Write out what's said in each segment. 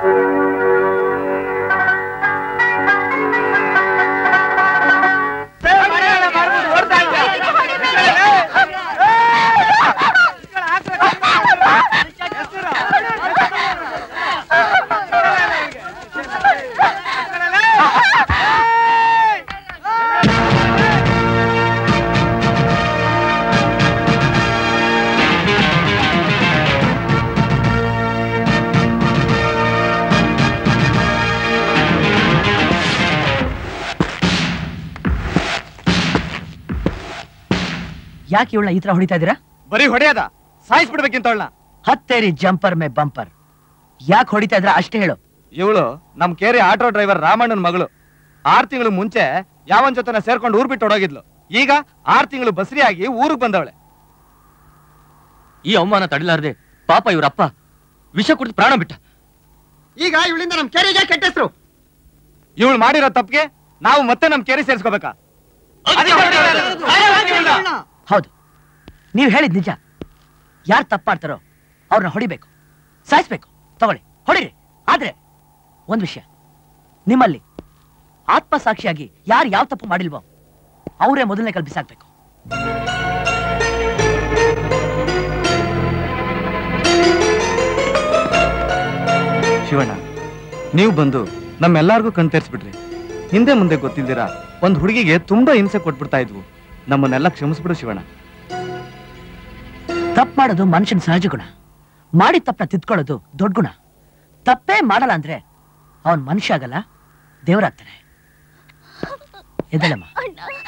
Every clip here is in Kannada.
ಯಾಕೆ ಇವಳನ್ನ ಈ ತರ ಹೊಡಿತಾ ಇದ್ದೀರಾ ಬರೀ ಹೊಡೆಯದ ಸಾಯಿಸ್ಬಿಡ್ಬೇಕಿಂತ ಅವಳನ್ನ ಹತ್ತೇರಿ ಜಂಪರ್ ಮೇ ಬಂಪರ್ ಯಾಕೆ ಹೊಡಿತಾ ಇದ್ರ ಅಷ್ಟೇ ಹೇಳು ಇವಳು ನಮ್ ಕೇರಿ ಆಟೋ ಡ್ರೈವರ್ ರಾಮಣ್ಣನ ಮಗಳು ಆರ್ ತಿಂಗಳು ಮುಂಚೆ ಯಾವನ್ ಜೊತೆನ ಸೇರ್ಕೊಂಡು ಊರ್ ಬಿಟ್ಟು ಹೊಡೋಗಿದ್ಲು ಈಗ ಆರ್ ತಿಂಗಳು ಬಸ್ರಿಯಾಗಿ ಊರಿಗೆ ಬಂದವಳೆ ಈ ಅವಮಾನ ತಡಿಲಾರ್ದೆ ಪಾಪ ಇವರಪ್ಪ ವಿಷ ಕುಡಿದು ಪ್ರಾಣ ಬಿಟ್ಟ ಈಗ ಇವಳಿಂದ ನಮ್ ಕೆರೆಗೆ ಕೆಟ್ಟ ಹೆಸರು ಇವಳು ಮಾಡಿರೋ ತಪ್ಪಿಗೆ ನಾವು ಮತ್ತೆ ನಮ್ ಕೇರಿ ಸೇರಿಸ್ಕೋಬೇಕಾ ಹೌದು ನೀವು ಹೇಳಿದ್ ನಿಜ ಯಾರು ತಪ್ಪು ಮಾಡ್ತಾರೋ ಅವ್ರನ್ನ ಹೊಡಿಬೇಕು ಸಾಯಿಸ್ಬೇಕು ತಗೊಳ್ಳಿ ಹೊಡಿರಿ ಆದ್ರೆ ಒಂದ್ ವಿಷಯ ನಿಮ್ಮಲ್ಲಿ ಆತ್ಮಸಾಕ್ಷಿಯಾಗಿ ಯಾರು ಯಾವ ತಪ್ಪು ಮಾಡಿಲ್ವೋ ಅವರೇ ಮೊದಲನೇ ಕಲ್ ಬಿಸಾಕ್ಬೇಕು ಶಿವಣ್ಣ ನೀವು ಬಂದು ನಮ್ಮೆಲ್ಲಾರ್ಗೂ ಕಣ್ ತೆರ್ಸ್ಬಿಟ್ರಿ ಹಿಂದೆ ಮುಂದೆ ಗೊತ್ತಿಲ್ದಿರಾ ಒಂದ್ ಹುಡುಗಿಗೆ ತುಂಬಾ ಹಿಂಸೆ ಕೊಟ್ಬಿಡ್ತಾ ಇದ್ವು ನಮ್ಮನ್ನೆಲ್ಲ ಕ್ಷಮಿಸ್ಬಿಡು ಶಿವಣ್ಣ ತಪ್ಪು ಮಾಡೋದು ಮನುಷ್ಯನ ಸಹಜ ಗುಣ ಮಾಡಿದ ತಪ್ಪನ್ನ ತಿದ್ಕೊಳ್ಳೋದು ದೊಡ್ಡ ಗುಣ ತಪ್ಪೇ ಮಾಡಲ್ಲ ಅಂದ್ರೆ ಅವನ್ ಮನುಷ್ಯ ಆಗಲ್ಲ ದೇವರಾಗ್ತಾನೆ ಎದಳಮ್ಮ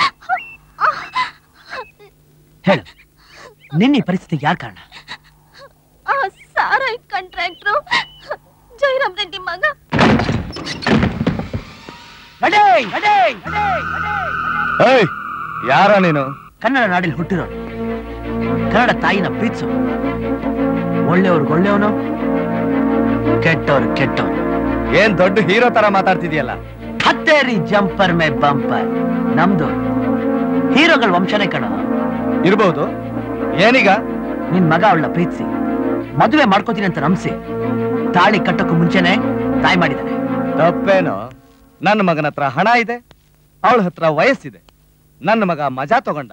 ಹೇಳು ನಿನ್ನ ಈ ಪರಿಸ್ಥಿತಿಗೆ ಯಾರು ಕಾರಣ ಆ ಸಾರಾಯ್ ಕಾಂಟ್ರಾಕ್ಟ್ರು ಜಯರಾಮ್ ರೆಡ್ಡಿ ಮಗ ನಡೆ, ನಡೆ, ನಡೆ, ನಡೆ. ಏಯ್ ಯಾರ ನೀನು ಕನ್ನಡ ನಾಡಿಲ್ ಹುಟ್ಟಿರೋನು ಕನ್ನಡ ತಾಯಿನ ಪ್ರೀತಿಸು ಒಳ್ಳೆಯವ್ರಿಗೆ ಒಳ್ಳೆಯವನು ಕೆಟ್ಟವ್ರು ಕೆಟ್ಟವನು ಏನ್ ದೊಡ್ಡ ಹೀರೋ ತರ ಮಾತಾಡ್ತಿದ್ಯಲ್ಲ ಹತ್ತೇರಿ ಜಂಪರ್ ಮೇ ಬಂಪರ್ ನಮ್ದು ಹೀರೋಗಳ ವಂಶನೇ ಕಣ ಇರ್ಬಹುದು ಏನೀಗ ನಿನ್ ಮಗ ಅವಳನ್ನ ಪ್ರೀತಿಸಿ ಮದುವೆ ಮಾಡ್ಕೋತೀನಿ ಅಂತ ನಂಬಿಸಿ ತಾಳಿ ಕಟ್ಟಕ್ಕೂ ಮುಂಚೆನೆ ತಾಯಿ ಮಾಡಿದ್ದಾನೆ ತಪ್ಪೇನೋ ನನ್ನ ಮಗನ ಹತ್ರ ಹಣ ಇದೆ ಅವಳ ಹತ್ರ ವಯಸ್ಸಿದೆ ನನ್ನ ಮಗ ಮಜಾ ತಗೊಂಡ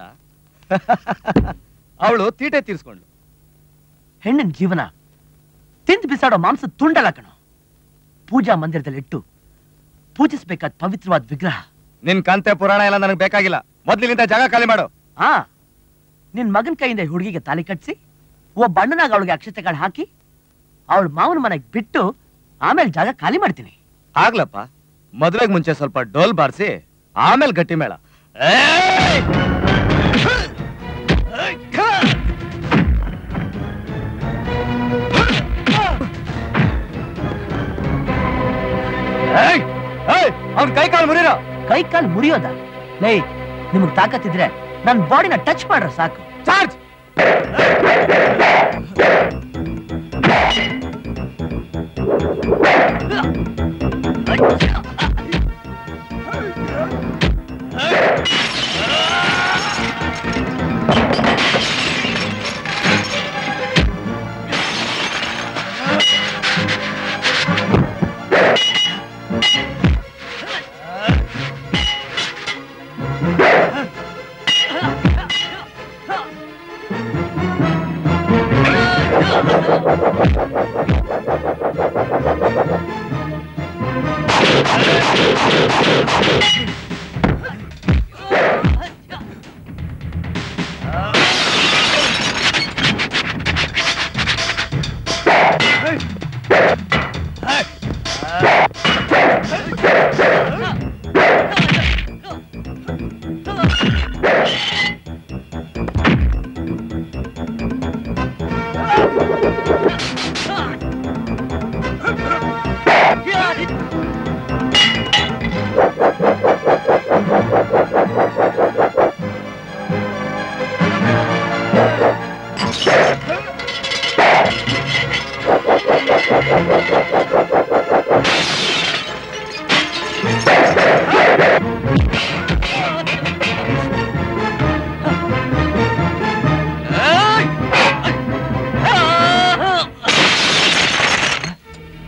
ಅವಳು ತೀಟೆ ತೀರ್ಸ್ಕೊಂಡ್ಳು ಹೆಣ್ಣಿನ ಜೀವನ ತಿಂದು ಬಿಸಾಡೋ ಮಾಂಸ ತುಂಡಲ್ಲ ಕಣ ಪೂಜಾ ಮಂದಿರದಲ್ಲಿ ಇಟ್ಟು ಪೂಜಿಸ್ಬೇಕಾದ ಪವಿತ್ರವಾದ ವಿಗ್ರಹ ನಿನ್ ಕಂತೆ ಪುರಾಣ ಎಲ್ಲ ನನಗೆ ಬೇಕಾಗಿಲ್ಲ ಮೊದ್ಲಿನಿಂದ ಜಾಗ ಖಾಲಿ ಮಾಡು ಆ ನಿನ್ ಮಗನ್ ಕೈಯಿಂದ ಈ ಹುಡುಗಿಗೆ ತಾಲಿ ಕಟ್ಸಿ ಒಬ್ಬ ಅಣ್ಣನಾಗ ಅವಳಿಗೆ ಅಕ್ಷತೆಗಳು ಹಾಕಿ ಅವಳ ಮಾವನ ಮನೆಗೆ ಬಿಟ್ಟು ಆಮೇಲೆ ಜಾಗ ಖಾಲಿ ಮಾಡ್ತೀನಿ ಆಗ್ಲಪ್ಪ ಮದುವೆಗೆ ಮುಂಚೆ ಸ್ವಲ್ಪ ಡೋಲ್ ಬಾರಿಸಿ ಆಮೇಲೆ ಗಟ್ಟಿ ಮೇಳ ಏಯ್! ಏಯ್! ಏಯ್! ಅವ್ನ್ ಕೈ ಕಾಲು ಮುರಿರೋ ಕೈ ಕಾಲು ಮುರಿಯೋದ ಲೈ ನಿಮಗ್ ತಾಕತ್ತಿದ್ರೆ ನನ್ನ ಬಾಡಿನ ಟಚ್ ಮಾಡ್ರ ಸಾಕು ಚಾರ್ಜ್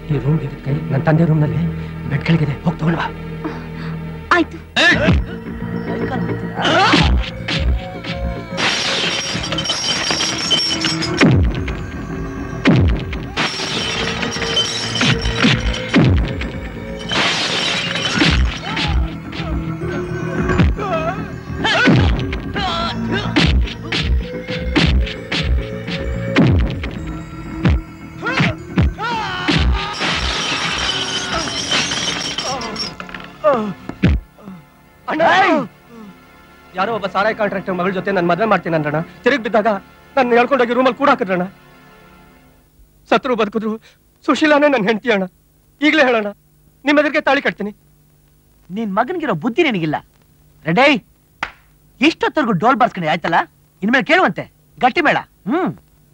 ಈ ರೂಮ್ ಕೈ ನನ್ನ ತಂದೆ ರೂಮ್ನಲ್ಲಿ ಬೆಡ್ ಕೆಳಗಿದೆ ಹೋಗಿ ತಗೊಂಡ್ವಾ ಆಯ್ತು ಅಣ್ಣ ಯಾರೋ ಒಬ್ಬ ಸಾರಾಯಿ ಕಾಂಟ್ರಾಕ್ಟರ್ ಮಗಳ ಜೊತೆ ನಾನು ಮದುವೆ ಮಾಡ್ತೀನಿ ಅಂದ್ರಣ ತಿರುಗಿ ಬಿದ್ದಾಗ ನನ್ನ ಹೇಳ್ಕೊಂಡೋಗಿ ರೂಮಲ್ಲಿ ಕೂಡ ಹಾಕಿದ್ರಣ ಸತ್ರು ಬದುಕಿದ್ರು ಸುಶೀಲಾನೇ ನನ್ನ ಹೆಂಡತಿ ಅಣ್ಣ ಈಗಲೇ ಹೇಳೋಣ ನಿಮ್ಮ ಎದುರಿಗೆ ತಾಳಿ ಕಟ್ತೀನಿ ನಿನ್ ಮಗನ್ಗಿರೋ ಬುದ್ಧಿ ನಿನಗಿಲ್ಲ ರೆಡೇ ಇಷ್ಟೊತ್ತವರೆಗೂ ಡೋಲ್ ಬಾರ್ಸ್ಕೊಂಡು ಆಯ್ತಲ್ಲ ಇನ್ಮೇಲೆ ಕೇಳುವಂತೆ ಗಟ್ಟಿ ಬೇಡ ಹ್ಮ್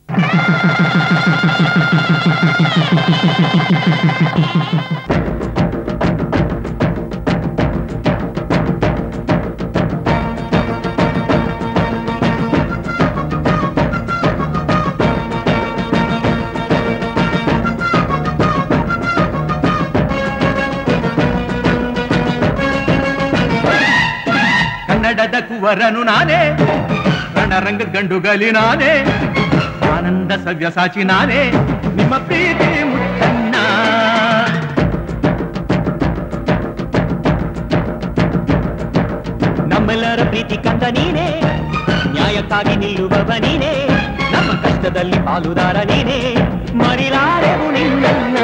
ಕನ್ನಡದ ಕುವರನು ನಾನೇ ರಣರಂಗದ ಗಂಡುಗಲಿ ನಾನೇ ಆನಂದ ಸವ್ಯಸಾಚಿ ನಾನೇ ನಿಮ್ಮ ಪ್ರೀತಿ ಮುತ್ತಣ್ಣ ನಮ್ಮೆಲ್ಲರ ಪ್ರೀತಿ ಕಂದ ನೀನೇ ನ್ಯಾಯಕ್ಕಾಗಿ ನಿಲ್ಲುವವ ನೀನೇ ನಮ್ಮ ಕಷ್ಟದಲ್ಲಿ ಪಾಲುದಾರ ನೀನೇ ಮರಿಲಾರೆವು ನಿನ್ನನ್ನ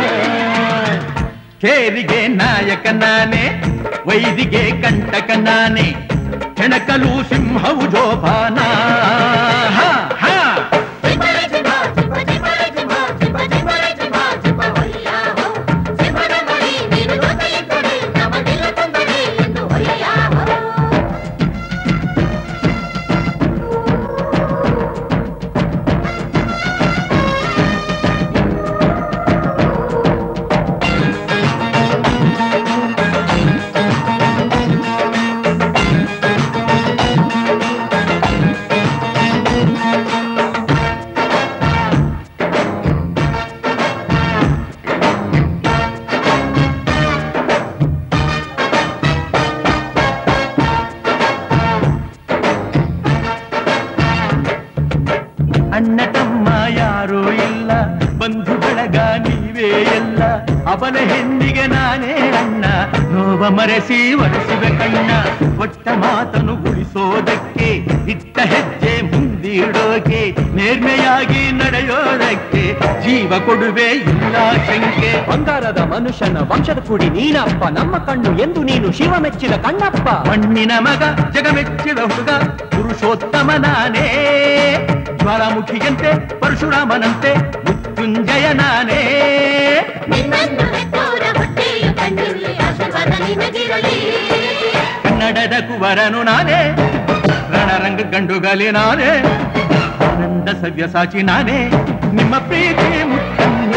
ಕೇರಿಗೆ ನಾಯಕ ನಾನೇ ವೈದಿಗೆ ಕಂಟಕ ನಾನೇ ಕೆಣಕಲು ಸಿಂಹವು ಜೋಪಾನ ಹಾ, ಹಾ. ಅಣ್ಣ ತಮ್ಮ ಯಾರೂ ಇಲ್ಲ ಬಂಧು ಬಳಗ ನೀವೇ ಎಲ್ಲ ಅವನ ಹೆಣ್ಣಿಗೆ ನಾನೇ ಅಣ್ಣ ನೋವ ಮರೆಸಿ ಒರೆಸಿವೆ ಕಣ್ಣ ಕೊಟ್ಟ ಮಾತನು ಉಳಿಸೋದಕ್ಕೆ ಇಟ್ಟ ಹೆಜ್ಜೆ ಮುಂದಿಡೋಕೆ ನೇರ್ಮೆಯಾಗಿ ನಡೆಯೋದಕ್ಕೆ ಜೀವ ಕೊಡುವೆ ಇಲ್ಲ ಶಂಕೆ ಬಂಗಾರದ ಮನುಷ್ಯನ ವಂಶದ ಕುಡಿ ನೀನಪ್ಪ ನಮ್ಮ ಕಣ್ಣು ಎಂದು ನೀನು ಶಿವ ಮೆಚ್ಚಿದ ಕಣ್ಣಪ್ಪ ಮಣ್ಣಿನ ಮಗ ಜಗಮೆಚ್ಚಿದ ಹುಡುಗ ಪುರುಷೋತ್ತಮ ನಾನೇ ಜ್ವಾಲಾಮುಖಿಯಂತೆ ಪರಶುರಾಮನಂತೆ ಮೃತ್ಯುಂಜಯ ನಾನೇ ಕನ್ನಡದ ಕುವರನು ನಾನೇ ರಣರಂಗ ಗಂಡುಗಲಿ ನಾನೇ ಆನಂದ ಸವ್ಯಸಾಚಿ ನಾನೇ ನಿಮ್ಮ ಪ್ರೀತಿ ಮುತ್ತಣ್ಣ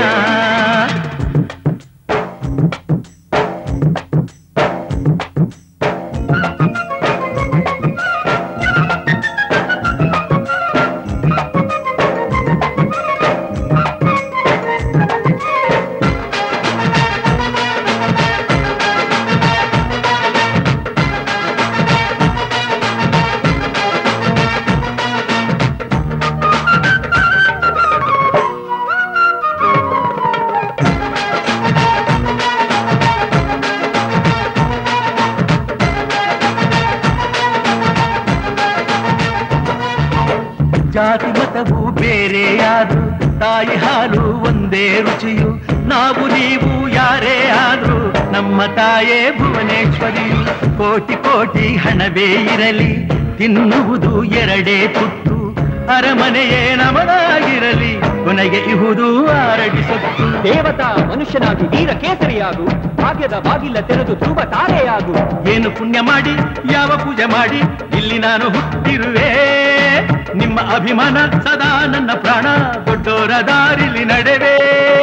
ಜಾತಿ ಮತವು ಬೇರೆಯಾದ್ರು ತಾಯಿ ಹಾಲು ಒಂದೇ ರುಚಿಯು ನಾವು ನೀವು ಯಾರೇ ಆದ್ರೂ ನಮ್ಮ ತಾಯೇ ಭುವನೇಶ್ವರಿಯು ಕೋಟಿ ಕೋಟಿ ಹಣವೇ ಇರಲಿ ತಿನ್ನುವುದು ಎರಡೇ ತುತ್ತು ಅರಮನೆಯೇ ನಮನಾಗಿರಲಿ ಕೊನೆಗೆ ಇಹುದು ಆರಡಿ ಸೊತ್ತು ದೇವತಾ ಮನುಷ್ಯನಾಗಿ ವೀರ ಕೇಸರಿಯಾಗು ಭಾಗ್ಯದ ಬಾಗಿಲ ತೆರೆದು ಧ್ರುವ ತಾರೆಯಾಗು ಏನು ಪುಣ್ಯ ಮಾಡಿ ಯಾವ ಪೂಜೆ ಮಾಡಿ ಇಲ್ಲಿ ನಾನು ಹುಟ್ಟಿರುವೆ ನಿಮ್ಮ ಅಭಿಮಾನ ಸದಾ ನನ್ನ ಪ್ರಾಣ ದೊಡ್ಡೋರ ದಾರಿಲಿ ನಡೆವೆ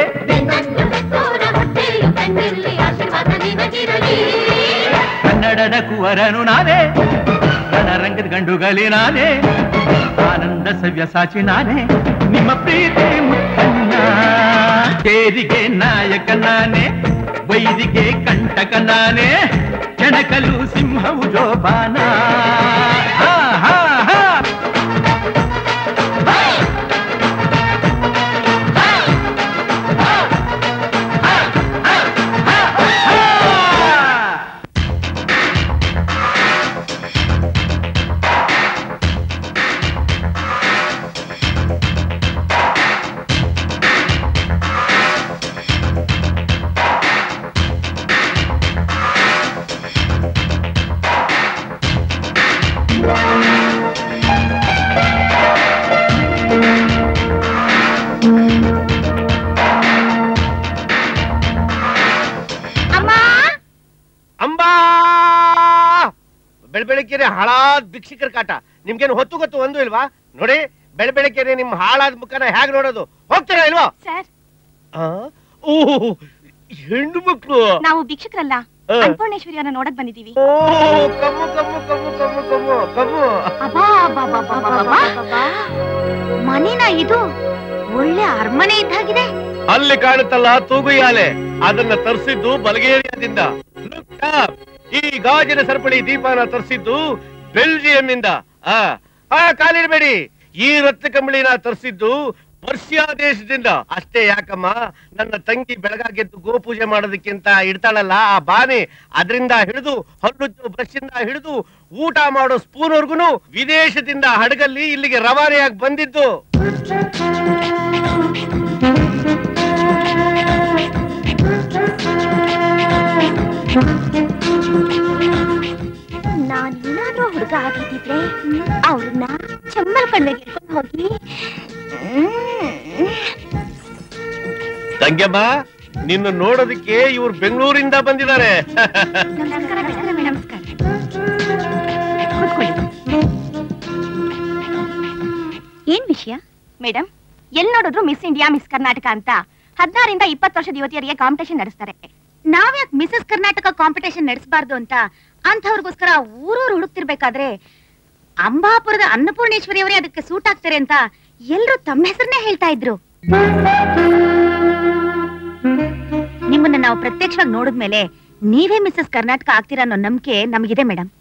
ಕನ್ನಡದ ಕುವರನು ನಾನೇ ರಣರಂಗದ ಗಂಡುಗಲಿ ನಾನೇ ಆನಂದ ಸವ್ಯಸಾಚಿ ನಾನೇ ನಿಮ್ಮ ಪ್ರೀತಿ ಮುತ್ತಣ್ಣ ತೇರಿಗೆ ನಾಯಕ ನಾನೇ ವೈರಿಗೆ ಕಂಟಕ ನಾನೇ ಕೆಣಕಲು ಸಿಂಹವು ಜೋಪಾನ ಹಾ, ಹಾ, ಹಾ. ಅಮ್ಮ ಅಂಬಾ ಬೆಳ ಬೆಳಗ್ಗೆನೆ ಹಾಳಾದ ಭಿಕ್ಷಿಕರ ಕಾಟ ನಿಮ್ಗೇನು ಹೊತ್ತು ಗೊತ್ತು ಒಂದು ಇಲ್ವಾ ನೋಡಿ ಬೆಳ ಬೆಳಗ್ಗೆನೆ ನಿಮ್ ಹಾಳಾದ ಮುಖನ ಹೇಗ್ ನೋಡೋದು ಹೋಗ್ತೀರಾ ಇಲ್ವಾ ಸರ್ ಆ? ಓಹ್ ಹೆಣ್ಣು ಮಕ್ಳು ನಾವು ಭಿಕ್ಷುಕರಲ್ಲ ಆ. ಅನ್ನಪೂರ್ಣೇಶ್ವರಿಯನ್ನ ನೋಡಕ್ ಬಂದಿದೀವಿ oh come come come come come come ಅಬ್ಬಾ ಅಬ್ಬಾ ಅಬ್ಬಾ ಅಬ್ಬಾ ಅಬ್ಬಾ ಅಬ್ಬಾ. ಮನೇನ ಇದು ಒಳ್ಳೆ ಅರಮನೆ ಇದ್ದಾಗಿದೆ ಅಲ್ಲಿ ಕಾಣುತ್ತಲ್ಲ ತೂಗುಯಾಲೆ ಅದನ್ನ ತರಿಸಿದ್ದು ಬಲ್ಗೇರಿಯಾದಿಂದ Look up. ಈ ಗಾಜಿನ ಸರಪಳಿ ದೀಪನ ತರಿಸಿದ್ದು ಬೆಲ್ಜಿಯಂ ಇಂದ ಆ ಆ, ಕಾಲಿಡಬೇಡಿ ಈ ರತ್ನ ಕಂಬಳಿನ ತರಿಸಿದ್ದು ಪರ್ಷಿಯಾ ದೇಶದಿಂದ ಅಷ್ಟೇ ಯಾಕಮ್ಮ ನನ್ನ ತಂಗಿ ಬೆಳಗಾಗೆದ್ದು ಗೋಪೂಜೆ ಮಾಡೋದಕ್ಕಿಂತ ಇಡ್ತಾಳಲ್ಲ ಆ ಬಾನೆ ಅದರಿಂದ ಹಿಡಿದು ಹಲ್ಲುಜ್ಜು ಬ್ರಷ್ ಇಂದ ಹಿಡಿದು ಊಟ ಮಾಡೋ ಸ್ಪೂನ್ ವರ್ಗುನು ವಿದೇಶದಿಂದ ಹಡಗಲ್ಲಿ ಇಲ್ಲಿಗೆ ರವಾನೆಯಾಗಿ ಬಂದಿದ್ದು ನಾನ್ ಏನಾದ್ರೂ ಹುಡುಗ ಆಗಿದ್ದಿದ್ರೆ ಅವ್ರನ್ನ ಚಮ್ಮಲ್ ಕಣ್ಣಿಗೆ ಇಟ್ಕೊಂಡು ಹೋಗಿ ತಂಗ್ಯಮ್ಮ ನಿನ್ನ ನೋಡೋದಕ್ಕೆ ಇವ್ರು ಬೆಂಗಳೂರಿಂದ ಬಂದಿದ್ದಾರೆ ನಮಸ್ಕಾರ ನಮಸ್ಕಾರ ನಮಸ್ಕಾರ ಕೂತ್ಕೊಳ್ಳಿ ಏನ್ ವಿಷಯ ಮೇಡಮ್ ಎಲ್ ನೋಡಿದ್ರು ಮಿಸ್ ಇಂಡಿಯಾ ಮಿಸ್ ಕರ್ನಾಟಕ ಅಂತ ಹದಿನಾರಿಂದ ಇಪ್ಪತ್ತು ವರ್ಷದ ಯುವತಿಯರಿಗೆ ಕಾಂಪಿಟೇಷನ್ ನಡೆಸ್ತಾರೆ ನಾವ್ಯಾಕ್ ಮಿಸಸ್ ಕರ್ನಾಟಕ ಕಾಂಪಿಟೇಷನ್ ನಡೆಸಬಾರ್ದು ಅಂತ ಅಂಥವ್ರಿಗೋಸ್ಕರ ಊರೂರು ಹುಡುಕ್ತಿರ್ಬೇಕಾದ್ರೆ ಅಂಬಾಪುರದ ಅನ್ನಪೂರ್ಣೇಶ್ವರಿ ಅವರೇ ಅದಕ್ಕೆ ಸೂಟ್ ಆಗ್ತಾರೆ ಅಂತ ಎಲ್ರು ತಮ್ಮ ಹೆಸರನ್ನೇ ಹೇಳ್ತಾ ಇದ್ರು ನಿಮ್ಮನ್ನ ನಾವು ಪ್ರತ್ಯಕ್ಷವಾಗಿ ನೋಡಿದ್ಮೇಲೆ ನೀವೇ ಮಿಸಸ್ ಕರ್ನಾಟಕ ಆಗ್ತೀರಾ ಅನ್ನೋ ನಂಬಿಕೆ ನಮಗಿದೆ ಮೇಡಮ್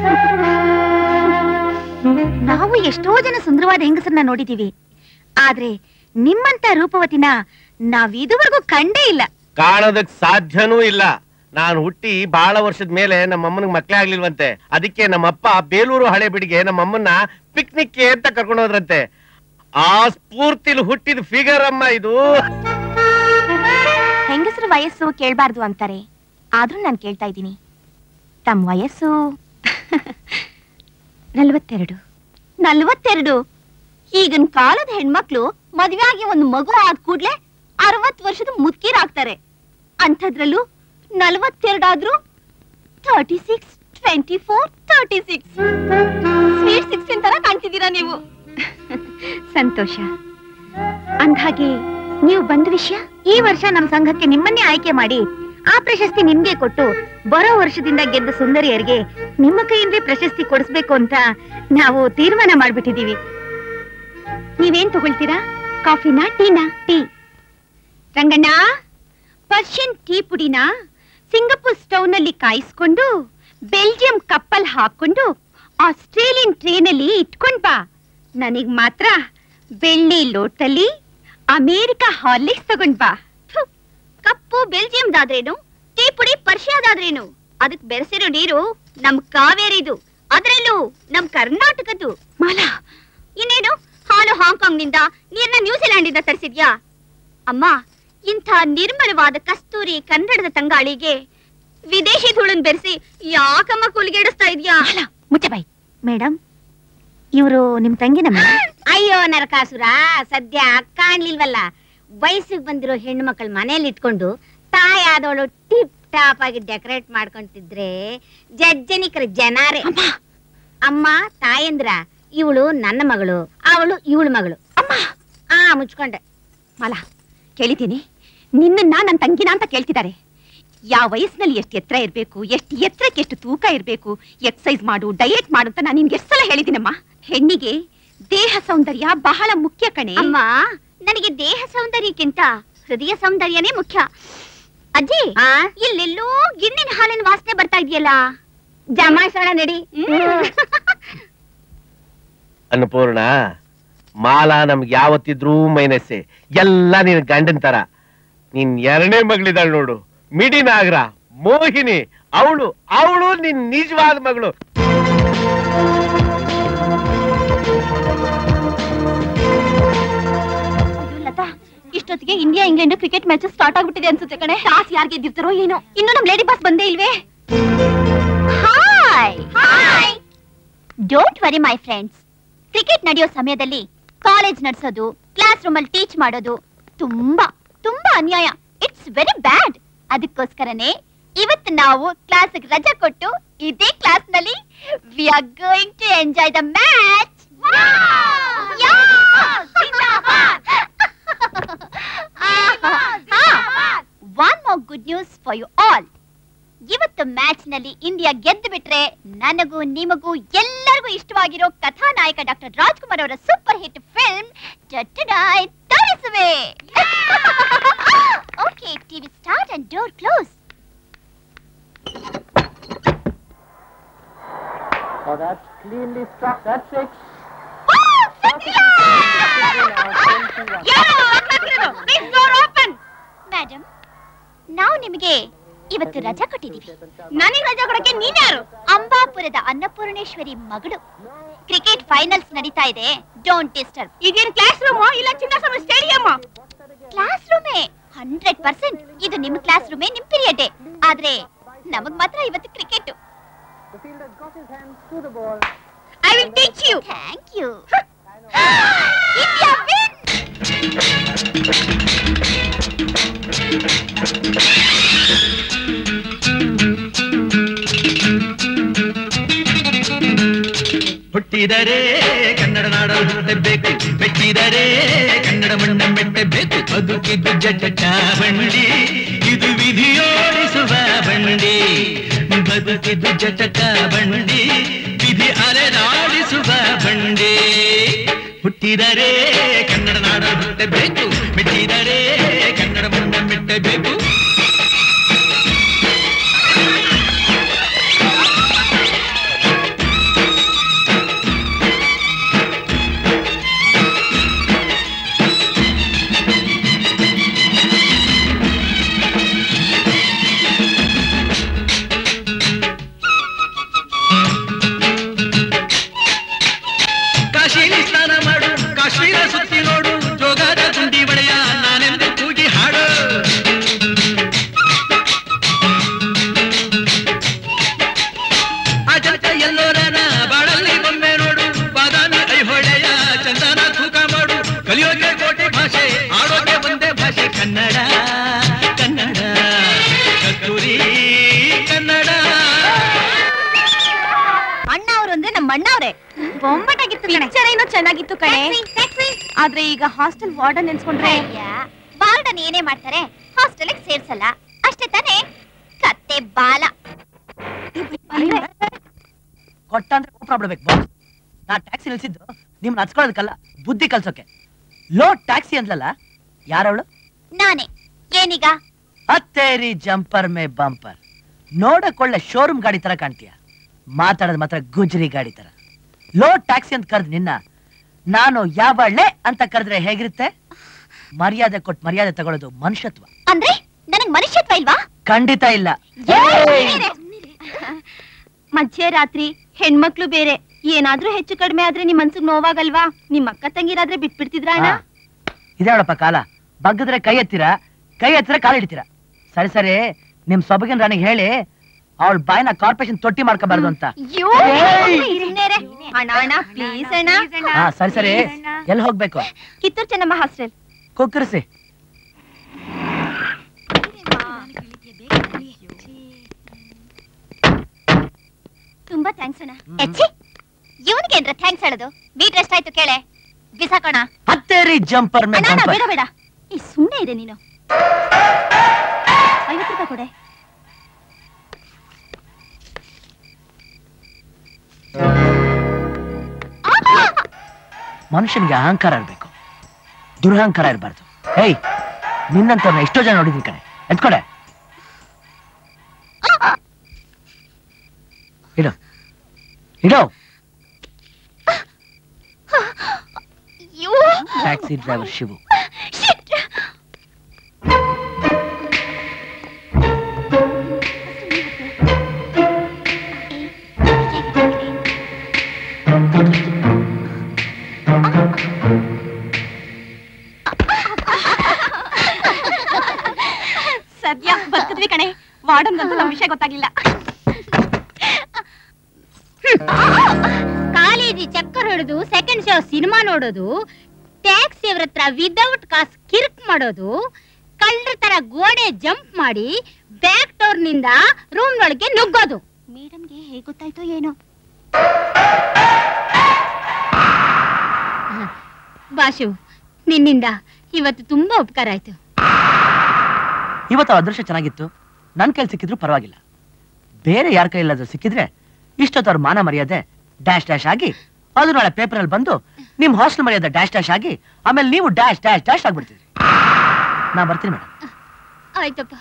ನಾವು ಎಷ್ಟೋ ಜನ ಸುಂದರವಾದ ಹೆಂಗಸರನ್ನ ನೋಡಿದೀವಿ ಆದ್ರೆ ನಿಮ್ಮಂತ ರೂಪವತಿನ ನಾವ್ ಇದುವರೆಗೂ ಕಂಡೇ ಇಲ್ಲ ಕಾಣೋದಕ್ ಸಾಧ್ಯನೂ ಇಲ್ಲ ನಾನು ಹುಟ್ಟಿ ಬಹಳ ವರ್ಷದ ಮೇಲೆ ನಮ್ಮ ಅಮ್ಮನಿಗೆ ಮಕ್ಳೇ ಆಗ್ಲಿಲ್ವಂತೆ ಅದಕ್ಕೆ ನಮ್ಮಪ್ಪ ಬೇಲೂರು ಹಳೆ ಬಿಡಿಗೆ ನಮ್ಮಮ್ಮನ್ನ ಪಿಕ್ನಿಕ್ಗೆ ಅಂತ ಕರ್ಕೊಂಡು ಹೋದ್ರಂತೆ ಆ ಸ್ಫೂರ್ತಿಲಿ ಹುಟ್ಟಿದ ಫಿಗರ್ ಅಮ್ಮ ಇದು ಹೆಂಗಸರ ವಯಸ್ಸು ಕೇಳ್ಬಾರ್ದು ಅಂತಾರೆ ಆದ್ರೂ ನಾನು ಕೇಳ್ತಾ ಇದ್ದೀನಿ ತಮ್ಮ ವಯಸ್ಸು ನಲ್ವತ್ತೆರಡು ನಲ್ವತ್ತೆರಡು ಈಗಿನ ಕಾಲದ ಹೆಣ್ಮಕ್ಳು ಮದ್ವೆ ಆಗಿ ಒಂದು ಮಗು ಆದ ಕೂಡ್ಲೆ ಅರವತ್ ವರ್ಷದ ಮುದ್ಕೀರಾಗ್ತಾರೆ ಅಂಥದ್ರಲ್ಲೂ ನಲ್ವತ್ತೆರಡಾದ್ರೂ thirty six twenty four thirty six sweet sixteen ತರ ಕಾಣ್ತಿದ್ದೀರಾ ನೀವು ಸಂತೋಷ ಅಂದ್ಹಾಗೆ ನೀವು ಬಂದ ವಿಷಯ ಈ ವರ್ಷ ನಮ್ ಸಂಘಕ್ಕೆ ನಿಮ್ಮನ್ನೇ ಆಯ್ಕೆ ಮಾಡಿ ಆ ಪ್ರಶಸ್ತಿ ನಿಮ್ಗೆ ಕೊಟ್ಟು ಬರೋ ವರ್ಷದಿಂದ ಗೆದ್ದ ಸುಂದರಿಯರಿಗೆ ನಿಮ್ಮ ಕೈಯಿಂದಲೇ ಪ್ರಶಸ್ತಿ ಕೊಡಿಸ್ಬೇಕು ಅಂತ ನಾವು ತೀರ್ಮಾನ ಮಾಡ್ಬಿಟ್ಟಿದೀವಿ ನೀವೇನ್ ತಗೊಳ್ತೀರಾ ಕಾಫಿನಾ ಟೀನಾ ಟೀ ರಂಗಣ್ಣ ಪರ್ಷಿಯನ್ ಟೀ ಪುಡಿನ ಸಿಂಗಪೂರ್ ಸ್ಟವ್ ನಲ್ಲಿ ಕಾಯಿಸ್ಕೊಂಡು ಬೆಲ್ಜಿಯಂ ಕಪ್ಪಲ್ ಹಾಕೊಂಡು ಆಸ್ಟ್ರೇಲಿಯನ್ ಟ್ರೇನಲ್ಲಿ ಇಟ್ಕೊಂಡ್ ಬಾ ನನಗ್ ಮಾತ್ರ ಬೆಳ್ಳಿ ಲೋಟಲ್ಲಿ ಅಮೇರಿಕಾ ಹಾರ್ಲಿಕ್ಸ್ ತಗೊಂಡ್ ಬಾ ಥು, ಕಪ್ಪು ಬೆಲ್ಜಿಯಂದಾದ್ರೇನು ಟೀ ಪುಡಿ ಪರ್ಷಿಯಾದಾದ್ರೇನು ಅದಕ್ ಬೆರೆಸಿರೋ ನೀರು ನಮ್ ಕಾವೇರಿದು ಅದ್ರಲ್ಲೂ ನಮ್ ಕರ್ನಾಟಕದ್ದು ಮಾಲಾ ಇನ್ನೇನು ಹಾಲು ಹಾಂಗ್ಕಾಂಗ್ ನಿಂದ ನೀರ್ನ ನ್ಯೂಜಿಲೆಂಡ್ ಇಂದ ತರಿಸಿದ್ಯಾ ಅಮ್ಮ ಇಂಥ ನಿರ್ಮಲವಾದ ಕಸ್ತೂರಿ ಕನ್ನಡದ ತಂಗಾಳಿಗೆ ವಿದೇಶಿ ಧೂಳನ್ ಬೆರೆಸಿ ಯಾಕಮ್ಮ ಕುಲ್ಗೆಡಿಸ್ತಾ ಇದ್ಯಾ ಮುಚ್ಚ ಬಾಯ್ ಮೇಡಮ್ ಇವರು ನಿಮ್ ತಂಗಿನ ಅಯ್ಯೋ ನರಕಾಸುರ ಸದ್ಯ ಕಾಣ್ಲಿಲ್ವಲ್ಲ ವಯಸ್ಸಿಗೆ ಬಂದಿರೋ ಹೆಣ್ಣು ಮಕ್ಕಳ ಮನೇಲಿ ಇಟ್ಕೊಂಡು ತಾಯಾದವಳು ಟಿಪ್ ಟಾಪ್ ಆಗಿ ಡೆಕೋರೇಟ್ ಮಾಡ್ಕೊಂತಿದ್ರೆ ಜಜ್ಜನಿಕರ ಜನಾರೆ ಅಮ್ಮ ತಾಯಂದ್ರ ಇವಳು ನನ್ನ ಮಗಳು ಅವಳು ಇವಳು ಮಗಳು ಅಮ್ಮ ಆ ಮುಚ್ಕೊಂಡೆ ಮಲ ಕೇಳಿದ್ದೀನಿ ನಿನ್ನನ್ನ ನನ್ನ ತಂಗಿನ ಅಂತ ಕೇಳ್ತಿದ್ದಾರೆ ಯಾವ ವಯಸ್ಸಿನಲ್ಲಿ ಎಷ್ಟು ಎತ್ತರ ಇರಬೇಕು ಎಷ್ಟು ಎತ್ತರಕ್ಕೆ ಎಷ್ಟು ತೂಕ ಇರಬೇಕು ಎಕ್ಸಸೈಸ್ ಮಾಡು ಡಯಟ್ ಮಾಡು ಅಂತ ನಾನು ನಿನ್ಗೆ ಎಷ್ಟು ಸಲ ಹೇಳಿದ್ದೀನಮ್ಮ ಹೆಣ್ಣಿಗೆ ದೇಹ ಸೌಂದರ್ಯ ಬಹಳ ಮುಖ್ಯ ಕಣೆ ಅಮ್ಮ ನನಗೆ ದೇಹ ಸೌಂದರ್ಯಕ್ಕಿಂತ ಹೃದಯ ಸೌಂದರ್ಯನೇ ಮುಖ್ಯ ಅಜ್ಜಿ ಇಲ್ಲೆಲ್ಲೋ ಗಿಣ್ಣಿನ ಹಾಲಿನ ವಾಸನೆ ಬರ್ತಾ ಇದೆಯಲ್ಲ ಜಮಾಯಿಸೋಣ ನಡಿ ಅನ್ನಪೂರ್ಣ ಮಾಲಾ ನಮ್ಗೆ ಯಾವತ್ತಿದ್ರೂ ಮೈನಸ್ಸೆ ಎಲ್ಲ ನಿನ್ ಗಂಡನ್ ತರ ನಿನ್ ಎರಡನೇ ಮಗಳಿದಾಳ್ ನೋಡು ಮಿಡಿ ನಾಗರ ಮೋಹಿನಿ ಅವಳು ಅವಳು ನಿನ್ ನಿಜವಾದ ಮಗಳು ಅಯ್ಯೋ ಲತಾ ಇಷ್ಟೊತ್ತಿಗೆ India England cricket match start ಆಗ್ಬಿಟ್ಟಿದೆ ಅನ್ಸುತ್ತೆ ಕಣೆ ಟಾಸ್ ಯಾರು ಗೆದ್ದಿರ್ತಾರೋ ಏನೋ ಇನ್ನು ನಮ್ ಲೇಡಿ ಬಾಸ್ ಬಂದೇ ಇಲ್ವೇ hi hi don't worry my friends cricket ನಡೆಯೋ ಸಮಯದಲ್ಲಿ ಕಾಲೇಜ್ ನಡೆಸೋದು ಕ್ಲಾಸ್ ರೂಮ್ ಅಲ್ಲಿ ಟೀಚ್ ಮಾಡೋದು ತುಂಬಾ ತುಂಬಾ ಅನ್ಯಾಯ ಇಟ್ಸ್ ವೆರಿ ಬ್ಯಾಡ್ ಅದಕ್ಕೋಸ್ಕರನೇ ಇವತ್ತು ನಾವು ಕ್ಲಾಸ್ ರಜಾ ಕೊಟ್ಟು ಇದೇ ಕ್ಲಾಸ್ ನಲ್ಲಿ we are going to enjoy the match one more good news for you all ಇವತ್ತು ಮ್ಯಾಚ್ ನಲ್ಲಿ ಇಂಡಿಯಾ ಗೆದ್ದು ಬಿಟ್ರೆ ನನಗೂ ನಿಮಗೂ ಎಲ್ಲರಿಗೂ ಇಷ್ಟವಾಗಿರೋ ಕಥಾನಾಯಕ ಡಾಕ್ಟರ್ ರಾಜ್ಕುಮಾರ್ ಅವರ ಸೂಪರ್ ಹಿಟ್ ಫಿಲ್ಮ್ ತೋರಿಸುವೆ okay TV start and door close madam ನಾವು ನಿಮಗೆ ಇವತ್ತು ರಜಾ ಕೊಟ್ಟಿದ್ದೀವಿ ನನಗೆ ರಜಾ ಕೊಡಕ್ಕೆ ನೀನ್ಯಾರು ಅಂಬಾಪುರದ ಅನ್ನಪೂರ್ಣೇಶ್ವರಿ ಮಗಳು ಕ್ರಿಕೆಟ್ ಫೈನಲ್ಸ್ ನಡೀತಾ ಇದೆ ಡೋಂಟ್ ಡಿಸ್ಟರ್ಬ್ ಇದೇನು ಕ್ಲಾಸ್ ರೂಮೋ ಇಲ್ಲ ಚಿನ್ನಸ್ವಾಮಿ ಸ್ಟೇಡಿಯಂ ಕ್ಲಾಸ್ ರೂಮೇ ಹಂಡ್ರೆಡ್ ಪರ್ಸೆಂಟ್ ಇದು ನಿಮ್ ಕ್ಲಾಸ್ ರೂಮೇ ನಿಮ್ ಪೀರಿಯಡ್ ಆದ್ರೆ ನಮಗ್ ಮಾತ್ರ ಇವತ್ತು cricket I will teach you thank you India win ಹುಟ್ಟಿದರೆ ಕನ್ನಡ ನಾಡಲು ಹುಟ್ಟಬೇಕು ಮೆಟ್ಟಿದರೆ ಕನ್ನಡ ಮಣ್ಣ ಮೆಟ್ಟಬೇಕು ಬದುಕಿದ್ದು ಜಟ ಬಂಡಿ ಇದು ವಿಧಿಯೋಡಿಸುವ ಬಂಡಿ ಬದುಕಿದ್ದು ಜಟಕ ಬಂಡಿ ವಿಧಿ ಅಲೆದಾಡಿಸುವ ಬಂಡಿ ಹುಟ್ಟಿದರೆ ಕನ್ನಡ ನಾಡಲು ಹುಟ್ಟಬೇಕು ಮೆಟ್ಟಿದರೆ ಕನ್ನಡ ಮಣ್ಣ ಮೆಟ್ಟಬೇಕು ಕಾಶಿಲಿ ಸ್ನಾನ ಮಾಡು ಕಾಶ್ಮೀರ ಸುತ್ತಿ ನೋಡು ಜೋಗಾದ ತುಂಡಿ ಬಳೆಯ ನಾನೆಂದು ಕೂಗಿ ಹಾಡು ಅಜಂತ ಎಲ್ಲೋರನ ಬಾಳಲ್ಲಿ ಬೊಮ್ಮೆ ನೋಡು ಬಾದಾಮಿ ಐಹೊಳೆಯ ಚಂದನ ತೂಕ ಮಾಡು ಕಲಿಯೋಕೆ ಕೋಟಿ ಭಾಷೆ ಆಡೋಕೆ ಒಂದೇ ಭಾಷೆ ಕನ್ನಡ ಕನ್ನಡ ಕಸ್ತೂರಿ ಕನ್ನಡ ಅಣ್ಣ ಅವರು ಅಂದ್ರೆ ನಮ್ಮ ಅಣ್ಣ ಅವರೇ ಬೊಂಬಟಾಗಿತ್ತು ಪಿಕ್ಚರ್ ಏನೋ ಚೆನ್ನಾಗಿತ್ತು ಕಣೆ ಆದ್ರೆ ಈಗ ಹಾಸ್ಟೆಲ್ ವಾರ್ಡನ್ ನೆನ್ಸ್ಕೊಂಡ್ರೆ ವಾರ್ಡನ್ ಏನೇ ಮಾಡ್ತಾರೆ ಹಾಸ್ಟೆಲ್ ಸೇರ್ಸಲ್ಲ ಅಷ್ಟೇ ತಾನೇ ಕತ್ತೆ ಬಾಲ ಕೊಟ್ಟ ಅಂದ್ರೆ ಪ್ರಾಬ್ಲಮ್ ಬೇಕು ಬಾಸ್ ನಾ ಟ್ಯಾಕ್ಸಿ ನಿಲ್ಸಿದ್ದು ನಿಮ್ನ ಹಚ್ಕೊಳ್ಳೋದಕ್ಕಲ್ಲ ಬುದ್ಧಿ ಕಲ್ಸೋಕೆ ಲೋ ಟ್ಯಾಕ್ಸಿ ಅಂದ್ಲಲ್ಲ ಯಾರವಳು ನಾನೇ ಏನೀಗ ಹತ್ತೇರಿ ಜಂಪರ್ ಮೇ ಬಂಪರ್ ನೋಡಕ್ ಒಳ್ಳೆ ಶೋರೂಮ್ ಗಾಡಿ ತರ ಕಾಣ್ತೀಯ ಮಾತಾಡೋದ್ ಮಾತ್ರ ಗುಜ್ರಿ ಗಾಡಿ ತರ ಲೋ ಟ್ಯಾಕ್ಸಿ ಅಂತ ಕರೆದ್ ನಿನ್ನ ನಾನು ಯಾವಳೆ ಅಂತ ಕರೆದ್ರೆ ಹೇಗಿರುತ್ತೆ ಮರ್ಯಾದೆ ಕೊಟ್ಟು ಮರ್ಯಾದೆ ತಗೊಳ್ಳೋದು ಮನುಷ್ಯತ್ವ ಅಂದ್ರೆ ನನಗ್ ಮನುಷ್ಯತ್ವ ಇಲ್ವಾ ಖಂಡಿತ ಇಲ್ಲ ಮಧ್ಯರಾತ್ರಿ ಹೆಣ್ಮಕ್ಳು ಬೇರೆ ಏನಾದ್ರೂ ಹೆಚ್ಚು ಕಡಿಮೆ ಆದ್ರೆ ನಿಮ್ ಮನ್ಸಿಗೆ ನೋವಾಗಲ್ವಾ ನಿಮ್ ಅಕ್ಕ ತಂಗಿರಾದ್ರೆ ಬಿಟ್ಬಿಡ್ತಿದ್ರ ಅಣ್ಣ ಹಾ. ಇದೇಳಪ್ಪ ಕಾಲ ಬಗ್ಗದ್ರೆ ಕೈ ಎತ್ತೀರಾ ಕೈ ಎತ್ತಿರ ಕಾಲ್ ಹಿಡಿತೀರಾ ಸರಿ ಸರಿ ನಿಮ್ ಸೊಬಗಿನ ರಾಣಿಗೆ ಹೇಳಿ ಅವಳ ಬಾಯಿನ ಕಾರ್ಪೊರೇಷನ್ ತೊಟ್ಟಿ ಮಾಡ್ಕೋಬಾರ್ದು ಅಂತ ಅಯ್ಯೋ, ಸುಮ್ನೆ ಇರೆ. ಅಣ್ಣ ಅಣ್ಣ ಪ್ಲೀಸ್ ಅಣ್ಣ ಹಾ ಸರಿ ಸರಿ ಎಲ್ಲಿ ಹೋಗ್ಬೇಕು ಕಿತ್ತೂರ್ ಚೆನ್ನಮ್ಮ ಹಾಸ್ಟೆಲ್ ಕುಕ್ಕರಿಸಿ ತುಂಬಾ ಥ್ಯಾಂಕ್ಸ್ ಅಣ್ಣ ಎಚ್ಚಿ ಇವನಿಗೆ ಏನ್ರ ಥ್ಯಾಂಕ್ಸ್ ಹೇಳೋದು ಮೀಟರ್ ಎಷ್ಟಾಯ್ತು ಕೇಳೆ ಬಿಸಾಕೋಣ ಹತ್ತೇರಿ ಜಂಪರ್ ಮೇ ಅಣ್ಣ ಅಣ್ಣ, ಬಂಪರ್ ಬೇಡ ಬೇಡ ಈ ಸುಮ್ನೆ ಇದೆ ನೀನು ಐವತ್ತು ರೂಪಾಯಿ ಕೊಡೆ ಮನುಷ್ಯನಿಗೆ ಅಹಂಕಾರ ಇರ್ಬೇಕು ದುರಹಂಕಾರ ಇರಬಾರ್ದು ಹೇಯ್ ನಿನ್ನಂತವ್ರನ್ನ ಎಷ್ಟೋ ಜನ ನೋಡಿದ್ದೀನಿ ಕಣೆ ಎತ್ಕೊಡೆ ಇಡು ಇಡು ಅಯ್ಯೋ ಟ್ಯಾಕ್ಸಿ ಡ್ರೈವರ್ ಶಿವು Shit! ಸದ್ಯ ಬದುಕಿದ್ವಿ ಕಣೆ ವಾರ್ಡನ್ಗಂತೂ ನಮ್ ವಿಷಯ ಗೊತ್ತಾಗ್ಲಿಲ್ಲ ಕಾಲೇಜಿ ಚಕ್ಕರ್ ಹೊಡೆದು ಸೆಕೆಂಡ್ ಶೋ ಸಿನಿಮಾ ನೋಡೋದು ಟ್ಯಾಕ್ಸಿ ಅವ್ರ ಹತ್ರ ವಿದೌಟ್ ಕಾಸ್ ಕಿರ್ಕ್ ಮಾಡೋದು ಕಳ್ಳರ ತರ ಗೋಡೆ ಜಂಪ್ ಮಾಡಿ ಬ್ಯಾಕ್ ಡೋರ್ ನಿಂದ ರೂಮ್ ನೊಳಗೆ ನುಗ್ಗೋದು ಮೇಡಮ್ಗೆ ಹೇಗೆ ಗೊತ್ತಾಯ್ತೋ ಏನೋ ಬಾಶು ನಿನ್ನಿಂದ ಇವತ್ತು ತುಂಬಾ ಉಪಕಾರ ಆಯ್ತು ಇವತ್ತು ಆ ಅದೃಶ್ಯ ಚೆನ್ನಾಗಿತ್ತು ನನ್ನ ಕೈಲಿ ಸಿಕ್ಕಿದ್ರು ಪರವಾಗಿಲ್ಲ ಬೇರೆ ಯಾರ ಕೈಲಾದ್ರೂ ಸಿಕ್ಕಿದ್ರೆ ಇಷ್ಟೊತ್ತು ಅವ್ರ ಮಾನ ಮರ್ಯಾದೆ ಡ್ಯಾಶ್ ಡ್ಯಾಶ್ ಆಗಿ ಅದು ನಾಳೆ ಪೇಪರಲ್ಲಿ ಬಂದು ನಿಮ್ ಹಾಸ್ಟೆಲ್ ಮರ್ಯಾದೆ ಡ್ಯಾಶ್ ಡ್ಯಾಶ್ ಆಗಿ ಆಮೇಲೆ ನೀವು ಡ್ಯಾಶ್ ಡ್ಯಾಶ್ ಡ್ಯಾಶ್ ಆಗ್ಬಿಡ್ತೀರಿ ನಾ ಬರ್ತೀನಿ ಮೇಡಮ್ ಆಯ್ತಪ್ಪ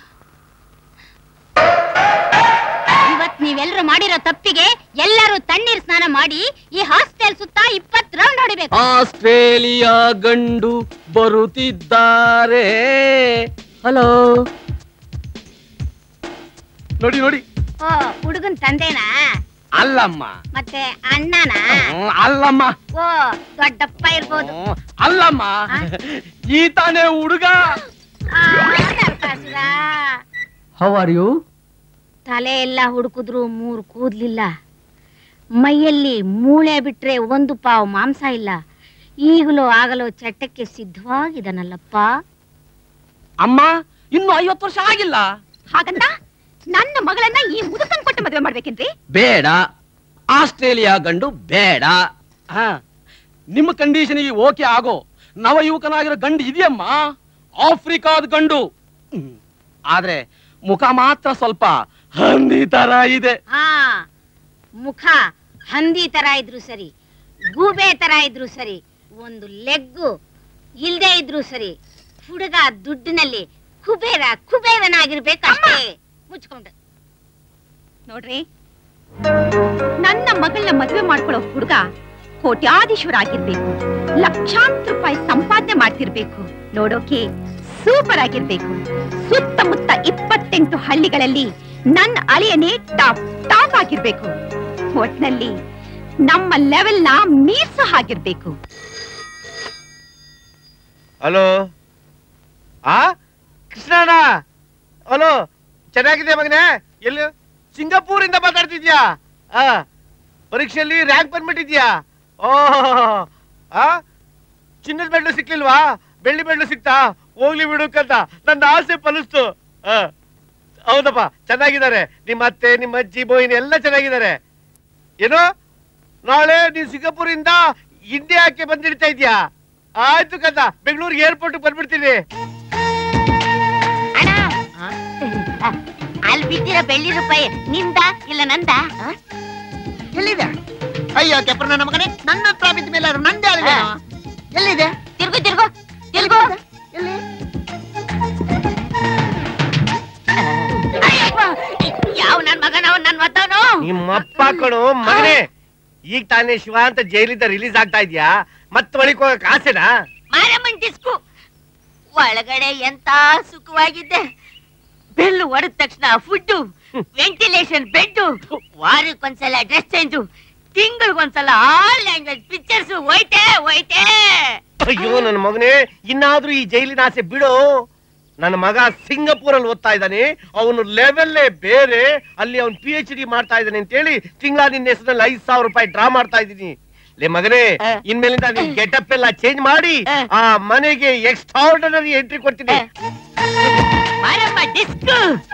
ಇವತ್ ನೀವೆಲ್ಲರೂ ಮಾಡಿರೋ ತಪ್ಪಿಗೆ ಎಲ್ಲರೂ ತಣ್ಣೀರ್ ಸ್ನಾನ ಮಾಡಿ ಈ ಹಾಸ್ಟೆಲ್ ಸುತ್ತ ಇಪ್ಪತ್ ರೌಂಡ್ ಹೊಡಿಬೇಕು ಆಸ್ಟ್ರೇಲಿಯಾ ಗಂಡು ಬರುತ್ತಿದ್ದಾರೆ ಹಲೋ ನೋಡಿ ನೋಡಿ ಓ ಹುಡುಗನ್ ತಂದೆನಾ ಅಲ್ಲಮ್ಮ ಮತ್ತೆ ಅಣ್ಣನ ಹ್ಮ್, ಅಲ್ಲಮ್ಮ ಓ ದೊಡ್ಡಪ್ಪ ಇರ್ಬೋದು ಹ್ಮ್, ಅಲ್ಲಮ್ಮ ಈ ತಾನೇ ಹುಡುಗ ಆ, ನರಕಾಸುರ. ಹೌ ಆರ್ ಯು ತಲೆ ಎಲ್ಲ ಹುಡುಕಿದ್ರು ಮೂರು ಕೂದ್ಲಿಲ್ಲ ಮೈಯಲ್ಲಿ ಮೂಳೆ ಬಿಟ್ರೆ ಒಂದು ಪಾವು ಮಾಂಸ ಇಲ್ಲ ಈಗಲೂ ಆಗಲೂ ಚಟ್ಟಕ್ಕೆ ಸಿದ್ಧವಾಗಿದನಲ್ಲಪ್ಪ ಅಮ್ಮ ಇನ್ನು ಐವತ್ತು ವರ್ಷ ಆಗಿಲ್ಲ ಹಾಗಂತ ನನ್ನ ಮಗಳನ್ನ ಈ ಮುದುಕನ್ ಕೊಟ್ಟು ಮದುವೆ ಮಾಡ್ಬೇಕೇನ್ರಿ ಬೇಡ ಆಸ್ಟ್ರೇಲಿಯಾ ಗಂಡು ಬೇಡ ಹಾ ನಿಮ್ಮ ಕಂಡೀಷನ್ಗೆ ಓಕೆ ಆಗೋ ನವ ಯುವಕನಾಗಿರೋ ಗಂಡು ಇದೆಯಮ್ಮ ಆಫ್ರಿಕಾದ ಗಂಡು ಹ್ಮ್. ಆದ್ರೆ ಮುಖ ಮಾತ್ರ ಸ್ವಲ್ಪ ಹಂದಿ ತರ ಇದೆ ಹಾ ಮುಖ ಹಂದಿ ತರ ಇದ್ರು ಸರಿ ಗೂಬೆ ತರ ಇದ್ರು ಸರಿ ಒಂದು ಲೆಗ್ಗು ಇಲ್ದೇ ಇದ್ರು ಸರಿ ಹುಡುಗ ದುಡ್ಡಿನಲ್ಲಿ ಕುಬೇರ ಕುಬೇರನಾಗಿರ್ಬೇಕಷ್ಟೇ ಮುಚ್ಕೊಂಡು ನೋಡ್ರಿ ನನ್ನ ಮಗಳನ್ನ ಮದುವೆ ಮಾಡ್ಕೊಳ್ಳೋ ಹುಡುಗ ಕೋಟ್ಯಾಧೀಶ್ವರ ಆಗಿರ್ಬೇಕು ಲಕ್ಷಾಂತರ ರೂಪಾಯಿ ಸಂಪಾದನೆ ಮಾಡ್ತಿರ್ಬೇಕು ನೋಡೋಕೆ ಸೂಪರ್ ಆಗಿರ್ಬೇಕು ಸುತ್ತಮುತ್ತ ಇಪ್ಪತ್ತೆಂಟು ಹಳ್ಳಿಗಳಲ್ಲಿ ನನ್ನ ಅಳಿಯನೇ ಟಾಪ್ ಟಾಪ್ ಆಗಿರ್ಬೇಕು ಒಟ್ನಲ್ಲಿ ನಮ್ಮ ಲೆವೆಲ್ ನ ಮೀರ್ಸೋ ಹಾಗಿರ್ಬೇಕು ಹಲೋ ಆ ಕೃಷ್ಣಣ್ಣ ಹಲೋ ಚೆನ್ನಾಗಿದೆ ಮಗನೇ ಎಲ್ಲಿ ಸಿಂಗಾಪುರ್ ಇಂದ ಮಾತಾಡ್ತಿದ್ಯಾ ಆ ಪರೀಕ್ಷೆಯಲ್ಲಿ ರ್ಯಾಂಕ್ ಬಂದ್ಬಿಟ್ಟಿದ್ಯಾ ಓ ಆ ಚಿನ್ನದ ಮೆಡ್ಲು ಸಿಕ್ಲಿಲ್ವಾ ಬೆಳ್ಳಿ ಮೆಡ್ಲು ಸಿಕ್ತಾ ಹೋಗ್ಲಿ ಬಿಡುಕಂತ ನನ್ನ ಆಸೆ ಫಲಿಸ್ತು ಆ ಹೌದಪ್ಪ ಚೆನ್ನಾಗಿದ್ದಾರೆ ನಿಮ್ಮ ಅತ್ತೆ ನಿಮ್ಮ ಅಜ್ಜಿ ಬೋಯಿನ ಎಲ್ಲ ಚೆನ್ನಾಗಿದ್ದಾರೆ ಏನು ನಾಳೆ ನೀನ್ ಸಿಂಗಾಪುರಿಂದ ಇಂಡಿಯಾಕ್ಕೆ ಬಂದಿಡ್ತಾ ಇದ್ಯಾ ಆಯ್ತು ಕಂದ ಬೆಂಗಳೂರಿಗೆ ಏರ್ಪೋರ್ಟ್ ಬಂದ್ಬಿಡ್ತೀನಿ ಅಲ್ಲಿ ಬಿದ್ದಿರೋ ಬೆಳ್ಳಿ ರೂಪಾಯಿ ನಿಂದ ಇಲ್ಲ ನಂದ ಎಲ್ಲಿದೆ ಅಯ್ಯೋ ಕೆಪ್ರ ನನ್ನ ಮಗನೇ ನನ್ನ ಹತ್ರ ಬಿದ್ದ ಮೇಲೆ ಅದು ನಂದೇ ಅಲ್ವೇ ಎಲ್ಲಿದೆ ತಿರ್ಗು ತಿರ್ಗು ತಿರ್ಗು ಎಲ್ಲಿ ಅಯ್ಯಪ್ಪ, ಯಾವ ನನ್ ಮಗನವ ನನ್ ಮತ್ತವನು ನಿಮ್ಮಪ್ಪ ಕಣು ಮಗನೇ ಈಗ ತಾನೇ ಶಿವ ಅಂತ ಜೈಲಿಂದ ರಿಲೀಸ್ ಆಗ್ತಾ ಇದ್ಯಾ ಮತ್ ಒಳಕ್ ಹೋಗಕ್ ಆಸೆನಾ ಮಾರಮ್ಮನ್ ಡಿಸ್ಕು ಒಳಗಡೆ ಎಂತ ಸುಖವಾಗಿದ್ದೆ ಬೆಲ್ಲು ಹೊಡೆದ ತಕ್ಷಣ ಫುಡ್ ವೆಂಟಿಲೇಷನ್ ಬೆಡ್ ವಾರಕ್ಕೊಂದ್ಸಲ ಡ್ರೆಸ್ ಚೇಂಜು ತಿಂಗಳಿಗೊಂದ್ಸಲ ಆಲ್ ಲ್ಯಾಂಗ್ವೇಜ್ ಪಿಕ್ಚರ್ಸ್ ಹೋಯ್ತೆ ಹೋಯ್ತೆ ಅಯ್ಯೋ ನನ್ನ ಮಗನೇ ಇನ್ನಾದ್ರೂ ಈ ಜೈಲಿನ ಆಸೆ ಬಿಡು ನನ್ನ ಮಗ ಸಿಂಗಪೂರಲ್ಲಿ ಓದ್ತಾ ಇದ್ದಾನೆ ಅವನು ಲೆವೆಲ್ಲೇ ಬೇರೆ ಅಲ್ಲಿ ಅವ್ನು ಪಿ ಎಚ್ ಡಿ ಮಾಡ್ತಾ ಇದ್ದಾನೆ ಅಂತೇಳಿ ತಿಂಗಳ ನಿನ್ನ ಹೆಸರಲ್ಲಿ ಐದ್ ಸಾವಿರ ರೂಪಾಯಿ ಡ್ರಾ ಮಾಡ್ತಾ ಇದ್ದೀನಿ ಲೇ ಮಗನೇ ಇನ್ಮೇಲಿಂದ ನಿನ್ ಗೆಟಪ್ ಎಲ್ಲ ಚೇಂಜ್ ಮಾಡಿ ಆ ಮನೆಗೆ ಎಕ್ಸ್ಟ್ರಾರ್ಡನರಿ ಎಂಟ್ರಿ ಕೊಡ್ತೀನಿ ಮಾರಮ್ಮ ಡಿಸ್ಕ್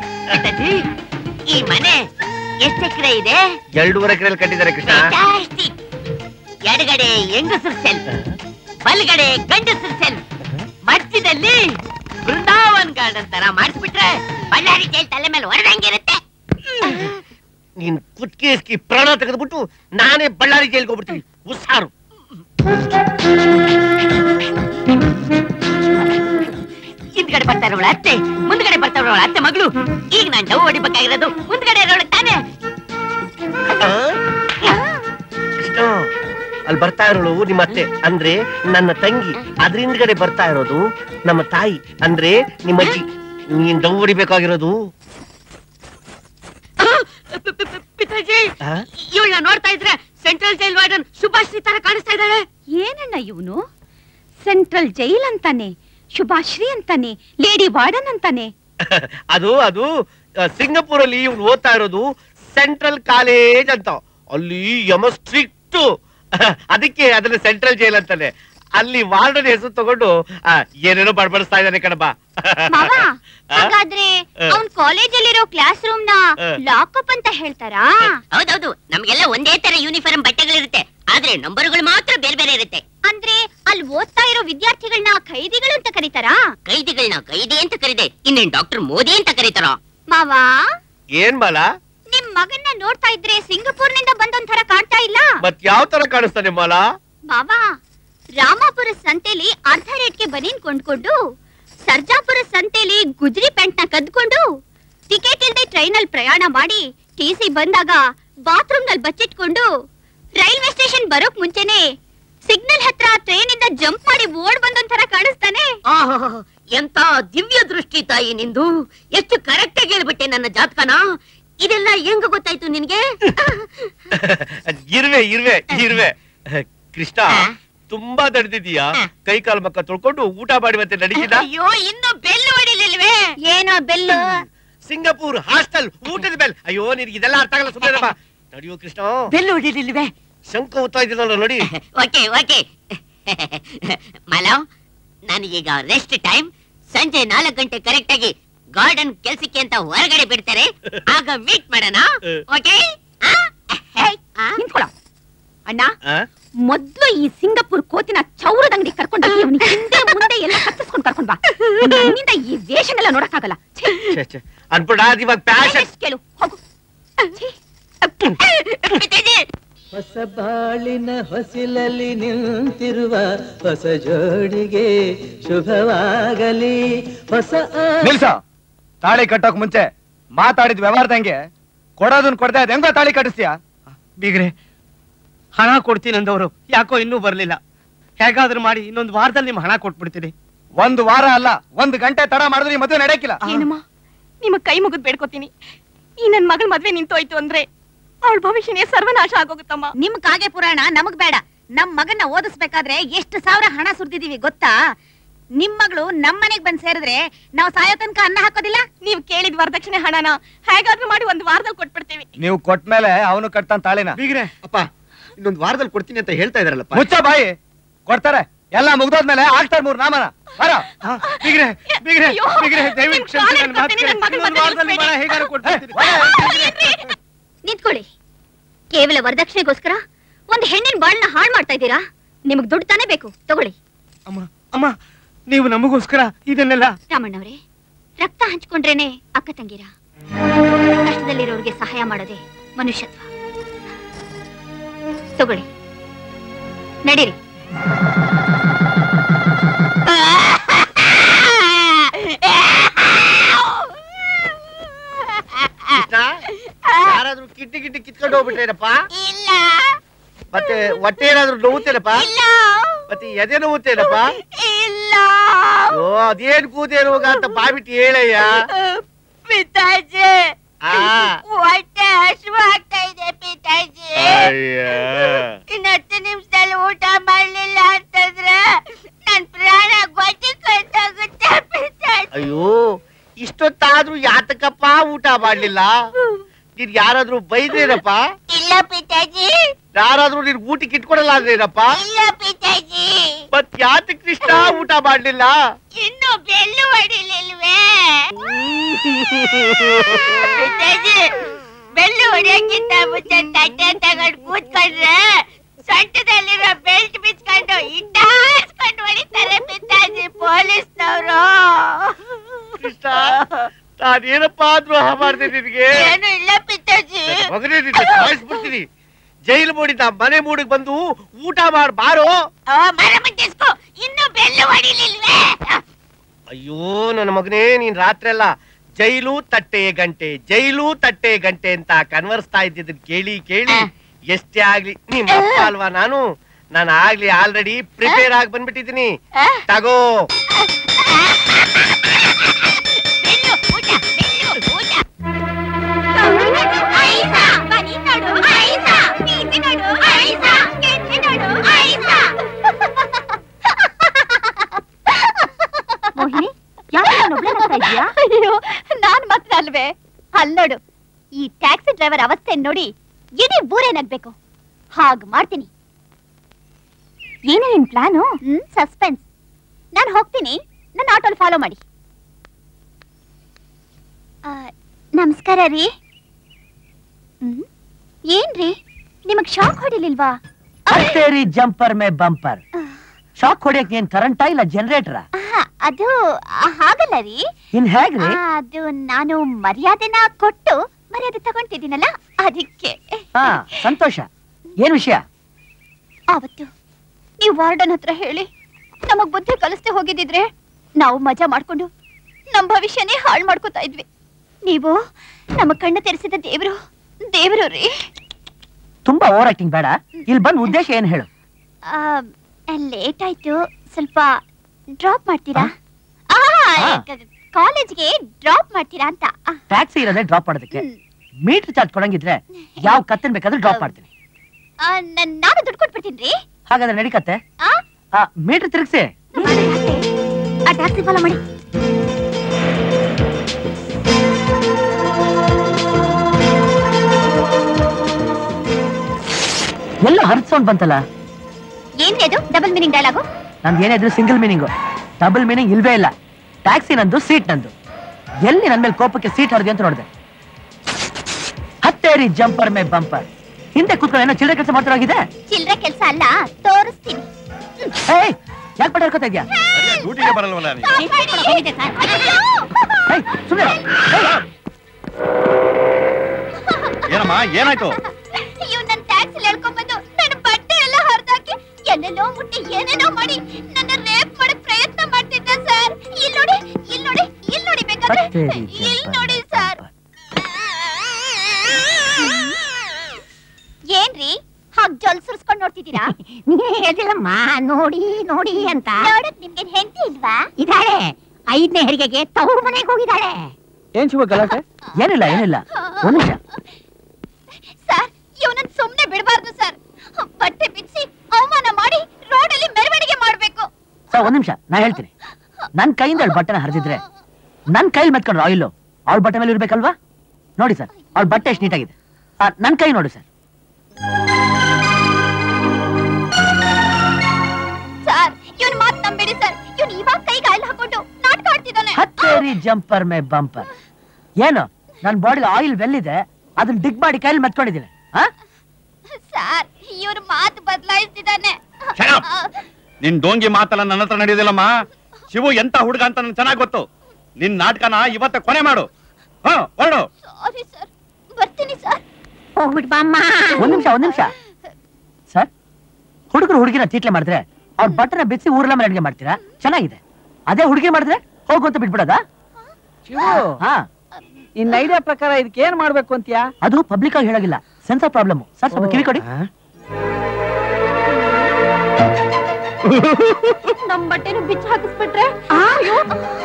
ಈ ಮನೆ ಎಷ್ಟು ಎಕರೆ ಇದೆ ಎರಡೂವರೆ ಎಕರೆಯಲ್ಲಿ ಕಟ್ಟಿದ್ದಾರೆ ಕೃಷ್ಣ Fantastic. ಎಡಗಡೆ ಹೆಂಗಸರ ಸೆಲ್ ಬಲ್ಗಡೆ ಗಂಡಸರ ಸೆಲ್ ಮಧ್ಯದಲ್ಲಿ ಬೃಂದಾವನ್ ಗಾರ್ಡನ್ ತರ ಮಾಡಿಸ್ಬಿಟ್ರೆ ಬಳ್ಳಾರಿ ಜೈಲ್ ತಲೆ ಮೇಲೆ ಹೊರದಂಗಿರುತ್ತೆ ನೀನ್ ಕುತ್ಕೆ ಇಸ್ಕಿ ಪ್ರಾಣ ತೆಗೆದ್ಬಿಟ್ಟು ನಾನೇ ಬಳ್ಳಾರಿ ಜೈಲ್ಗೆ ಹೋಗ್ಬಿಡ್ತೀನಿ ಉಸಾರು ಹಿಂದ್ಗಡೆ ಹಿಂದ್ಗಡೆ ಬರ್ತಾ ಇರೋಳು ಅತ್ತೆ ಮುಂದ್ಗಡೆ ಬರ್ತಾ ಇರೋಳು ಅತ್ತೆ ಮಗಳು ಈಗ ನಾನ್ ಡವ್ ಹೊಡಿಬೇಕಾಗಿರೋದು ಮುಂದ್ಗಡೆ ಇರೋಳು ತಾನೇ ಕೃಷ್ಣ ಅಲ್ಲಿ ಬರ್ತಾ ಇರೋಳು ನಿಮ್ಮ ಅತ್ತೆ ಅಂದ್ರೆ ನನ್ನ ತಂಗಿ ಅದ್ರ ಹಿಂದ್ಗಡೆ ಬರ್ತಾ ಇರೋದು ನಮ್ಮ ತಾಯಿ ಅಂದ್ರೆ ನಿಮ್ಮ ಅಜ್ಜಿ ನೀನ್ ಡವ್ ಹೊಡಿಬೇಕಾಗಿರೋದು ಪಿತಾಜಿ ಆ? ಇವಳನ್ನ ನೋಡ್ತಾ ಇದ್ರೆ ಸೆಂಟ್ರಲ್ ಜೈಲ್ ವಾರ್ಡನ್ ಸುಭಾಶ್ರೀ ತರ ಕಾಣಿಸ್ತಾ ಇದ್ದಾಳೆ ಏನಣ್ಣ ಇವನು ಸೆಂಟ್ರಲ್ ಜೈಲ್ ಅಂತಾನೆ ಶುಭಾಶ್ರೀ ಅಂತಾನೆ ಲೇಡಿ ವಾರ್ಡನ್ ಅಂತಾನೆ ಅದು ಅದು ಆ, ಸಿಂಗಪೂರಲ್ಲಿ ಇವ್ನು ಓದ್ತಾ ಇರೋದು ಸೆಂಟ್ರಲ್ ಕಾಲೇಜ್ ಅಂತ ಅಲ್ಲಿ ಯಮ ಸ್ಟ್ರಿಕ್ಟ್ ಅದಕ್ಕೆ ಅದನ್ನ ಸೆಂಟ್ರಲ್ ಜೈಲ್ ಅಂತಾನೆ ಅಲ್ಲಿ ವಾರ್ಡನ್ ಹೆಸರು ತಗೊಂಡು ಆ, ಏನೇನೋ ಬಡಬಡಿಸ್ತಾ ಇದ್ದಾನೆ ಕಣಬ ಮಾವ ಆ? ಹಾಗಾದ್ರೆ ಆ. ಅವ್ನ್ ಕಾಲೇಜಲ್ಲಿರೋ ಕ್ಲಾಸ್ ರೂಮ್ ನ ಆ. ಲಾಕಪ್ ಅಂತ ಹೇಳ್ತಾರಾ ಹೌದೌದು ನಮ್ಗೆಲ್ಲ ಒಂದೇ ತರ ಯೂನಿಫಾರ್ಮ್ ಬಟ್ಟೆಗಳಿರುತ್ತೆ ಆದ್ರೆ ನಂಬರ್ಗಳು ಮಾತ್ರ ಬೇರೆ ಬೇರೆ ಇರುತ್ತೆ ಅಂದ್ರೆ ಅಲ್ಲಿ ಓದ್ತಾ ಇರೋ ವಿದ್ಯಾರ್ಥಿಗಳನ್ನ ಖೈದಿಗಳು ಅಂತ ಕರೀತಾರಾ ಕೈದಿಗಳನ್ನ ಕೈದಿ ಅಂತ ಕರೀದೆ ಇನ್ನೇನ್ ಡಾಕ್ಟರ್ ಮೋದಿ ಅಂತ ಕರೀತಾರ ಮಾವ ಏನ್ ಬಾಲ ನಿಮ್ ಮಗನ್ನ ನೋಡ್ತಾ ಇದ್ರೆ ಸಿಂಗಪೂರ್ನಿಂದ ಬಂದೊಂಥರ ಕಾಣ್ತಾ ಇಲ್ಲ ಮತ್ ಯಾವ ತರ ಕಾಣಿಸ್ತಾನೆ ಮಾಲ ಮಾವ ರಾಮಾಪುರ ಸಂತೆಲಿ ಅರ್ಧ ರೇಟ್ಗೆ ಬನೀನ್ ಕೊಂಡ್ಕೊಂಡು ಸರ್ಜಾಪುರ ಸಂತೆಲಿ ಗುಜ್ರಿ ಪ್ಯಾಂಟ್ ನ ಕದ್ಕೊಂಡು ಟಿಕೆಟ್ ಇಲ್ದೆ ಟ್ರೈನ್ ಅಲ್ಲಿ ಪ್ರಯಾಣ ಮಾಡಿ ಟಿ ಸಿ ಬಂದಾಗ ಬಾತ್ರೂಮ್ ನಲ್ಲಿ ಬಚ್ಚಿಟ್ಕೊಂಡು ರೈಲ್ವೆ ಸ್ಟೇಷನ್ ಬರೋಕ್ ಮುಂಚೆನೆ ಸಿಗ್ನಲ್ ಹತ್ರ ಟ್ರೈನ್ ಇಂದ ಜಂಪ್ ಮಾಡಿ ಓಡ್ ಬಂದೊಂಥರ ಕಾಣಿಸ್ತಾನೆ ಆಹ್, ಎಂತ ದಿವ್ಯ ದೃಷ್ಟಿ ತಾಯಿ ನಿಂದು ಎಷ್ಟು ಕರೆಕ್ಟ್ ಆಗಿ ಹೇಳ್ಬಿಟ್ಟೆ ನನ್ನ ಜಾತಕನ ಇದೆಲ್ಲ ಹೆಂಗ ಗೊತ್ತಾಯ್ತು ನಿನ್ಗೆ ಇರ್ವೆ ಇರ್ವೆ ಇರ್ವೆ ಕೃಷ್ಣ ತುಂಬಾ ದಡ್ದಿದೀಯಾ ಕೈ ಕಾಲು ಮಕ್ಕ ತೊಳ್ಕೊಂಡು ಊಟ ಮಾಡಿ ಮತ್ತೆ ನಡೀತಿದ ಅಯ್ಯೋ ಇನ್ನು ಬೆಲ್ಲು ಹೊಡಿಲಿಲ್ವೇ ಏನೋ ಬೆಲ್ಲು ಸಿಂಗಪೂರ್ ಹಾಸ್ಟೆಲ್ ಊಟದ ಬೆಲ್ ಅಯ್ಯೋ ನಿನ್ಗೆ ಇದೆಲ್ಲ ಅರ್ಥ ಆಗಲ್ಲ ಸುಮ್ಮನೆ ನಡಿಯೋ ಕೃಷ್ಣ ಬೆಲ್ಲು ಹೊಡಿಲಿಲ್ವೇ ಶಂಕ ಹೋಗ್ತಾ ಇದ್ದೀನಲ್ಲ ನೋಡಿ ಓಕೆ ಓಕೆ ಮಲವ್ ನನಗೀಗ ರೆಸ್ಟ್ ಟೈಮ್ ಸಂಜೆ ನಾಲ್ಕು ಗಂಟೆ ಕರೆಕ್ಟ್ ಆಗಿ ಗಾರ್ಡನ್ ಕೆಲ್ಸಕ್ಕೆ ಅಂತ ಹೊರಗಡೆ ಬಿಡ್ತಾರೆ ಆಗ ಮೀಟ್ ಮಾಡೋಣ ಓಕೆ ನಿಂತ್ಕೊಳ್ಳೋ ಅಣ್ಣ ಆ? ಮೊದ್ಲು ಈ ಸಿಂಗಪುರ್ ಕೋತಿನ ಚೌರದ ಅಂಗಡಿ ಕರ್ಕೊಂಡು ಹೋಗಿ ಹಿಂದೆ ಮುಂದೆ ಎಲ್ಲ ಕತ್ತಿಸ್ಕೊಂಡು ಕರ್ಕೊಂಡ್ ಬಾ ನನ್ನಿಂದ ಈ ವೇಷನೆಲ್ಲ ನೋಡಕ್ಕಾಗಲ್ಲ ಛೀ, ಛೆ, ಛೆ. ಅನ್ಪುಡ ಅದ್ ಇವಾಗ ಪ್ಯಾಷನ್ ದಯವಿಟ್ಟು ಕೇಳು ಹೋಗು ಛೀ. ಹೊಸ ಬಾಳಿನ ಹೊಸಿಲಲ್ಲಿ ನಿಂತಿರುವ ಹೊಸ ಜೋಡಿಗೆ ಶುಭವಾಗಲಿ ಹೊಸ ಆ- ನಿಲ್ಸ ತಾಳಿ ಕಟ್ಟೋಕ್ ಮುಂಚೆ ಮಾತಾಡಿದ ವ್ಯವಹಾರದಂಗೆ ಕೊಡೋದನ್ ಕೊಡದೆ ಅದ್ ಹೆಂಗೋ ತಾಳಿ ಕಟ್ಟಿಸ್ತೀಯ ಬೀಗ್ರೆ ಹಣ ಕೊಡ್ತೀನಿ ಅಂದವರು ಯಾಕೋ ಇನ್ನೂ ಬರ್ಲಿಲ್ಲ ಹೇಗಾದ್ರೂ ಮಾಡಿ ಇನ್ನೊಂದು ವಾರದಲ್ಲಿ ನಿಮ್ ಹಣ ಕೊಟ್ಬಿಡ್ತೀನಿ ಒಂದು ವಾರ ಅಲ್ಲ ಒಂದು ಗಂಟೆ ತಡ ಮಾಡಿದ್ರೆ ಈ ಮದುವೆ ನಡೆಯಕ್ಕಿಲ್ಲ ಏನಮ್ಮ ನಿಮ್ಮ ಕೈ ಮುಗಿದ್ ಬೇಡ್ಕೋತೀನಿ ಈ ನನ್ ಮಗಳ ಮದ್ವೆ ನಿಂತೋಯ್ತು ಅಂದ್ರೆ ಅವಳ ಭವಿಷ್ಯನೇ ಸರ್ವನಾಶ ಆಗೋಗುತ್ತಮ್ಮ ನಿಮ್ ಕಾಗೆ ಪುರಾಣ ನಮಗ್ ಬೇಡ ನಮ್ ಮಗನ್ನ ಓದಿಸ್ಬೇಕಾದ್ರೆ ಎಷ್ಟು ಸಾವಿರ ಹಣ ಸುರಿದಿದೀವಿ ಗೊತ್ತಾ ನಿಮ್ ಮಗಳು ನಮ್ ಮನೆಗ್ ಬಂದ್ ಸೇರಿದ್ರೆ ನಾವ್ ಸಾಯೋ ತನಕ ಅನ್ನ ಹಾಕೋದಿಲ್ಲ ನೀವ್ ಕೇಳಿದ ವರದಕ್ಷಿಣೆ ಹಣನ ಹೇಗಾದ್ರೂ ಮಾಡಿ ಒಂದ್ ವಾರದಲ್ಲಿ ಕೊಟ್ಬಿಡ್ತೀವಿ ನೀವು ಕೊಟ್ಮೇಲೆ ಅವನು ಕಟ್ತಾನ ತಾಳಿನ ಬೀಗ್ರೆ ಅಪ್ಪ ಇನ್ನೊಂದು ವಾರದಲ್ಲಿ ಕೊಡ್ತೀನಿ ಅಂತ ಹೇಳ್ತಾ ಇದಾರಲ್ಲಪ್ಪ ಮುಚ್ಚ ಬಾಯಿ ಕೊಡ್ತಾರೆ ಎಲ್ಲ ಮುಗ್ದೋದ್ಮೇಲೆ ಆಗ್ತಾರೆ ಮೂರ್ ನಾಮನ ಬರ ಹಾ, ಬೀಗ್ರೆ ಬೀಗ್ರೆ ಅಯ್ಯೋ, ಬೀಗ್ರೆ ದಯವಿಟ್ಟು ನಿಮ್ ಕ್ಷಮಿಸಿ ಕಾಲ್ ನನ್ನ ಮಾತು ಹಿಡ್ಕೊತೀನಿ, ಕೇಳಿ. ನನ್ ಮಗನ್ ಇನ್ನೊಂದು ಮದ್ವೆ ವಾರದಲ್ಲಿ ನಿಲ್ಸ್ಬೇಡಿ. ಹಣ ಹೇಗಾದ್ರೂ ಕೊಟ್ಬಿಡ್ತೀನಿ ನಿಂತ್ಕೊಳ್ಳಿ ಕೇವಲ ವರದಕ್ಷಿಣೆಗೋಸ್ಕರ ಒಂದ್ ಹೆಣ್ಣಿನ ಬಾಳ್ನ ಹಾಳ್ ಮಾಡ್ತಾ ಇದ್ದೀರಾ ನಿಮಗ್ ದುಡ್ಡು ತಾನೇ ಬೇಕು ತಗೊಳ್ಳಿ ಅಮ್ಮ ಅಮ್ಮ ನೀವು ನಮಗೋಸ್ಕರ ಇದನ್ನೆಲ್ಲ ರಾಮಣ್ಣವ್ರೆ ರಕ್ತ ಹಂಚ್ಕೊಂಡ್ರೇನೆ ಅಕ್ಕ ತಂಗಿರ ಕಷ್ಟದಲ್ಲಿರೋರ್ಗೆ ಸಹಾಯ ಮಾಡೋದೇ ಮನುಷ್ಯತ್ವ ತಗೊಳ್ಳಿ ನಡೀರಿ ಕೃಷ್ಣ ಯಾರಾದ್ರೂ ಕಿಟ್ಟಿ ಕಿಟ್ಟಿ ಕಿತ್ಕೊಂಡು ಹೋಗ್ಬಿಟ್ರೇನಪ್ಪ ಇಲ್ಲ ಮತ್ತೆ ಹೊಟ್ಟೆ ಏನಾದ್ರೂ ನೋವುತ್ತೇನಪ್ಪ ಇಲ್ಲ ಮತ್ತೆ ಎದೆ ನೋವುತ್ತೇನಪ್ಪ ಇಲ್ಲ ಓ ಅದೇನ್ ಕೂದೇ ರೋಗ ಅಂತ ಬಾಬಿಟ್ಟು ಹೇಳಯ್ಯ ಪಿತಾಜಿ ಆ. ಹೊಟ್ಟೆ ಹಸಿವಾಗ್ತಾ ಇದೆ ಪಿತಾಜಿ ಅಯ್ಯ. ಇನ್ನು ಹತ್ತು ನಿಮಿಷದಲ್ಲಿ ಊಟ ಮಾಡ್ಲಿಲ್ಲ ಅಂತಂದ್ರೆ ನನ್ ಪ್ರಾಣ ಗೊತ್ತಿ ಕಟ್ಟಾಗುತ್ತೆ ಪಿತಾಜಿ ಅಯ್ಯೋ ಇಷ್ಟೊತ್ತಾದ್ರೂ ಯಾತಕಪ್ಪ ಊಟ ಮಾಡ್ಲಿಲ್ಲ ನೀನ್ ಯಾರಾದ್ರೂ ಬೈದ್ರೇನಪ್ಪ ಇಲ್ಲ ಪಿತಾಜಿ ಯಾರಾದ್ರೂ ನಿನ್ ಊಟಕ್ಕೆ ಇಟ್ಕೊಡಲ್ಲ ಅಂದ್ರೇನಪ್ಪ ಇಲ್ಲ ಪಿತಾಜಿ ಮತ್ ಯಾತಕ್ ಕೃಷ್ಣ ಊಟ ಮಾಡ್ಲಿಲ್ಲ ಇನ್ನು ಬೆಲ್ಲು ಹೊಡಿಲಿಲ್ವೇ ಪಿತಾಜಿ ಬೆಲ್ಲು ಹೊಡಿಯಕ್ಕಿಂತ ಮುಂಚೆ ತಟ್ಟೆ ತಗೊಂಡು ಕೂತ್ಕೊಂಡ್ರೆ ಸೊಂಟದಲ್ಲಿರೋ ಬೆಲ್ಟ್ ಬಿಚ್ಕೊಂಡು ಇಟ್ಟಾಸ್ಕೊಂಡು ಹೊಡಿತಾರೆ ಪಿತಾಜಿ ಪೊಲೀಸ್ನವರು ಕೃಷ್ಣ ನಾನೇನಪ್ಪ ದ್ರೋಹ ಮಾಡ್ದೆ ನಿನ್ಗೆ ಏನು ಇಲ್ಲ ಪಿತಾಜಿ ಮಗನೇ ನಿನ್ನ ಸಾಯಿಸ್ಬಿಡ್ತೀನಿ ಜೈಲು ಮೂಡಿದ ಮನೆ ಮೂಡಿಗೆ ಬಂದು ಊಟ ಮಾಡ್ ಬಾರೋ ಓ ಮರ ಮುಟ್ಟಿಸ್ಕೊ ಇನ್ನು ಬೆಲ್ಲು ಹೊಡಿಲಿಲ್ವೇ ಅಯ್ಯೋ ನನ್ನ ಮಗನೇ ನೀನ್ ರಾತ್ರಿ ಎಲ್ಲ ಜೈಲು ತಟ್ಟೆ ಗಂಟೆ ಜೈಲು ತಟ್ಟೆ ಗಂಟೆ ಅಂತ ಕನ್ವರ್ಸ್ತಾ ಇದ್ದಿದ್ದನ್ ಕೇಳಿ ಕೇಳಿ ಎಷ್ಟೇ ಆಗ್ಲಿ ನಿಮ್ಮ ಅಪ್ಪ ಅಲ್ವಾ ನಾನು ನಾನು ಆಗ್ಲಿ ಆಲ್ರೆಡಿ ಪ್ರಿಪೇರ್ ಆಗಿ ಬಂದ್ಬಿಟ್ಟಿದ್ದೀನಿ ತಗೋ ಮೋಹಿನಿ ಯಾಕೆ ನೀನೊಬ್ಳೆ ನಗ್ತಾ ಇದ್ಯಾ ಅಯ್ಯೋ ನಾನ್ ಮಾತ್ರ ಅಲ್ವೇ ಅಲ್ಲೋಡು ಈ ಟ್ಯಾಕ್ಸಿ ಡ್ರೈವರ್ ಅವಸ್ಥೆ ನೋಡಿ ಇಡೀ ಊರೇ ನಗ್ಬೇಕು ಹಾಗ್ ಮಾಡ್ತೀನಿ ಏನೇ ನಿನ್ ಪ್ಲಾನು ಹ್ಮ್ ಸಸ್ಪೆನ್ಸ್ ನಾನು ಹೋಗ್ತೀನಿ ನನ್ನ ಆಟೋಲ್ ಫಾಲೋ ಮಾಡಿ ಆ, ನಮಸ್ಕಾರ ರೀ ಹ್ಮ್ ಏನ್ರಿ ನಿಮಗ್ ಶಾಕ್ ಹೊಡಿಲಿಲ್ವಾ ತೇರಿ ಜಂಪರ್ ಮೇ ಬಂಪರ್ ಶಾಕ್ ಹೊಡಿಯಕ್ ಏನ್ ಕರೆಂಟಾ ಇಲ್ಲ ಜನರೇಟರ್ ಆಹಾ, ಅದು ಆ, ಹಾಗಲ್ಲ ರೀ ಇನ್ ಹೇಗ್ರಿ ಆ, ಅದು ನಾನು ಮರ್ಯಾದೆನ ಕೊಟ್ಟು ಮರ್ಯಾದೆ ತಗೊಂತಿದ್ದೀನಲ್ಲ ಅದಕ್ಕೆ ಹಾ ಸಂತೋಷ ಏನ್ ವಿಷಯ ಆವತ್ತು ನೀವು ವಾರ್ಡನ್ ಹತ್ರ ಹೇಳಿ ನಮಗ್ ಬುದ್ಧಿ ಕಲಿಸ್ದೆ ಹೋಗಿದ್ದಿದ್ರೆ ನಾವು ಮಜಾ ಮಾಡ್ಕೊಂಡು ನಮ್ ಭವಿಷ್ಯನೇ ಹಾಳು ಮಾಡ್ಕೋತಾ ಇದ್ವಿ ನೀವು ನಮ್ಮ ಕಣ್ಣು ತೆರೆಸಿದ ದೇವ್ರು ದೇವ್ರು ರೀ ತುಂಬಾ ಓವರ್ ಆಕ್ಟಿಂಗ್ ಬೇಡ ಇಲ್ಲಿ ಬಂದ್ ಉದ್ದೇಶ ಏನ್ ಹೇಳು ಲೇಟ್ ಆಯ್ತು ಸ್ವಲ್ಪ ಡ್ರಾಪ್ ಮಾಡ್ತೀರಾ ಆ, ಆ. ಕ- ಕಾಲೇಜ್ಗೆ ಡ್ರಾಪ್ ಮಾಡ್ತೀರಾ ಅಂತ ಆ, ಟ್ಯಾಕ್ಸಿ ಇರೋದೇ ಡ್ರಾಪ್ ಮಾಡೋದಕ್ಕೆ ಮೀಟರ್ ಚಾರ್ಜ್ ಕೊಡಂಗಿದ್ರೆ ಯಾವ ಕತ್ತನ್ ಬೇಕಾದ್ರೂ ಡ್ರಾಪ್ ಮಾಡ್ತೀನಿ ಆ, ನನ್- ನಾನು ದುಡ್ಡು ಕೊಟ್ಬಿಡ್ತೀನಿ ರೀ ಹಾಗಾದ್ರೆ ನಡಿಕತ್ತೆ ಆ? ಮೀಟರ್ ತಿರುಗಿಸಿ ಆ ಟ್ಯಾಕ್ಸಿ ಫಾಲೋ ಮಾಡಿ ಎಲ್ಲ ಹರ್ಟ್ ಸೌಂಡ್ ಬಂತಲ್ಲ ಏನ್ರಿ ಅದು ಡಬಲ್ ಮೀನಿಂಗ್ ಡೈಲಾಗು ನಂದು ಏನಿದ್ರು ಸಿಂಗಲ್ ಮೀನಿಂಗು ಡಬಲ್ ಮೀನಿಂಗ್ ಇಲ್ವೇ ಇಲ್ಲ ಟ್ಯಾಕ್ಸಿ ನಂದು ಸೀಟ್ ನಂದು ಎಲ್ಲಿ ನನ್ ಮೇಲೆ ಕೋಪಕ್ಕೆ ಸೀಟ್ ಹೊಡೆದಿ ಅಂತ ನೋಡಿದೆ ಹತ್ತೇರಿ ಜಂಪರ್ ಮೇ ಬಂಪರ್ ಹಿಂದೆ ಕೂತ್ಕೊಂಡು ಏನೋ ಚಿಲ್ಲರೆ ಕೆಲಸ ಮಾಡ್ತಿರೋಗಿದೆ ಚಿಲ್ರೆ ಕೆಲ್ಸ ಅಲ್ಲ ತೋರಿಸ್ತೀನಿ ಏಯ್ ಯಾಕೆ ಪಟ ಹರ್ಕೋತಾ ಇದ್ಯಾ ಡ್ಯೂಟಿಗೆ ಬರಲ್ವಲ್ಲ ನೀನು ಹೋಗಿದೆ ಸರ್. ಏಯ್ ಸುಮ್ಮನೆ ಏನಮ್ಮ ಏನಾಯ್ತು ಇವ್ ನನ್ ಟ್ಯಾಕ್ಸಿ ಹೇಳ್ಕೊಂಡ್ಬಂದು ನನ್ನ ಬಟ್ಟೆ ಎಲ್ಲ ಹರಿದಾಕಿ ಎಲ್ಲೆಲ್ಲೋ ಮುಟ್ಟಿ ಏನೇನೋ ಮಾಡಿ ನನ್ನ ರೇಪ್ ಮಾಡಕ್ ಪ್ರಯತ್ನ ಮಾಡ್ತಿದ್ದ ಸರ್ ಇಲ್ಲಿ ನೋಡಿ ಇಲ್ಲಿ ನೋಡಿ ಇಲ್ಲಿ ನೋಡಿ ಬೇಕಾದ್ರೆ ಹತ್ತೇರಿ ಇಲ್ಲಿ ನೋಡಿ ಸರ್ ಏನ್ರಿ ಹಾಗ್ ಜೊಲ್ ಸುರ್ಸ್ಕೊಂಡ್ ನೋಡ್ತಿದ್ದೀರಾ ನೀನೇ ಹೇಳ್ತಿಲ್ಲಮ್ಮ ನೋಡಿ ನೋಡಿ ಅಂತ ನೋಡಕ್ ನಿಮ್ಗೆ ಹೆಂಡತಿ ಇಲ್ವಾ ಇದ್ದಾಳೆ ಐದನೇ ಹೆರಿಗೆಗೆ ತವ್ರ ಮನೆಗೆ ಹೋಗಿದ್ದಾಳೆ ಏನ್ ಶಿವ ಗಲಾಟೆ ಏನಿಲ್ಲ ಏನಿಲ್ಲ ಒಂದ್ ನಿಮಿಷ ಸರ್ ಇವನನ್ನ ಸುಮ್ನೆ ಬಿಡಬಾರ್ದು ಸರ್ ಬಟ್ಟೆ ಬಿಚ್ಚಿ ಅವಮಾನ ಮಾಡಿ ರೋಡಲ್ಲಿ ಮೆರವಣಿಗೆ ಮಾಡ್ಬೇಕು ಸರ್ ಒಂದ್ ನಿಮಿಷ ನಾ ಹೇಳ್ತೀನಿ ನನ್ ಕೈಯಿಂದ ಅವಳ ಬಟ್ಟೆನ ಹರಿದಿದ್ರೆ ನನ್ ಕೈಲಿ ಮೆತ್ಕೊಂಡ್ರು ಆಯಿಲ್ ಅವಳ ಬಟ್ಟೆ ಮೇಲೆ ಇರ್ಬೇಕಲ್ವಾ ನೋಡಿ ಸರ್ ಅವಳ ಬಟ್ಟೆ ಎಷ್ಟು ನೀಟಾಗಿದೆ ಆ, ನನ್ ಕೈ ನೋಡಿ ಸರ್ ಸರ್ ಇವನ್ ಮಾತ್ ನಂಬೇಡಿ ಸರ್ ಇವನ್ ಇವಾಗ ಕೈಗೆ ಆಯಿಲ್ ಹಾಕೊಂಡು ನಾಟಕ ಆಡ್ತಿದ್ದಾನೆ ಹತ್ತೇರಿ ಜಂಪರ್ ಮೇ ಬಂಪರ್ ಏನು ನನ್ ಬಾಡಿಲಿ ಆಯಿಲ್ ವೆಲ್ಲಿದೆ ಅದನ್ನ ಡಿಗ್ ಮಾಡಿ ಕೈಲಿ ಮೆತ್ಕೊಂಡಿದ್ದೀನಿ ಆ ಸರ್ ಇವ್ರ ಮಾತು ಬದಲಾಯಿಸ್ತಿದ್ದಾನೆ Shut up. ನಿನ್ ಡೋಂಗಿ ಮಾತಲ್ಲ ನನ್ನ ಹತ್ರ ನಡೆಯೋದಿಲ್ಲಮ್ಮ ಶಿವು ಎಂತ ಹುಡುಗ ಅಂತ ನನ್ಗೆ ಚೆನ್ನಾಗ್ ಗೊತ್ತು ನಿನ್ ನಾಟಕನ ಇವತ್ತ ಕೊನೆ ಮಾಡು ಹಾ ಹೊರಡು ಸಾರಿ ಸರ್ ಬರ್ತೀನಿ ಸರ್ ಹೋಗ್ಬಿಟ್ ಬಾಮ್ಮ ಒಂದ್ ನಿಮಿಷ ಒಂದ್ ನಿಮಿಷ ಸರ್ ಹುಡುಗರು ಹುಡುಗಿನ ತೀಟ್ಲೆ ಮಾಡಿದ್ರೆ ಅವ್ರ ಬಟ್ಟೆನ ಬಿಚ್ಚಿ ಊರ್ಲ ಮೇಲೆ ಅಡಿಗೆ ಮಾಡ್ತೀರಾ ಚೆನ್ನಾಗಿದೆ ಅದೇ ಹುಡುಗಿ ಮಾಡಿದ್ರೆ ಹೋಗು ಅಂತ ಬಿಟ್ಬಿಡೋದಾ ಶಿವು ಹಾ ಇನ್ ಐಡಿಯಾ ಪ್ರಕಾರ ಇದಕ್ಕೆ ಏನ್ ಮಾಡ್ಬೇಕು ಅಂತ್ಯಾ ಅದು ಪಬ್ಲಿಕ್ ಆಗಿ ಹೇಳೋಗಿಲ್ಲ ಸೆನ್ಸರ್ ಪ್ರಾಬ್ಲಮ್ ಸರ್ ಸ್ವಲ್ಪ ಕಿವಿ ಕೊಡಿ ನಮ್ ಬಟ್ಟೆನು ಬಿಚ್ಚಿ ಹಾಕಿಸ್ಬಿಟ್ರೆ ಅಯ್ಯೋ.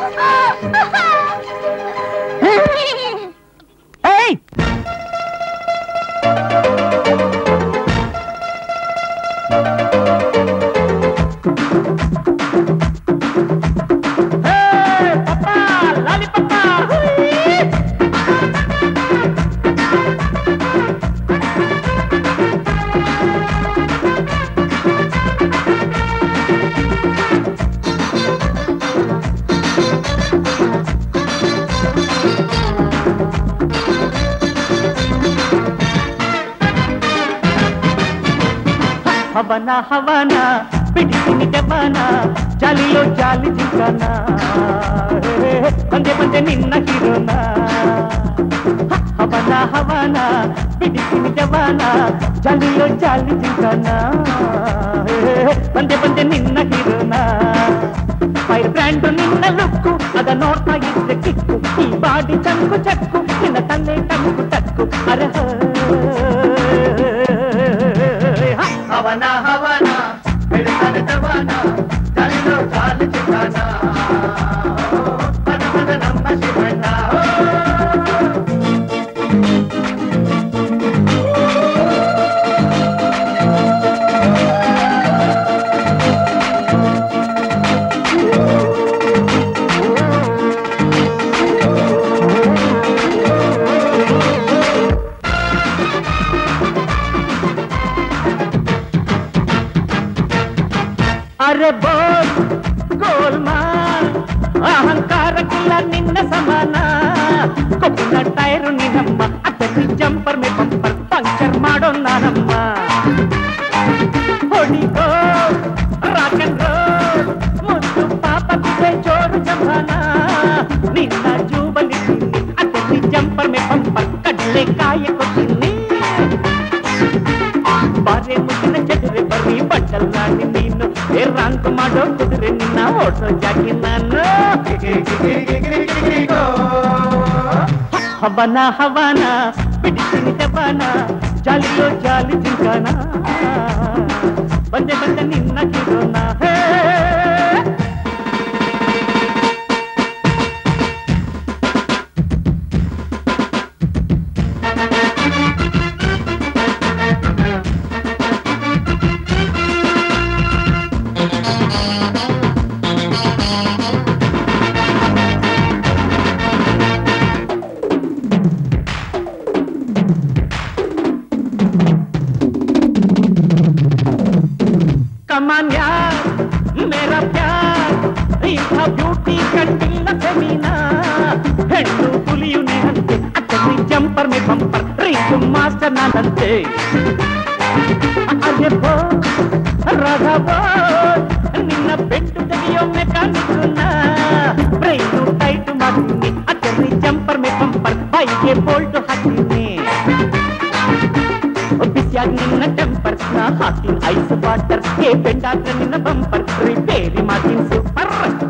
ಏಯ್ ಹವನ ಹವನ ಬಿಡಿಸಿನಿ ದೆವ್ವನ ಜಾಲಿಯೋ ಜಾಲಿ ಜಿಂಕನ ಹೇ, ಬಂದೆ ಬಂದೆ ನಿನ್ನ ಕಿರುನ ಹವನ ಹವನ ಬಿಡಿಸಿನಿ ದೆವ್ವನ ಜಾಲಿಯೋ ಜಾಲಿ ಜಿಂಕನ ಹೇ, ಬಂದೆ ಬಂದೆ ನಿನ್ನ ಕಿರುನ ಫೈರ್ ಬ್ರ್ಯಾಂಡ್ ನಿನ್ನ ಲುಕ್ಕು ಅದ ನೋಡ್ತಾ ಇದ್ರೆ ಕಿಕ್ಕು ಈ ಬಾಡಿ ಚಂಕು ಚಕ್ಕು ನಿನ್ನ ತಲೆ ಟಂಕು ಟಕ್ಕು ಅರಹ ಹವನ ಹವನ ಬೆಳಕನ ತವನ ತಳ್ಳು ಕಾಲು ಚಿಕ್ಕನ ಪದ ಪದ ನಮ್ಮ ಶಿವಣ್ಣ ಅರೆ ಬೋಲ್ ಗೋಲ್ಮಾಲ್ ಅಹಂಕಾರಕ್ಕಿಲ್ಲ ನಿನ್ನ ಸಮಾನ ಕೊಬ್ಬಿನ ಟೈರು ನಿನ್ನಮ್ಮ ಅದರಲ್ಲಿ ಜಂಪರ್ ಮೇ ಬಂಪರ್ ಪಂಕ್ಚರ್ ಮಾಡೋ ನಾನಮ್ಮ ಹೊಡಿಗೋ ರಾಕ್ ಅಂಡ್ ರೋಲ್ ಮುದ್ದು ಪಾಪ ಬಿದೆ ಜೋರು ಜಂಬಾನ ನಿನ್ನ ಜೂಬಲಿ ತಿನ್ನಿ ಅದರಲ್ಲಿ ಜಂಪರ್ ಮೇ ಬಂಪರ್ ಕಡಲೆ ಕಾಯ ಕೊಟ್ಟಿನಿ ಬಾರೆ ಮುಗಿನ ಚದುರೆ ಬರ್ರಿ ಬಟ್ಟಲ್ ನಾಡಿ ನೀನು ಏ ರಾಂಕ್ ಮಾಡೋ ಕುದುರೆ ನಿನ್ನ ಓಟೋ ಜಾಗಿ ನಾನು ಹವನ ಹವನ ಬಿಡಿಸಿನಿ ಹವನ ಜಾಲಿಯೋ ಜಾಲಿ ಜಿಂಕನ ಬಂದೆ ಬಂದೆ ನಿನ್ನ ಕಿರೋನ ಹೇ ಕಮಾನ್ ಯಾರ್ ಮೇರಾ ಪ್ಯಾರ್ ಇಂಥ ಬ್ಯೂಟಿ ಕಂಡಿಲ್ಲ ಫೆಮಿನಾ ಹೆಣ್ಣು ಹುಲಿಯುನೆ ಅಂತೆ ಅತ್ತಲ್ಲಿ ಜಂಪರ್ ಮೇ ಬಂಪರ್ ರಿಂಗ್ ಮಾಸ್ಟರ್ ನಾನಂತೆ ಅದೇ ಬೋ ರಾಘವ ನಿನ್ನ ಬೆಟ್ಟು ತೆಗೆಯೋ ಮೆಕ್ಯಾನಿಕ್ನ ಬ್ರೈನು ಟೈಟ್ ಮಾಡ್ತೀನಿ ಅತ್ತಲ್ಲಿ ಜಂಪರ್ ಮೇ ಬಂಪರ್ ಬೈಗೆ ಬೋಲ್ಟ್ ಹಾಕ್ತೀನಿ ಬಿಸಿಯಾಗಿ ನಿನ್ನ ಟೆಂಪರ್ ನಾ ಹಾಕಿನ ಐಸ್ ವಾಟರ್ ಏ ಬೆಂಡಾದ್ರ ನಿನ್ನ ಬಂಪರ್ ರಿಪೇರಿ ಮಾಡ್ತೀನಿ ಸೂಪರ್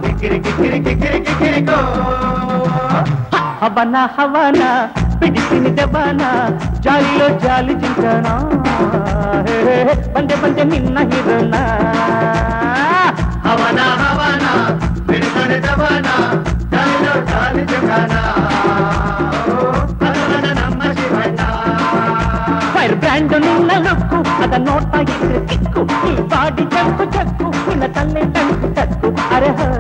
ಹವನ ಹವನ ಬಿಡಿಸಿನಿ ದವನ ಜಾಲಿಯೋ ಜಾಲಿ ಜಿಂಕನ ಹೇ, ಹೇ, ಹೇ, ಬಂದೆ ಬಂದೆ ನಿನ್ನ ಹಿರನ ಹವನ ಹವನ ಬೆಳಕನ ತವನ ತಳ್ಳು ಕಾಲು ಚಿಕ್ಕನ ಪದ ಪದ ನಮ್ಮ ಶಿವಣ್ಣ ಫೈರ್ ಬ್ರ್ಯಾಂಡ್ ನಿನ್ನ ಲುಕ್ಕು ಅದ ನೋಡ್ತಾ ಇದ್ರೆ ಕಿಕ್ಕು ಈ ಬಾಡಿ ಚಕ್ಕು ಚಕ್ಕು ನಿನ್ನ ತಲೆ ಟಂಕು ಟಕ್ಕು ಅರೆ ಹ.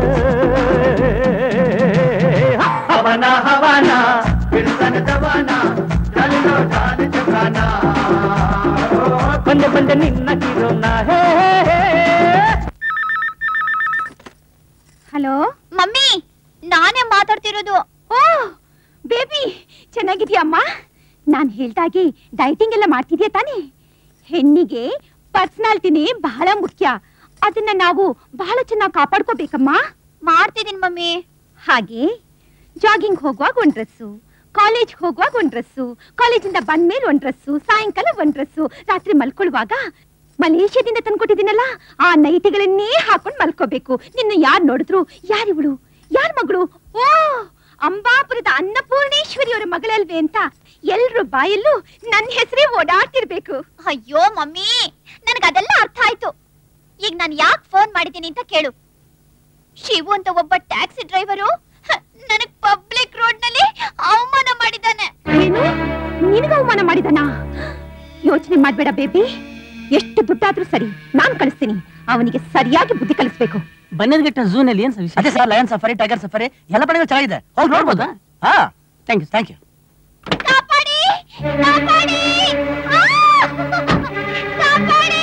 ಹವನ ಹವನ ಬೆಳಕನ ತವನ ತಳ್ಳು ಕಾಲು ಚಿಕ್ಕನ ಬಂದೆ ಬಂದೆ ನಿನ್ನ ಕಿರೋನ ಹೇ ಹೇ, ಹೇ ಹಲೋ ಮಮ್ಮಿ ನಾನೇ ಮಾತಾಡ್ತಿರೋದು ಓ ಬೇಬಿ ಚೆನ್ನಾಗಿದ್ಯಮ್ಮ ನಾನ್ ಹೇಳ್ದಾಗೆ ಡೈಟಿಂಗ್ ಎಲ್ಲ ಮಾಡ್ತಿದ್ಯಾ ತಾನೇ ಹೆಣ್ಣಿಗೆ ಪರ್ಸನಾಲಿಟಿನೇ ಬಹಳ ಮುಖ್ಯ ಅದನ್ನ ನಾವು ಬಹಳ ಚೆನ್ನಾಗಿ ಕಾಪಾಡ್ಕೋಬೇಕಮ್ಮ ಮಾಡ್ತಿದೀನಿ ಮಮ್ಮಿ ಹಾಗೆ ಜಾಗಿಂಗ್ ಹೋಗುವಾಗ ಒಂದ್ ಡ್ರೆಸ್ಸು ಕಾಲೇಜ್ ಹೋಗುವಾಗ ಒಂದ್ ಡ್ರೆಸ್ಸು ಕಾಲೇಜಿಂದ ಬಂದ್ಮೇಲೆ ಒಂದ್ ಡ್ರೆಸ್ಸು ಸಾಯಂಕಾಲ ಒಂದ್ ಡ್ರೆಸ್ಸು ರಾತ್ರಿ ಮಲ್ಕೊಳ್ಳುವಾಗ ಮಲೇಷ್ಯಾದಿಂದ ತಂದ್ಕೊಟ್ಟಿದ್ದೀನಲ್ಲ ಆ ನೈಟಿಗಳನ್ನೇ ಹಾಕೊಂಡ್ ಮಲ್ಕೋಬೇಕು ನಿನ್ನ ಯಾರ್ ನೋಡಿದ್ರು ಯಾರಿವಳು ಯಾರ್ ಮಗಳು ಓ ಅಂಬಾಪುರದ ಅನ್ನಪೂರ್ಣೇಶ್ವರಿ ಅವರ ಮಗಳಲ್ವೇ ಅಂತ ಎಲ್ರು ಬಾಯಲ್ಲೂ ನನ್ನ ಹೆಸರೇ ಓಡಾಡ್ತಿರ್ಬೇಕು ಅಯ್ಯೋ ಮಮ್ಮಿ ನನಗದೆಲ್ಲ ಅರ್ಥ ಆಯ್ತು ಈಗ ನಾನು ಯಾಕೆ ಫೋನ್ ಮಾಡಿದ್ದೀನಿ ಅಂತ ಕೇಳು ಶಿವು ಅಂತ ಒಬ್ಬ ಟ್ಯಾಕ್ಸಿ ಡ್ರೈವರು ನನಗ್ ಪಬ್ಲಿಕ್ ರೋಡ್ ನಲ್ಲಿ ಅವಮಾನ ಮಾಡಿದ್ದಾನೆ ಏನು ನಿನಗ ಅವಮಾನ ಮಾಡಿದಾನ ಯೋಚನೆ ಮಾಡ್ಬೇಡ ಬೇಬಿ ಎಷ್ಟು ದುಡ್ಡಾದ್ರೂ ಸರಿ ನಾನ್ ಕಳಿಸ್ತೀನಿ ಅವನಿಗೆ ಸರಿಯಾಗಿ ಬುದ್ಧಿ ಕಲಿಸ್ಬೇಕು ಬನ್ನದಗಿಟ್ಟ ಝೂನಲ್ಲಿ ಏನ್ ಸರ್ವಿಸ್ ಅದೇ sir lion safari tiger safari ಎಲ್ಲ ಪ್ರಾಣಿಗಳು ಚೆನ್ನಾಗಿದೆ ಹೋಗಿ ನೋಡ್ಬೋದಾ ಹಾ ಥ್ಯಾಂಕ್ ಯು ಥ್ಯಾಂಕ್ ಯು ಕಾಪಾಡಿ ಕಾಪಾಡಿ ಆ! ಕಾಪಾಡಿ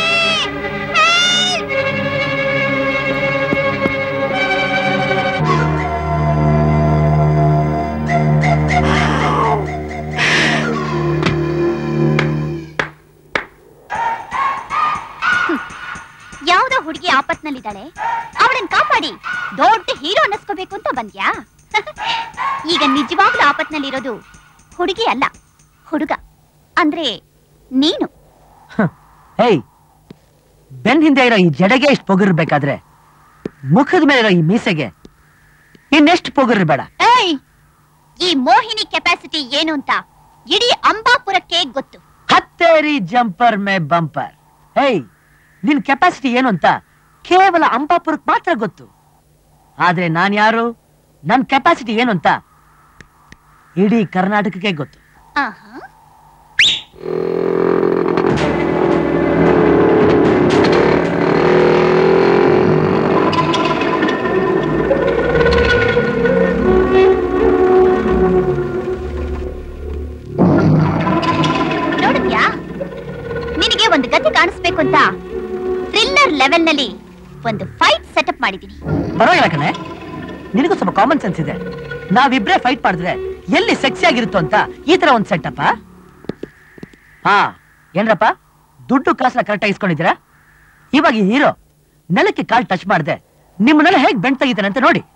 ಯಾವ್ದೋ ಹುಡುಗಿ ಆಪತ್ನಲ್ಲಿದ್ದಾಳೆ ಅವಳನ್ನ ಕಾಪಾಡಿ ದೊಡ್ಡ ಹೀರೋ ಅನ್ನಿಸ್ಕೋಬೇಕು ಅಂತ ಬಂದ್ಯಾ ಈಗ ನಿಜವಾಗ್ಲೂ ಆಪತ್ನಲ್ಲಿರೋದು ಹುಡುಗಿ ಅಲ್ಲ ಹುಡುಗ ಅಂದ್ರೆ ನೀನು ಹೇಯ್ ಬೆನ್ ಹಿಂದೆ ಇರೋ ಈ ಜಡೆಗೆ ಇಷ್ಟು ಪೊಗಿರ್ಬೇಕಾದ್ರೆ ಮುಖದ ಮೇಲೆ ಈ ಮೀಸೆಗೆ ಇನ್ನೆಷ್ಟು ಪೋಗರ್ರಿ ಬೇಡ ಏಯ್ ಈ ಮೋಹಿನಿ ಕೆಪಾಸಿಟಿ ಏನು ಅಂತ ಇಡೀ ಅಂಬಾಪುರಕ್ಕೆ ಗೊತ್ತು ಹತ್ತೇರಿ ಜಂಪರ್ ಮೇ ಬಂಪರ್ ಹೇಯ್ ನಿನ್ ಕೆಪಾಸಿಟಿ ಏನು ಅಂತ ಕೇವಲ ಅಂಬಾಪುರಕ್ಕೆ ಮಾತ್ರ ಗೊತ್ತು ಆದ್ರೆ ನಾನ್ ಯಾರು ನನ್ ಕೆಪಾಸಿಟಿ ಏನು ಅಂತ ಇಡೀ ಕರ್ನಾಟಕಕ್ಕೆ ಗೊತ್ತು ಆಹಾ. ನೋಡಿದ್ಯಾ ನಿನಗೆ ಒಂದು ಗತಿ ಕಾಣಿಸ್ಬೇಕು ಅಂತ ಥ್ರಿಲ್ಲರ್ ಲೆವೆಲ್ ನಲ್ಲಿ ಒಂದು ಫೈಟ್ ಸೆಟಪ್ ಮಾಡಿದೀನಿ ಪರವಾಗಿಲ್ಲ ಕಣೆ ನಿನಗೂ ಸ್ವಲ್ಪ ಕಾಮನ್ ಸೆನ್ಸ್ ಇದೆ ನಾವಿಬ್ರೇ ಫೈಟ್ ಮಾಡಿದ್ರೆ ಎಲ್ಲಿ ಸೆಕ್ಸಿ ಆಗಿರುತ್ತೋ ಅಂತ ಈ ತರ ಒಂದ್ ಸೆಟಪ್ ಹಾ ಏನ್ರಪ್ಪ ದುಡ್ಡು ಕಾಸನ್ನ ಕರೆಕ್ಟ್ ಇಸ್ಕೊಂಡಿದ್ದೀರಾ ಇವಾಗ ಈ ಹೀರೋ ನೆಲಕ್ಕೆ ಕಾಲ್ ಟಚ್ ಮಾಡದೆ ನಿಮ್ಮನ್ನೆಲ್ಲ ಹೇಗ್ ಬೆಂಡ್ ತೆಗಿತಾನೆ ಅಂತ ನೋಡಿ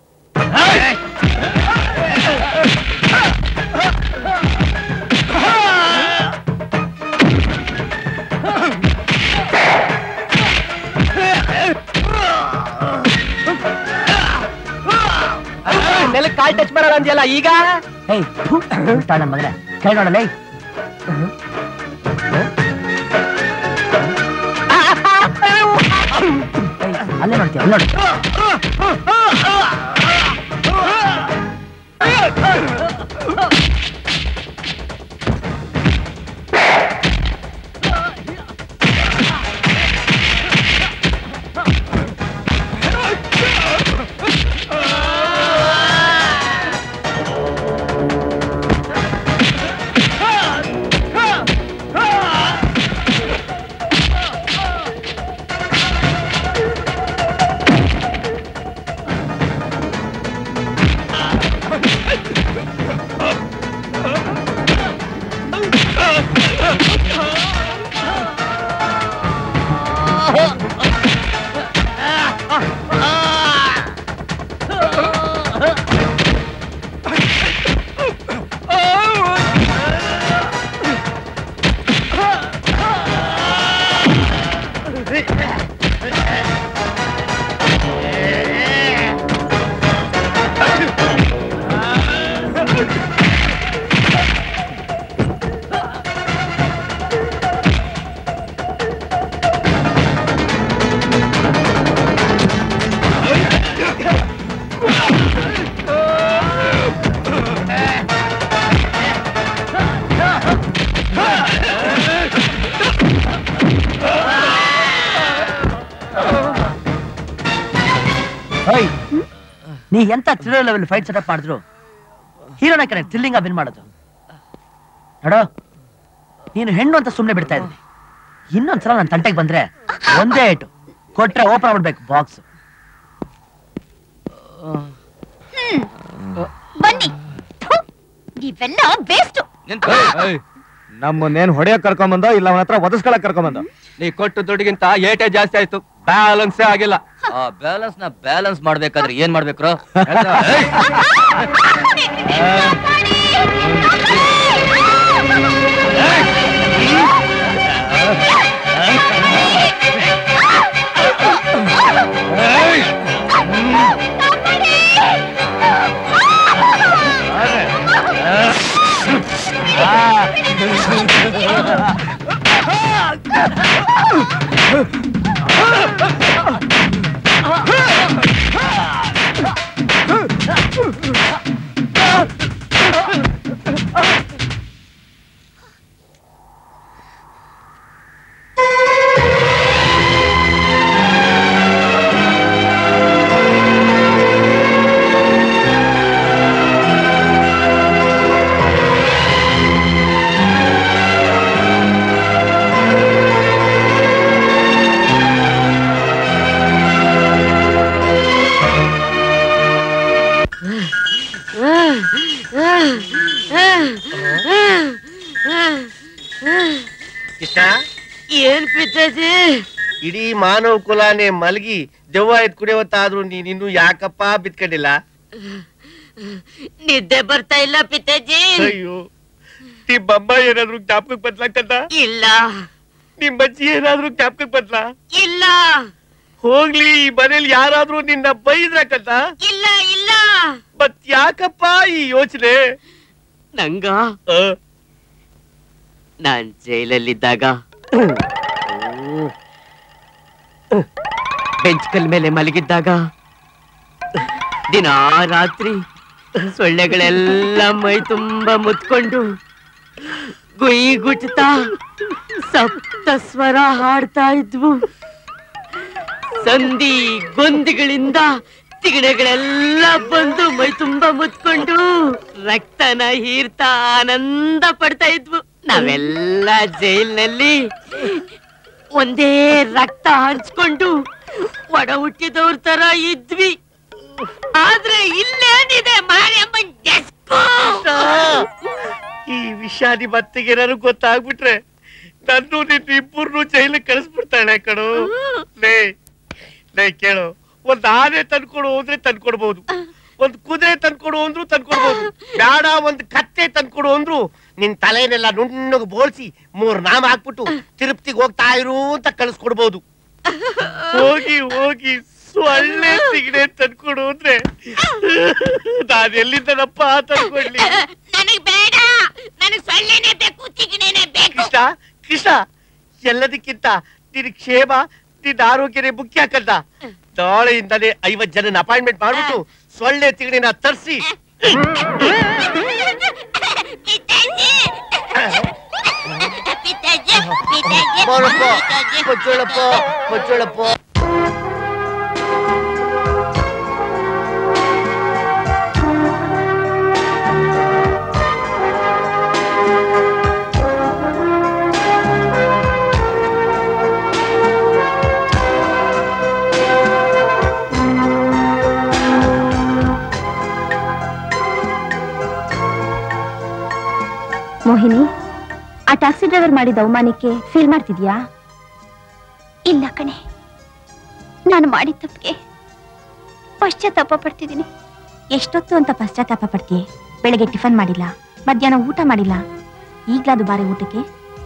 ನೆಲಕ್ಕೆ ಕಾಲ್ ಟಚ್ ಮಾಡಲ್ಲ ಅಂದ್ಯಲ್ಲ ಈಗ ಏಯ್ ಥು, ಉಲ್ಟಾ ನನ್ ಮಗನೇ ಕೈ ನೋಡಲ್ಲ ಏಯ್. ಏಯ್, ಅಲ್ಲೇ ನೋಡ್ತೀಯ ಅಲ್ಲಿ ನೋಡಿ ಓಯ್ ನೀ ಎಂತ ಥ್ರಿಲ್ಲರ್ ಲೆವೆಲ್ ಫೈಟ್ ಸೆಟಪ್ ಮಾಡಿದ್ರು ಹೀರೋನ ಕರೆ ಥ್ರಿಲ್ಲಿಂಗ್ ವಿನ್ ಮಾಡೋದು ನೋಡೋ ನೀನು ಹೆಣ್ಣು ಅಂತ ಸುಮ್ಮನೆ ಬಿಡ್ತಾ ಇದ್ದೀನಿ ಇನ್ನೊಂದ್ಸಲ ನನ್ನ ತಂಟೆಗೆ ಬಂದ್ರೆ ಒಂದೇ ಏಟು ಕೊಟ್ರೆ ಓಪನ್ ಮಾಡ್ಬೇಕು ಬಾಕ್ಸ್ ಬನ್ನಿ ಥು, ನೀವೆಲ್ಲ ವೇಸ್ಟ್ ನಮ್ಮನ್ನೇನ್ ಹೊಡೆಯಕ್ ಕರ್ಕೊಂಬಂದೋ ಇಲ್ಲ ಅವನ ಹತ್ರ ಒದಸ್ಕೊಳಕ್ ಕರ್ಕೊಂಬಂದೋ ನೀ ಕೊಟ್ಟು ದುಡ್ಡಿಗಿಂತ ಏಟೇ ಜಾಸ್ತಿ ಆಯ್ತು ಬ್ಯಾಲೆನ್ಸೇ ಆಗಿಲ್ಲ ಆ ಬ್ಯಾಲೆನ್ಸ್ ನ ಬ್ಯಾಲೆನ್ಸ್ ಮಾಡ್ಬೇಕಾದ್ರೆ ಏನ್ ಮಾಡ್ಬೇಕ್ರೋ ಕೃಷ್ಣ ಏನ್ ಪಿತಾಜಿ ಇಡೀ ಮಾನವ ಕುಲಾನೇ ಮಲಗಿ ದೆವ್ವ ಎತ್ ಕುಡಿಯವತ್ತಾದ್ರೂ ನೀನ್ ಇನ್ನು ಯಾಕಪ್ಪ ಬಿತ್ಕೊಂಡಿಲ್ಲ ನಿದ್ದೆ ಬರ್ತಾ ಇಲ್ಲ ಪಿತಾಜಿ ಅಯ್ಯೋ ನಿಮ್ಮಮ್ಮ ಏನಾದ್ರು ಜ್ಞಾಪಕಕ್ಕೆ ಬದ್ಲಾಕಂತ ಇಲ್ಲ ನಿಮ್ ಅಜ್ಜಿ ಏನಾದ್ರು ಜ್ಞಾಪಕಕ್ಕೆ ಬದ್ಲಾ ಇಲ್ಲ ಹೋಗ್ಲಿ ಈ ಮನೇಲಿ ಯಾರಾದ್ರೂ ನಿನ್ನ ಬೈದ್ರಕ್ಕಂತ ಇಲ್ಲ ಇಲ್ಲ ಮತ್ ಯಾಕಪ್ಪ ಈ ಯೋಚನೆ ನಂಗ ನಾನ್ ಜೈಲಲ್ಲಿದ್ದಾಗ ಬೆಂಚ್ ಕಲ್ ಮೇಲೆ ಮಲಗಿದ್ದಾಗ ದಿನಾ ರಾತ್ರಿ ಸೊಳ್ಳೆಗಳೆಲ್ಲ ಮೈ ತುಂಬ ಮುತ್ಕೊಂಡು ಗುಯಿ ಗುಟ್ತಾ ಸಪ್ತ ಸ್ವರ ಹಾಡ್ತಾ ಇದ್ವು ಸಂಧಿ ಗೊಂದಿಗಳಿಂದ ತಿಗಣೆಗಳೆಲ್ಲ ಬಂದು ಮೈ ತುಂಬ ಮುತ್ಕೊಂಡು ರಕ್ತನ ಹೀರ್ತಾ ಆನಂದ ಪಡ್ತಾ ಇದ್ವು ನಾವೆಲ್ಲ ಜೈಲ್ನಲ್ಲಿ ಒಂದೇ ರಕ್ತ ಹಂಚ್ಕೊಂಡು ಒಡ ಹುಟ್ಟಿದವ್ರ ತರ ಇದ್ವಿ ಆದ್ರೆ ಇಲ್ಲೇನಿದೆ ಮಾರಿಯಮ್ಮನ್ ಡೆಸ್ಕೋ ಈ ವಿಷಯ ನಿಮ್ಮ ಅತ್ತಿಗೆ ನನಗ್ ಗೊತ್ತಾಗ್ಬಿಟ್ರೆ ನನ್ನು ನಿನ್ನ ಇಬ್ಬರನ್ನು ಜೈಲಿಗೆ ಕಳಿಸ್ಬಿಡ್ತಾಳೆ ಕಣು ಲೇ ಲೇ ಕೇಳು ಒಂದ್ ಆನೆ ತಂದ್ಕೊಡು ಅಂದ್ರೆ ತಂದ್ಕೊಡ್ಬಹುದು ಒಂದ್ ಕುದುರೆ ತಂದ್ಕೊಡು ಅಂದ್ರು ತಂದ್ಕೊಡ್ಬಹುದು ಬೇಡ ಒಂದ್ ಕತ್ತೆ ತಂದ್ಕೊಡು ಅಂದ್ರು ನಿನ್ ತಲೆನೆಲ್ಲ ನುಣ್ಣಗ್ ಬೋಳ್ಸಿ ಮೂರ್ ನಾಮ ಹಾಕ್ಬಿಟ್ಟು ತಿರುಪ್ತಿಗೆ ಹೋಗ್ತಾ ಇರು ಅಂತ ಕಳಿಸ್ಕೊಡ್ಬಹುದು ಹೋಗಿ ಹೋಗಿ ಸೊಳ್ಳೆ ಸಿಗಡೆ ತಂದ್ಕೊಡು ಅಂದ್ರೆ ನಾನ್ ಎಲ್ಲಿಂದನಪ್ಪ ತಂದ್ಕೊಡ್ಲಿ ನನಗ್ ಬೇಡ ನನಗ್ ಸೊಳ್ಳೆನೆ ಬೇಕು ತಿಗಣೆನೆ ಬೇಕು ಕೃಷ್ಣ ಕೃಷ್ಣ ಎಲ್ಲದಕ್ಕಿಂತ ನಿನ್ ಕ್ಷೇಮ ನಿನ್ನ ಆರೋಗ್ಯನೇ ಮುಖ್ಯ ಹಾಕಲ್ದ ನಾಳೆಯಿಂದಲೇ ಐವತ್ ಜನನ ಅಪಾಯಿಂಟ್ಮೆಂಟ್ ಮಾಡ್ಬಿಟ್ಟು ಸೊಳ್ಳೆ ತಿಗಣಿನ ತರಿಸಿ ಕೊಚ್ಚೋಳಪ್ಪ ಕೊಚ್ಚೋಳಪ್ಪ ಮೋಹಿನಿ ಆ ಟ್ಯಾಕ್ಸಿ ಡ್ರೈವರ್ ಮಾಡಿದ ಅವಮಾನಕ್ಕೆ ಫೀಲ್ ಮಾಡ್ತಿದ್ಯಾ ಇಲ್ಲ ಕಣೆ ನಾನು ಮಾಡಿದ ತಪ್ಪಿಗೆ ಪಶ್ಚಾತ್ತಾಪ ಪಡ್ತಿದ್ದೀನಿ ಎಷ್ಟೊತ್ತು ಅಂತ ಪಶ್ಚಾತ್ತಾಪ ಪಡ್ತೀಯ ಬೆಳಗ್ಗೆ ಟಿಫನ್ ಮಾಡಿಲ್ಲ ಮಧ್ಯಾಹ್ನ ಊಟ ಮಾಡಿಲ್ಲ ಈಗ್ಲಾದು ಬಾರಿ ಊಟಕ್ಕೆ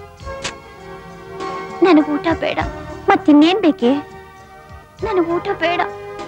ನನಗೆ ಊಟ ಬೇಡ ಮತ್ತಿನ್ನೇನ್ ಬೇಕೆ ನನಗೆ ಊಟ ಬೇಡ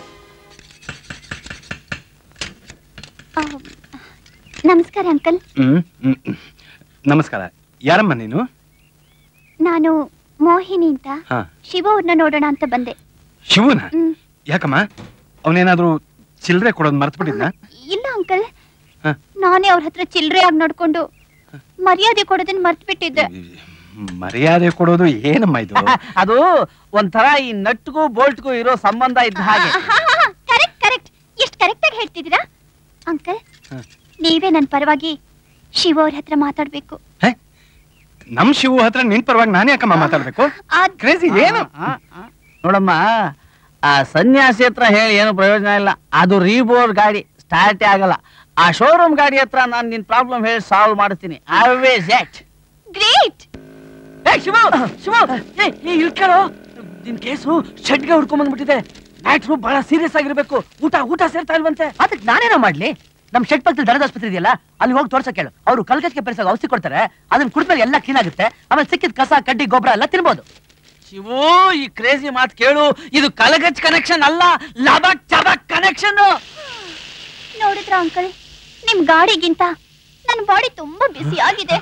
ಆ, ನಮಸ್ಕಾರ ಅಂಕಲ್ ಹ್ಮ್ ಹ್ಮ್, ಹ್ಮ್. ನಮಸ್ಕಾರ ಯಾರಮ್ಮ ನೀನು ನಾನು ಮೋಹಿನಿ ಅಂತ ಹಾ ಶಿವ ಅವ್ರನ್ನ ನೋಡೋಣ ಅಂತ ಬಂದೆ ಶಿವನ ಹ್ಮ್. ಯಾಕಮ್ಮ ಅವನೇನಾದ್ರೂ ಚಿಲ್ಲರೆ ಕೊಡೋದು ಮರ್ತ್ಬಿಟ್ಟಿದ್ನ ಇಲ್ಲ ಅಂಕಲ್ ಹಾ. ನಾನೇ ಅವ್ರ ಹತ್ರ ಚಿಲ್ಲರೆ ಆಗಿ ನೋಡ್ಕೊಂಡು ಮರ್ಯಾದೆ ಕೊಡೋದನ್ನ ಮರ್ತ್ ಬಿಟ್ಟಿದ್ದೆ ಮರ್ಯಾದೆ ಕೊಡೋದು ಏನಮ್ಮ ಇದು ಅದು ಒಂಥರ ಈ ನಟ್ಗೂ ಬೋಲ್ಟ್ಗೂ ಇರೋ ಸಂಬಂಧ ಇದ್ದ ಹಾಗೆ ಕರೆಕ್ಟ್ ಕರೆಕ್ಟ್ ಎಷ್ಟು ಕರೆಕ್ಟ್ ಆಗಿ ಹೇಳ್ತಿದ್ದೀರಾ ಅಂಕಲ್ ಹಾ. ನೀವೇ ನನ್ನ ಪರವಾಗಿ ಶಿವ ಅವ್ರ ಹತ್ರ ಮಾತಾಡ್ಬೇಕು ನಮ್ ಶಿವು ಹತ್ರ ನಿನ್ ಪರವಾಗಿ ನಾನೇ ಯಾಕಮ್ಮ ಮಾತಾಡ್ಬೇಕು ಅದ್- ಕ್ರೇಜಿ ಏನು ನೋಡಮ್ಮ ಆ ಸನ್ಯಾಸಿ ಹತ್ರ ಹೇಳಿ ಏನು ಪ್ರಯೋಜನ ಇಲ್ಲ ಅದು ರೀಬೋರ್ ಗಾಡಿ ಸ್ಟಾರ್ಟೇ ಆಗಲ್ಲ ಆ ಶೋರೂಮ್ ಗಾಡಿ ಹತ್ರ ನಾನು ನಿನ್ ಪ್ರಾಬ್ಲಮ್ ಹೇಳಿ ಸಾಲ್ವ್ ಮಾಡ್ತೀನಿ ಆಲ್ವೇಸ್ ಎಟ್ ಗ್ರೇಟ್ ಏ ಶಿವ ಶಿವ ಏ ಏ ಇಳ್ಕೇಳೋ ನಿನ್ ಕೇಸು ಶೆಡ್ಗೆ ಹುಡ್ಕೊಂಡ್ ಬಂದ್ಬಿಟ್ಟಿದೆ ಮ್ಯಾಟ್ರು ಬಹಳ ಸೀರಿಯಸ್ ಆಗಿರ್ಬೇಕು ಊಟ ಊಟ ಸೇರ್ತಾ ಇಲ್ವಂತೆ ಅದಕ್ಕೆ ನಾನೇನೋ ಮಾಡ್ಲಿ ನಮ್ ಶೆಟ್ ಪಕ್ಕದಲ್ಲಿ ದನದ ಆಸ್ಪತ್ರೆ ಇದೆಯಲ್ಲ ಅಲ್ಲಿ ಹೋಗಿ ತೋರ್ಸಕ್ ಹೇಳು ಅವರು ಕಲ್ಗಚ್ಗೆ ಪರಿಸಾಗ ಔಷಧಿ ಕೊಡ್ತಾರೆ ಅದನ್ನ ಕುಡಿದ್ಮೇಲೆ ಎಲ್ಲ ಕ್ಲೀನ್ ಆಗುತ್ತೆ ಆಮೇಲೆ ಸಿಕ್ಕಿದ ಕಸ ಕಡ್ಡಿ ಗೊಬ್ಬರ ಎಲ್ಲ ತಿನ್ಬೋದು ಶಿವು ಈ ಕ್ರೇಜಿ ಮಾತು ಕೇಳು ಇದು ಕಲಗಚ್ ಕನೆಕ್ಷನ್ ಅಲ್ಲ ಲಬಕ್ ಚಬಕ್ ಕನೆಕ್ಷನ್ ನೋಡಿದ್ರ ಅಂಕಲ್ ನಿಮ್ ಗಾಡಿಗಿಂತ ನನ್ನ ಬಾಡಿ ತುಂಬಾ ಬಿಸಿ ಆಗಿದೆ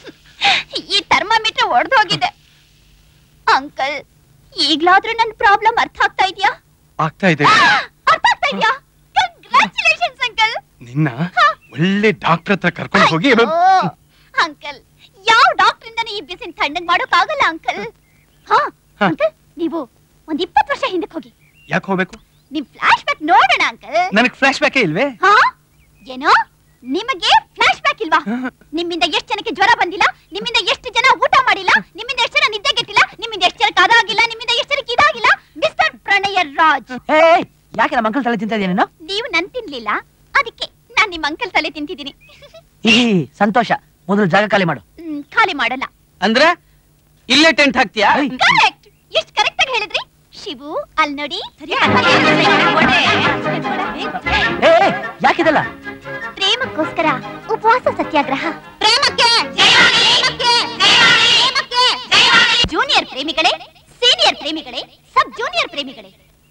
ಈ ಥರ್ಮಾಮೀಟರ್ ಒಡೆದು ಹೋಗಿದೆ ಅಂಕಲ್ ಈಗ್ಲಾದ್ರೂ ನನ್ನ ಪ್ರಾಬ್ಲಮ್ ಅರ್ಥ ಆಗ್ತಾ ಇದೆಯಾ ಆಗ್ತಾ ಇದೆ ಅರ್ಥ ಆಗ್ತಾ ಇದೆಯಾ ಕಂಗ್ರಾಚುಲೇಷನ್ಸ್ ಅಂಕಲ್ ನಿನ್ನ ಒಳ್ಳೆ ಡಾಕ್ಟರ್ ಹತ್ರ ಕರ್ಕೊಂಡು ಹೋಗಿ ಅಂಕಲ್ ಯಾವ ಡಾಕ್ಟರ್ ಇಂದಾನೆ ಈ ಬಿಸಿನ ತಣ್ಣಗ್ ಮಾಡೋಕ್ ಆಗಲ್ಲ ಅಂಕಲ್ ಹಾ ಹಾ. ಅಂಕಲ್ ನೀವು ಒಂದ್ ಇಪ್ಪತ್ತು ವರ್ಷ ಹಿಂದಕ್ಕೆ ಹೋಗಿ ಯಾಕೆ ಹೋಗ್ಬೇಕು ನಿಮ್ ಫ್ಲಾಶ್ ಬ್ಯಾಕ್ ನೋಡೋಣ ಅಂಕಲ್ ನನಗ್ ಫ್ಲಾಶ್ ಬ್ಯಾಕೇ ಇಲ್ವೇ ಹಾ ಏನೋ ನಿಮಗೆ ಫ್ಲಾಶ್ ಬ್ಯಾಕ್ ಇಲ್ವಾ ನಿಮ್ಮಿಂದ ಎಷ್ಟು ಜನಕ್ಕೆ ಜ್ವರ ಬಂದಿಲ್ಲ ನಿಮ್ಮಿಂದ ಎಷ್ಟು ಜನ ಊಟ ಮಾಡಿಲ್ಲ ನಿಮ್ಮಿಂದ ಎಷ್ಟು ಜನ ನಿದ್ದೆ ಗೆಟ್ಟಿಲ್ಲ ನಿಮ್ಮಿಂದ ಎಷ್ಟು ಜನಕ್ಕೆ ಅದಾಗಿಲ್ಲ ನಿಮ್ಮಿಂದ ಎಷ್ಟು ಜನಕ್ಕೆ ಇದಾಗಿಲ್ಲ ಮಿಸ್ಟರ್ ಪ್ರಣಯ ರಾಜ್ ಏ ಯಾಕೆ ನಮ್ಮ ಅಂಕಲ್ ತಲೆ ತಿಂತ ಇದೆಯಾ ನೀನು ನೀವು ನನ್ ತಿನ್ಲಿಲ್ಲ ಅದಕ್ಕೆ ನಾನ್ ನಿಮ್ ಅಂಕಲ್ ತಲೆ ತಿಂತಿದ್ದೀನಿ ಈ ಸಂತೋಷ ಮೊದಲು ಜಾಗ ಖಾಲಿ ಮಾಡು ಹ್ಮ್, ಖಾಲಿ ಮಾಡಲ್ಲ ಅಂದ್ರೆ ಇಲ್ಲೇ ಟೆಂಟ್ ಹಾಕ್ತೀಯಾ ಕರೆಕ್ಟ್ ಎಷ್ಟು ಕರೆಕ್ಟ್ ಆಗಿ ಹೇಳಿದ್ರಿ ಶಿವು ಅಲ್ಲಿ ನೋಡಿ ಏ ಏ, ಯಾಕಿದಲ್ಲ ಪ್ರೇಮಕ್ಕೋಸ್ಕರ ಉಪವಾಸ ಸತ್ಯಾಗ್ರಹ ಪ್ರೇಮಕ್ಕೆ ಜೂನಿಯರ್ ಪ್ರೇಮಿಗಳೇ ಸೀನಿಯರ್ ಪ್ರೇಮಿಗಳೇ ಸಬ್ ಜೂನಿಯರ್ ಪ್ರೇಮಿಗಳೇ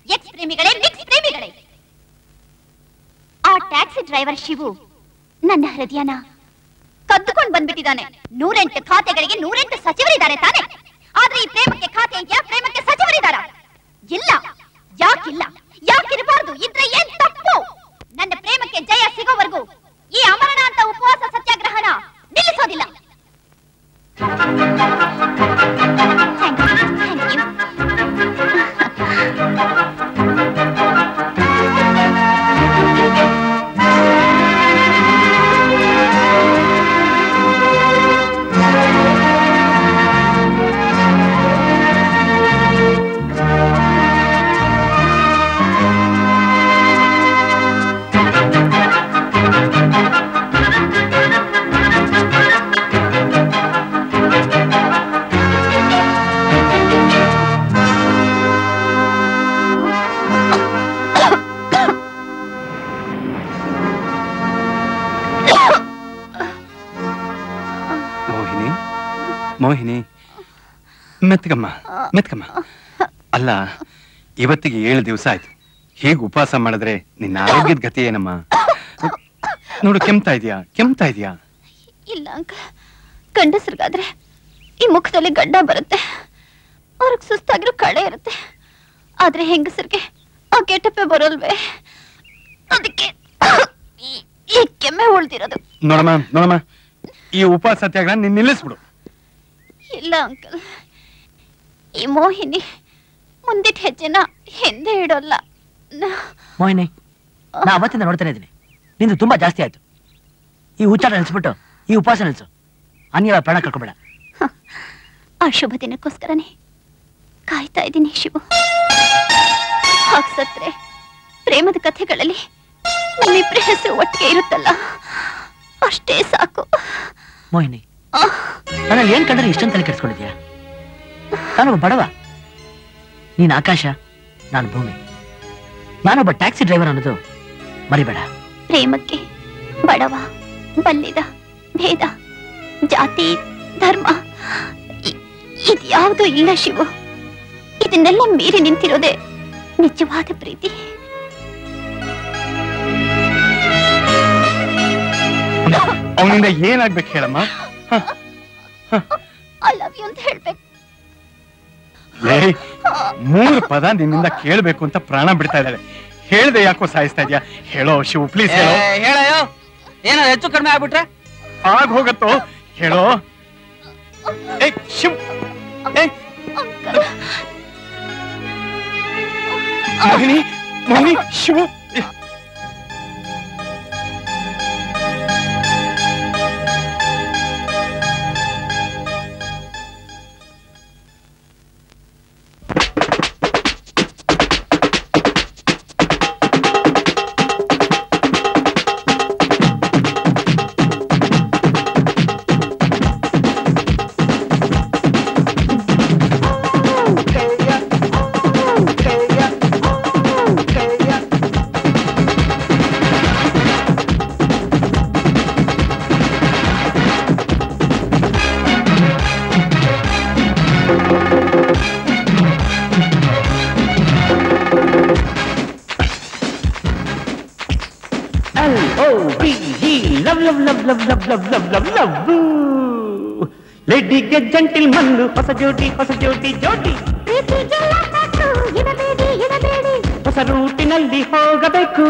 ಶಿವು ನನ್ನ ಹೃದಯನ ಕದ್ದುಕೊಂಡು ಬಂದ್ಬಿಟ್ಟಿದ್ದಾನೆ ನೂರೆಂಟು ಖಾತೆಗಳಿಗೆ ನೂರೆಂಟು ಸಚಿವರಿದ್ದಾರೆ ತಾನೆ ಆದ್ರೆ ಈ ಪ್ರೇಮಕ್ಕೆ ಖಾತೆ ಇದೆಯಾ ಪ್ರೇಮಕ್ಕೆ ಸಚಿವರಿದ್ದಾರ ಇಲ್ಲ ಯಾಕಿಲ್ಲ ಯಾಕಿರಬಾರ್ದು ಇದ್ರೆ ಏನ್ ತಪ್ಪು ನನ್ನ ಪ್ರೇಮಕ್ಕೆ ಜಯ ಸಿಗೋವರೆಗೂ ಈ ಅಮರಣ ಅಂತ ಉಪವಾಸ ಸತ್ಯಾಗ್ರಹನ ನಿಲ್ಲಿಸೋದಿಲ್ಲ Thank you, thank you. Mohini Mohini ಮೆತ್ಕಮ್ಮ ಮೆತ್ಕಮ್ಮ ಅಲ್ಲ ಇವತ್ತಿಗೆ ಏಳು ದಿವಸ ಆಯ್ತು ಹೀಗೆ ಉಪವಾಸ ಮಾಡಿದ್ರೆ ನಿನ್ನ ಆರೋಗ್ಯದ ಗತಿ ಏನಮ್ಮ ನೋಡು ಕೆಮ್ತಾ ಇದೆಯಾ ಕೆಮ್ತಾ ಇದೆಯಾ ಇಲ್ಲ ಅಂಕಲ್ ಗಂಡಸ್ರಿಗಾದ್ರೆ ಈ ಮುಖದಲ್ಲಿ ಗಡ್ಡ ಬರುತ್ತೆ ಅವ್ರಿಗೆ ಸುಸ್ತಾಗಿರೋ ಕಳೆ ಇರುತ್ತೆ ಆದ್ರೆ ಹೆಂಗಸರಿಗೆ ಆ ಕೆಟ್ಟಪ್ಪೆ ಬರೋಲ್ವೇ ಅದಕ್ಕೆ ಈ- ಈ ಕೆಮ್ಮೆ ಉಳ್ದಿರೋದು ನೋಡಮ್ಮ ನೋಡಮ್ಮ ಈ ಉಪವಾಸ ಸತ್ಯಾಗ್ರಹ ನೀನ್ ನಿಲ್ಲಿಸ್ಬಿಡು ಇಲ್ಲ ಅಂಕಲ್ ಈ ಮೋಹಿನಿ ಮುಂದಿಟ್ಟ ಹೆಜ್ಜೆನ ಹಿಂದೆ ಇಡೋಲ್ಲ ನ- ಮೋಹಿನಿ ನಾ ಅವತ್ತಿಂದ ನೋಡ್ತಾನೆ ಇದ್ದೀನಿ ನಿಂದು ತುಂಬಾ ಜಾಸ್ತಿ ಆಯ್ತು ಈ ಹುಚ್ಚಾಟ ನಿಲ್ಸ್ಬಿಟ್ಟು ಈ ಉಪವಾಸ ನಿಲ್ಸು ಅನ್ಯವ ಪ್ರಾಣ ಕಳ್ಕೊಬೇಡ ಆ ಶುಭ ದಿನಕ್ಕೋಸ್ಕರನೇ ಕಾಯ್ತಾ ಇದ್ದೀನಿ ಶಿವು ಹಾಗ್ ಸತ್ರೆ ಪ್ರೇಮದ ಕಥೆಗಳಲ್ಲಿ ನಮ್ಮಿಬ್ಬರ ಹೆಸರು ಒಟ್ಟಿಗೆ ಇರುತ್ತಲ್ಲ ಅಷ್ಟೇ ಸಾಕು ಮೋಹಿನಿ ನನ್ನಲ್ಲಿ ಏನ್ ಕಂಡ್ರೆ ಇಷ್ಟೊಂದು ತಲೆ ಕೆಡಿಸ್ಕೊಂಡಿದ್ಯಾ ನಾನೊಬ್ಬ ಬಡವ ನೀನ್ ಆಕಾಶ ನಾನು ಭೂಮಿ ನಾನೊಬ್ಬ ಟ್ಯಾಕ್ಸಿ ಡ್ರೈವರ್ ಅನ್ನೋದು ಮರಿಬೇಡ ಪ್ರೇಮಕ್ಕೆ ಬಡವ ಬಲ್ಲಿದ ಭೇದ ಜಾತಿ ಧರ್ಮ ಇ- ಇದ್ಯಾವುದೂ ಇಲ್ಲ ಶಿವು ಇದನ್ನೆಲ್ಲ ಮೀರಿ ನಿಂತಿರೋದೇ ನಿಜವಾದ ಪ್ರೀತಿ ಅವನಿಂದ ಏನಾಗ್ಬೇಕು ಹೇಳಮ್ಮ ಐ ಲವ್ ಯು ಅಂತ ಹೇಳ್ಬೇಕು ಲೇ ಮೂರು ಪದ ನಿನ್ನಿಂದ ಕೇಳ್ಬೇಕು ಅಂತ ಪ್ರಾಣ ಬಿಡ್ತಾ ಇದ್ದಾಳೆ ಹೇಳ್ದೆ ಯಾಕೋ ಸಾಯಿಸ್ತಾ ಇದ್ಯಾ ಹೇಳೋ ಶಿವು ಪ್ಲೀಸ್ ಹೇಳೋ ಹೇಳಯ್ಯೋ ಏನಾದ್ರು ಹೆಚ್ಚು ಕಡಿಮೆ ಆಗ್ಬಿಟ್ರೆ ಆಗ ಹೋಗತ್ತೋ ಹೇಳೋ ಏ ಶಿವ್ ಏ ಮೋಹಿನಿ ಮೋಹಿನಿ ಶಿವು ಏ, L O V E love love love love love love love love love ಲೇಡಿಗೆ ಜಂಟಿಲ್ Mallu ಹೊಸ ಜೋಡಿ ಹೊಸ ಜೋಡಿ ಜೋಡಿ ಹೊಸ ರೂಟಿನಲ್ಲಿ ಹೋಗಬೇಕು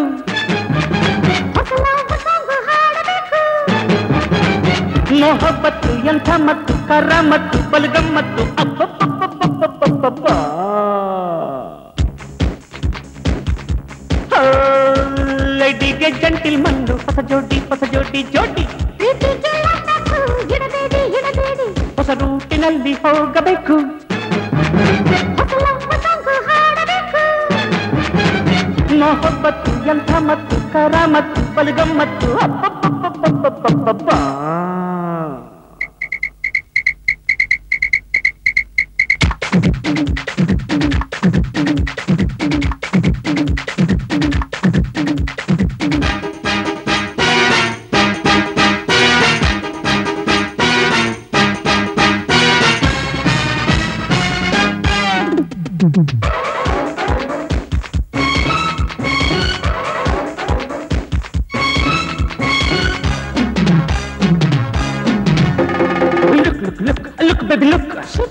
ಮೊಹಬ್ಬತ್ತು ಎಂಥ ಮತ್ತು ಕರ ಮತ್ತು ಬಲಗಮ್ಮತ್ತು ಅಬ್ಬಬ್ಬಬ್ಬಬ್ಬಬ್ಬಬ್ಬಬ್ಬ. ಓ, ಲೇಡಿಗೆ ಜಂಟಿಲ್ ಮಲ್ಲು ಹೊಸ ಜೋಡಿ ಹೊಸ ಜೋಡಿ ಜೋಡಿ ಹೊಸ ರೂಟಿನಲ್ಲಿ ಹೋಗಬೇಕು ಮೊಹಬ್ಬತ್ತು ಎಂಥ ಮತ್ತು ಕರ ಮತ್ತು ಬಲಗಮ್ಮತ್ತು ಅಬ್ಬಬ್ಬಬ್ಬಬ್ಬಬ್ಬಬ್ಬ. ಲುಕ್ ಲುಕ್ ಬೇಬಿ ಲುಕ್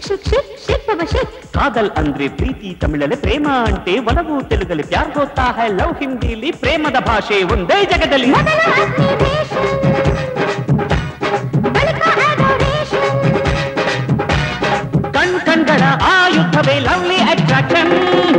ಕಾದಲ್ ಅಂದ್ರೆ ಪ್ರೀತಿ ತಮಿಳಲ್ಲಿ ಪ್ರೇಮ ಅಂತೆ ಒಲವು ತೆಲುಗಲ್ಲಿ ಪ್ಯಾರ್ ಹೋತಾ ಹೈ ಲವ್ ಹಿಂದಿಲಿ ಪ್ರೇಮದ ಭಾಷೆ ಒಂದೇ ಜಗದಲ್ಲಿ ಕಣ್ ಕಣ್ಗಳ ಆಯುಧವೇ ಲವ್ಲಿ ಅಟ್ರಾಕ್ಷನ್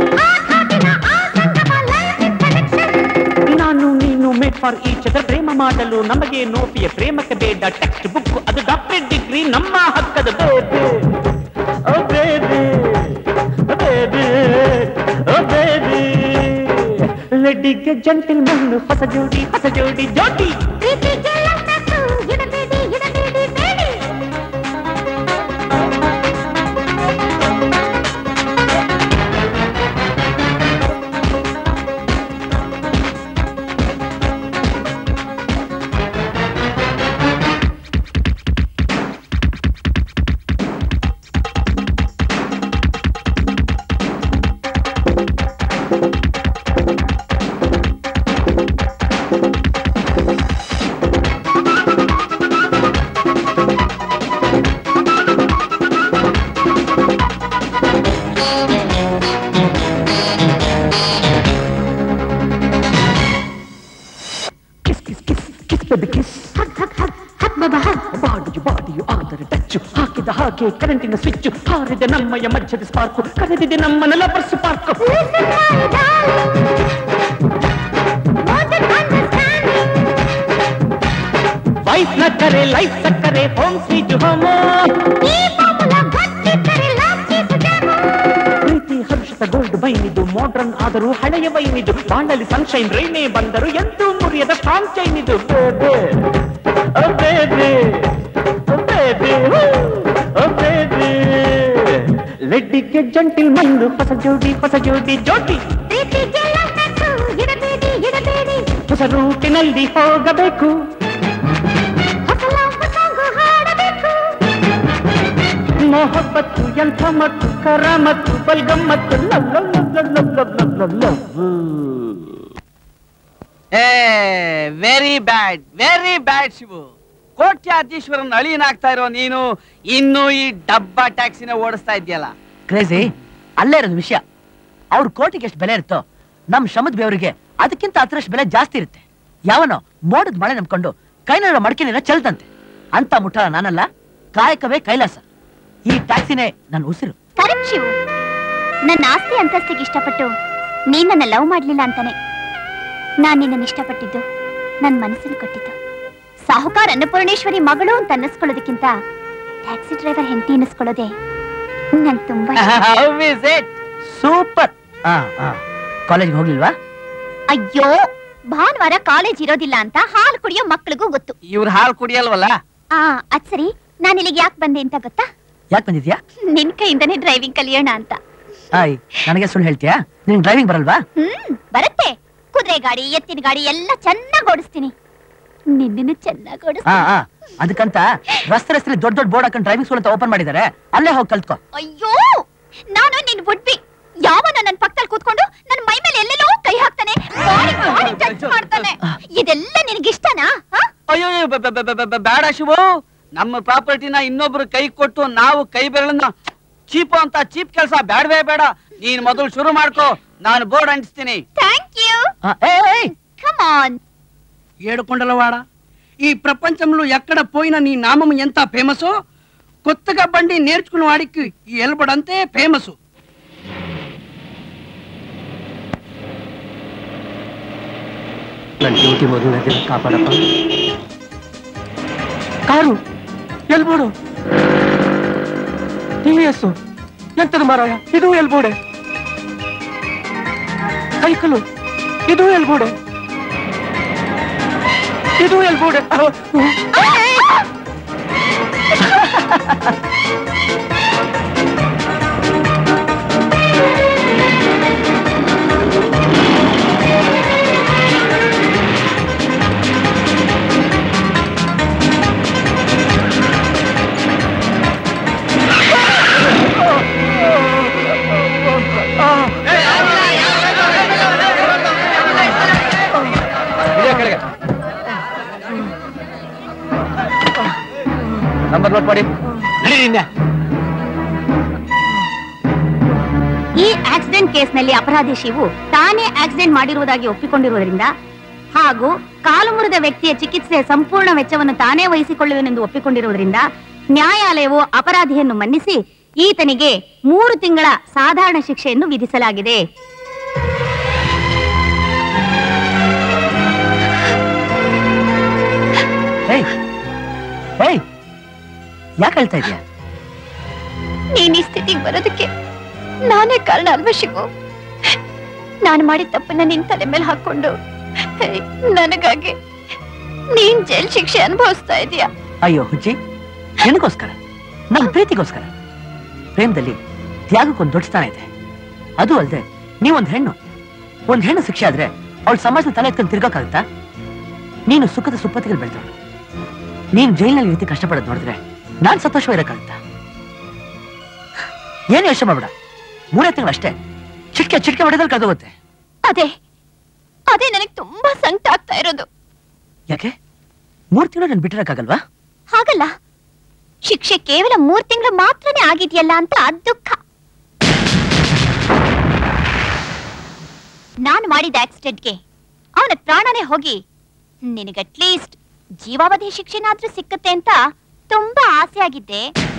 ನಾನು ನೀನು ಮೇಡ್ ಫಾರ್ ಈಚ್ ಅದರ್ ಪ್ರೇಮ ಮಾಡಲು ನಮಗೆ ನೋಪಿಯ ಪ್ರೇಮಕ್ಕೆ ಬೇಡ ಟೆಕ್ಸ್ಟ್ ಬುಕ್ ಅದು ಡಾಕ್ಟರೇಟ್ ಡಿಗ್ರಿ ನಮ್ಮ ಹಕ್ಕದ baby oh baby baby oh baby ಲೆಡ್ಡಿಗೆ ಜಂಟಿಲ್ ಮಣ್ಣು ಹೊಸ ಜೋಡಿ ಹೊಸ ಜೋಡಿ ಜೋಡಿ ಬಾಡಿಯು ಬಾಡಿಯು ಆದರೆ ಟಚ್ಚು ಹಾಕಿದ ಹಾಗೆ ಕರೆಂಟಿನ ಸ್ವಿಚ್ ಹಾರಿದ ನಮ್ಮಯ ಮಧ್ಯದ ಸ್ಪಾರ್ಕು ಕರೆದಿದೆ ನಮ್ಮನ್ನ ಲವರ್ಸ್ ಪಾರ್ಕ್ ವೈಫ್ ನ ಕರೆ ಲೈಫ್ ಸಕ್ಕರೆ ಹೋಮ್ ಸ್ವೀಟ್ ಹೋಮೋ ಪ್ರೀತಿ ಹರ್ಷದ ಗೋಲ್ಡ್ ವೈನಿದು ಮಾಡ್ರನ್ ಆದರೂ ಹಳೆಯ ವೈನಿದು ಬಾಂಡಲಿ ಸನ್ಶೈನ್ ರೈನೇ ಬಂದರು ಎಂದೂ ಮುರಿಯದ ಸ್ಟ್ರಾಂಗ್ ಚೈನ್ ಇದು baby oh baby oh baby oh baby ಲೆಡ್ಡಿಗೆ ಜಂಟಿಲ್ ಮಂಡು ಹೊಸ ಜೋಡಿ ಹೊಸ ಜೋಡಿ ಜೋಡಿ ಹೊಸ ರೂಟಿನಲ್ಲಿ ಹೋಗಬೇಕು ಮೊಹಬ್ಬತ್ತು ಎಂಥ ಮತ್ತು ಕರ ಮತ್ತು ಬಲ್ಗಮ್ಮತ್ತು love love love love love love love love love ಏ very bad very bad Shivu ಕೋಟ್ಯಾಧೀಶ್ವರನ್ ಅಳಿಯನಾಗ್ತಾ ಇರೋ ನೀನು ಇನ್ನು ಈ ಡಬ್ಬಾ ಟ್ಯಾಕ್ಸಿನ ಓಡಿಸ್ತಾ ಇದೆಯಲ್ಲ ಕ್ರೇಜಿ ಅಲ್ಲೇ ಇರೋದು ವಿಷಯ ಅವ್ರ ಕೋಟಿಗೆ ಎಷ್ಟು ಬೆಲೆ ಇರುತ್ತೋ ನಮ್ ಶ್ರಮದ ಬೇವರಿಗೆ ಅದಕ್ಕಿಂತ ಹತ್ತರಷ್ಟು ಬೆಲೆ ಜಾಸ್ತಿ ಇರುತ್ತೆ ಯಾವನೋ ಮೋಡದ ಮಳೆ ನಂಬ್ಕೊಂಡು ಕೈನಲ್ಲಿರೋ ಮಡಕೆ ನೀರ ಚೆಲ್ದಂತೆ ಅಂತ ಮುಠ ನಾನಲ್ಲ ಕಾಯಕವೇ ಕೈಲಾಸ ಈ ಟ್ಯಾಕ್ಸಿನೇ ನನ್ನ ಉಸಿರು ಕರೆಕ್ಟ್ ಶಿವು ನನ್ನ ಆಸ್ತಿ ಅಂತಸ್ತಿಗೆ ಇಷ್ಟಪಟ್ಟು ನೀನ್ ನನ್ನ ಲವ್ ಮಾಡ್ಲಿಲ್ಲ ಅಂತಾನೆ ನಾನ್ ನಿನ್ನನ್ನು ಇಷ್ಟಪಟ್ಟಿದ್ದು ನನ್ನ ಮನಸ್ಸನ್ನು ಕೊಟ್ಟಿದ್ದು ಸಾಹುಕಾರ ಅನ್ನಪೂರ್ಣೇಶ್ವರಿ ಮಗಳು ಅಂತ ಅನ್ನಿಸ್ಕೊಳ್ಳೋದಕ್ಕಿಂತ ಟ್ಯಾಕ್ಸಿ ಡ್ರೈವರ್ ಹೆಂಡತಿ ಅನ್ನಿಸ್ಕೊಳ್ಳೋದೇ ನನ್ ತುಂಬಾ ಇಷ್ಟ. ಸೂಪರ್ ಕಾಲೇಜ್ಗೆ ಹೋಗ್ಲಿಲ್ವಾ ಅಯ್ಯೋ ಭಾನುವಾರ ಕಾಲೇಜ್ ಇರೋದಿಲ್ಲ ಅಂತ ಹಾಲು ಕುಡಿಯೋ ಮಕ್ಳಿಗೂ ಗೊತ್ತು ಇವ್ರ ಹಾಲು ಕುಡಿಯಲ್ವಲ್ಲ ಆ ಅದ್ ಸರಿ ನಾನು ಇಲ್ಲಿಗೆ ಯಾಕೆ ಬಂದೆ ಅಂತ ಗೊತ್ತಾ ಯಾಕೆ ಬಂದಿದ್ಯಾ ನಿನ್ ಕೈಯಿಂದನೇ ಡ್ರೈವಿಂಗ್ ಕಲಿಯೋಣ ಅಂತ ಆಯ್ ನನಗೆ ಸುಳ್ಳು ಹೇಳ್ತೀಯಾ ನಿನ್ ಡ್ರೈವಿಂಗ್ ಬರಲ್ವಾ ಹ್ಮ್ ಬರುತ್ತೆ ಕುದುರೆ ಗಾಡಿ ಎತ್ತಿನ ಗಾಡಿ ಎಲ್ಲ ಚೆನ್ನಾಗಿ ಓಡಿಸ್ತೀನಿ ನಿನ್ನನ್ನು ಚೆನ್ನಾಗಿ ಹಾ ಓಡಿಸ್ತೀನಿ ಹಾ ಅದಕ್ಕಂತ ರಸ್ತೆ ರಸ್ತೆ ದೊಡ್ಡ ದೊಡ್ಡ ಬೋರ್ಡ್ ಹಾಕೊಂಡು ಡ್ರೈವಿಂಗ್ ಸ್ಕೂಲ್ ಅಂತ ಓಪನ್ ಮಾಡಿದ್ದಾರೆ ಅಲ್ಲೇ ಹೋಗಿ ಕಲ್ತ್ಕೋ ಅಯ್ಯೋ ನಾನು ನಿನ್ ಬುಡ್ಬಿ ಯಾವನ ನನ್ನ ಪಕ್ಕದಲ್ಲಿ ಕೂತ್ಕೊಂಡು ನನ್ನ ಮೈ ಮೇಲೆ ಎಲ್ಲೆಲ್ಲೋ ಕೈ ಹಾಕ್ತಾನೆ ಬಾಡಿ ಬಾಡಿ ಟಚ್ ಮಾಡ್ತಾನೆ ಇದೆಲ್ಲ ನಿನಗಿಷ್ಟನಾ ಅಯ್ಯೋ ಅಯ್ಯೋ, ಬ- ಬ- ಬ- ಬ- ಬ- ಬೇಡ ಶಿವು ನಮ್ಮ ಪ್ರಾಪರ್ಟಿನ ಇನ್ನೊಬ್ರು ಕೈ ಕೊಟ್ಟು ನಾವು ಕೈ ಬೆರಳನ್ನ ಚೀಪು ಅಂತ ಚೀಪ್ ಕೆಲಸ ಬೇಡವೇ ಬೇಡ ನೀನ್ ಮೊದಲು ಶುರು ಮಾಡ್ಕೋ ನಾನು ಬೋರ್ಡ್ ಅಂಟಿಸ್ತೀನಿ థ్యాంక్ యూ కమ్ ఆన్ ఏడుకొండలవాడ ఈ ప్రపంచంలో ఎక్కడ పోయినా నీ నామం ఎంత ఫేమసో కొత్తగా బండి నేర్చుకున్న వాడికి ఈ ఎలబడంతే ఫేమస్ ನನ್ನ ಡ್ಯೂಟಿ ಮೊದಲನೇ ದಿನ ಕಾಪಾಡಪ್ಪ ಕಾರು ಎಲ್ಬೋಡು ಟಿವಿಎಸ್ ಎಂತದು ಮಾರಾಯ ಇದು ಎಲ್ಬೋಡೆ ಸೈಕಲು ಇದು ಎಲ್ಬೋಡೆ ಇದು ಎಲ್ಬೋಡೆ ನಂಬರ್ ನೋಟ್ ಮಾಡಿ ಈ ಆಕ್ಸಿಡೆಂಟ್ ಕೇಸ್ನಲ್ಲಿ ಅಪರಾಧಿ ಶಿವು ತಾನೇ ಆಕ್ಸಿಡೆಂಟ್ ಮಾಡಿರುವುದಾಗಿ ಒಪ್ಪಿಕೊಂಡಿರುವುದರಿಂದ ಹಾಗೂ ಕಾಲು ಮುರಿದ ವ್ಯಕ್ತಿಯ ಚಿಕಿತ್ಸೆಯ ಸಂಪೂರ್ಣ ವೆಚ್ಚವನ್ನು ತಾನೇ ವಹಿಸಿಕೊಳ್ಳುವೆನೆಂದು ಒಪ್ಪಿಕೊಂಡಿರುವುದರಿಂದ ನ್ಯಾಯಾಲಯವು ಅಪರಾಧಿಯನ್ನು ಮನ್ನಿಸಿ ಈತನಿಗೆ ಮೂರು ತಿಂಗಳ ಸಾಧಾರಣ ಶಿಕ್ಷೆಯನ್ನು ವಿಧಿಸಲಾಗಿದೆ ಏಯ್ ಏಯ್ ಯಾಕೆ ಹೇಳ್ತಾ ಇದೀಯ ನೀನ್ ಈ ಸ್ಥಿತಿಗೆ ಬರೋದಕ್ಕೆ ನಾನೇ ಕಾರಣ ಅಲ್ವಾ ಶಿವು ನಾನು ಮಾಡಿದ ತಪ್ಪನ್ನ ನಿನ್ ತಲೆ ಮೇಲೆ ಹಾಕೊಂಡು ನನಗಾಗಿ ನೀನ್ ಜೈಲ್ ಶಿಕ್ಷೆ ಅನುಭವಿಸ್ತಾ ಇದೀಯ ಅಯ್ಯೋ ಹುಚ್ಚಿ ನಿನಗೋಸ್ಕರ ನನ್ನ ಪ್ರೀತಿಗೋಸ್ಕರ ಪ್ರೇಮದಲ್ಲಿ ತ್ಯಾಗಕ್ಕೊಂದು ದೊಡ್ಡ ಸ್ಥಾನ ಇದೆ ಅದು ಅಲ್ಲದೆ ನೀವೊಂದ್ ಹೆಣ್ಣು ಒಂದ್ ಹೆಣ್ಣು ಶಿಕ್ಷೆ ಆದ್ರೆ ಅವಳು ಸಮಾಜದ ತಲೆ ಎತ್ಕೊಂಡು ತಿರ್ಗೋಕ್ಕಾಗತ್ತಾ ನೀನು ಸುಖದ ಸುಪ್ಪತ್ತಿಗೆ ಬೆಳೆದವಳು ನೀನು ಜೈಲಿನಲ್ಲಿ ರೀತಿ ಕಷ್ಟಪಡೋದು ನೋಡಿದ್ರೆ ನಾನ್ ಸಂತೋಷವಾಗಿರಕ್ಕಾಗತ್ತಾ ಏನು ಯೋಚನೆ ಮಾಡ್ಬೇಡ ಮೂರೇ ತಿಂಗಳು ಅಷ್ಟೇ ಚಿಟ್ಕೆ ಚಿಟ್ಕೆ ಹೊಡೆದಲ್ಲಿ ಕಳೆದೋಗುತ್ತೆ ಅದೇ ಅದೇ ನನಗೆ ತುಂಬಾ ಸಂಕಟ ಆಗ್ತಾ ಇರೋದು ಯಾಕೆ ಮೂರ್ ತಿಂಗಳು ನಾನು ಬಿಟ್ಟಿರಕ್ಕಾಗಲ್ವಾ ಹಾಗಲ್ಲ ಶಿಕ್ಷೆ ಕೇವಲ ಮೂರ್ ತಿಂಗಳು ಮಾತ್ರನೇ ಆಗಿದೆಯಲ್ಲ ಅಂತ ದುಃಖ ನಾನು ಮಾಡಿದ ಆಕ್ಸಿಡೆಂಟ್ಗೆ ಅವನ ಪ್ರಾಣನೇ ಹೋಗಿ ನಿನಗೆ ಅಟ್ಲೀಸ್ಟ್ ಜೀವಾವಧಿ ಶಿಕ್ಷೆನಾದ್ರೂ ಸಿಕ್ಕತ್ತೆ ಅಂತ ತುಂಬಾ ಆಸೆ ಆಗಿದ್ದೆ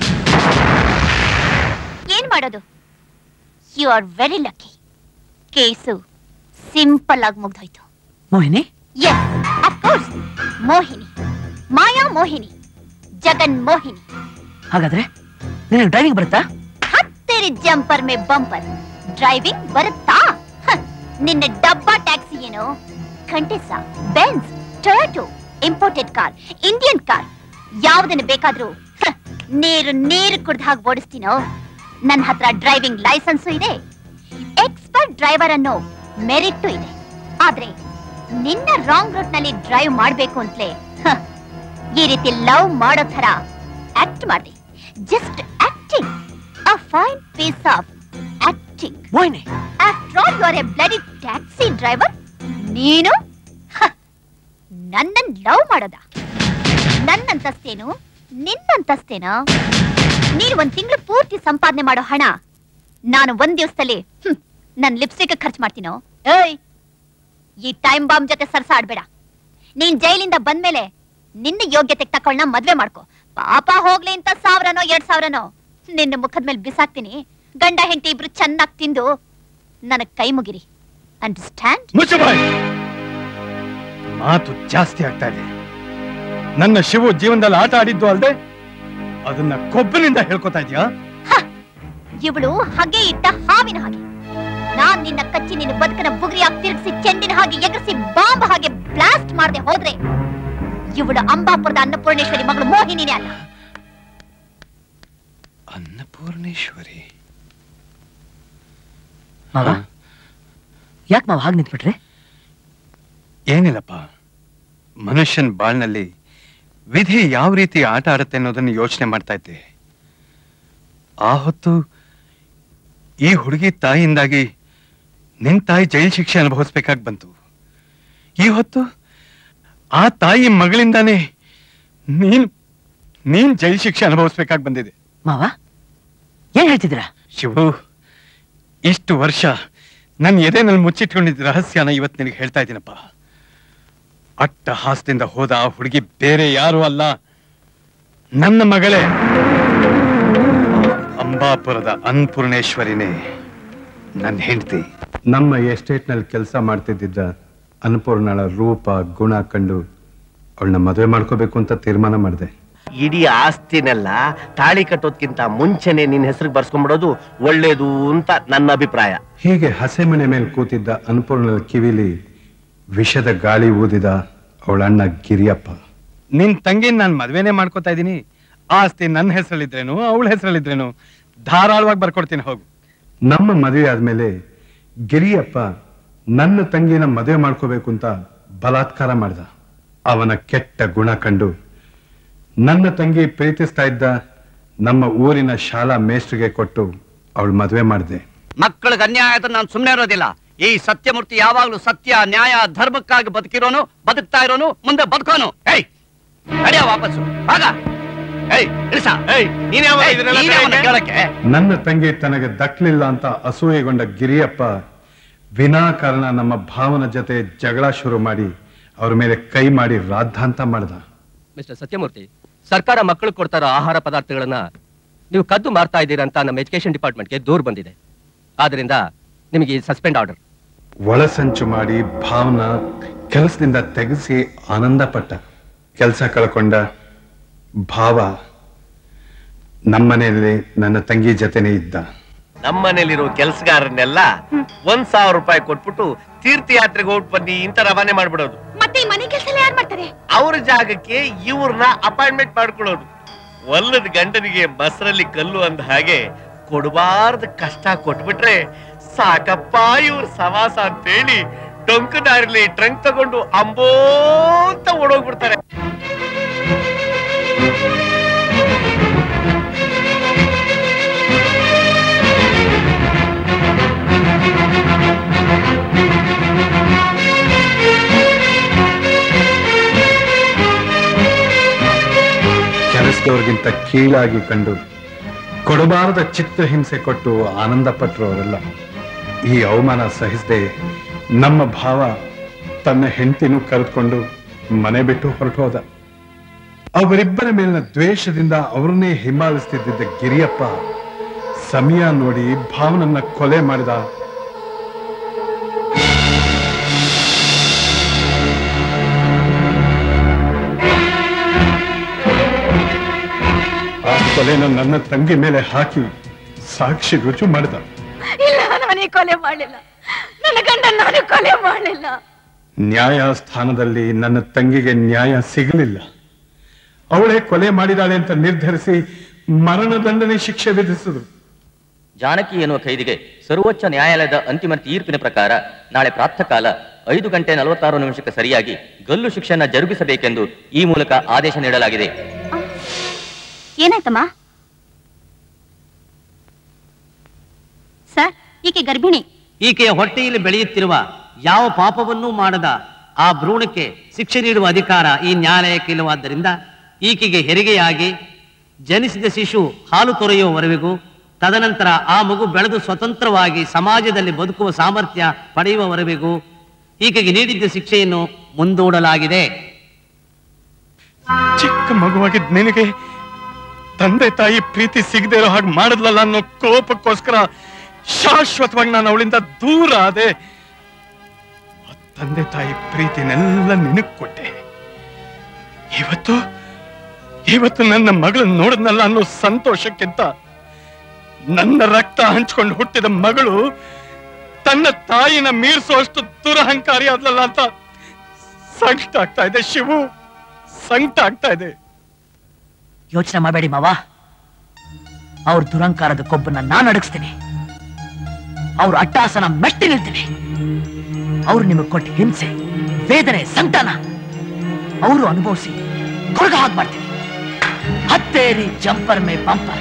ಏನ್ ಮಾಡೋದು you are very lucky case simple ಆಗಿ ಮುಗ್ದೋಯ್ತು ಮೋಹಿನಿ ಎಸ್ ಅಫ್ಕೋರ್ಸ್ ಮೋಹಿನಿ ಮಾಯಾ ಮೋಹಿನಿ ಜಗನ್ ಮೋಹಿನಿ ಹಾಗಾದ್ರೆ ನಿನಗೆ ಡ್ರೈವಿಂಗ್ ಬರುತ್ತಾ ತೆರಿ ಜಂಪರ್ ಮೇ ಬಂಪರ್ ಡ್ರೈವಿಂಗ್ ಬರುತ್ತಾ ಹ, ನಿನ್ನ ಡಬ್ಬಾ ಟ್ಯಾಕ್ಸಿ ಏನು ಖಂಡಿಸ Benz Toyota imported car Indian car ಯಾವ್ದನ್ನ ಬೇಕಾದ್ರೂ ಹ, ನೀರು ನೀರು ಕುಡ್ದ ಹಾಗೆ ಓಡಿಸ್ತೀನೋ ನನ್ನ ಹತ್ರ ಡ್ರೈವಿಂಗ್ ಲೈಸೆನ್ಸು ಇದೆ ಎಕ್ಸ್ಪರ್ಟ್ ಡ್ರೈವರ್ ಅನ್ನೋ ಮೆರಿಟ್ಟು ಇದೆ ಆದ್ರೆ ನಿನ್ನ ರಾಂಗ್ ರೂಟ್ ನಲ್ಲಿ ಡ್ರೈವ್ ಮಾಡ್ಬೇಕು ಅಂತಲೇ ಹ, ಈ ರೀತಿ ಲವ್ ಮಾಡೋ ತರ ಆಕ್ಟ್ ಮಾಡಿದೆ just acting a fine piece of acting Mohini after all you are a bloody taxi driver ನೀನು ಹ, ನನ್ನನ್ ಲವ್ ಮಾಡೋದ ನನ್ನಂತಸ್ತೇನು ನಿನ್ನಂತಸ್ತೇನಾ ನೀನು ಒಂದ್ ತಿಂಗಳು ಪೂರ್ತಿ ಸಂಪಾದನೆ ಮಾಡೋ ಹಣ ನಾನು ಒಂದ್ ದಿವಸದಲ್ಲಿ ಹ್ಮ್, ನನ್ ಲಿಪ್ಸ್ಟಿಕ್ ಖರ್ಚು ಮಾಡ್ತೀನೋ ಏಯ್ ಈ ಟೈಮ್ ಬಾಂಬ್ ಜೊತೆ ಸರ್ಸ ಆಡ್ಬೇಡ ನೀನ್ ಜೈಲಿಂದ ಬಂದ್ಮೇಲೆ ನಿನ್ನ ಯೋಗ್ಯತೆ ತಕೊಳ್ಳ ಮದ್ವೆ ಮಾಡ್ಕೊ ಪಾಪ ಹೋಗ್ಲಿ ಅಂತ ಸಾವಿರನೋ ಎರಡ್ ಸಾವಿರನೋ ನಿನ್ನ ಮುಖದ ಮೇಲೆ ಬಿಸಾಕ್ತೀನಿ ಗಂಡ ಹೆಂಡತಿ ಇಬ್ರು ಚೆನ್ನಾಗಿ ತಿಂದು ನನಗ್ ಕೈ ಮುಗಿರಿ ಅಂಡರ್ಸ್ಟ್ಯಾಂಡ್ ಮುಚ್ಚು ಬಾಯ್ ಮಾತು ಜಾಸ್ತಿ ಆಗ್ತಾ ಇದೆ ನನ್ನ ಶಿವು ಜೀವನದಲ್ಲಿ ಆಟ ಆಡಿದ್ದು ಅಲ್ದೆ ಅದನ್ನ ಕೊಬ್ಬನಿಂದ ಹೇಳ್ಕೊತಾ ಇದೀಯಾ ಇವಳು ಹಾಗೆ ಇಟ್ಟ ಹಾವಿನ ಹಾಗೆ ನಾನ್ ನಿನ್ನ ಕಚ್ಚಿ ನಿನ್ನ ಬದುಕನ ಬುಗುರಿಯಾಗಿ ತಿರುಗಿಸಿ ಚೆಂಡಿನ ಹಾಗೆ ಎಗರಿಸಿ ಬಾಂಬ್ ಹಾಗೆ ಬ್ಲಾಸ್ಟ್ ಮಾಡದೆ ಹೋದ್ರೆ ಇವಳು ಅಂಬಾಪುರದ ಅನ್ನಪೂರ್ಣೇಶ್ವರಿ ಮಗಳು ಮೋಹಿನಿನೇ ಅಲ್ಲ ಅನ್ನಪೂರ್ಣೇಶ್ವರಿ ಮಾವ ಯಾಕೆ ಮಾವ ಹಾಗೆ ನಿಂತ್ಬಿಟ್ರೆ ಏನಿಲ್ಲಪ್ಪ ಮನುಷ್ಯನ್ ಬಾಳ್ನಲ್ಲಿ ವಿಧಿ ಯಾವ ರೀತಿ ಆಟ ಆಡುತ್ತೆ ಅನ್ನೋದನ್ನ ಯೋಚನೆ ಮಾಡ್ತಾ ಇದ್ದೆ ಆ ಹೊತ್ತು ಈ ಹುಡುಗಿ ತಾಯಿಯಿಂದಾಗಿ ನಿನ್ ತಾಯಿ ಜೈಲ್ ಶಿಕ್ಷೆ ಅನುಭವಿಸ್ಬೇಕಾಗಿ ಬಂತು ಈ ಹೊತ್ತು ಆ ತಾಯಿ ಮಗಳಿಂದಾನೇ ನೀನ್ ನೀನ್ ಜೈಲ್ ಶಿಕ್ಷೆ ಅನುಭವಿಸ್ಬೇಕಾಗಿ ಬಂದಿದೆ ಮಾವ ಏನ್ ಹೇಳ್ತಿದ್ದೀರಾ ಶಿವು ಇಷ್ಟು ವರ್ಷ ನನ್ನ ಎದೆನಲ್ಲಿ ಮುಚ್ಚಿಟ್ಕೊಂಡಿದ್ದ ರಹಸ್ಯನ ಇವತ್ತು ನಿನಗೆ ಹೇಳ್ತಾ ಇದ್ದೀನಪ್ಪ ಅಟ್ಟಹಾಸದಿಂದ ಹೋದ ಆ ಹುಡುಗಿ ಬೇರೆ ಯಾರು ಅಲ್ಲ ನನ್ನ ಮಗಳೇ ಅಂಬಾಪುರದ ಅನ್ನಪೂರ್ಣೇಶ್ವರಿನೇ ನನ್ನ ಹೆಂಡತಿ ನಮ್ಮ ಎಸ್ಟೇಟ್ನಲ್ಲಿ ಕೆಲಸ ಮಾಡ್ತಿದ್ದ ಅನ್ನಪೂರ್ಣಳ ರೂಪ ಗುಣ ಕಂಡು ಅವಳನ್ನ ಮದುವೆ ಮಾಡ್ಕೋಬೇಕು ಅಂತ ತೀರ್ಮಾನ ಮಾಡಿದೆ ಇಡೀ ಆಸ್ತಿನೆಲ್ಲ ತಾಳಿ ಕಟ್ಟೋದ್ಕಿಂತ ಮುಂಚೆನೆ ನಿನ್ನ ಹೆಸರಿಗೆ ಬರ್ಸ್ಕೊಂಡ್ಬಿಡೋದು ಒಳ್ಳೇದು ಅಂತ ನನ್ನ ಅಭಿಪ್ರಾಯ ಹೀಗೆ ಹಸೆಮಣೆ ಮೇಲೆ ಕೂತಿದ್ದ ಅನ್ನಪೂರ್ಣಳ ಕಿವಿಲಿ ವಿಷದ ಗಾಳಿ ಊದಿದ ಅವಳ ಅಣ್ಣ ಗಿರಿಯಪ್ಪ ನಿನ್ ತಂಗಿನ ನಾನು ಮದ್ವೆನೇ ಮಾಡ್ಕೋತಾ ಇದ್ದೀನಿ ಆಸ್ತಿ ನನ್ನ ಹೆಸರಲ್ಲಿದ್ರೇನು ಅವಳ ಹೆಸರಲ್ಲಿದ್ರೇನು ಧಾರಾಳವಾಗಿ ಬರ್ಕೊಡ್ತೀನಿ ಹೋಗು ನಮ್ಮ ಮದುವೆ ಆದ್ಮೇಲೆ ಗಿರಿಯಪ್ಪ ನನ್ನ ತಂಗಿನ ಮದುವೆ ಮಾಡ್ಕೋಬೇಕು ಅಂತ ಬಲಾತ್ಕಾರ ಮಾಡ್ದ ಅವನ ಕೆಟ್ಟ ಗುಣ ಕಂಡು ನನ್ನ ತಂಗಿ ಪ್ರೀತಿಸ್ತಾ ಇದ್ದ ನಮ್ಮ ಊರಿನ ಶಾಲಾ ಮೇಷ್ಟ್ರಿಗೆ ಕೊಟ್ಟು ಅವಳು ಮದುವೆ ಮಾಡಿದೆ ಮಕ್ಕಳಿಗೆ ಅನ್ಯಾಯ ಆದ್ರೆ ನಾನು ಸುಮ್ಮನೆ ಇರೋದಿಲ್ಲ ಈ ಸತ್ಯಮೂರ್ತಿ ಯಾವಾಗ್ಲೂ ಸತ್ಯ ನ್ಯಾಯ ಧರ್ಮಕ್ಕಾಗಿ ಬದುಕಿರೋನು ಬದುಕ್ತಾ ಇರೋನು ಮುಂದೆ ಬದುಕೋನು ಏಯ್ ನಡಿಯ ವಾಪಸ್ಸು ಆಗ ಏಯ್ ನೀನ್ ಯಾವ ಇದನ್ನೆಲ್ಲ ಕೇಳಕ್ಕೆ ನನ್ನ ತಂಗಿ ತನಗೆ ದಕ್ಕಲಿಲ್ಲ ಅಂತ ಅಸೂಯೆಗೊಂಡ ಗಿರಿಯಪ್ಪ ವಿನಾಕಾರಣ ನಮ್ಮ ಭಾವನ ಜೊತೆ ಜಗಳ ಶುರು ಮಾಡಿ ಅವ್ರ ಮೇಲೆ ಕೈ ಮಾಡಿ ರಾದ್ಧಾಂತ ಮಾಡ್ದ ಮಿಸ್ಟರ್ ಸತ್ಯಮೂರ್ತಿ ಸರ್ಕಾರ ಮಕ್ಕಳು ಕೊಡ್ತಾ ಇರೋ ಆಹಾರ ಪದಾರ್ಥಗಳನ್ನ ನೀವು ಕದ್ದು ಮಾರ್ತಾ ಇದ್ದೀರಾ ಅಂತ ನಮ್ಮ ಎಜುಕೇಶನ್ ಡಿಪಾರ್ಟ್ಮೆಂಟ್ಗೆ ದೂರು ಬಂದಿದೆ ಆದ್ರಿಂದ ನಿಮಗೆ ಸಸ್ಪೆಂಡ್ ಆರ್ಡರ್ ಒಳಸಂಚು ಮಾಡಿ ಭಾವನ ಕೆಲಸದಿಂದ ತೆಗೆಸಿ ಆನಂದ ಪಟ್ಟ ಕೆಲಸ ಕಳ್ಕೊಂಡ ಭಾವ ನಮ್ಮನೆಯಲ್ಲಿ ನನ್ನ ತಂಗಿ ಜೊತೆನೇ ಇದ್ದ ನಮ್ಮನೇಲಿರೋ ಕೆಲಸಗಾರನ್ನೆಲ್ಲ ಒಂದ್ ಸಾವಿರ ರೂಪಾಯಿ ಕೊಟ್ಬಿಟ್ಟು ತೀರ್ಥಯಾತ್ರೆಗೆ ಹೋಗಿ ಬನ್ನಿ ಇಂತ ರವಾನೆ ಮಾಡ್ಬಿಡೋದು ಮತ್ತೆ ಈ ಮನೆ ಕೆಲಸ ಎಲ್ಲ ಯಾರು ಮಾಡ್ತಾರೆ ಅವ್ರ ಜಾಗಕ್ಕೆ ಇವ್ರನ್ನ ಅಪಾಯಿಂಟ್ಮೆಂಟ್ ಮಾಡ್ಕೊಳ್ಳೋದು ಒಲ್ಲದ ಗಂಡನಿಗೆ ಬಸ್ರಲ್ಲಿ ಕಲ್ಲು ಅಂದ ಹಾಗೆ ಕೊಡಬಾರ್ದು ಕಷ್ಟ ಕೊಟ್ಬಿಟ್ರೆ ಸಾಕಪ್ಪ ಇವ್ರ ಸವಾಸ ಅಂತೇಳಿ ಡೊಂಕು ದಾರಿಲಿ ಟ್ರಂಕ್ ತಗೊಂಡು ಅಂಬೋ ಅಂತ ಓಡೋಗ್ಬಿಡ್ತಾರೆ ಕೆಲಸದವ್ರಿಗಿಂತ ಕೀಳಾಗಿ ಕಂಡು ಕೊಡಬಾರದ ಚಿತ್ರಹಿಂಸೆ ಕೊಟ್ಟು ಆನಂದ ಪಟ್ರು ಅವರೆಲ್ಲ ಈ ಅವಮಾನ ಸಹಿಸದೆ ನಮ್ಮ ಭಾವ ತನ್ನ ಹೆಂಡತಿನೂ ಕರೆದುಕೊಂಡು ಮನೆ ಬಿಟ್ಟು ಹೊರಟು ಹೋದ ಅವರಿಬ್ಬರ ಮೇಲಿನ ದ್ವೇಷದಿಂದ ಅವ್ರನ್ನೇ ಹಿಂಬಾಲಿಸ್ತಿದ್ದ ಗಿರಿಯಪ್ಪ ಸಮಯ ನೋಡಿ ಭಾವನನ್ನ ಕೊಲೆ ಮಾಡಿದ ಆ ಕೊಲೆನ ನನ್ನ ತಂಗಿ ಮೇಲೆ ಹಾಕಿ ಸಾಕ್ಷಿ ರುಜು ಮಾಡಿದ ಇಲ್ಲ ನಾನೇ ಕೊಲೆ ಮಾಡಲಿಲ್ಲ ನನ್ನ ಗಂಡ ನಾನು ಕೊಲೆ ಮಾಡಲಿಲ್ಲ ನ್ಯಾಯ ಸ್ಥಾನದಲ್ಲಿ ನನ್ನ ತಂಗಿಗೆ ನ್ಯಾಯ ಸಿಗಲಿಲ್ಲ ಅವಳೇ ಕೊಲೆ ಮಾಡಿದಾಳೆ ಅಂತ ನಿರ್ಧರಿಸಿ ಮರಣದಂಡನೆ ಶಿಕ್ಷೆ ವಿಧಿಸಿದ್ರು ಜಾನಕಿ ಎನ್ನುವ ಖೈದಿಗೆ ಸರ್ವೋಚ್ಚ ನ್ಯಾಯಾಲಯದ ಅಂತಿಮ ತೀರ್ಪಿನ ಪ್ರಕಾರ ನಾಳೆ ಪ್ರಾತಃಕಾಲ ಐದು ಗಂಟೆ ನಲವತ್ತಾರು ನಿಮಿಷಕ್ಕೆ ಸರಿಯಾಗಿ ಗಲ್ಲು ಶಿಕ್ಷೆಯನ್ನ ಜರುಗಿಸಬೇಕೆಂದು ಈ ಮೂಲಕ ಆದೇಶ ನೀಡಲಾಗಿದೆ ಏನಾಯ್ತಮ್ಮ ಸರ್ ಈಕೆ ಗರ್ಭಿಣಿ ಈಕೆಯ ಹೊಟ್ಟೆಯಲ್ಲಿ ಬೆಳೆಯುತ್ತಿರುವ ಯಾವ ಪಾಪವನ್ನೂ ಮಾಡದ ಆ ಭ್ರೂಣಕ್ಕೆ ಶಿಕ್ಷೆ ನೀಡುವ ಅಧಿಕಾರ ಈ ನ್ಯಾಯಾಲಯಕ್ಕೆ ಇಲ್ಲವಾದ್ದರಿಂದ ಈಕೆಗೆ ಹೆರಿಗೆಯಾಗಿ ಜನಿಸಿದ ಶಿಶು ಹಾಲು ತೊರೆಯುವವರೆಗೂ ತದನಂತರ ಆ ಮಗು ಬೆಳೆದು ಸ್ವತಂತ್ರವಾಗಿ ಸಮಾಜದಲ್ಲಿ ಬದುಕುವ ಸಾಮರ್ಥ್ಯ ಪಡೆಯುವವರೆಗೂ ಈಕೆಗೆ ನೀಡಿದ್ದ ಶಿಕ್ಷೆಯನ್ನು ಮುಂದೂಡಲಾಗಿದೆ ಚಿಕ್ಕ ಮಗುವಾಗಿದ್ದ ನಿನಗೆ ತಂದೆ ತಾಯಿ ಪ್ರೀತಿ ಸಿಗದೆ ಇರೋ ಹಾಗೆ ಮಾಡಿದ್ಲಲ್ಲ ಅನ್ನೋ ಕೋಪಕ್ಕೋಸ್ಕರ ಶಾಶ್ವತವಾಗಿ ನಾನು ಅವಳಿಂದ ದೂರ ಆದೆ ಆ ತಂದೆ ತಾಯಿ ಪ್ರೀತಿನೆಲ್ಲ ನಿನಗ್ ಕೊಟ್ಟೆ ಇವತ್ತು ಇವತ್ತು ನನ್ನ ಮಗಳನ್ನ ನೋಡಿದ್ನಲ್ಲ ಅನ್ನೋ ಸಂತೋಷಕ್ಕಿಂತ ನನ್ನ ರಕ್ತ ಹಂಚ್ಕೊಂಡು ಹುಟ್ಟಿದ ಮಗಳು ತನ್ನ ತಾಯಿನ ಮೀರಿಸುವಷ್ಟು ದುರಹಂಕಾರಿ ಆದ್ಲಲ್ಲ ಅಂತ ಸಂಕಟ ಆಗ್ತಾ ಇದೆ ಶಿವು ಸಂಕಟ ಆಗ್ತಾ ಇದೆ ಯೋಚನೆ ಮಾಡಬೇಡಿ ಮಾವ ಅವ್ರ ದುರಂಕಾರದ ಕೊಬ್ಬನ್ನ ನಾನು ಅಡಗಿಸ್ತೀನಿ ಅವ್ರ ಅಟ್ಟಾಸನ ಮೆಟ್ಟಿ ನಿಲ್ತೀನಿ ಅವ್ರು ನಿಮಗೆ ಕೊಟ್ಟ ಹಿಂಸೆ ವೇದನೆ ಸಂತಾನ ಅವರು ಅನುಭವಿಸಿ ಕೊರಗ ಹಾಗೆ ಮಾಡ್ತೀನಿ ಹತ್ತೇರಿ ಜಂಪರ್ ಮೇ ಬಂಪರ್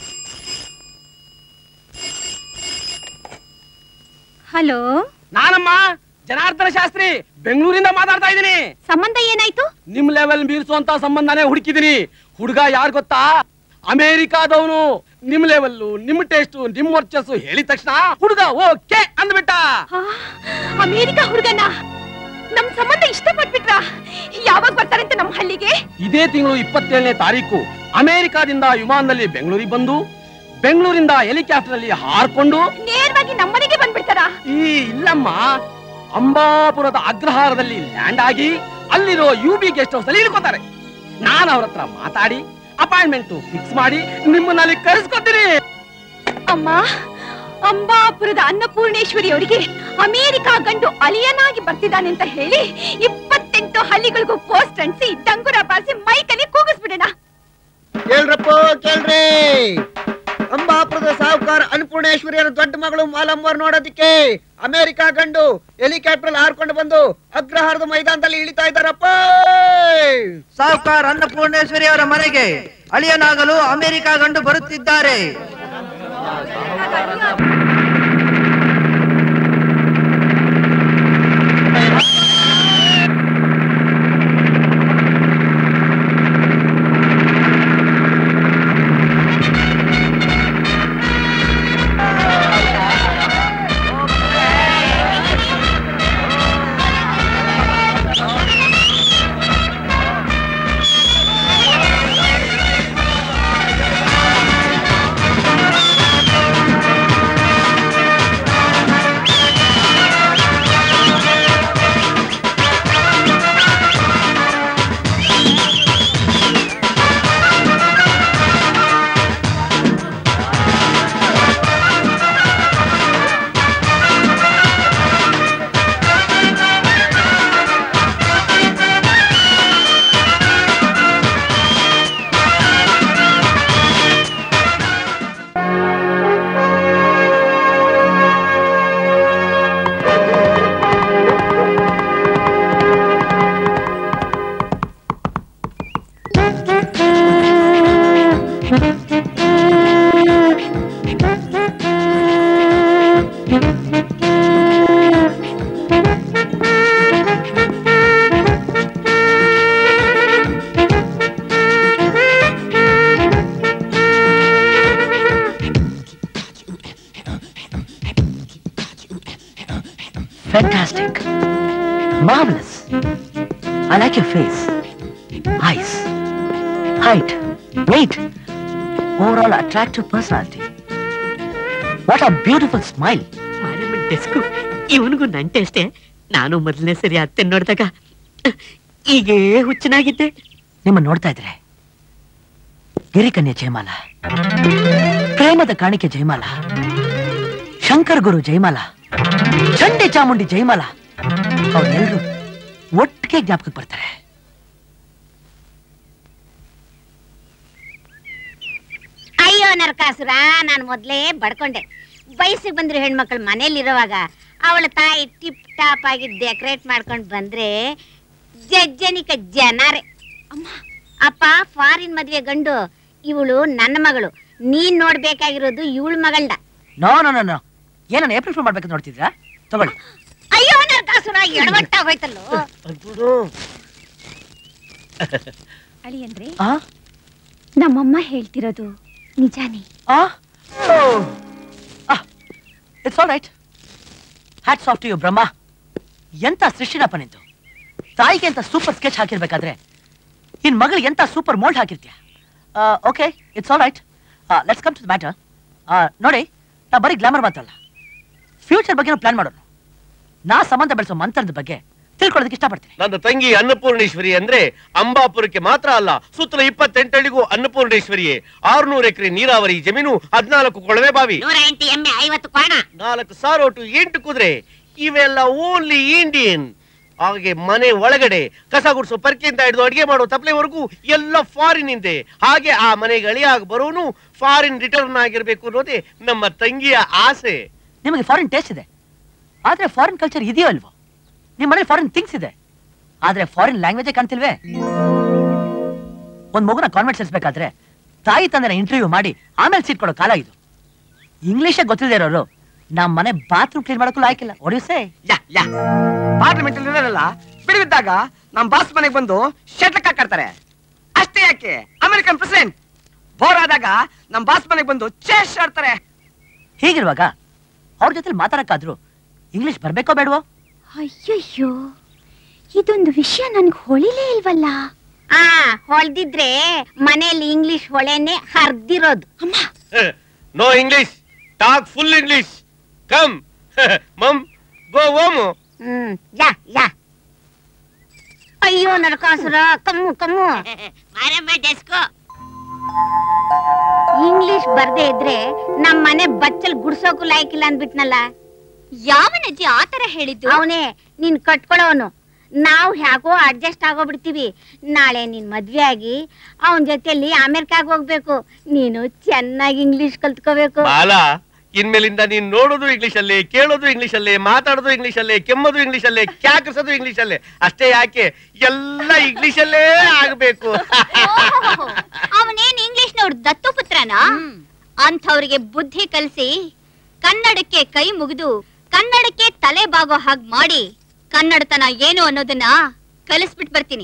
ಹಲೋ ನಾನಮ್ಮ ಜನಾರ್ದನ ಶಾಸ್ತ್ರಿ ಬೆಂಗಳೂರಿಂದ ಮಾತಾಡ್ತಾ ಇದ್ದೀನಿ ಸಂಬಂಧ ಏನಾಯ್ತು ನಿಮ್ ಲೆವೆಲ್ ಮೀರಿಸುವಂತ ಸಂಬಂಧನೇ ಹುಡುಕಿದೀನಿ ಹುಡುಗ ಯಾರು ಗೊತ್ತಾ ಅಮೇರಿಕಾದವನು ನಿಮ್ ಲೆವೆಲ್ ನಿಮ್ ಟೇಸ್ಟ್ ನಿಮ್ ವರ್ಚಸ್ಸು ಹೇಳಿದ ತಕ್ಷಣ ಹುಡುಗ ಓಕೆ ಅಂದ್ಬಿಟ್ಟ ಅಮೇರಿಕಾ ಹುಡುಗನ ನಮ್ ಸಂಬಂಧ ಇಷ್ಟಪಟ್ಬಿಟ್ರ ಯಾವಾಗ ಬರ್ತಾರಂತೆ ನಮ್ ಹಳ್ಳಿಗೆ ಇದೇ ತಿಂಗಳು ಇಪ್ಪತ್ತೇಳನೇ ತಾರೀಕು ಅಮೇರಿಕಾದಿಂದ ವಿಮಾನದಲ್ಲಿ ಬೆಂಗಳೂರಿಗೆ ಬಂದು ಬೆಂಗಳೂರಿಂದ ಹೆಲಿಕಾಪ್ಟರ್ ಅಲ್ಲಿ ಹಾರ್ಕೊಂಡು ನೇರವಾಗಿ ನಮ್ಮನೆಗೆ ಬಂದ್ಬಿಡ್ತಾರ ಈ ಇಲ್ಲಮ್ಮ ಅಂಬಾಪುರದ ಅಗ್ರಹಾರದಲ್ಲಿ ಲ್ಯಾಂಡ್ ಆಗಿ ಅಲ್ಲಿರೋ ಯು ಬಿ ಗೆಸ್ಟ್ ಹೌಸ್ ಅಲ್ಲಿ ಇಳ್ಕೋತಾರೆ ನಾನು ಅವ್ರ ಹತ್ರ ಮಾತಾಡಿ ಅಪಾಯಿಂಟ್ಮೆಂಟ್ ಫಿಕ್ಸ್ ಮಾಡಿ ನಿಮ್ಮನ್ನ ಅಲ್ಲಿ ಕರೆಸ್ಕೊತೀನಿ ಅಮ್ಮ ಅಂಬಾಪುರದ ಅನ್ನಪೂರ್ಣೇಶ್ವರಿ ಅವರಿಗೆ ಅಮೇರಿಕಾ ಗಂಡು ಅಲಿಯನಾಗಿ ಬರ್ತಿದ್ದಾನೆ ಅಂತ ಹೇಳಿ ಇಪ್ಪತ್ತೆಂಟು ಹಳ್ಳಿಗಳಿಗೂ ಪೋಸ್ಟ್ ಅಂಟಿಸಿ ಡಂಗುರ ಬಾರಿಸಿ ಮೈಕಲ್ಲಿ ಕೂಗಿಸ್ಬಿಡೋಣ ಕೇಳ್ರಪ್ಪ ಕೇಳ್ರಿ ಅಂಬಾಪುರದ ಸಾಹುಕಾರ ಅನ್ನಪೂರ್ಣೇಶ್ವರಿಯರ ದೊಡ್ಡ ಮಗಳು ಮಾಲಮ್ಮವ್ರು ನೋಡೋದಿಕ್ಕೆ ಅಮೆರಿಕಾ ಗಂಡು ಹೆಲಿಕಾಪ್ಟರ್ ಹಾರ್ಕೊಂಡು ಬಂದು ಅಗ್ರಹಾರದ ಮೈದಾನದಲ್ಲಿ ಇಳಿತಾ ಇದ್ದಾರಪ್ಪ ಸಾಹುಕಾರ ಅನ್ನಪೂರ್ಣೇಶ್ವರಿ ಅವರ ಮನೆಗೆ ಅಳಿಯನಾಗಲು ಅಮೆರಿಕ ಗಂಡು ಬರುತ್ತಿದ್ದಾರೆ Fantastic. Marvelous. I like your face. Eyes. Height. Weight. Overall attractive personality. What a beautiful smile. ಡೆಸ್ಕು ಇವನಿಗೂ ನನ್ ಟೇಸ್ಟೆ ನಾನು ಮೊದಲನೇ ಸರಿ ಅತ್ತೆ ನೋಡಿದಾಗ ಹೀಗೆ ಹುಚ್ಚನಾಗಿದ್ದೆ ನಿಮ್ಮ ನೋಡ್ತಾ ಇದ್ರೆ ಗಿರಿಕನ್ಯೆ ಜಯಮಾಲ ಪ್ರೇಮದ ಕಾಣಿಕೆ ಜಯಮಾಲ ಶಂಕರ್ ಗುರು ಜಯಮಾಲ ಚಂಡಿ ಚಾಮುಂಡಿ ಜಯಮಾಲ ಅವರೆಲ್ಲರೂ ಒಟ್ಟಿಗೆ ಜ್ಞಾಪಕಕ್ಕೆ ಬರ್ತಾರೆ ಅಯ್ಯೋ ನರಕಾಸುರ ನಾನು ಮೊದ್ಲೇ ಬಡ್ಕೊಂಡೆ ವಯಸ್ಸಿಗೆ ಬಂದ್ರೆ ಹೆಣ್ಮಕ್ಳು ಮನೇಲಿರುವಾಗ ಅವಳ ತಾಯಿ ಟಿಪ್ ಟಾಪ್ ಆಗಿ ಡೆಕೋರೇಟ್ ಮಾಡ್ಕೊಂಡು ಬಂದ್ರೆ ಜಜ್ಜನಿಕ ಜನರೇ ಅಮ್ಮ ಅಪ್ಪ ಫಾರಿನ್ ಮದ್ವೆ ಗಂಡು ಇವಳು ನನ್ನ ಮಗಳು ನೀನ್ ನೋಡ್ಬೇಕಾಗಿರೋದು ಇವಳ ಮಗಳನ್ನ ನೋ ನೋ ನೋ ನೋ ಏನನ್ನ ಏಪ್ರಿಲ್ ಫುಲ್ ಮಾಡ್ಬೇಕಂತ ನೋಡ್ತಿದ್ರಾ ತಗೊಳ್ಳಿ ಅಯ್ಯೋ ನರಕಾಸುರ ಎಡವಟ್ಟ ಹೋಯ್ತಲ್ಲೋ ಅಳಿಯಂದ್ರೆ ಆ ನಮ್ಮಮ್ಮ ಹೇಳ್ತಿರೋದು ನಿಜಾನೇ ಆ it's all right hats off to you Brahma ಎಂತ ಸೃಷ್ಟಿನಪ್ಪ ನಿಂತು ತಾಯಿಗೆ ಅಂತ ಸೂಪರ್ ಸ್ಕೆಚ್ ಹಾಕಿರ್ಬೇಕಾದ್ರೆ ನಿನ್ ಮಗಳಿಗೆ ಎಂತ ಸೂಪರ್ ಮೋಲ್ಡ್ ಹಾಕಿರ್ತೀಯ okay it's all right let's come to the matter ನೋಡಿ ನಾ ಬರೀ ಗ್ಲಾಮರ್ ಮಾತ್ರಲ್ಲ ಫ್ಯೂಚರ್ ಬಗ್ಗೆ ಪ್ಲಾನ್ ಮಾಡೋಣ ನಾ ಸಂಬಂಧ ಬೆಳೆಸೋ ಮಂತ್ರದ ಬಗ್ಗೆ ತಿಳ್ಕೊಳ್ಳೋದಕ್ಕೆ ಇಷ್ಟಪಡ್ತೀನಿ ನನ್ನ ತಂಗಿ ಅನ್ನಪೂರ್ಣೇಶ್ವರಿ ಅಂದ್ರೆ ಅಂಬಾಪುರಕ್ಕೆ ಮಾತ್ರ ಅಲ್ಲ ಸುತ್ತಲ ಇಪ್ಪತ್ತೆಂಟಳಿಗೂ ಅನ್ನಪೂರ್ಣೇಶ್ವರಿಯೇ ಆರ್ನೂರು ಎಕರೆ ನೀರಾವರಿ ಜಮೀನು ಹದಿನಾಲ್ಕು ಕೊಳವೆ ಬಾವಿ ನೂರ ಎಂಟು ಎಮ್ಮೆ ಐವತ್ತು ಕೋಣ ನಾಲ್ಕು ಸಾರೋಟು ಎಂಟು ಕುದುರೆ ಇವೆಲ್ಲ ಓನ್ಲಿ ಇಂಡಿಯನ್ ಹಾಗೆ ಮನೆ ಒಳಗಡೆ ಕಸ ಗುಡಿಸೋ ಪರ್ಕೆಯಿಂದ ಹಿಡಿದು ಅಡಿಗೆ ಮಾಡೋ ತಪ್ಪಲೆವರೆಗೂ ಎಲ್ಲ ಫಾರಿನ್ ಇಂದೆ ಹಾಗೆ ಆ ಮನೆಗೆ ಅಳಿಯಾಗಿ ಬರೋನು ಫಾರಿನ್ ರಿಟರ್ನ್ ಆಗಿರ್ಬೇಕು ಅನ್ನೋದೇ ನಮ್ಮ ತಂಗಿಯ ಆಸೆ ನಿಮಗೆ ಫಾರಿನ್ ಟೇಸ್ಟ್ ಇದೆ ಆದ್ರೆ ಫಾರಿನ್ ಕಲ್ಚರ್ ಇದೆಯೋ ಅಲ್ವೋ ನಿಮ್ಮ ಮನೇಲಿ ಫಾರಿನ್ ಥಿಂಗ್ಸ್ ಇದೆ ಆದ್ರೆ ಫಾರಿನ್ ಲ್ಯಾಂಗ್ವೇಜೇ ಕಾಣ್ತಿಲ್ವೇ ಒಂದ್ ಮಗುನ ಕಾನ್ವೆಂಟ್ ಸೇರಿಸ್ಬೇಕಾದ್ರೆ ತಾಯಿ ತಂದೆನ ಇಂಟರ್ವ್ಯೂ ಮಾಡಿ ಆಮೇಲೆ ಸೀಟ್ ಕೊಡೋ ಕಾಲ ಇದು ಇಂಗ್ಲಿಷೇ ಗೊತ್ತಿಲ್ಲದೆ ಇರೋರು ನಮ್ಮ ಮನೆ ಬಾತ್ರೂಮ್ ಕ್ಲೀನ್ ಮಾಡಕ್ಕೂ ಲಾಯ್ಕಿಲ್ಲ ಒಡಿಸೆ ಯಾ ಯಾ ಪಾರ್ಲಿಮೆಂಟ್ ಅಲ್ಲಿ ಇರೋರಲ್ಲ ಬಿಡುವಿದ್ದಾಗ ನಮ್ ಬಾಸ್ ಮನೆಗೆ ಬಂದು ಶಟ್ಲಕ್ ಹಾಕಾಡ್ತಾರೆ ಅಷ್ಟೇ ಯಾಕೆ ಅಮೆರಿಕನ್ ಪ್ರೆಸಿಡೆಂಟ್ ಬೋರ್ ಆದಾಗ ನಮ್ ಬಾಸ್ ಮನೆಗೆ ಬಂದು ಚೆಸ್ ಆಡ್ತಾರೆ ಹೀಗಿರುವಾಗ ಅವ್ರ ಜೊತೆ ಮಾತಾಡಕ್ಕಾದ್ರು ಇಂಗ್ಲಿಷ್ ಬರ್ಬೇಕೋ ಬೇಡವೋ ಅಯ್ಯಯ್ಯೋ ಇದೊಂದು ವಿಷಯ ನನ್ಗೆ ಹೊಳಿಲೇ ಇಲ್ವಲ್ಲ ಆ ಹೊಳ್ದಿದ್ರೆ ಮನೆಯಲ್ಲಿ ಇಂಗ್ಲಿಷ್ ಹೊಳೆನೆ ಹರ್ದಿರೋದು no English talk full English come ಮಮ್ ಗೋ ಓಮು ಹ್ಮ್ ಯಾ ಯಾ ಅಯ್ಯೋ ನರಕಾಸುರ ಕಮ್ಮು ಕಮ್ಮು ಮಾರಮ್ಮ ಡೆಸ್ಕೋ ಇಂಗ್ಲಿಷ್ ಬರ್ದೇ ಇದ್ರೆ ನಮ್ ಮನೆ ಬಚ್ಚಲ್ ಗುಡ್ಸೋಕು ಲಾಯ್ಕಿಲ್ಲ ಅಂದ್ಬಿಟ್ನಲ್ಲ ಯಾವನಜ್ಜಿ ಆತರ ಹೇಳಿದ್ದು ಅವನೇ ನೀನ್ ಕಟ್ಕೊಳ್ಳೋನು ನಾವು ಹೇಗೋ ಅಡ್ಜಸ್ಟ್ ಆಗೋಗ್ಬಿಡ್ತೀವಿ ನಾಳೆ ನೀನ್ ಮದ್ವೆ ಆಗಿ ಅವನ ಜೊತೆಲಿ ಅಮೆರಿಕಾಗ್ ಹೋಗ್ಬೇಕು ನೀನು ಚೆನ್ನಾಗಿ ಇಂಗ್ಲಿಷ್ ಕಲ್ತ್ಕೋಬೇಕು ಬಾಲ ಇನ್ಮೇಲಿಂದ ನೀನ್ ನೋಡೋದು ಇಂಗ್ಲಿಷ್ ಅಲ್ಲೇ ಕೇಳೋದು ಇಂಗ್ಲಿಷ್ ಅಲ್ಲೇ ಮಾತಾಡೋದು ಇಂಗ್ಲಿಷ್ ಅಲ್ಲೇ ಕೆಮ್ಮೋದು ಇಂಗ್ಲಿಷ್ ಅಲ್ಲೇ ಕ್ಯಾಕರ್ಸೋದು ಇಂಗ್ಲಿಷ್ ಅಲ್ಲೇ ಅಷ್ಟೇ ಯಾಕೆ ಎಲ್ಲ ಇಂಗ್ಲಿಷ್ ಅಲ್ಲೇ ಆಗ್ಬೇಕು ಅವನೇನ್ ಇಂಗ್ಲಿಷ್ ನೋಡ್ ದತ್ತು ಪುತ್ರನಾ ಅಂಥವ್ರಿಗೆ ಬುದ್ಧಿ ಕಲಿಸಿ ಕನ್ನಡಕ್ಕೆ ಕೈ ಮುಗಿದು ಕನ್ನಡಕ್ಕೆ ತಲೆ ಬಾಗೋ ಹಾಗ್ ಮಾಡಿ ಕನ್ನಡತನ ಏನು ಅನ್ನೋದನ್ನ ಕಲಿಸ್ಬಿಟ್ ಬರ್ತೀನಿ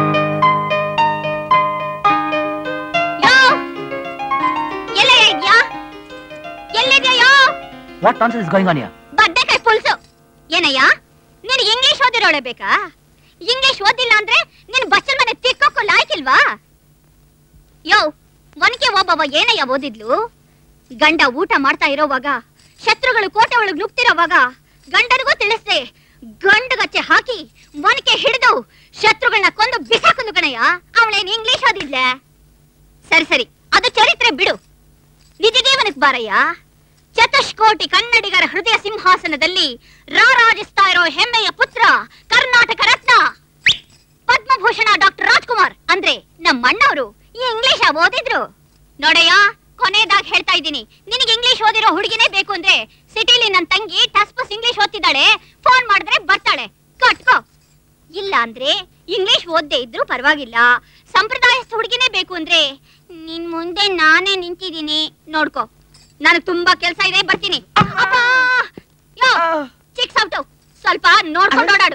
ಯೋ! ಎಲ್ಲಯ್ಯ ಇದ್ಯಾ? ಎಲ್ಲಿದ್ಯಾ what nonsense is going on here ಬಡ್ಡೆಕಾಯಿ ಪುಲ್ಸು ಏನಯ್ಯ ನಿನಗೆ ಇಂಗ್ಲಿಷ್ ಓದಿರೋಳೆ ಬೇಕಾ ಇಂಗ್ಲಿಷ್ ಓದಿಲ್ಲ ಅಂದ್ರೆ ನಿನ್ ಬಚ್ಚಲ್ ಮನೆ ತಿಕ್ಕೋಕು ಲಾಯ್ಕಿಲ್ವಾ ಯೋ ಒನಕೆ ಒಬ್ಬವ ಏನಯ್ಯ ಓದಿದ್ಲು ಗಂಡ ಊಟ ಮಾಡ್ತಾ ಇರೋವಾಗ ಶತ್ರುಗಳು ಕೋಟೆ ಒಳಗ್ ನುಗ್ತಿರೋವಾಗ ಗಂಡನಿಗೂ ತಿಳಿಸ್ದೆ ಗಂಡಗಚ್ಚೆ ಹಾಕಿ ಒನಕೆ ಹಿಡಿದು ಶತ್ರುಗಳನ್ನ ಕೊಂದು ಬಿಸಾಕುದು ಕಣಯ್ಯ ಅವಳೇನ್ ಇಂಗ್ಲಿಷ್ ಓದಿದ್ಲೆ ಸರಿ ಸರಿ ಅದು ಚರಿತ್ರೆ ಬಿಡು ನಿಜ ಜೀವನಕ್ ಬಾರಯ್ಯ ಚತುಷ್ಕೋಟಿ ಕನ್ನಡಿಗರ ಹೃದಯ ಸಿಂಹಾಸನದಲ್ಲಿ ರಾರಾಜಿಸ್ತಾ ಇರೋ ಹೆಮ್ಮೆಯ ಪುತ್ರ ಕರ್ನಾಟಕ ರತ್ನ ಪದ್ಮಭೂಷಣ ಡಾಕ್ಟರ್ ರಾಜ್ಕುಮಾರ್ ಅಂದ್ರೆ ನಮ್ಮ ಅಣ್ಣವರು ಈ ಇಂಗ್ಲಿಷ್ ಓದಿದ್ರು ನೋಡಯ್ಯ ಕೊನೆಯದಾಗಿ ಹೇಳ್ತಾ ಇದ್ದೀನಿ ನಿನಗೆ ಇಂಗ್ಲಿಷ್ ಓದಿರೋ ಹುಡುಗಿನೇ ಬೇಕು ಅಂದ್ರೆ ಸಿಟಿಲಿ ನನ್ನ ತಂಗಿ ಟಸ್ಪಸ್ ಇಂಗ್ಲಿಷ್ ಓದ್ತಿದ್ದಾಳೆ ಫೋನ್ ಮಾಡಿದ್ರೆ ಬರ್ತಾಳೆ ಕಟ್ಕೋ ಇಲ್ಲ ಅಂದ್ರೆ ಇಂಗ್ಲಿಷ್ ಓದ್ದೇ ಇದ್ರು ಪರವಾಗಿಲ್ಲ ಸಂಪ್ರದಾಯಸ್ಥ ಹುಡುಗಿನೇ ಬೇಕು ಅಂದ್ರೆ ನಿನ್ ಮುಂದೆ ನಾನೇ ನಿಂತಿದ್ದೀನಿ ನೋಡ್ಕೋ ನನಗ್ ತುಂಬಾ ಕೆಲ್ಸ ಇದೆ ಬರ್ತೀನಿ ಅಬ್ಬಾ! ಯೋ ಚಿಕ್ ಸೌಟು ಸ್ವಲ್ಪ ನೋಡ್ಕೊಂಡು ಓಡಾಡು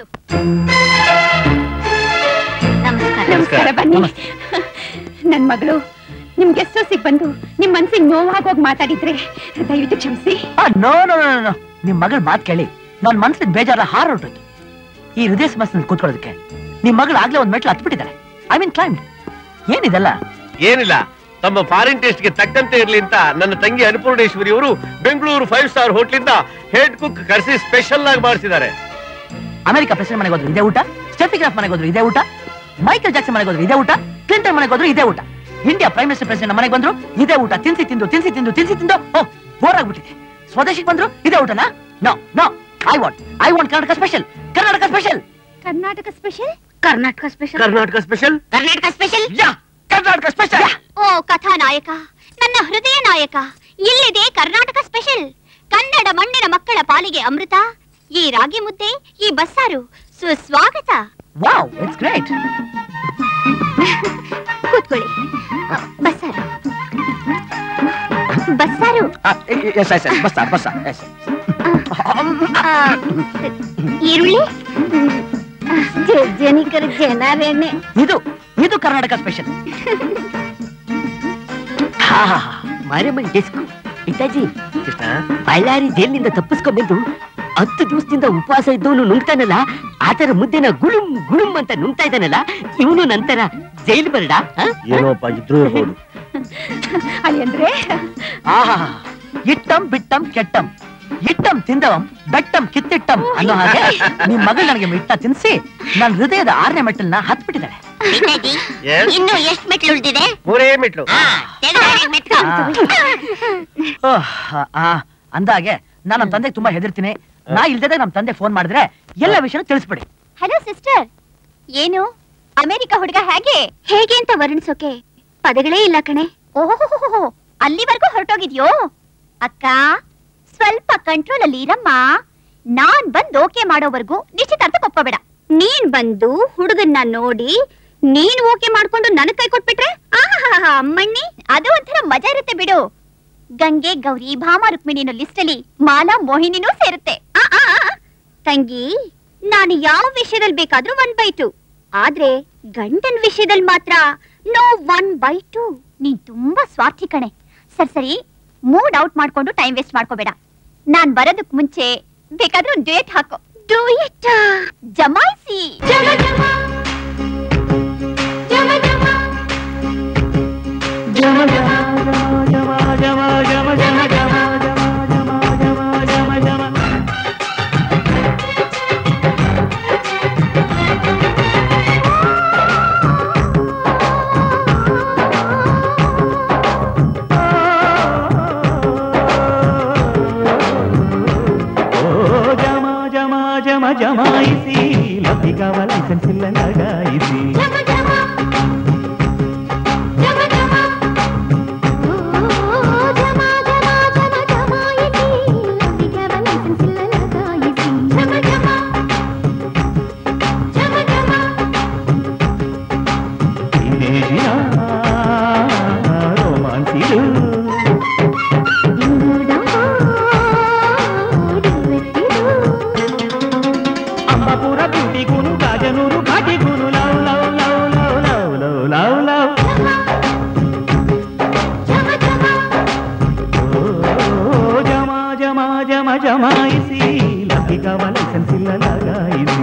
ನಮಸ್ಕಾರ ನಮಸ್ಕಾರ ಬನ್ನಿ ನನ್ ಮಗಳು ನಿಮ್ ಗೆಸ್ಟ್ ಹೌಸಿಗೆ ಬಂದು ನಿಮ್ ಮನ್ಸಿಗೆ ನೋವಾಗೋಗ್ ಮಾತಾಡಿದ್ರೆ ದಯವಿಟ್ಟು ಕ್ಷಮಿಸಿ ನೋ ನೋ ನೋ ನೋ ನಿಮ್ ಮಗಳ ಮಾತ್ ಕೇಳಿ ನನ್ ಮನ್ಸಿನ ಬೇಜಾರ ಹಾರೊಟ್ಟೋಯ್ತು ಈ ಹೃದಯ ಸಮಸ್ಯೆ ಕೂತ್ಕೊಳ್ಳೋದಕ್ಕೆ ನಿಮ್ ಮಗಳು ಆಗ್ಲೇ ಒಂದ್ ಮೆಟ್ಲು ಹತ್ಬಿಟ್ಟಿದ್ದಾರೆ ಐ ಮೀನ್ ಕ್ಲೈಂಬ್ ಏನಿದೆಲ್ಲ ಏನಿಲ್ಲ ತಮ್ಮ ಫಾರಿನ್ ಟೇಸ್ಟ್ ಗೆ ತಕ್ಕಂತೆ ಇರ್ಲಿ ಅಂತ ನನ್ನ ತಂಗಿ ಅನ್ನಪೂರ್ಣೇಶ್ವರಿ ಅವರು ಬೆಂಗಳೂರು ಫೈವ್ ಸ್ಟಾರ್ ಹೋಟ್ಲಿಂದ ಹೆಡ್ ಕುಕ್ ಕರೆಸಿ ಸ್ಪೆಷಲ್ ಆಗಿ ಮಾಡಿಸಿದ್ದಾರೆ ಅಮೆರಿಕ ಪ್ರೆಸಿಡೆಂಟ್ ಮನೆಗೆ ಹೋದ್ರು ಇದೇ ಊಟ ಸ್ಟೆಫಿಗ್ರಾಫ್ ಮನೆಗೆ ಹೋದ್ರು ಇದೇ ಊಟ ಮೈಕಲ್ ಜಾಕ್ಸನ್ ಮನೆಗೆ ಹೋದ್ರು ಇದೇ ಊಟ ಕ್ಲಿಂಟನ್ ಮನೆಗೆ ಹೋದ್ರು ಇದೇ ಊಟ ಇಂಡಿಯಾ ಪ್ರೈಮ್ ಮಿನಿಸ್ಟರ್ ಪ್ರೆಸಿಡೆಂಟ್ ಮನೆಗೆ ಬಂದ್ರು ಇದೇ ಊಟ ತಿನ್ಸಿ ತಿಂದು ತಿನ್ಸಿ ತಿಂದು ತಿನ್ಸಿ ತಿಂದು ಓ ಬೋರ್ ಆಗ್ಬಿಟ್ಟಿದೆ ಸ್ವದೇಶಿಗೆ ಬಂದ್ರು ಇದೇ ಊಟನಾ no no I want I want Karnataka special Karnataka special Karnataka special Karnataka special Karnataka special Karnataka special Karnataka special ಓ ಕಥಾನಾಯಕ ನನ್ನ ಹೃದಯ ನಾಯಕ ಇಲ್ಲಿದೆ ಕರ್ನಾಟಕ ಸ್ಪೆಷಲ್ ಕನ್ನಡ ಮಣ್ಣಿನ ಮಕ್ಕಳ ಪಾಲಿಗೆ ಅಮೃತ ಈ ರಾಗಿ ಮುದ್ದೆ ಈ ಬಸ್ಸಾರು ಸುಸ್ವಾಗತ ವಾವ್ ಇಟ್ಸ್ ಗ್ರೇಟ್ ಕೂತ್ಕೊಳ್ಳಿ ಅ, ಬಸ್ಸಾರು ಬಸ್ಸಾರು ಎಸ್ ಎಸ್ ಎಸ್ ಬಸ್ಸ ಬಸ್ಸ ಎಸ್ ಆ, ಈರುಳ್ಳಿ ಜನಿಕರ ಜನರೆಣ್ಣೆ ಇದು ಇದು ಕರ್ನಾಟಕ ಸ್ಪೆಷಲ್ ಮಾರಮ್ಮನ್ ಡೆಸ್ಕು ಪಿತಾಜಿ ಕೃಷ್ಣ ಬಳ್ಳಾರಿ ಜೈಲಿನಿಂದ ತಪ್ಪಿಸ್ಕೊಂಡ್ಬಂದು ಹತ್ತು ದಿವಸದಿಂದ ಉಪವಾಸ ಇದ್ದವನು ನುಂಗ್ತಾನಲ್ಲ ಆತರ ಮುದ್ದೆನ ಗುಳುಂ ಗುಳುಂ ಅಂತ ನುಂಗ್ತಾ ಇದ್ದಾನಲ್ಲ ಇವನು ನಂತರ ಜೈಲು ಬರಡ ಏನೋಪ್ಪ ಇದ್ರೂ ಇರ್ಬೋದು ಅಂದ್ರೆ ಆಹಾ ಇಟ್ಟಂ ಬಿಟ್ಟಂ ಕೆಟ್ಟಂ ಇಟ್ಟಂ ತಿಂದವಂ ಬೆಟ್ಟಂ ಕಿತ್ತಿಟ್ಟಂ ಅನ್ನೋ ಹಾಗೆ ನಿಮ್ ಮಗಳು ನನಗೆ ಮಿಟ್ಟ ತಿನ್ಸಿ ನನ್ನ ಹೃದಯದ ಆರನೇ ಮೆಟ್ಟಲ್ನ ಹತ್ಬಿಟ್ಟಿದ್ದಾಳೆ ಪಿತಾಜಿ ಇನ್ನು ಎಷ್ಟು ಮೆಟ್ಲು ಉಳಿದಿದೆ ಮೂರೇ ಮೆಟ್ಲು ಓಹ್, ಆ, ಅಂದಾಗೆ ನಾನು ನಮ್ಮ ತಂದೆಗೆ ತುಂಬಾ ಹೆದರ್ತೀನಿ ನಾ ಇಲ್ದೇ ನಮ್ ತಂದೆ ಫೋನ್ ಮಾಡಿದ್ರೆ ಎಲ್ಲ ವಿಷಯನೂ ತಿಳಿಸ್ಬಿಡಿ ಹಲೋ ಸಿಸ್ಟರ್ ಏನು ಅಮೆರಿಕ ಹುಡುಗ ಹೇಗೆ ಹೇಗೆ ಅಂತ ವರ್ಣಿಸೋಕೆ ಪದಗಳೇ ಇಲ್ಲ ಕಣೆ ಓಹೋ ಅಲ್ಲಿವರೆಗೂ ಹೊರಟೋಗಿದ್ಯೋ ಅಕ್ಕ ಸ್ವಲ್ಪ ಕಂಟ್ರೋಲ್ ಅಲ್ಲಿ ಇರಮ್ಮ ನಾನ್ ಬಂದ್ ಓಕೆ ಮಾಡೋವರೆಗೂ ನಿಶ್ಚಿತಾರ್ಥ ಒಪ್ಪಬೇಡ ನೀನ್ ಬಂದು ಹುಡುಗನ್ನ ನೋಡಿ ನೀನ್ ಓಕೆ ಮಾಡ್ಕೊಂಡು ನನಗ್ ಕೈ ಕೊಟ್ಬಿಟ್ರೆ ಆಹಾಹಾ ಅಮ್ಮಣ್ಣಿ ಅದು ಒಂಥರ ಮಜಾ ಇರುತ್ತೆ ಬಿಡು ಗಂಗೆ ಗೌರಿ ಭಾಮ ರುಕ್ಮಿಣಿನ ಲಿಸ್ಟ್ ಅಲ್ಲಿ ಮಾಲಾ ಮೋಹಿನಿನೂ ಸೇರುತ್ತೆ ಆ, ಆ, ಆ. ತಂಗಿ ನಾನು ಯಾವ ವಿಷಯದಲ್ಲಿ ಬೇಕಾದ್ರೂ ಒನ್ ಬೈ ಟು ಆದ್ರೆ ಗಂಡನ್ ವಿಷಯದಲ್ಲಿ ಮಾತ್ರ ನೋ ಒನ್ ಬೈ ಟು ನೀನ್ ತುಂಬಾ ಸ್ವಾರ್ಥಿ ಕಣೆ ಸರಿ ಸರಿ ಮೂಡ್ ಔಟ್ ಮಾಡ್ಕೊಂಡು ಟೈಮ್ ವೇಸ್ಟ್ ಮಾಡ್ಕೋಬೇಡ ನಾನ್ ಬರೋದಕ್ ಮುಂಚೆ ಬೇಕಾದ್ರೂ ಡೇಟ್ ಹಾಕೋ ಡೂ ಇಟ್ ಜಮಾಯಿಸಿ ಜಮ ಜಮ ಜಮ ಜಮ ಜಮ ಜಮ ಜಮ ಜಮ ಜಮಾಯಿಸಿ ಲತಿಗವ ಲೈಸೆನ್ಸ್ ಇಲ್ಲ ಲಗಾಯಿಸಿ ಟೀನೇಜಿನ ರೋಮಾನ್ಸಿರು ಅಂಬಾಪುರ ಬ್ಯೂಟಿಗೂನು ಗಾಜನೂರು ಘಾಟಿಗೂನು love love love love love love love love ಓ ಜಮ ಜಮ ಜಮ ಜಮಾಯಿಸಿ ಲಭಿಗವ ಲೈಸೆನ್ಸ್ ಇಲ್ಲ ಲಗಾಯಿಸಿ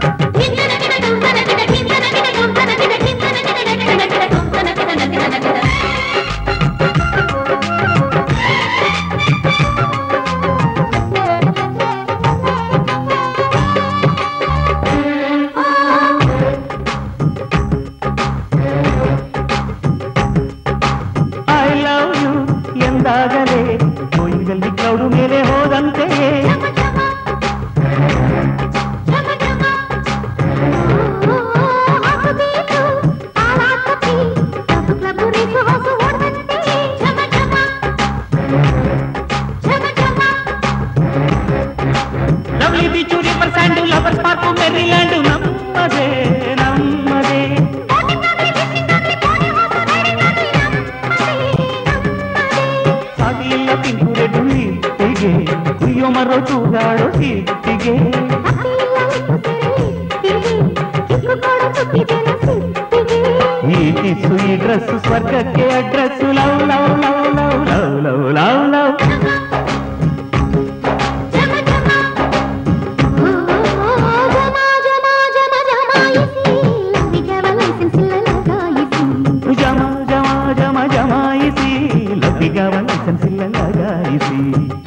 Thank you. ಅಮರೋ ತೂಗಾಡೋ ಕೀರ್ತಿಗೆ ಈ ಕಿಸ್ಸು ಈ ಡ್ರೆಸ್ ಸ್ವರ್ಗಕ್ಕೆ address love love love love love love love love ಜಮ ಜಮ ಜಮ ಜಮಾಯಿಸಿ ಲಬ್ಬಿಗವ ಲೈಸೆನ್ಸ್ ಇಲ್ಲ ಲಗಾಯಿಸಿ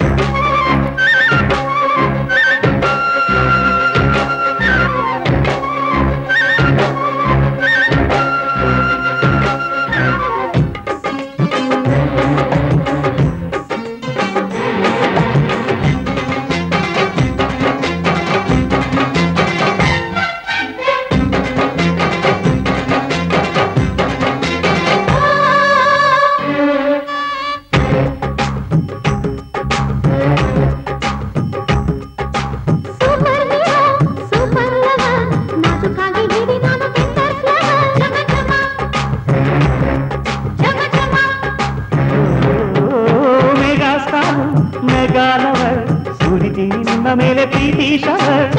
ಮೆಗಾ ಸ್ಟಾರ್ ಮೆಗಾ ಲವರ್ ಸುರಿತೀನಿ ನಿಮ್ಮ ಮೇಲೆ ಪ್ರೀತಿ ಶವರ್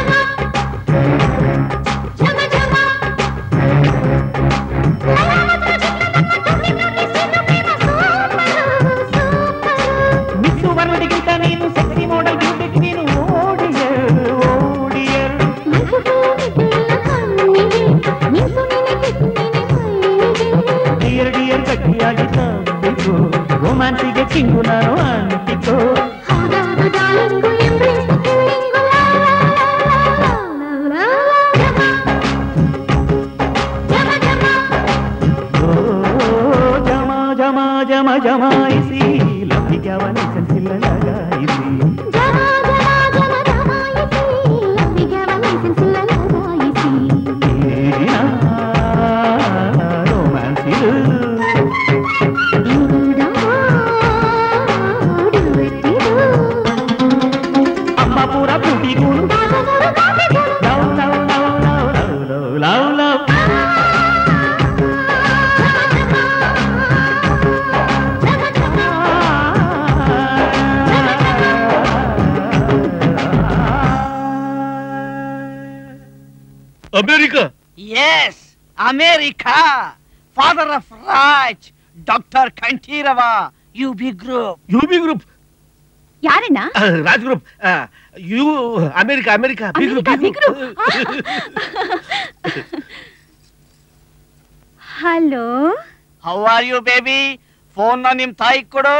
ಮಿಸ್ಸು ವರ್ಣಡಿಗಿಂತ ನೀನು ಸೆಕ್ಸಿ ಮಾಡಲ್ ಬ್ಯೂಟಿ ನೀನು ಓಡಿಯರ್ ಓಡಿಯರ್ ಡಿಯರ್ ಡಿಯರ್ ಗಟ್ಟಿಯಾಗಿ ತಬ್ಬಿತು ರೊಮ್ಯಾನ್ಸಿಗೆ ಚಿಂಗು ನಾನು ಅಂಟಿತು ಓ ಜಮ ಜಮ ಜಮ ಜಮಾಯಿಸಿ ಲಬ್ಬಿಗ್ಯಾವ ಲೈಸೆನ್ಸ್ ಇಲ್ಲ ಲಗಾಯಿಸಿ ಈ ದಿನ ರೊಮ್ಯಾನ್ಸ್ ಇದು ಅಮ್ಮ ಪೂರ ಬ್ಯೂಟಿ ಗೂಡು love love love love love love love love America yes America father of Raj doctor Kantheerava U B group U B group ಯಾರಣ್ಣ ರಾಜ್ ಗ್ರೂಪ್ ಯು America America B group B group hello how are you baby phone ನ ನಿಮ್ ತಾಯಿ ಕೊಡು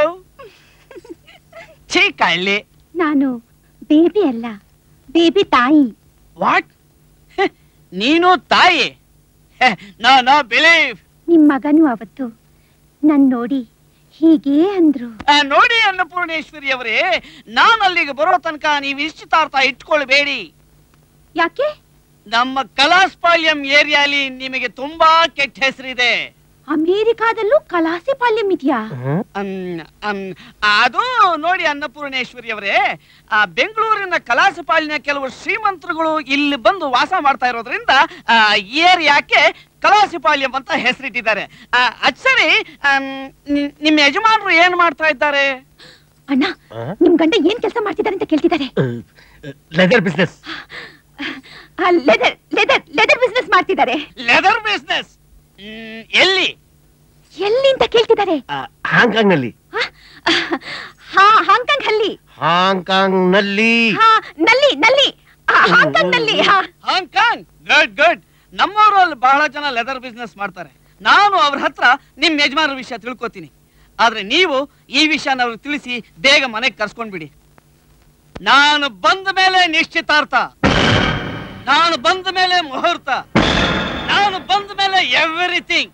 ಛೀ ಕಳ್ಳಿ ನಾನು ಬೇಬಿ ಅಲ್ಲ ಬೇಬಿ ತಾಯಿ ವಾಟ್ ನೀನು ತಾಯಿ ನೋ ನೋ ಬಿಲೀವ್ ನಿಮ್ ಮಗನು ಅವತ್ತು ನನ್ ನೋಡಿ ಹೀಗೆ ಅಂದ್ರು ನೋಡಿ ಅನ್ನಪೂರ್ಣೇಶ್ವರಿ ಅವರೇ ನಾನು ಅಲ್ಲಿಗೆ ಬರೋ ತನಕ ನೀವು ನಿಶ್ಚಿತಾರ್ಥ ಇಟ್ಕೊಳ್ಬೇಡಿ ಯಾಕೆ ನಮ್ಮ ಕಲಾಸ್ಪಾಳ್ಯಂ ಏರಿಯಾಲಿ ನಿಮಗೆ ತುಂಬಾ ಕೆಟ್ಟ ಹೆಸರಿದೆ ಅಮೇರಿಕಾದಲ್ಲೂ ಕಲಾಸಿ ಪಾಲ್ಯಂ ಇದೆಯಾ ಅಮ್, ಅಮ್, ಅದು ನೋಡಿ ಅನ್ನಪೂರ್ಣೇಶ್ವರಿ ಅವರೇ ಆ ಬೆಂಗಳೂರಿನ ಕಲಾಸಪಾಲಿನ ಕೆಲವು ಶ್ರೀಮಂತರುಗಳು ಇಲ್ಲಿ ಬಂದು ವಾಸ ಮಾಡ್ತಾ ಇರೋದ್ರಿಂದ ಆ ಏರಿಯಾಕ್ಕೆ ಕಲಾಸಿಪಾಳ್ಯಂ ಅಂತ ಹೆಸರಿಟ್ಟಿದ್ದಾರೆ ಆ, ಅದ್ ಸರಿ ಅಮ್, ನಿ- ನಿಮ್ಮ ಯಜಮಾನರು ಏನ್ ಮಾಡ್ತಾ ಇದ್ದಾರೆ ಅಣ್ಣ ನಿಮ್ ಗಂಡ ಏನ್ ಕೆಲಸ ಮಾಡ್ತಿದ್ದಾರೆ ಅಂತ ಕೇಳ್ತಿದ್ದಾರೆ leather business leather leather leather business ಮಾಡ್ತಿದ್ದಾರೆ ಲೆದರ್ ಬಿಸ್ನೆಸ್ ಎಲ್ಲಿ ಎಲ್ಲಿ ಅಂತ ಕೇಳ್ತಿದ್ದಾರೆ ಹಾಂಗ್ಕಾಂಗ್ ನಲ್ಲಿ ಹಾ ಹಾಂಗ್ಕಾಂಗ್ ಹಲ್ಲಿ ಹಾಂಗ್ಕಾಂಗ್ ನಲ್ಲಿ ಹಾ ನಲ್ಲಿ ನಲ್ಲಿ ಆ, ಹಾಂಗ್ಕಾಂಗ್ ನಲ್ಲಿ ಹಾ ಹಾಂಗ್ಕಾಂಗ್ ಗುಡ್ ಗುಡ್ ನಮ್ಮವರು ಅಲ್ಲಿ ಬಹಳ ಜನ ಲೆದರ್ ಬಿಸ್ನೆಸ್ ಮಾಡ್ತಾರೆ ನಾನು ಅವ್ರ ಹತ್ರ ನಿಮ್ ಯಜಮಾನರ ವಿಷಯ ತಿಳ್ಕೊತೀನಿ ಆದ್ರೆ ನೀವು ಈ ವಿಷಯನ ಅವ್ರಿಗೆ ತಿಳಿಸಿ ಬೇಗ ಮನೆಗೆ ಕರ್ಸ್ಕೊಂಡ್ಬಿಡಿ ನಾನು ಬಂದ ಮೇಲೆ ನಿಶ್ಚಿತಾರ್ಥ ನಾನು ಬಂದ ಮೇಲೆ ಮುಹೂರ್ತ ನಾನು ಬಂದ ಮೇಲೆ ಎವ್ರಿಥಿಂಗ್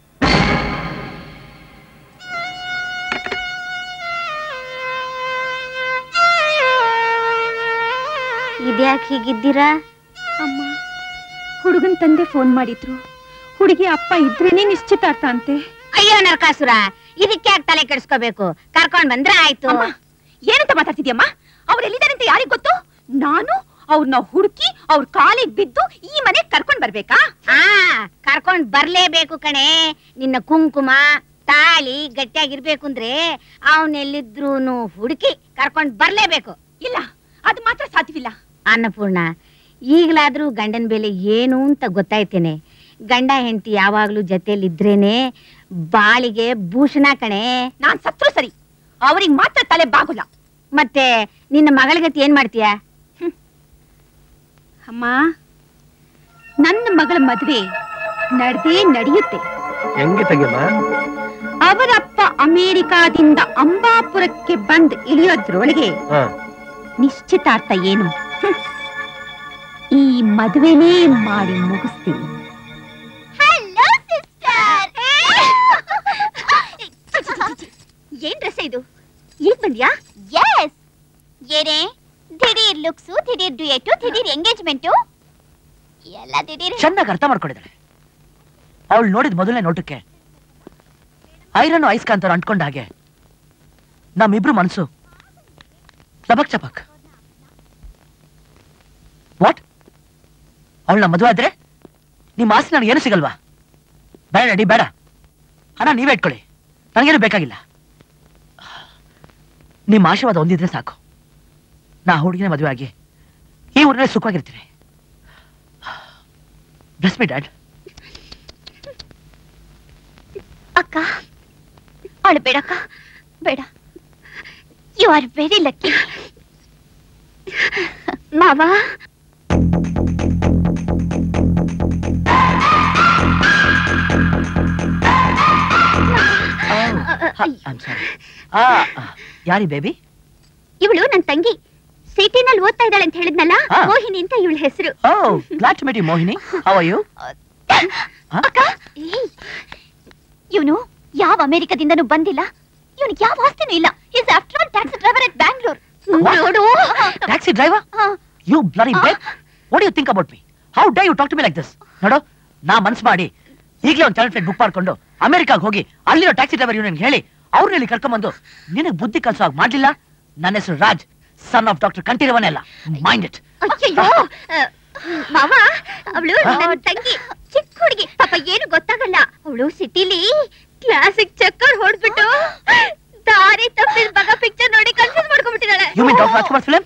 ಇದ್ಯಾಕೆ ಹೀಗಿದ್ದೀರಾ ಅಮ್ಮ ಹುಡುಗನ್ ತಂದೆ ಫೋನ್ ಮಾಡಿದ್ರು ಹುಡುಗಿ ಅಪ್ಪ ಇದ್ರೇನೆ ನಿಶ್ಚಿತಾರ್ಥ ಅಂತೆ ಅಯ್ಯೋ ನರಕಾಸುರ ಇದಕ್ಕೆ ಯಾಕೆ ತಲೆ ಕೆಡಿಸ್ಕೋಬೇಕು ಕರ್ಕೊಂಡ್ ಬಂದ್ರೆ ಆಯ್ತು ಅಮ್ಮ ಏನಂತ ಮಾತಾಡ್ತಿದ್ಯಮ್ಮ ಅವ್ರು ಎಲ್ಲಿದ್ದಾರೆ ಅಂತ ಯಾರಿಗ್ ಗೊತ್ತು ನಾನು ಅವ್ರನ್ನ ಹುಡುಕಿ ಅವ್ರ ಕಾಲಿಗೆ ಬಿದ್ದು ಈ ಮನೆಗ್ ಕರ್ಕೊಂಡ್ ಬರ್ಬೇಕಾ ಆ ಕರ್ಕೊಂಡ್ ಬರ್ಲೇಬೇಕು ಕಣೆ ನಿನ್ನ ಕುಂಕುಮ ತಾಳಿ ಗಟ್ಟಿಯಾಗಿರ್ಬೇಕು ಅಂದ್ರೆ ಅವನೆಲ್ಲಿದ್ರೂನು ಹುಡುಕಿ ಕರ್ಕೊಂಡ್ ಬರ್ಲೇಬೇಕು ಇಲ್ಲ ಅದು ಮಾತ್ರ ಸಾಧ್ಯವಿಲ್ಲ ಅನ್ನಪೂರ್ಣ ಈಗಲಾದ್ರೂ ಗಂಡನ ಬೆಲೆ ಏನು ಅಂತ ಗೊತ್ತಾಯ್ತೇನೆ ಗಂಡ ಹೆಂಡತಿ ಯಾವಾಗ್ಲೂ ಜೊತೆಲಿ ಇದ್ರೇನೆ ಬಾಳಿಗೆ ಭೂಷಣ ಕಣೆ ನಾನ್ ಸತ್ರು ಸರಿ ಅವ್ರಿಗೆ ಮಾತ್ರ ತಲೆ ಬಾಗುಲ್ಲ ಮತ್ತೆ ನಿನ್ನ ಮಗಳ ಗತಿ ಏನ್ ಮಾಡ್ತೀಯ ಅಮ್ಮ ನನ್ನ ಮಗಳ ಮದುವೆ ನಡೆದೇ ನಡೆಯುತ್ತೆ ಹೆಂಗೆ ತಂಗಮ್ಮ ಅವರಪ್ಪ ಅಮೆರಿಕಾದಿಂದ ಅಂಬಾಪುರಕ್ಕೆ ಬಂದ್ ಇಳಿಯೋದ್ರೊಳಗೆ ಹಾ ನಿಶ್ಚಿತಾರ್ಥ ಏನು ಹ್ಮ್. ಈ ಮದುವೆನೇ ಮಾಡಿ ಮುಗಿಸ್ತೀನಿ ಹಲೋ ಏನ್ ರಸ ಇದು ಈಗ ಬಂದ್ಯಾ ಎಸ್ ಏನೇ ದಿಢೀರ್ ಲುಕ್ಸು ದಿಢೀರ್ ಡ್ಯೂಯೇಟು ದಿಢೀರ್ ಎಂಗೇಜ್ಮೆಂಟು ಎಲ್ಲ ದಿಢೀರ್ ಚೆನ್ನಾಗಿ ಅರ್ಥ ಮಾಡ್ಕೊಂಡಿದ್ದಾಳೆ ಅವಳು ನೋಡಿದ ಮೊದಲನೇ ನೋಟಕ್ಕೆ ಐರನ್ ಐಸ್ಕಾಂತರ ಅಂಟ್ಕೊಂಡ ಹಾಗೆ ನಮ್ಮಿಬ್ರು ಮನಸ್ಸು ಚಪಕ್ ಚಪಕ್ ವಾಟ್ ಅವಳನ್ನ ಮದುವೆ ಆದ್ರೆ ನಿಮ್ಮ ಆಸ್ತಿ ನನಗೆ ಏನು ಸಿಗಲ್ವಾ ಬೇಡ ರೆಡಿ ಬೇಡ ಹಣ ನೀವೇ ಇಟ್ಕೊಳ್ಳಿ ನನಗೇನು ಬೇಕಾಗಿಲ್ಲ ನಿಮ್ಮ ಆಶೀರ್ವಾದ ಒಂದಿದ್ರೆ ಸಾಕು ನಾ ಹುಡುಗಿನ ಮದುವೆ ಆಗಿ ಈ ಊರಿನಲ್ಲಿ ಸುಖವಾಗಿರ್ತೀನಿ ಬ್ಲೆಸ್ ಮಿ ಡ್ಯಾಡ್ ಅಕ್ಕ ಅವಳು ಬೇಡಕ್ಕ ಬೇಡ ಯು ಆರ್ ವೆರಿ ಲಕ್ಕಿ ಮಾವ ಯಾರಿ ಬೇಬಿ ಇವಳು ನನ್ ತಂಗಿ ಸಿಟಿನಲ್ಲಿ ಓದ್ತಾ ಇದ್ದಾಳೆ ಅಂತ ಹೇಳಿದ್ನಲ್ಲ ಆ. ಮೋಹಿನಿ ಅಂತ ಇವಳ ಹೆಸರು oh glad to meet you Mohini how are you ಅಕ್ಕ ಇವನು ಯಾವ ಅಮೆರಿಕದಿಂದನೂ ಬಂದಿಲ್ಲ ಇವನಿಗೆ ಯಾವ ಆಸ್ತಿನೂ ಇಲ್ಲ is after all taxi driver at Bangalore ನೋಡು ಟ್ಯಾಕ್ಸಿ ಡ್ರೈವರ್ ಯು ಬ್ಲರಿ ಬೇಕ್ what you think about me how dare you talk to me like this ನೋಡು ನಾ ಮನ್ಸ್ ಮಾಡಿ ಈಗಲೇ ಒಂದು ಚಾರ್ಟ್ ಫ್ಲೈಟ್ ಬುಕ್ ಮಾಡ್ಕೊಂಡು ಅಮೆರಿಕಾಗ್ ಹೋಗಿ ಅಲ್ಲಿರೋ ಟ್ಯಾಕ್ಸಿ ಡ್ರೈವರ್ ಯೂನಿಯನ್ ಹೇಳಿ ಅವ್ರನ್ನ ಇಲ್ಲಿ ಕರ್ಕೊಂಡ್ಬಂದು ನಿನಗೆ ಬುದ್ಧಿ ಕಲ್ಸೋ ಹಾಗೆ ಮಾಡ್ಲಿಲ್ಲ ನನ್ನ ಹೆಸರು ರಾಜ್ ಸನ್ ಆಫ್ ಡಾಕ್ಟರ್ ಕಂಠೀರವನೆಲ್ಲ ಮೈಂಡ್ ಇಟ್ ಅಯ್ಯಯ್ಯೋ ಮಾವ ಅವಳು ನನ್ನ ತಂಗಿ ಚಿಕ್ಕ ಹುಡುಗಿ ಪಾಪ ಏನು ಗೊತ್ತಾಗಲ್ಲ ಅವಳು ಸಿಟಿಲಿ ಕ್ಲಾಸಿಕ್ ಚಕ್ಕರ್ ಹೊಡ್ಬಿಟ್ಟು ದಾರಿ ತಪ್ಪಿದ ಮಗ ಪಿಕ್ಚರ್ ನೋಡಿ ಕನ್ಫ್ಯೂಸ್ ಮಾಡ್ಕೊಂಡ್ಬಿಟ್ಟಿದ್ದಾಳೆ you mean doctor Rajkumar film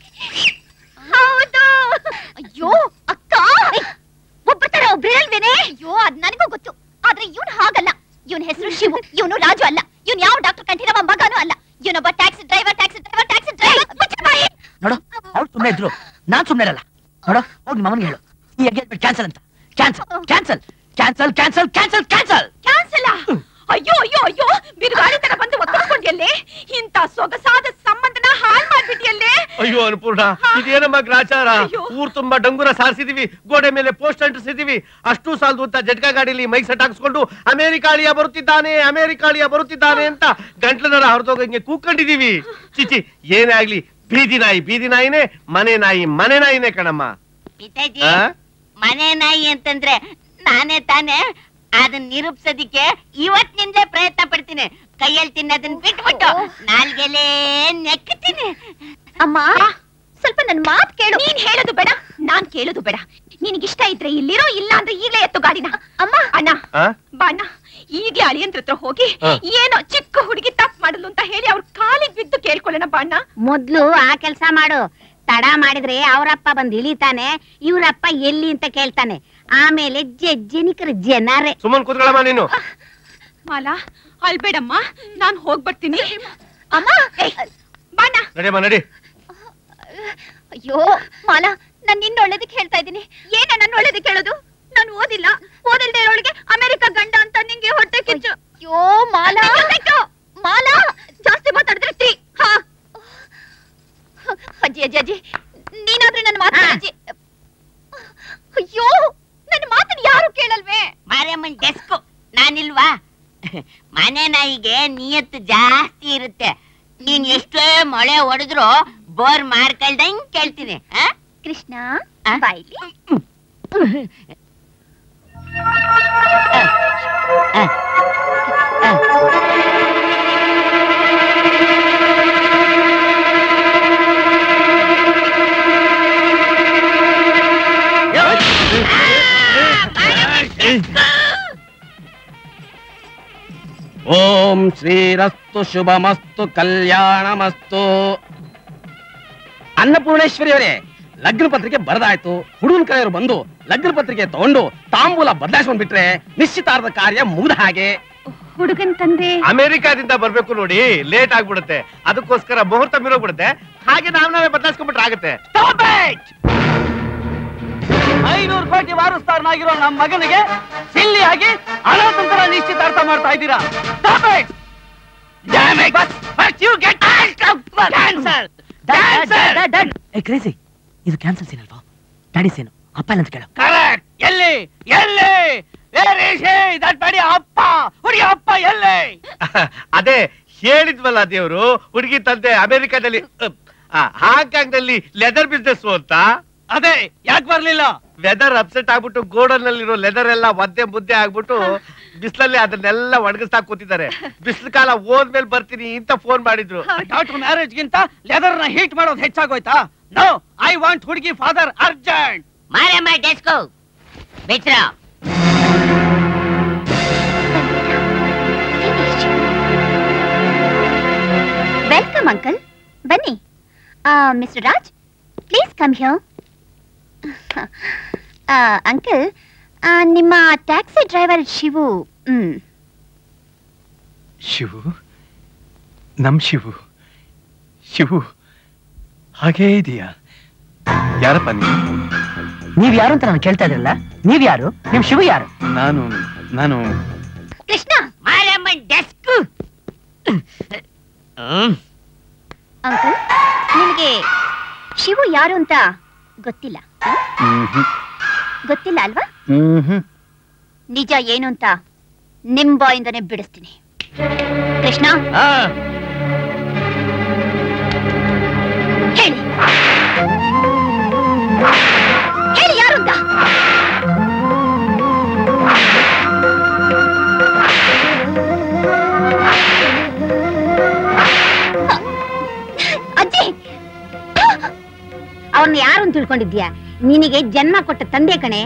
ಹೌದು ಅಯ್ಯೋ ಅಕ್ಕ ಒಬ್ಬರ ತರ ಒಬ್ರಿರಲ್ವೇನೆ ಅಯ್ಯೋ ಅದ್ ನನಗೂ ಗೊತ್ತು ಆದ್ರೆ ಇವನ್ ಹಾಗಲ್ಲ ಇವನ್ ಹೆಸರು ಶಿವು ಇವನು ರಾಜು ಅಲ್ಲ ಇವನ್ ಯಾವ ಡಾಕ್ಟರ್ ಕಂಠೀರವ ಮಗನೂ ಅಲ್ಲ ಇವನೊಬ್ಬ taxi driver taxi driver taxi driver ನೋಡು ಅವ್ರು ಸುಮ್ಮನೆ ಇದ್ರು ನಾನ್ ಸುಮ್ಮನೆ ಇರಲ್ಲ ನೋಡು ಹೋಗಿ ನಿಮ್ಮ ಅಮ್ಮನಿಗೆ ಹೇಳು ಈ ಎಂಗೇಜ್ಮೆಂಟ್ ಕ್ಯಾನ್ಸಲ್ ಅಂತ cancel cancel cancel cancel cancel cancel cancel ಅಯ್ಯೋ ಅಯ್ಯೋ ಅಯ್ಯೋ ಬಿರುಗಾಳಿ ತರ ಬಂದು ಒತ್ತಡ್ಕೊಂಡ್ಯಲ್ಲೇ ಇಂತ ಸೊಗಸಾದ ಸಂಬಂಧನ ಹಾಳ್ ಮಾಡ್ಬಿಟ್ಟಿಯಲ್ಲೇ ಅಯ್ಯೋ ಅನ್ಪೂರ್ಣ ಇದೇನಮ್ಮ ಗ್ರಾಚಾರ ಊರ್ ತುಂಬಾ ಡಂಗುರ ಸಾರಿಸಿದೀವಿ ಗೋಡೆ ಮೇಲೆ ಪೋಸ್ಟ್ ಅಂಟಿಸಿದೀವಿ ಅಷ್ಟು ಸಾಲದು ಅಂತ ಜಟ್ಕಾ ಗಾಡಿಲಿ ಮೈಕ್ ಸೆಟ್ ಹಾಕ್ಸ್ಕೊಂಡು ಅಮೇರಿಕಾಳಿಯ ಬರುತ್ತಿದ್ದಾನೆ ಅಮೇರಿಕಾಳಿಯ ಬರುತ್ತಿದ್ದಾನೆ ಅಂತ ಗಂಟ್ಲನರ ಹೊರದೋಗಂಗೆ ಕೂಕೊಂಡಿದೀವಿ ಚಿಚಿ ಏನೇ ಆಗ್ಲಿ ಬೀದಿ ನಾಯಿ ಬೀದಿ ನಾಯಿನೇ ಮನೆ ನಾಯಿ ಮನೆ ನಾಯಿನೇ ಕಣಮ್ಮ ಪಿತಾಜಿ ಆ? ಮನೆ ನಾಯಿ ಅಂತಂದ್ರೆ ನಾನೇ ತಾನೇ ಅದನ್ನ ನಿರೂಪಿಸೋದಿಕ್ಕೆ ಇವತ್ತಿನಿಂದ ಪ್ರಯತ್ನ ಪಡ್ತೀನಿ ಕೈಯಲ್ಲಿ ತಿನ್ನೋದನ್ನ ಬಿಟ್ಬಿಟ್ಟು ನಾಲ್ಗೆಲೇ ನೆಕ್ತೀನಿ ಅಮ್ಮ ಸ್ವಲ್ಪ ನನ್ ಮಾತ್ ಕೇಳು ನೀನ್ ಹೇಳೋದು ಬೇಡ ನಾನ್ ಕೇಳೋದು ಬೇಡ ನಿನಗಿಷ್ಟ ಇದ್ರೆ ಇಲ್ಲಿರೋ ಇಲ್ಲ ಅಂದ್ರೆ ಈಗಲೇ ಎತ್ತು ಗಾಡಿನ ಅಮ್ಮ ಅಣ್ಣ ಆ? ಬಾ ಅಣ್ಣ ಈಗ್ಲೇ ಅಳಿಯಂತ್ರ ಹತ್ರ ಹೋಗಿ ಆ. ಏನೋ ಚಿಕ್ಕ ಹುಡುಗಿ ತಪ್ಪು ಮಾಡಲು ಅಂತ ಹೇಳಿ ಅವ್ರ ಕಾಲಿಗೆ ಬಿದ್ದು ಕೇಳ್ಕೊಳ್ಳೋಣ ಬಾ ಅಣ್ಣ ಮೊದ್ಲು ಆ ಕೆಲ್ಸ ಮಾಡು ತಡ ಮಾಡಿದ್ರೆ ಅವರಪ್ಪ ಬಂದ್ ಇಳಿತಾನೆ ಇವ್ರಪ್ಪ ಎಲ್ಲಿ ಅಂತ ಕೇಳ್ತಾನೆ ಆಮೇಲೆ ಜಜ್ಜನಿಕರ ಜನರೇ ಸುಮ್ಮನ್ ಕೂತ್ಕೊಳ್ಳಮ್ಮ ನೀನು ಮಾಲಾ ಅಳ್ಬೇಡಮ್ಮ ನಾನ್ ಹೋಗ್ ಬರ್ತೀನಿ ಅಮ್ಮ ಬಾಣ ನಡಿಯಮ್ಮ ನಡಿ ಅಯ್ಯೋ ಮಾಲಾ ನಾನ್ ನಿನ್ನ ಒಳ್ಳೇದಕ್ಕೆ ಹೇಳ್ತಾ ಇದ್ದೀನಿ ಏನ ನನ್ನ ಒಳ್ಳೇದಕ್ಕೆ ಹೇಳೋದು ನಾನು ಓದಿಲ್ಲ ಓದಿಲ್ದೇ ಇರೋಳಿಗೆ ಅಮೆರಿಕ ಗಂಡ ಅಂತ ನಿಂಗೆ ಹೊಟ್ಟೆ ಕಿಚ್ಚು ಅಯ್ಯೋ ಮಾಲಾ ಮಾಲಾ ಜಾಸ್ತಿ ಮಾತಾಡಿದ್ರೆ ತ್ರೀ ಹಾ ಅಜ್ಜಿ ಅಜ್ಜಿ ಅಜ್ಜಿ ನೀನಾದ್ರೂ ನನ್ನ ಮಾತು ಅಜ್ಜಿ ಅಯ್ಯೋ ನನ್ನ ಮಾತನ್ನ ಯಾರು ಕೇಳಲ್ವೇ ಮಾರಿಯಮ್ಮನ್ ಡೆಸ್ಕು ನಾನಿಲ್ವಾ ಮನೆ ನಾಯಿಗೆ ನಿಯತ್ತು ಜಾಸ್ತಿ ಇರುತ್ತೆ ನೀನ್ ಎಷ್ಟೇ ಮಳೆ ಹೊಡೆದ್ರು ಬೋರ್ ಮಾಡ್ಕೊಳ್ದಂಗ್ ಕೇಳ್ತೀನಿ ಆ? ಕೃಷ್ಣ ಬಾಯ್ಲಿ ಓಂ ಶ್ರೀರಸ್ತು ಶುಭಮಸ್ತು ಕಲ್ಯಾಣಮಸ್ತು ಅನ್ನಪೂರ್ಣೇಶ್ವರಿ ಅವರೇ ಲಗ್ನ ಪತ್ರಿಕೆ ಬರದಾಯ್ತು ಹುಡುಗನ ಕಡೆಯವರು ಬಂದು ಲಗ್ನ ಪತ್ರಿಕೆ ತಗೊಂಡು ತಾಂಬೂಲ ಬದಲಾಯಿಸ್ಕೊಂಡ್ ಬಿಟ್ರೆ ನಿಶ್ಚಿತಾರ್ಥ ಕಾರ್ಯ ಮುಗ್ದ ಹಾಗೆ ಹುಡುಗನ್ ತಂದೆ ಅಮೆರಿಕಾದಿಂದ ಬರ್ಬೇಕು ನೋಡಿ ಲೇಟ್ ಆಗ್ಬಿಡುತ್ತೆ ಅದಕ್ಕೋಸ್ಕರ ಮುಹೂರ್ತ ಮೀರೋಗ್ಬಿಡುತ್ತೆ ಹಾಗೆ ನಾವ್ ನಾವೇ ಬದಲಾಯಿಸ್ಕೊಂಡ್ಬಿಟ್ರೆ ಆಗುತ್ತೆ ಐನೂರು ಕೋಟಿ ವಾರಸ್ತಾರನಾಗಿರೋ ನಮ್ಮ ಮಗನಿಗೆ ಸಿಲ್ಲಿ ಆಗಿ ಅನಾಥಂತರ ನಿಶ್ಚಿತಾರ್ಥ ಮಾಡ್ತಾ ಇದ್ದೀರಾ Stop it! Damn it! But, but you get cancel! Cancel! ಏ ಕ್ರೇಜಿ ಇದು ಕ್ಯಾನ್ಸಲ್ ಸೀನ್ ಅಲ್ವಾ ಡ್ಯಾಡಿ ಸೀನು ಅಪ್ಪ ಇಲ್ಲ ಅಂತ ಕೇಳು ಕರೆಕ್ಟ್ ಎಲ್ಲಿ ಎಲ್ಲಿ Where is he? That bloody ಅಪ್ಪ ಹುಡುಗಿ ಅಪ್ಪ ಎಲ್ಲಿ ಅದೇ ಹೇಳಿದ್ವಲ್ಲ ದೇವ್ರು ಹುಡುಗಿ ತಂದೆ ಅಮೆರಿಕಾದಲ್ಲಿ ಹಾಂಗ್ಕಾಂಗ್ ನಲ್ಲಿ ಲೆದರ್ ಬಿಸ್ನೆಸ್ ಅಂತ ಅದೇ ಯಾಕೆ ಬರ್ಲಿಲ್ಲ ವೆದರ್ ಅಪ್ಸೆಟ್ ಆಗ್ಬಿಟ್ಟು ಗೋಡನ್ ನಲ್ಲಿರೋ ಲೆದರ್ ಎಲ್ಲ ಒದ್ದೆ ಮುದ್ದೆ ಆಗ್ಬಿಟ್ಟು ಬಿಸಿಲಲ್ಲಿ ಅದನ್ನೆಲ್ಲ ಒಣಗಿಸ್ತಾ ಕೂತಿದ್ದಾರೆ ಬಿಸಿಲು ಕಾಲ ಹೋದ್ಮೇಲೆ ಬರ್ತೀನಿ ಅಂತ ಫೋನ್ ಮಾಡಿದ್ರು ಡಾಕ್ಟರ್ ಮ್ಯಾರೇಜ್ ಗಿಂತ ಲೆದರ್ ನ ಹೀಟ್ ಮಾಡೋದು ಹೆಚ್ಚಾಗೋಯ್ತಾ ನೋ ಐ ವಾಂಟ್ ಹುಡುಗಿ ಫಾದರ್ ಅರ್ಜೆಂಟ್ ಮಾರಮ್ಮ ಡೆಸ್ಕೋ ಬಿಚ್ರ ವೆಲ್ಕಮ್ ಅಂಕಲ್ ಬನ್ನಿ mister Raj please come here uncle ನಿಮ್ಮ taxi driver Shivu hmm Shivu ನಮ್ ಶಿವು ಶಿವು ಹಾಗೇ ಇದೆಯಾ ಯಾರಪ್ಪ ನೀವು ನೀವ್ ಯಾರು ಅಂತ ನಾನು ಕೇಳ್ತಾ ಇದ್ರಲ್ಲ ನೀವ್ ಯಾರು ನಿಮ್ ಶಿವ ಯಾರು ನಾನು ನಾನು ಕೃಷ್ಣ ಮಾರಮ್ಮ ಡೆಸ್ಕ್ ಅಂಕಲ್ ನಿಮಗೆ ಶಿವು ಯಾರು ಅಂತ ಗೊತ್ತಿಲ್ಲ ಮ್ಹ್ಮ್. ಗೊತ್ತಿಲ್ಲ ಅಲ್ವಾ ಮ್ಹ್ಮ್. ನಿಜ ಏನು ಅಂತ ನಿಮ್ ಬಾಯಿಂದನೇ ಬಿಡಿಸ್ತೀನಿ ಕೃಷ್ಣ ಹೇಳಿ ಹೇಳಿ ಯಾರು ಅಂತ ಅಜ್ಜಿ ಅವ್ರನ್ನ ಯಾರು ಅಂತ ತಿಳ್ಕೊಂಡಿದ್ಯಾ ನಿನಗೆ ಜನ್ಮ ಕೊಟ್ಟ ತಂದೆ ಕಣೆ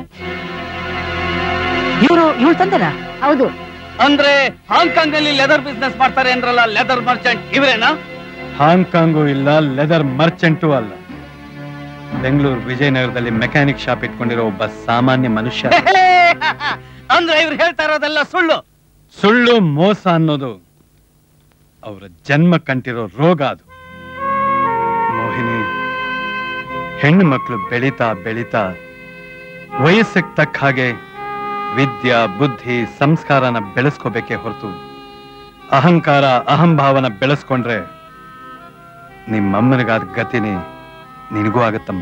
ಇವರು ಇವಳು ತಂದೆನಾ ಹೌದು ಅಂದ್ರೆ ಹಾಂಗ್ಕಾಂಗ್ ನಲ್ಲಿ ಲೆದರ್ ಬಿಸ್ನೆಸ್ ಮಾಡ್ತಾರೆ ಅಂದ್ರಲ್ಲ ಲೆದರ್ ಮರ್ಚೆಂಟ್ ಇವರೇನಾ ಹಾಂಗ್ಕಾಂಗು ಇಲ್ಲ ಲೆದರ್ ಮರ್ಚೆಂಟು ಅಲ್ಲ ಬೆಂಗಳೂರು ವಿಜಯನಗರದಲ್ಲಿ ಮೆಕ್ಯಾನಿಕ್ ಶಾಪ್ ಇಟ್ಕೊಂಡಿರೋ ಒಬ್ಬ ಸಾಮಾನ್ಯ ಮನುಷ್ಯ ಅಂದ್ರೆ ಇವ್ರು ಹೇಳ್ತಾ ಇರೋದೆಲ್ಲ ಸುಳ್ಳು ಸುಳ್ಳು ಮೋಸ ಅನ್ನೋದು ಅವರ ಜನ್ಮ ಕಂಟಿರೋ ರೋಗ ಅದು ಮೋಹಿನಿ ಹೆಣ್ಣು ಮಕ್ಕಳು ಬೆಳೀತಾ ಬೆಳೀತಾ ವಯಸ್ಸಿಗೆ ತಕ್ಕ ಹಾಗೆ ವಿದ್ಯಾ ಬುದ್ಧಿ ಸಂಸ್ಕಾರನ ಬೆಳೆಸ್ಕೋಬೇಕೇ ಹೊರತು ಅಹಂಕಾರ ಅಹಂಭಾವನ ಬೆಳೆಸ್ಕೊಂಡ್ರೆ ನಿಮ್ಮಮ್ಮನಿಗಾದ ಗತಿನಿ ನಿನಗೂ ಆಗತ್ತಮ್ಮ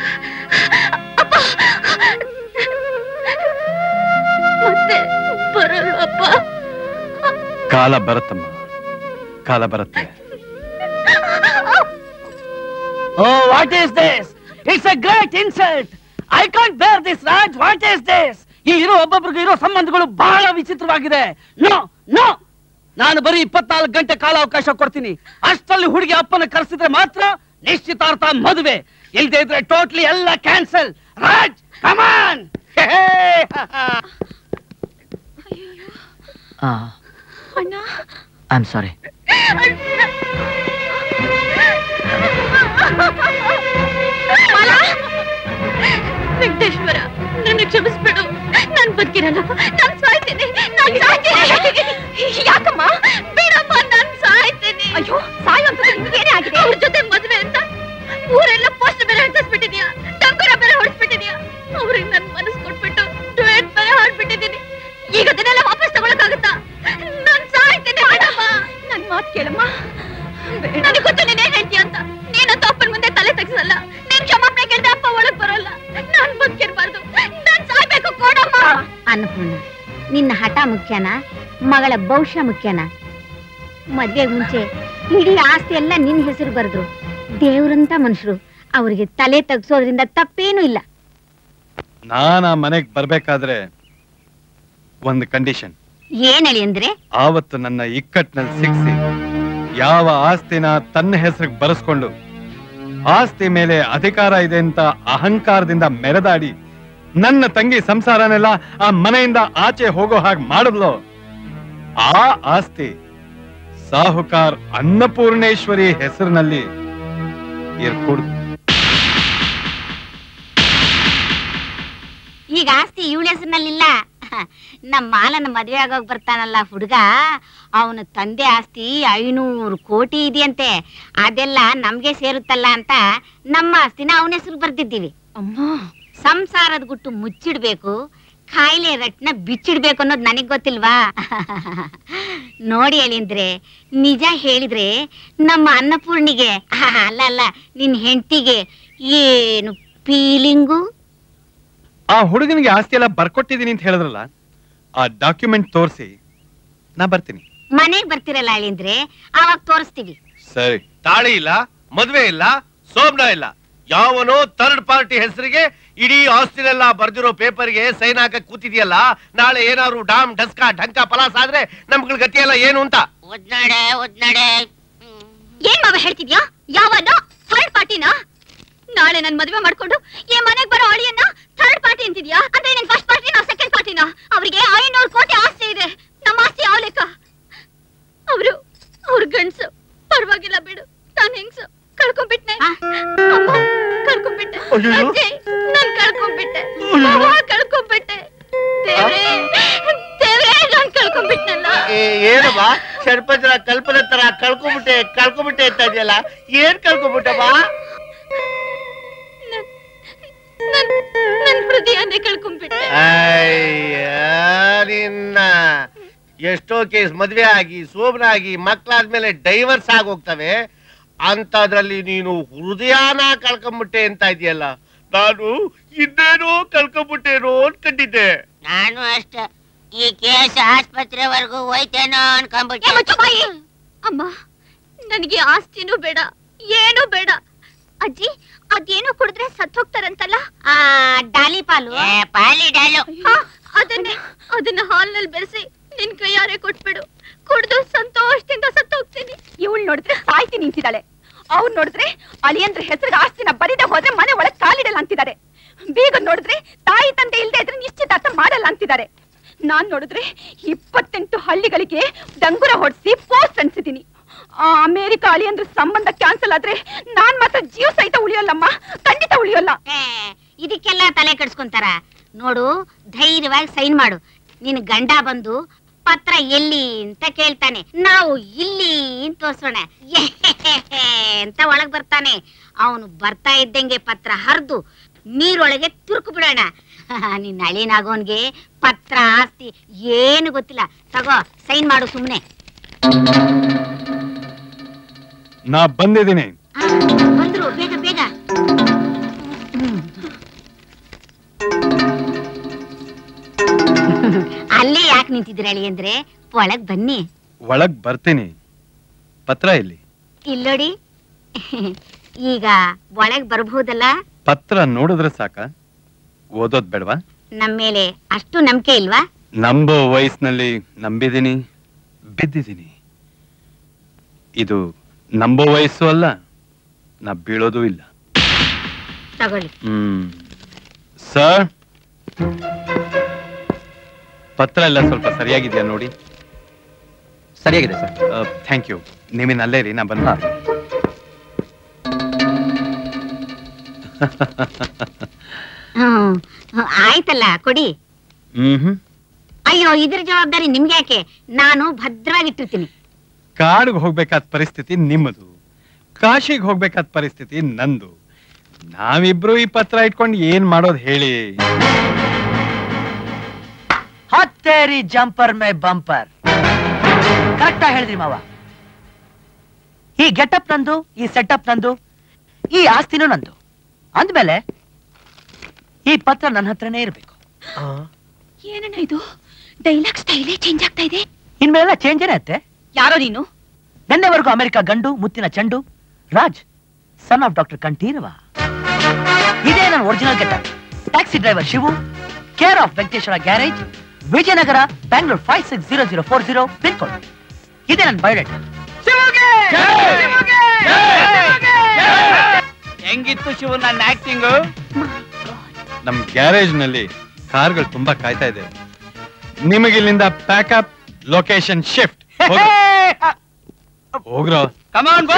ಮತ್ತೆ ಬರಲ್ವಪ್ಪ ಕಾಲ ಬರುತ್ತಮ್ಮ ಕಾಲ ಬರುತ್ತೆ oh what is this it's a great insult I can't bear this Raj what is this ಈ ಇರೋ ಒಬ್ಬೊಬ್ರಿಗೆ ಇರೋ ಸಂಬಂಧಗಳು ಬಹಳ ವಿಚಿತ್ರವಾಗಿದೆ ನೋ ನೋ ನಾನು ಬರೀ ಇಪ್ಪತ್ನಾಲ್ಕು ಗಂಟೆ ಕಾಲಾವಕಾಶ ಕೊಡ್ತೀನಿ ಅಷ್ಟರಲ್ಲಿ ಹುಡುಗಿ ಅಪ್ಪನ ಕರೆಸಿದ್ರೆ ಮಾತ್ರ ನಿಶ್ಚಿತಾರ್ಥ ಮದುವೆ ಇಲ್ದೇ ಇದ್ರೆ ಟೋಟ್ಲಿ ಎಲ್ಲ ಕ್ಯಾನ್ಸಲ್ ರಾಜ್ ಕಮಾನ್ ಅಣ್ಣ I am sorry Mala! Venkateshwara ನನ್ನ ಕ್ಷಮಿಸ್ಬಿಡು ನಾನ್ ಬದುಕಿರಲ್ಲ ನಾನ್ ಸಾಯ್ತೇನೆ ನಾನ್ ಸಾಯ್ತೇನೆ ಯಾಕಮ್ಮ ಬೇಡಮ್ಮ ನಾನ್ ಸಾಯ್ತೇನೆ ಅಯ್ಯೋ ಸಾಯುವಂತ ಏನೇ ಆಗಿದೆ ಅವ್ರ ಜೊತೆ ಮದ್ವೆ ಅಂತ ಊರೆಲ್ಲ ಪೋಸ್ಟ್ ಬೇರೆ ಅಂಟಿಸ್ಬಿಟ್ಟಿದ್ಯಾ ಡಂಗುರ ಬೇರೆ ಹೊಡಿಸ್ಬಿಟ್ಟಿದ್ಯಾ ಅವ್ರಿಗೆ ನನ್ ಮನಸ್ಸು ಕೊಟ್ಬಿಟ್ಟು ಡುಯೆಟ್ ಬೇರೆ ಹಾಡ್ಬಿಟ್ಟಿದ್ದೀನಿ ಈಗ ಅದನ್ನೆಲ್ಲ ವಾಪಸ್ ತಗೊಳಕ್ಕಾಗುತ್ತಾ ನಾನ್ ಸಾಯ್ತೇನೆ ಬೇಡಮ್ಮ ನನ್ ಮಾತ್ ಕೇಳಮ್ಮ ನನಗೆ ಗೊತ್ತು ನೀನೇನ್ ಹೇಳ್ತೀಯ ಅಂತ ನೀನಂತ ಅಪ್ಪನ ಮುಂದೆ ತಲೆ ತೆಗ್ಸಲ್ಲ ನೀನ್ ಕ್ಷಮಾಪಣೆ ಕೇಳ್ದೆ ಅಪ್ಪ ಒಳಗ್ ಬರಲ್ಲ ನಾನ್ ಬದುಕಿರ್ಬಾರ್ದು ನಾನ್ ಸಾಯ್ಬೇಕು ಕೊಡಮ್ಮ ಅನ್ನಪೂರ್ಣ ನಿನ್ನ ಹಠ ಮುಖ್ಯನಾ ಮಗಳ ಭವಿಷ್ಯ ಮುಖ್ಯನಾ ಮದ್ವೆಗ್ ಮುಂಚೆ ಇಡೀ ಆಸ್ತಿ ಎಲ್ಲ ನಿನ್ ಹೆಸರು ಬರೆದ್ರು ದೇವ್ರಂತ ಮನುಷ್ಯರು ಅವರಿಗೆ ತಲೆ ತಗ್ಸೋದ್ರಿಂದ ತಪ್ಪೇನೂ ಇಲ್ಲ ನಾನ್ ಆ ಮನೆಗ್ ಬರ್ಬೇಕಾದ್ರೆ ಒಂದು ಕಂಡೀಷನ್ ಏನ್ ಹೇಳಿ ಅಂದ್ರೆ ಆವತ್ತು ನನ್ನ ಇಕ್ಕಟ್ನಲ್ಲಿ ಸಿಕ್ಸಿ ಯಾವ ಆಸ್ತಿನ ತನ್ನ ಹೆಸರಿಗೆ ಬರೆಸ್ಕೊಂಡು ಆಸ್ತಿ ಮೇಲೆ ಅಧಿಕಾರ ಇದೆ ಅಂತ ಅಹಂಕಾರದಿಂದ ಮೆರೆದಾಡಿ ನನ್ನ ತಂಗಿ ಸಂಸಾರನೆಲ್ಲ ಆ ಮನೆಯಿಂದ ಆಚೆ ಹೋಗೋ ಹಾಗೆ ಮಾಡಿದ್ಲು ಆ ಆಸ್ತಿ ಸಾಹುಕಾರ್ ಅನ್ನಪೂರ್ಣೇಶ್ವರಿ ಹೆಸರಿನಲ್ಲಿ ಇರ್ಕೂಡ್ದು ಈಗ ಆಸ್ತಿ ಇವಳ ಹೆಸರಿನಲ್ಲಿಲ್ಲ ನಮ್ಮ ಮಾಲನ ಮದ್ವೆ ಆಗೋಗ್ ಬರ್ತಾನಲ್ಲ ಹುಡುಗ ಅವನ ತಂದೆ ಆಸ್ತಿ ಐನೂರು ಕೋಟಿ ಇದೆಯಂತೆ ಅದೆಲ್ಲ ನಮ್ಗೆ ಸೇರುತ್ತಲ್ಲ ಅಂತ ನಮ್ಮ ಆಸ್ತಿನ ಅವನ ಹೆಸರು ಬರ್ದಿದ್ದೀವಿ ಸಂಸಾರದ ಗುಟ್ಟು ಮುಚ್ಚಿಡ್ಬೇಕು ಕಾಯಿಲೆ ರಟ್ನ ಬಿಚ್ಚಿಡ್ಬೇಕು ಅನ್ನೋದು ನನಗ್ ಗೊತ್ತಿಲ್ವಾ ನೋಡಿ ಹೇಳಿದ್ರೆ ನಿಜ ಹೇಳಿದ್ರೆ ನಮ್ಮ ಅನ್ನಪೂರ್ಣಿಗೆ ಅಲ್ಲ ಅಲ್ಲ ನಿನ್ ಹೆಂಡತಿಗೆ ಏನು ಫೀಲಿಂಗು ಆ ಹುಡುಗನಿಗೆ ಆಸ್ತಿ ಎಲ್ಲ ಬರ್ಕೊಟ್ಟಿದೀನಿ ಅಂತ ಹೇಳಿದ್ರಲ್ಲ ಆ ಡಾಕ್ಯುಮೆಂಟ್ ತೋರಿಸಿ ನಾ ಬರ್ತೀನಿ ಮನೆಗ್ ಬರ್ತಿರಲ್ಲ ಅಳಿಂದ್ರೆ ಅವಾಗ ತೋರಿಸ್ತೀವಿ ಸರಿ ತಾಳಿ ಇಲ್ಲ ಮದ್ವೆ ಇಲ್ಲ ಸೋಮ್ನ ಇಲ್ಲ ಯಾವನೋ ಥರ್ಡ್ ಪಾರ್ಟಿ ಹೆಸರಿಗೆ ಇಡೀ ಆಸ್ತಿನೆಲ್ಲ ಬರ್ದಿರೋ ಪೇಪರ್ಗೆ ಸೈನ್ ಹಾಕಕ್ ಕೂತಿದ್ಯಲ್ಲ ನಾಳೆ ಏನಾದ್ರು ಡಾಮ್ ಡಸ್ಕ ಢಂಕ ಪಲಾಸ್ ಆದ್ರೆ ನಮ್ಗಳ ಗತಿಯೆಲ್ಲ ಏನು ಅಂತ ಒದ್ನಾಡೆ ಒದ್ನಾಡೆ ಏನ್ ಮಾವ ಹೇಳ್ತಿದ್ಯಾ ಯಾವನ ಥರ್ಡ್ ಪಾರ್ಟಿನ ನಾಳೆ ನನ್ ಮದ್ವೆ ಮಾಡ್ಕೊಂಡು ಈ ಮನೆಗ್ ಬರೋ ಅಳಿಯನ್ನ ಥರ್ಡ್ ಪಾರ್ಟಿ ಅಂತಿದ್ಯಾ ಅಂದ್ರೆ ನಿನ್ ಫಸ್ಟ್ ಪಾರ್ಟಿನ ಸೆಕೆಂಡ್ ಪಾರ್ಟಿನ ಅವ್ರಿಗೆ ಐನೂರು ಕೋಟಿ ಆಸ್ತಿ ಇದೆ ನಮ್ಮ ಆಸ್ತಿ ಯಾವ ಲೆಕ್ಕ ಅವರು ಅವ್ರ ಗಂಡ್ಸು ಪರವಾಗಿಲ್ಲ ಬಿಡು ನಾನ್ ಹೆಂಗ್ಸು ಕಳ್ಕೊಂಡ್ಬಿಟ್ನೆ ಅಮ್ಮ ಕಳ್ಕೊಂಡ್ಬಿಟ್ಟೆ ಅಯ್ಯಯ್ಯೋ. ಅಜ್ಜಿ ನಾನ್ ಕಳ್ಕೊಂಡ್ಬಿಟ್ಟೆ ಅವ್ವ ಕಳ್ಕೊಂಡ್ಬಿಟ್ಟೆ ದೇವ್ರೇ ದೇವ್ರೇ ನಾನ್ ಕಳ್ಕೊಂಡ್ಬಿಟ್ನಲ್ಲ ಏನಮ್ಮ ಷಡ್ಪಂಚರ ಕಲ್ಪನೆ ತರ ಕಳ್ಕೊಂಬಿಟ್ಟೆ ಕಳ್ಕೊಂಬಿಟ್ಟೆ ಅಂತ ಇದೆಯಲ್ಲ ಏನ್ ಕಳ್ಕೊಂಬಿಟ್ಟಮ್ಮ ನನ್ ನನ್ ಹೃದಯನೇ ಕಳ್ಕೊಂಡ್ಬಿಟ್ಟೆ ಅಯ್ಯ ನಿನ್ನ ಎಷ್ಟೋ ಕೇಸ್ ಮದ್ವೆ ಆಗಿ ಸೋಮನಾಗಿ ಮಕ್ಕಳಾದ್ಮೇಲೆ ಡೈವರ್ಸ್ ಆಗೋಗ್ತವೆ ಅಂತದ್ರಲ್ಲಿ ನೀನು ಹೃದಯನ ಕಳ್ಕೊಂಬಿಟ್ಟೆ ಅಂತ ಇದೆಯಲ್ಲ ನಾನು ಇನ್ನೇನೋ ಕಳ್ಕೊಂಬಿಟ್ಟೇನೋ ಅನ್ಕೊಂಡಿದ್ದೆ ನಾನು ಅಷ್ಟೇ ಈ ಕೇಸ್ ಆಸ್ಪತ್ರೆವರೆಗೂ ಹೋಯ್ತೇನೋ ಅನ್ಕೊಂಡ್ಬಿಟ್ಟೆ ಅಮ್ಮ ನನಗೆ ಆಸ್ತಿನೂ ಬೇಡ ಏನೂ ಬೇಡ ಅಜ್ಜಿ ಅದೇನೋ ಕುಡಿದ್ರೆ ಸತ್ ಹೋಗ್ತಾರಂತಲ್ಲ ಆ ಡಾಲಿ ಪಾಲು ಪಾಲಿ ಡಾಲು ಹಾ, ಅದನ್ನೇ ಅದನ್ನ ಹಾಲ್ನಲ್ಲಿ ಬೆರೆಸಿ ನಿನ್ ಕೈಯಾರೆ ಕೊಟ್ಬಿಡು ಕುಡ್ದು ಸಂತೋಷದಿಂದ ಸತ್ತು ಹೋಗ್ತೀನಿ ಇವಳು ನೋಡಿದ್ರೆ ಸಾಯ್ತಿ ನಿಂತಿದ್ದಾಳೆ ಅವ್ರು ನೋಡಿದ್ರೆ ಅಳಿಯಂದ್ರ ಹೆಸರಿಗೆ ಆಸ್ತಿನ ಬರಿದೆ ಹೋದ್ರೆ ಮನೆ ಒಳಗ್ ಕಾಲಿಡಲ್ಲ ಅಂತಿದ್ದಾರೆ ಬೀಗ ನೋಡಿದ್ರೆ ತಾಯಿ ತಂದೆ ಇಲ್ದೇ ಇದ್ರೆ ನಿಶ್ಚಿತಾರ್ಥ ಮಾಡಲ್ಲ ಅಂತಿದ್ದಾರೆ ನಾನ್ ನೋಡಿದ್ರೆ ಇಪ್ಪತ್ತೆಂಟು ಹಳ್ಳಿಗಳಿಗೆ ಡಂಗುರ ಹೊಡ್ಸಿ ಪೋಸ್ಟ್ ಅನ್ಸಿದ್ದೀನಿ ಆ ಅಮೇರಿಕ ಅಳಿಯಂದ್ರ ಸಂಬಂಧ ಕ್ಯಾನ್ಸಲ್ ಆದ್ರೆ ನಾನ್ ಮಾತ್ರ ಜೀವ ಸಹಿತ ಉಳಿಯೋಲ್ಲಮ್ಮ ಖಂಡಿತ ಉಳಿಯೋಲ್ಲ ಇದಕ್ಕೆಲ್ಲ ತಲೆ ಕೆಡ್ಸ್ಕೊಂತಾರ ನೋಡು ಧೈರ್ಯವಾಗಿ ಸೈನ್ ಮಾಡು ನಿನ್ ಗಂಡ ಬಂದು ಪತ್ರ ಎಲ್ಲಿ ಅಂತ ಕೇಳ್ತಾನೆ ನಾವು ಇಲ್ಲಿ ಅಂತ ತೋರ್ಸೋಣ ಅಂತ ಒಳಗ್ ಬರ್ತಾನೆ ಅವನು ಬರ್ತಾ ಇದ್ದಂಗೆ ಪತ್ರ ಹರಿದು ನೀರೊಳಗೆ ತುರ್ಕು ಬಿಡೋಣ ನಿನ್ನ ಅಳಿನಾಗೋನ್ಗೆ ಪತ್ರ ಆಸ್ತಿ ಏನು ಗೊತ್ತಿಲ್ಲ ತಗೋ ಸೈನ್ ಮಾಡು ಸುಮ್ನೆ ನಾ ಬಂದಿದ್ದೀನಿ ಬಂದ್ರು ಬೇಗ ಬೇಗ ಅಲ್ಲೇ ಯಾಕೆ ನಿಂತಿದ್ರಿ ಅಳಿ ಅಂದ್ರೆ ಒಳಗ್ ಬನ್ನಿ ಒಳಗ್ ಬರ್ತೀನಿ ಪತ್ರ ಇಲ್ಲಿ ಇಲ್ಲೋಡಿ ಈಗ ಒಳಗ್ ಬರ್ಬಹುದಲ್ಲ ಪತ್ರ ನೋಡಿದ್ರೆ ಸಾಕ ಓದೋದ್ ಬೇಡವಾ ನಮ್ಮ ಮೇಲೆ ಅಷ್ಟು ನಂಬಿಕೆ ಇಲ್ವಾ ನಂಬೋ ವಯಸ್ಸಿನಲ್ಲಿ ನಂಬಿದ್ದೀನಿ ಬಿದ್ದಿದ್ದೀನಿ ಇದು ನಂಬೋ ವಯಸ್ಸು ಅಲ್ಲ ನಾ ಬೀಳೋದು ಇಲ್ಲ ತಗೊಳ್ಳಿ ಹ್ಮ್ ಸರ್ ಪತ್ರ ಎಲ್ಲ ಸ್ವಲ್ಪ ಸರಿಯಾಗಿದೆಯಾ ನೋಡಿ ಸರಿಯಾಗಿದೆ ಸರ್ ಥ್ಯಾಂಕ್ ಯು ನೀವಿನ್ ಅಲ್ಲೇ ರೀ ನಾ ಬಂದ ಹ್ಮ್ ಹ್ಮ್, ಆಯ್ತಲ್ಲ ಕೊಡಿ ಹ್ಮ್ ಅಯ್ಯೋ ಇದ್ರ ಜವಾಬ್ದಾರಿ ನಿಮ್ಗೆ ಯಾಕೆ ನಾನು ಭದ್ರವಾಗಿಟ್ಟಿರ್ತೀನಿ ಕಾಡಿಗೆ ಹೋಗ್ಬೇಕಾದ ಪರಿಸ್ಥಿತಿ ನಿಮ್ಮದು ಕಾಶಿಗೆ ಹೋಗ್ಬೇಕಾದ ಪರಿಸ್ಥಿತಿ ನಂದು ನಾವಿಬ್ರು ಈ ಪತ್ರ ಇಟ್ಕೊಂಡು ಏನ್ ಮಾಡೋದು ಹೇಳಿ ಹತ್ತೇರಿ ಜಂಪರ್ ಮೇ ಬಂಪರ್ ಕರೆಕ್ಟ್ ಹೇಳಿದ್ರಿ ಮಾವ ಈ ಗೆಟಪ್ ನಂದು ಈ ಸೆಟಪ್ ನಂದು ಈ ಆಸ್ತಿನೂ ನಂದು ಅಂದ್ಮೇಲೆ ಈ ಪತ್ರ ನನ್ನ ಹತ್ರನೇ ಇರಬೇಕು ಏನಣ್ಣ ಇದು ಡೈಲಾಗ್ ಸ್ಟೈಲೇ ಚೇಂಜ್ ಆಗ್ತಾ ಇದೆ ಇನ್ಮೇಲೆಲ್ಲ ಚೇಂಜ್ ಏನೇ ಯಾರೋ ನೀನು ನಿನ್ನೆವರೆಗೂ ಅಮೆರಿಕ ಗಂಡು ಮುತ್ತಿನ ಚೆಂಡು Raj son of doctor Kantheerava ಇದೇ ನನ್ನ original getup taxi driver Shivu care of Venkateshwara garage Vijayanagara Bangalore five six zero zero four zero pin code ಇದೇ ನನ್ನ ಬಯೋಡೇಟಾ ಹೆಂಗಿತ್ತು ಶಿವ ನನ್ನ ಆಕ್ಟಿಂಗು ನಮ್ ಗ್ಯಾರೇಜ್ ನಲ್ಲಿ ಕಾರ್ಗಳು ತುಂಬಾ ಕಾಯ್ತಾ ಇದೆ ನಿಮಗೆ ಇಲ್ಲಿಂದ ಪ್ಯಾಕಪ್ ಲೊಕೇಶನ್ ಶಿಫ್ಟ್ ಹೋಗ್ರೋ ಕಮಾನ್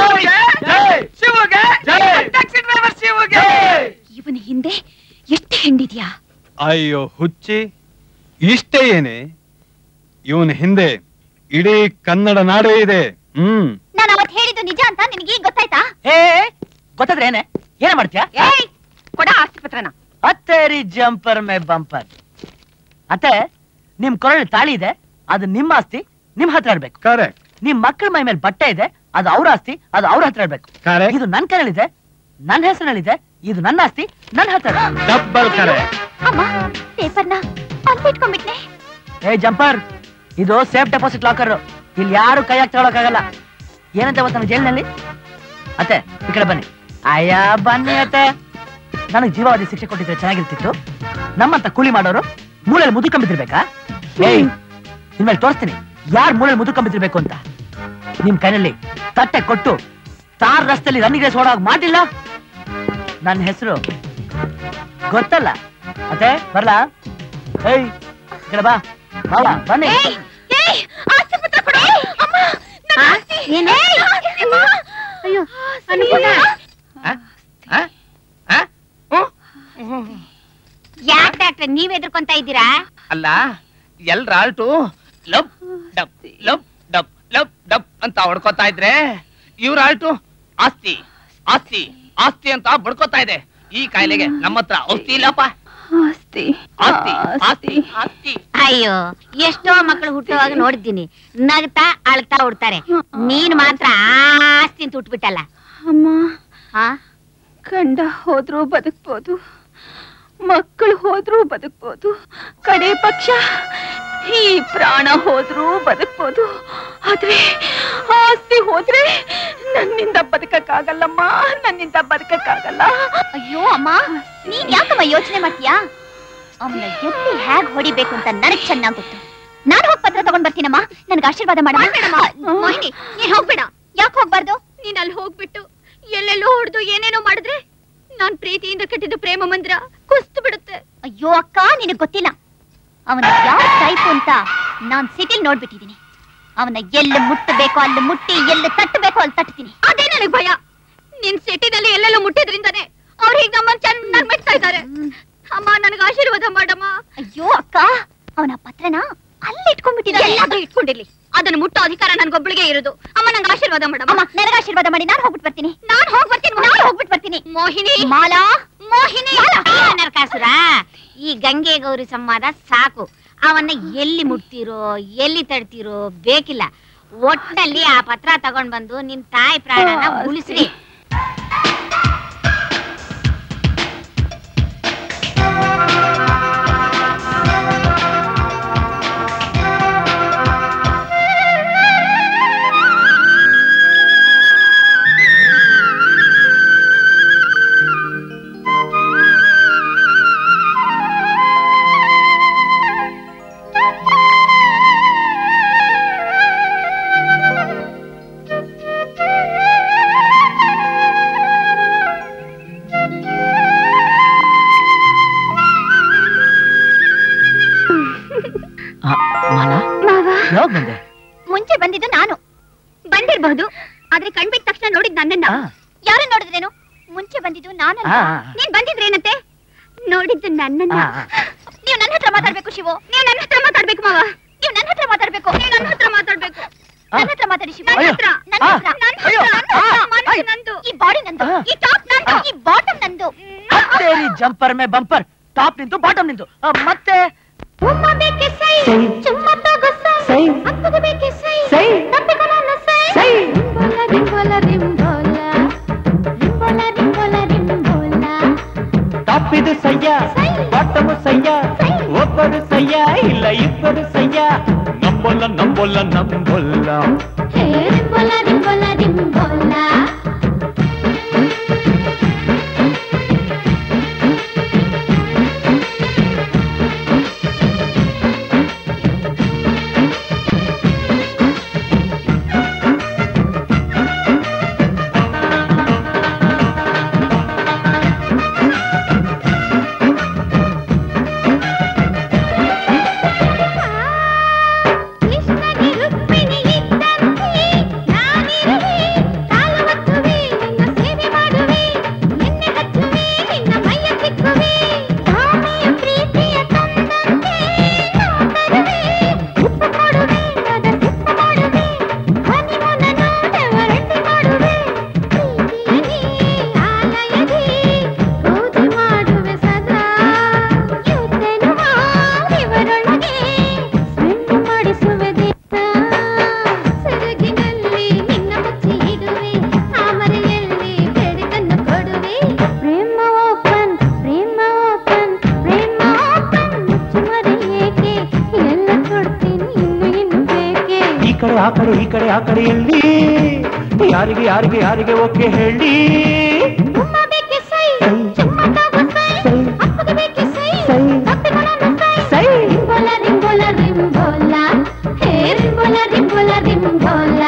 ಶಿವಗೆ ಟ್ಯಾಕ್ಸಿ ಡ್ರೈವರ್ ಶಿವಗೆ ಇವನ ಹಿಂದೆ ಎಷ್ಟು ಹೆಂಡಿದ್ಯಾ ಅಯ್ಯೋ ಹುಚ್ಚಿ ಇಷ್ಟೇ ಏನೇ ಇವನ್ ಹಿಂದೆ ಇಡೀ ಕನ್ನಡ ನಾಡೇ ಇದೆ ಹ್ಮ್ ನಾನು ಅವತ್ ಹೇಳಿದ್ದು ನಿಜ ಅಂತ ನಿನಗೆ ಈಗ ಗೊತ್ತಾಯ್ತಾ ಏ ಗೊತ್ತಾದ್ರೆ ಏನೇ ಏನ ಮಾಡ್ತೀಯಾ ಏಯ್ ಕೊಡ ಆಸ್ತಿ ಪತ್ರನ ಅತ್ತೇರಿ ಜಂಪರ್ ಮೇ ಬಂಪರ್ ಅತ್ತೆ ನಿಮ್ ಕೊರಳು ತಾಳಿ ಇದೆ ಅದು ನಿಮ್ಮ ಆಸ್ತಿ ನಿಮ್ ಹತ್ರ ಇರ್ಬೇಕು ಕರೆಕ್ಟ್ ನಿಮ್ ಮಕ್ಕಳ ಮೈ ಮೇಲೆ ಬಟ್ಟೆ ಇದೆ ಅದು ಅವ್ರ ಆಸ್ತಿ ಅದು ಅವ್ರ ಹತ್ರ ಇರ್ಬೇಕು Correct. ಇದು ನನ್ ಕೈನಲ್ಲಿದೆ ನನ್ನ ಹೆಸರಿನಲ್ಲಿದೆ ಇದು ನನ್ನ ಆಸ್ತಿ ನನ್ನ ಹತ್ರ ಇದೆ. ಡಬ್ಬಲ್ ಕರೆಕ್ಟ್ ಅಮ್ಮ ಪೇಪರ್ನ ಅಲ್ಲಿಟ್ಕೊಂಡ್ಬಿಟ್ನೆ ಏ ಜಂಪರ್ ಇದು ಸೇಫ್ ಡೆಪಾಸಿಟ್ ಲಾಕರ್ ಇಲ್ಲಿ ಯಾರು ಕೈ ಹಾಕಿ ತಗೊಳಕ್ಕಾಗಲ್ಲ ಏನಂತ ಗೊತ್ತ ನಮ್ಮ ಜೈಲಿನಲ್ಲಿ ಅತ್ತೆ ಈ ಕಡೆ ಬನ್ನಿ ಅಯ್ಯ ಬನ್ನಿ ಅತ್ತೆ ನನಗೆ ಜೀವಾವಧಿ ಶಿಕ್ಷೆ ಕೊಟ್ಟಿದ್ರೆ ಚೆನ್ನಾಗಿರ್ತಿತ್ತು ನಮ್ಮಂತ ಕೂಲಿ ಮಾಡೋರು ಮೂಲೆಯಲ್ಲಿ ಮುದುಕೊಂಬಿದ್ದಿರ್ಬೇಕಾ ಏಯ್ ಇನ್ಮೇಲೆ ತೋರಿಸ್ತೀನಿ ಯಾರು ಮೂಲೆಯಲ್ಲಿ ಮುದುಕೊಂಬಿದ್ದಿರ್ಬೇಕು ಅಂತ ನಿಮ್ ಕೈನಲ್ಲಿ ತಟ್ಟೆ ಕೊಟ್ಟು ತಾರ್ ರಸ್ತೆಯಲ್ಲಿ ರನ್ನಿಂಗ್ ರೇಸ್ ಓಡಾಗ ಮಾಡಿಲ್ಲ ನನ್ನ ಹೆಸರು ಗೊತ್ತಲ್ಲ ಅತ್ತೆ ಬರ್ಲಾ ಏಯ್ ಈ ಕಡೆ ಬಾ ಬಾವ ಬನ್ನಿ ಅಯ್ಯೋ ಅನುಕೂಲ ಯಾಕೆ ಡಾಕ್ಟರ್ ನೀವ್ ಎದ್ರಕೊಂತ ಇದ್ದೀರಾ ಅಲ್ಲ ಎಲ್ರ ಆಲ್ಟು lub dub lub dub lub dub ಅಂತ ಹೊಡ್ಕೋತಾ ಇದ್ರೆ ಇವ್ರ ಆಲ್ಟು ಆಸ್ತಿ ಆಸ್ತಿ ಆಸ್ತಿ ಅಂತ ಬಡ್ಕೋತಾ ಇದೆ ಈ ಕಾಯಿಲೆಗೆ ನಮ್ಮ ಹತ್ರ ಔಷಧಿ ಇಲ್ಲಪ್ಪ ಆಸ್ತಿ ಆಸ್ತಿ ಆಸ್ತಿ ಆಸ್ತಿ ಅಯ್ಯೋ ಎಷ್ಟೋ ಮಕ್ಕಳು ಹುಟ್ಟುವಾಗ ನೋಡಿದ್ದೀನಿ ನಗ್ತಾ ಅಳ್ತಾ ಉಡ್ತಾರೆ ನೀನ್ ಮಾತ್ರ ಆಸ್ತಿ ಅಂತ ಉಟ್ಬಿಟ್ಟಲ್ಲ ಅಮ್ಮ ಆ? ಗಂಡ ಹೋದ್ರೂ ಬದುಕ್ಬೋದು ಮಕ್ಕಳು ಹೋದ್ರೂ ಬದುಕ್ಬೋದು ಕಡೆ ಪಕ್ಷ ಈ ಪ್ರಾಣ ಹೋದ್ರೂ ಬದುಕ್ಬೋದು ಆದ್ರೆ ಆಸ್ತಿ ಹೋದ್ರೆ ನನ್ನಿಂದ ಬದುಕಕ್ಕಾಗಲ್ಲಮ್ಮ ನನ್ನಿಂದ ಬದುಕಕ್ಕಾಗಲ್ಲ ಅಯ್ಯೋ ಅಮ್ಮ ನೀನ್ ಯಾಕಮ್ಮ ಯೋಚನೆ ಮಾಡ್ತೀಯಾ ಅವನ ಎಲ್ಲಿ ಹೇಗ್ ಹೊಡಿಬೇಕು ಅಂತ ನನಗ್ ಚೆನ್ನಾಗ್ ಗೊತ್ತು ನಾನು ಹೋಗ್ ಪತ್ರ ತಗೊಂಡ್ ಬರ್ತೀನಮ್ಮ ನನ್ಗೆ ಆಶೀರ್ವಾದ ಮಾಡಮ್ಮ ಮೋಹಿನಿ ನೀನ್ ಹೋಗ್ಬೇಡ ಯಾಕೆ ಹೋಗ್ಬಾರ್ದು ನೀನ್ ಅಲ್ಲಿ ಹೋಗ್ಬಿಟ್ಟು ಎಲ್ಲೆಲ್ಲೋ ಹೊಡೆದು ಏನೇನೋ ಮಾಡಿದ್ರೆ ನಾನ್ ಪ್ರೀತಿಯಿಂದ ಕಟ್ಟಿದ ಪ್ರೇಮ ಮಂದಿರ ಕುಸ್ತು ಬಿಡುತ್ತೆ ಅಯ್ಯೋ ಅಕ್ಕ ನಿನಗ್ ಗೊತ್ತಿಲ್ಲ ಅವನ ಯಾವ ಟೈಪ್ ಅಂತ ನಾನ್ ಸಿಟಿಲ್ ನೋಡ್ಬಿಟ್ಟಿದೀನಿ ಅವನ ಎಲ್ಲಿ ಮುಟ್ಟಬೇಕೋ ಅಲ್ಲಿ ಮುಟ್ಟಿ ಎಲ್ಲಿ ತಟ್ಟಬೇಕೋ ಅಲ್ಲಿ ತಟ್ತೀನಿ ಅದೇ ನನಗ್ ಭಯ ನಿನ್ ಸಿಟಿನಲ್ಲಿ ಎಲ್ಲೆಲ್ಲೋ ಮುಟ್ಟಿದ್ರಿಂದಾನೆ ಅವ್ರು ಈಗ ನಮ್ಮನ್ನ ಚೆನ್ನಾಗಿ ಮೆಟ್ತಾ ಇದ್ದಾರೆ ಅಮ್ಮ ನನಗೆ ಆಶೀರ್ವಾದ ಮಾಡಮ್ಮ ಅಯ್ಯೋ ಅಕ್ಕ ಅವನ ಪತ್ರನ ಅಲ್ಲಿ ಇಟ್ಕೊಂಡ್ಬಿಟ್ಟಿದ್ದಾರೆ ಎಲ್ಲಾದ್ರೂ ಇಟ್ಕೊಂಡಿರ್ಲಿ ಅದನ್ನ ಮುಟ್ಟೋ ಅಧಿಕಾರ ನನ್ಗೊಬ್ಬಳಿಗೆ ಇರೋದು ಅಮ್ಮ ನಂಗೆ ಆಶೀರ್ವಾದ ಮಾಡಮ್ಮ ಅಮ್ಮ ನನಗೆ ಆಶೀರ್ವಾದ ಮಾಡಿ ನಾನು ಹೋಗ್ಬಿಟ್ಟು ಬರ್ತೀನಿ ನಾನು ಹೋಗ್ ಬರ್ತೀನಿ ನಾನು ಹೋಗ್ಬಿಟ್ಟು ಬರ್ತೀನಿ ಮೋಹಿನಿ ಮಾಲಾ ಮೋಹಿನಿ ಅಯ್ಯೋ ನರಕಾಸುರ ಈ ಗಂಗೆ ಗೌರಿ ಸಂವಾದ ಸಾಕು ಅವನ್ನ ಎಲ್ಲಿ ಮುಟ್ತೀರೋ ಎಲ್ಲಿ ತಡ್ತೀರೋ ಬೇಕಿಲ್ಲ ಒಟ್ನಲ್ಲಿ ಆ ಪತ್ರ ತಗೊಂಡ್ ಬಂದು ನಿನ್ ತಾಯಿ ಪ್ರಾಣನ ಉಳಿಸ್ರಿ ಮಾಲಾ ಯಾವಾಗ ಬಂದೆ ಮುಂಚೆ ಬಂದಿದ್ದು ನಾನು ಬಂದಿರ್ಬಹುದು ಆದ್ರೆ ಕಣ್ಬಿಟ್ಟ ತಕ್ಷಣ ನೋಡಿದ್ ನನ್ನನ್ನ ಯಾರು ನೋಡಿದ್ರೇನು ಮುಂಚೆ ಬಂದಿದ್ದು ನಾನಲ್ಲ ಆ. ನೀನ್ ಬಂದಿದ್ರೇನಂತೆ ನೋಡಿದ್ದು ನನ್ನನ್ನ ಆ, ಆ. ನೀವು ನನ್ನ ಹತ್ರ ಮಾತಾಡ್ಬೇಕು ಶಿವು ನೀವ್ ನನ್ನ ಹತ್ರ ಮಾತಾಡ್ಬೇಕು ಮಾವ ನೀವು ನನ್ನ ಹತ್ರ ಮಾತಾಡ್ಬೇಕು ನೀವ್ ನನ್ನ ಹತ್ರ ಮಾತಾಡ್ಬೇಕು ನನ್ನ ಹತ್ರ ಮಾತಾಡಿ ಶಿವು ನನ್ನ ಅಯ್ಯೋ. ಹತ್ರ ನನ್ನ ಆ. ಹತ್ರ ನನ್ನ ಅಯ್ಯೋ. ಹತ್ರ ಆ. ಮನಸ್ಸು ಅಯ್ಯೋ. ನಂದು ಈ ಬಾಡಿ ನಂದು ಆ. ಈ ಟಾಪ್ ನಂದು ಈ ಬಾಟಮ್ ನಂದು ಅತ್ತೇರಿ ಜಂಪರ್ ಮೇ ಬಂಪರ್ ಟಾಪ್ ನಿಂತು ಬಾಟಮ್ ನಿಂತು ಆ, ಮತ್ತೆ ಉಮ್ಮ ಬೇಕೆ ಸೈ ಚುಮ್ಮ ತಗೋ ಸೈ ಅಪ್ಪಗ ಬೇಕೆ ಸೈ ಸೈ. ತಪ್ಪಿಕೊ ನನ್ನ ಸೈ ಸೈ. ರಿಂಬೋಲ ರಿಂಬೋಲ ರಿಂಬೋಲ ರಿಂಬೋಲ ರಿಂಬೋಲ ಟಾಪಿದು ಸಯ್ಯ ಬಾಟಮು ಸಯ್ಯ ಒಬ್ಬರು ಸಯ್ಯ ಇಲ್ಲ ಇಬ್ಬರು ಸಯ್ಯ ನಂಬೊಲ್ಲ ನಂಬೊಲ್ಲ ನಂಬೊಲ್ಲ ಹೇ ರಿಂಬೋಲ ರಿಂಬೋಲ ರಿಂಬೋಲ ಕೃಷ್ಣಗೆ ರುಕ್ಮಿಣಿ ಇದ್ದಂತೆ ನಾನಿರುವೆ ಕಾಲವತ್ತುವೆ ಕಡೆ ಆ ಕಡೆ ಈ ಕಡೆ ಆ ಕಡೆ ಎಲ್ಲಿ ಯಾರಿಗೆ ಯಾರಿಗೆ ಯಾರಿಗೆ ಓಕೆ ಹೇಳಿ ರಿಂಬೋಲ ರಿಂಬೋಲ ರಿಂಬೋಲ ಹೇ ರಿಂಬೋಲ ರಿಂಬೋಲ ರಿಂಬೋಲ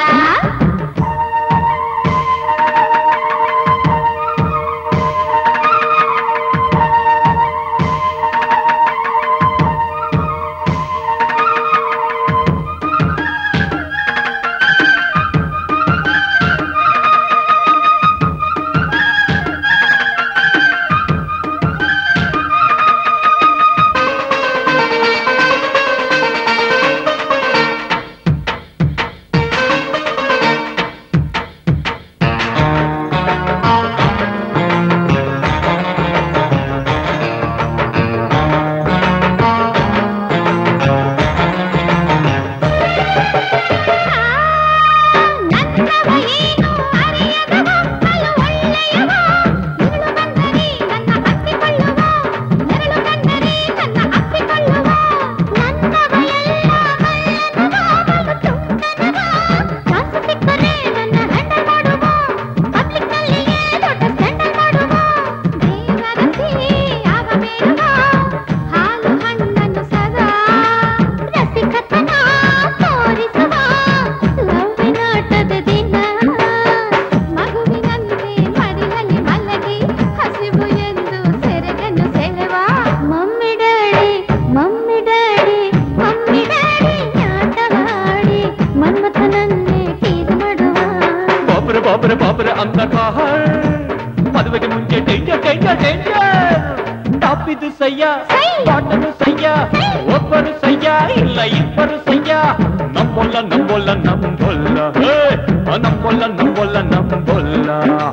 mummy daddy mummy daddy mummy daddy ಆಟವಾಡಿ ಮನ್ಮಥನನ್ನೇ ಟೀಸ್ ಮಾಡುವ ಬಾಬ್ರೆ ಬಾಬ್ರೆ ಬಾಬ್ರೆ ಅಂತ ಕಾಹಳ್ ಮದುವೆಗೆ ಮುಂಚೆ ಡೇಂಜರ್ ಡೇಂಜರ್ ಡೇಂಜರ್ ಟಾಪಿದು ಸಯ್ಯ ಬಾಟನು ಸಯ್ಯ ಒಬ್ಬರು ಸಯ್ಯ ಇಲ್ಲ ಇಬ್ಬರು ಸಯ್ಯ ನಂಬೊಲ್ಲ ನಂಬೊಲ್ಲ ನಂಬೊಲ್ಲ ಹೇ, ಆ ನಂಬೊಲ್ಲ ನಂಬೊಲ್ಲ ನಂಬೊಲ್ಲ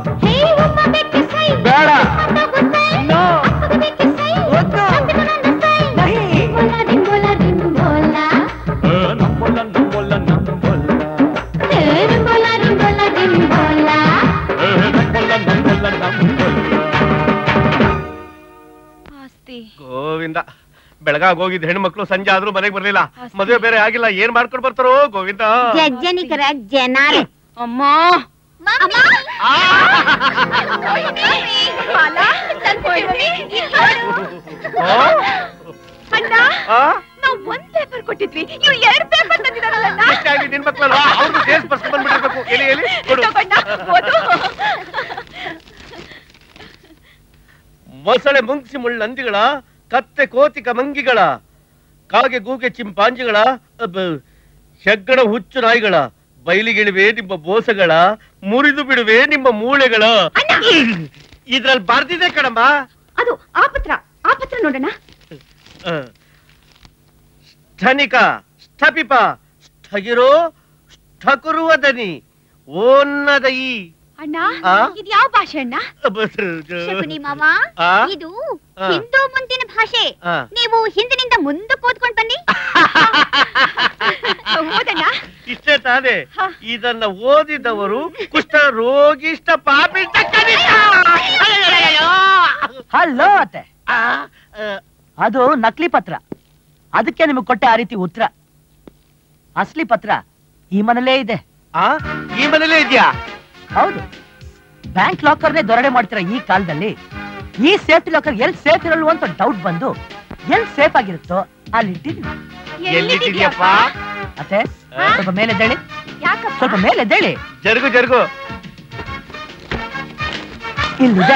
ಬೇಡ ನೋ ರಿಂಬೋಲ ರಿಂಬೋಲ ಹೇ, ನಂಬೊಲ್ಲ ನಂಬೊಲ್ಲ ನಂಬೊಲ್ಲ ಹೇ ರಿಂಬೋಲ ರಿಂಬೋಲ ರಿಂಬೋಲ ಹೇ, ನಂಬೊಲ್ಲ ನಂಬೊಲ್ಲ ನಂಬೊಲ್ಲ ಗೋವಿಂದ ಬೆಳಗಾಗ್ ಹೋಗಿದ್ ಹೆಣ್ಮಕ್ಳು ಸಂಜೆ ಆದ್ರೂ ಮನೆಗೆ ಬರ್ಲಿಲ್ಲ ಮದುವೆ ಬೇರೆ ಆಗಿಲ್ಲ ಏನ್ ಮಾಡ್ಕೊಂಡು ಬರ್ತಾರೋ ಗೋವಿಂದ ಜಜ್ಜನಿಕರ ಜನಾರ ಅಮ್ಮ ಅಣ್ಣ ನಾವ್ ಒಂದ್ ಪೇಪರ್ ಕೊಟ್ಟಿದ್ವಿ ಇವ್ರು ಎರಡ್ ಪೇಪರ್ ತಂದಿದಾರಲ್ಲ ಹೆಚ್ಚಾಗಿ ನಿನ್ ಮಕ್ಳಲ್ವಾ ಅವ್ರದ್ದು ಸೇಲ್ಸ್ ಪರ್ಸ್ ಬಂದ್ಬಿಟ್ಟಿರ್ಬೇಕು ಎಲ್ಲಿ ಎಲ್ಲಿ ಕೊಡು ತಗೊಂಡ ಓದು ಮೊಸಳೆ ಮುಂಗ್ಸಿ ಮುಳ್ಳಂದಿಗಳ ಕತ್ತೆ ಕೋತಿಕ ಮಂಗಿಗಳ ಕಾಗೆ ಗೂಗೆ ಚಿಂಪಾಂಜಿಗಳ ಅಬ್ಬ, ಹೆಗ್ಗಣ ಹುಚ್ಚು ನಾಯಿಗಳ ಬಯಲಿಗಿಳಿವೆ ನಿಮ್ಮ ಬೋಸಗಳ ಮುರಿದು ಬಿಡುವೆ ನಿಮ್ಮ ಮೂಳೆಗಳ ಇದ್ರಲ್ಲಿ ಬರ್ದಿದೆ ಕಣಮ್ಮ ಅದು ಆ ಪತ್ರ ಆ ಪತ್ರ ನೋಡೋಣ ಆ. ಸ್ಥನಿಕ ಸ್ಥಪಿಪ ಸ್ಥಗಿರೋ ಸ್ಥಕುರುವ ದನಿ ಓನ್ನದಯಿ ಅಣ್ಣ ಆ? ಇದು ಯಾವ ಭಾಷೆ ಅಣ್ಣ ಶಕುನಿ ಮಾವ ಆ? ಇದು ಆ. ಹಿಂದೂ ಮುಂದಿನ ಭಾಷೆ ಆ. ನೀವು ಹಿಂದಿನಿಂದ ಮುಂದಕ್ಕೆ ಓದ್ಕೊಂಡ್ ಬನ್ನಿ ಓದಣ್ಣ ಇಷ್ಟೇ ತಾನೇ ಇದನ್ನ ಓದಿದವರು ಕುಷ್ಠ ರೋಗಿಷ್ಟ ಪಾಪಿಷ್ಟ ಕನಿಷ್ಠ. ಹಲೋ ಅತ್ತೆ ಅದು ನಕಲಿ ಪತ್ರ ಅದಕ್ಕೆ ನಿಮಗೆ ಕೊಟ್ಟೆ ಆ ರೀತಿ ಉತ್ತರ ಅಸಲಿ ಪತ್ರ ಈ ಮನೇಲೇ ಇದೆ ಆ ಈ ಮನೇಲೇ ಇದೆಯಾ ಹೌದು ಬ್ಯಾಂಕ್ ಲಾಕರ್ನೇ ದೊರಡೆ ಮಾಡ್ತಿರೋ ಈ ಕಾಲದಲ್ಲಿ ಈ ಸೇಫ್ಟಿ ಲಾಕರ್ ಎಲ್ಲಿ ಸೇಫ್ ಇರಲ್ವೋ ಅಂತ ಡೌಟ್ ಬಂದು ಎಲ್ಲಿ ಸೇಫ್ ಆಗಿರುತ್ತೋ ಅಲ್ಲಿ ಇಟ್ಟಿದ್ದೀನಿ ಎಲ್ಲಿಟ್ಟಿದ್ಯಪ್ಪ ಅತ್ತೆ ಸ್ವಲ್ಪ ಮೇಲೆ ಎದ್ದೇಳಿ ಯಾಕಪ್ಪ ಸ್ವಲ್ಪ ಮೇಲೆ ಎದ್ದೇಳಿ ಜರುಗು ಜರುಗು ಇಲ್ಲಿದೆ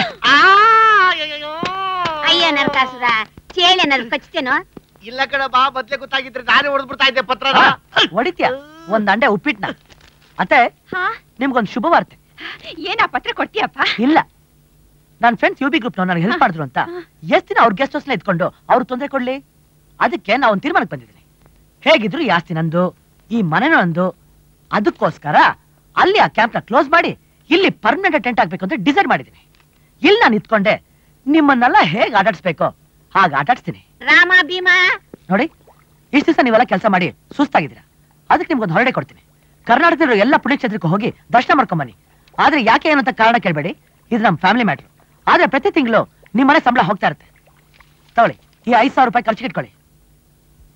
ಅಯ್ಯೋ ನರಕಾಸುರ ಚೇಳೆ ನರ್ ಕಚ್ತೇನೋ ಇಲ್ಲ ಕಣ ಬಾ ಮೊದ್ಲೇ ಗೊತ್ತಾಗಿದ್ರೆ ನಾನೇ ಹೊಡೆದ್ಬಿಡ್ತಾ ಇದ್ದೆ ಪತ್ರ ಹೊಡಿತ್ಯಾ ಒಂದ್ ಅಂಡೆ ಉಪ್ಪಿಟ್ನ ಅತ್ತೆ ನಿಮ್ಗೊಂದು ಶುಭ ವಾರ್ತೆ ಏನ ಪತ್ರ ಕೊಡ್ತೀಯಪ್ಪ ಇಲ್ಲ ನನ್ನ ಫ್ರೆಂಡ್ಸ್ ಯು ಬಿ ಗ್ರೂಪ್ ನನಗೆ ಹೆಲ್ಪ್ ಮಾಡಿದ್ರು ಅಂತ ಎಷ್ಟ್ ದಿನ ಅವ್ರ ಗೆಸ್ಟ್ ಹೌಸ್ನ ಇದ್ಕೊಂಡು ಅವ್ರು ತೊಂದರೆ ಕೊಡ್ಲಿ ಅದಕ್ಕೆ ನಾ ಒಂದು ತೀರ್ಮಾನಕ್ಕೆ ಬಂದಿದ್ದೀನಿ ಹೇಗಿದ್ರು ಈ ಆಸ್ತಿ ನಂದು ಈ ಮನೆನೂ ನಂದು ಅದಕ್ಕೋಸ್ಕರ ಅಲ್ಲಿ ಆ ಕ್ಯಾಂಪ್ನ ಕ್ಲೋಸ್ ಮಾಡಿ ಇಲ್ಲಿ ಪರ್ಮನೆಂಟ್ ಟೆಂಟ್ ಆಗ್ಬೇಕು ಅಂತ ಡಿಸೈಡ್ ಮಾಡಿದ್ದೀನಿ ಇಲ್ಲಿ ನಾನು ಇತ್ಕೊಂಡೆ ನಿಮ್ಮನ್ನೆಲ್ಲ ಹೇಗೆ ಆಟಾಡ್ಸ್ಬೇಕೋ ಹಾಗೆ ಆಟಾಡ್ಸ್ತೀನಿ ರಾಮ ಭೀಮ ನೋಡಿ ಇಷ್ಟು ದಿವಸ ನೀವೆಲ್ಲ ಕೆಲಸ ಮಾಡಿ ಸುಸ್ತಾಗಿದ್ದೀರಾ ಅದಕ್ಕೆ ನಿಮ್ಗೊಂದು ಹೊರಡೆ ಕೊಡ್ತೀನಿ ಕರ್ನಾಟಕದಲ್ಲಿರೋ ಎಲ್ಲ ಪುಣ್ಯಕ್ಷೇತ್ರಕ್ಕೆ ಹೋಗಿ ದರ್ಶನ ಮಾಡ್ಕೊಂಬನ್ನಿ ಆದ್ರೆ ಯಾಕೆ ಏನಂತ ಕಾರಣ ಕೇಳಬೇಡಿ ಇದು ನಮ್ಮ ಫ್ಯಾಮಿಲಿ ಮ್ಯಾಟ್ರ್ ಆದ್ರೆ ಪ್ರತಿ ತಿಂಗಳು ನಿಮ್ಮ ಮನೆ ಸಂಬಳ ಹೋಗ್ತಾ ಇರುತ್ತೆ ತಗೊಳ್ಳಿ ಈ ಐದು ಸಾವಿರ ರೂಪಾಯಿ ಖರ್ಚಿಗೆ ಇಟ್ಕೊಳ್ಳಿ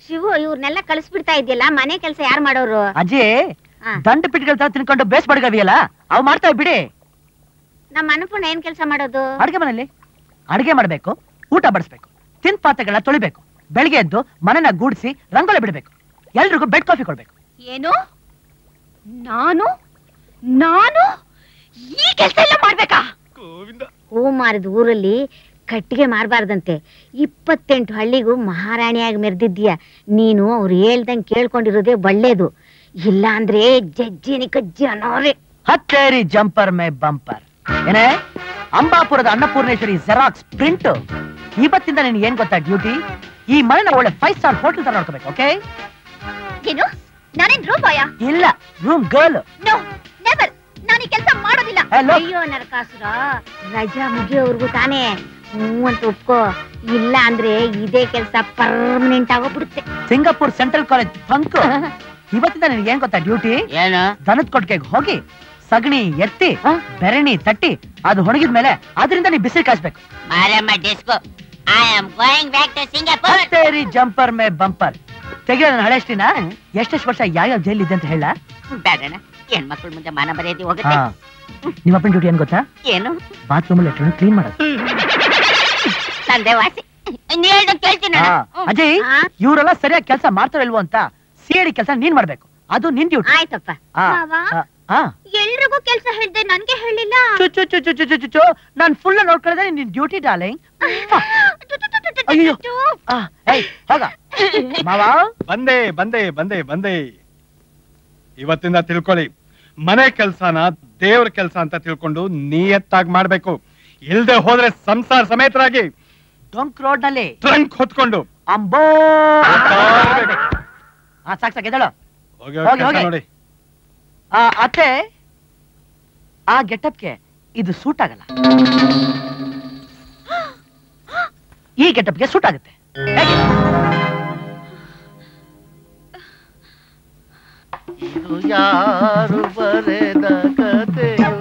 ಶಿವು ಇವ್ರನ್ನೆಲ್ಲ ಕಳಿಸ್ಬಿಡ್ತಾ ಇದೆಯಲ್ಲ ಮನೆ ಕೆಲಸ ಯಾರು ಮಾಡೋರು ಅಜ್ಜಿ ಹಾ. ದಂಡ ಪಿಟ್ಗಳ ತರ ತಿನ್ಕೊಂಡು ಬೇಸ್ ಬಡ್ಗವಿಯಲ್ಲ ಅವ್ ಮಾಡ್ತಾವ್ ಬಿಡಿ ನಮ್ಮ ಅನ್ನಪೂರ್ಣ ಏನ್ ಕೆಲಸ ಮಾಡೋದು ಅಡ್ಗೆ ಮನೇಲಿ ಅಡಿಗೆ ಮಾಡ್ಬೇಕು ಊಟ ಬಡಿಸ್ಬೇಕು ತಿನ್ ಪಾತ್ರೆಗಳನ್ನ ತೊಳಿಬೇಕು ಬೆಳಿಗ್ಗೆ ಎದ್ದು ಮನೆನ ಗೂಡಿಸಿ ರಂಗೋಲಿ ಬಿಡ್ಬೇಕು ಎಲ್ರಿಗೂ ಬೆಡ್ ಕಾಫಿ ಕೊಡ್ಬೇಕು ಏನು ನಾನು ನಾನು ಈ ಕೆಲಸ ಎಲ್ಲ ಮಾಡ್ಬೇಕಾ ಹೂ ಮಾರಿದ ಊರಲ್ಲಿ ಕಟ್ಟಿಗೆ ಮಾರಬಾರ್ದಂತೆ ಇಪ್ಪತ್ತೆಂಟು ಹಳ್ಳಿಗೂ ಮಹಾರಾಣಿಯಾಗಿ ಮೆರೆದಿದ್ದೀಯ ನೀನು ಅವ್ರು ಹೇಳ್ದಂಗೆ ಕೇಳ್ಕೊಂಡಿರೋದೇ ಒಳ್ಳೇದು ಇಲ್ಲ ಅಂದ್ರೆ ಜಜ್ಜಿನಿ ಕಜ್ಜಿ ಅನ್ನೋರೆ ಹತ್ತೇರಿ ಜಂಪರ್ ಮೇ ಬಂಪರ್ ಏನೇ ಅಂಬಾಪುರದ ಅನ್ನಪೂರ್ಣೇಶ್ವರಿ ಜೆರಾಕ್ಸ್ ಪ್ರಿಂಟ್ ಇವತ್ತಿಂದ ನಿನ್ಗೆ ಏನ್ ಗೊತ್ತಾ ಡ್ಯೂಟಿ ಈ ಮನೆನ ಒಳ್ಳೆ ಫೈವ್ ಸ್ಟಾರ್ ಹೋಟೆಲ್ ತರ ನೋಡ್ಕೋಬೇಕು ಓಕೆ ಏನು ನಾನೇನ್ ರೂಮ್ ಬಾಯ ಇಲ್ಲ ರೂಮ್ ಗರ್ಲ್ ನೋ ನೆವರ್ ನಾನು ಈ ಕೆಲಸ ಮಾಡೋದಿಲ್ಲ ಅಯ್ಯೋ ನರಕಾಸುರ ರಜಾ ಮುಗಿಯೋವರೆಗೂ ತಾನೇ ಹ್ಞೂ ಅಂತ ಒಪ್ಕೋ ಇಲ್ಲ ಅಂದ್ರೆ ಇದೇ ಕೆಲಸ ಪರ್ಮನೆಂಟ್ ಆಗೋಗ್ಬಿಡುತ್ತೆ ಸಿಂಗಾಪುರ್ ಸೆಂಟ್ರಲ್ ಕಾಲೇಜ್ ಫಂಕ್ ಇವತ್ತಿಂದ ನಿನ್ಗೆ ಏನ್ ಗೊತ್ತಾ ಡ್ಯೂಟಿ ಏನು ದನದ ಕೊಟ್ಟಿಗೆಗೆ ಹೋಗಿ ಸಗಣಿ ಎತ್ತಿ ಬೆರಣಿ ತಟ್ಟಿ ಅದು ಒಣಗಿದ್ಮೇಲೆ ಅದರಿಂದ ನೀ ಬಿಸಿಲು ಕಾಯಿಸ್ಬೇಕು Maramma disco I am going back to Singapore ಹತ್ತೇರಿ ಜಂಪರ್ ಮೇ ಬಂಪರ್ ತೆಗಿಯ ನನ್ನ ಹಳೆಷ್ಟಿನ ಎಷ್ಟೆಷ್ಟು ವರ್ಷ ಯಾವ್ಯಾವ ಜೈಲ್ ಇದೆ ಅಂತ ಹೇಳ ಬೇಡಣ ಹೆಣ್ಮಕ್ಳ ಮುಂದೆ ಮಾನ ಮರ್ಯಾದೆ ಹೋಗುತ್ತೆ ನಿಮ್ಮ ಅಪ್ಪನ ಡ್ಯೂಟಿ ಏನ್ ಗೊತ್ತಾ ಏನು ಬಾತ್ರೂಮ್ ಲೆಟ್ರನ್ ಕ್ಲೀನ್ ಮಾಡೋದು ತಂದೆ ವಾಸಿ ನೀ ಹೇಳ್ದಂಗ್ ಕೇಳ್ತೀನಿ ಆ, ನಾನು. ಅಜಯ್ ಇವರೆಲ್ಲ ಸರಿಯಾಗಿ ಕೆಲಸ ಮಾಡ್ತಾರೋ ಇಲ್ವೋ ಅಂತ ಸಿಐಡಿ ಕೆಲಸ ನೀನ್ ಮಾಡ್ಬೇಕು ಅದು ನಿನ್ ಡ್ಯೂಟಿ ಆಯ್ತಪ್ಪ ಎಲ್ರಿಗೂ ಕೆಲಸ ಹೇಳ್ದೆ ನನ್ಗೆ ಹೇಳಿಲ್ಲ ಚು ಚು ಚು ಚು ಚು ಚು ಚು ಚು ನಾನ್ ಫುಲ್ ನೋಡ್ಕೊಳ್ಳೋದೇ ನಿನ್ ಡ್ಯೂಟಿ ಡಾರ್ಲಿಂಗ್ ಅಯ್ಯೋ ಆ, ಏಯ್ ಹೋಗ ಮಾವ ಬಂದೆ ಬಂದೆ ಬಂದೆ ಬಂದೆ ಇವತ್ತಿಂದ ತಿಳ್ಕೊಳ್ಳಿ ಮನೆ ಕೆಲ್ಸನ ದೇವ್ರ ಕೆಲ್ಸ ಅಂತ ತಿಳ್ಕೊಂಡು ನಿಯತ್ತಾಗಿ ಮಾಡ್ಬೇಕು ಇಲ್ದೆ ಹೋದ್ರೆ ಸಂಸಾರ ಸಮೇತರಾಗಿ ಡೊಂಕ್ ರೋಡ್ ನಲ್ಲಿ ಟ್ರಂಕ್ ಹೊತ್ಕೊಂಡು ಅಂಬೋ ಆ ಸಾಕ್ ಸಾಕ್ ಎದಳು ಹೋಗಿ ಹೋಗಿ, ಹೋಗಿ ಕೆಲ್ಸ ಹೋಗಿ. ನೋಡಿ ಆ, ಅತ್ತೆ ಆ ಗೆಟಪ್ಗೆ ಇದು ಸೂಟ್ ಆಗಲ್ಲ ಈ ಗೆಟಪ್ಗೆ ಸೂಟ್ ಆಗುತ್ತೆ ಹೇಗೆ? ಇದು ಯಾರು ಬರೆದ ಕಥೆಯು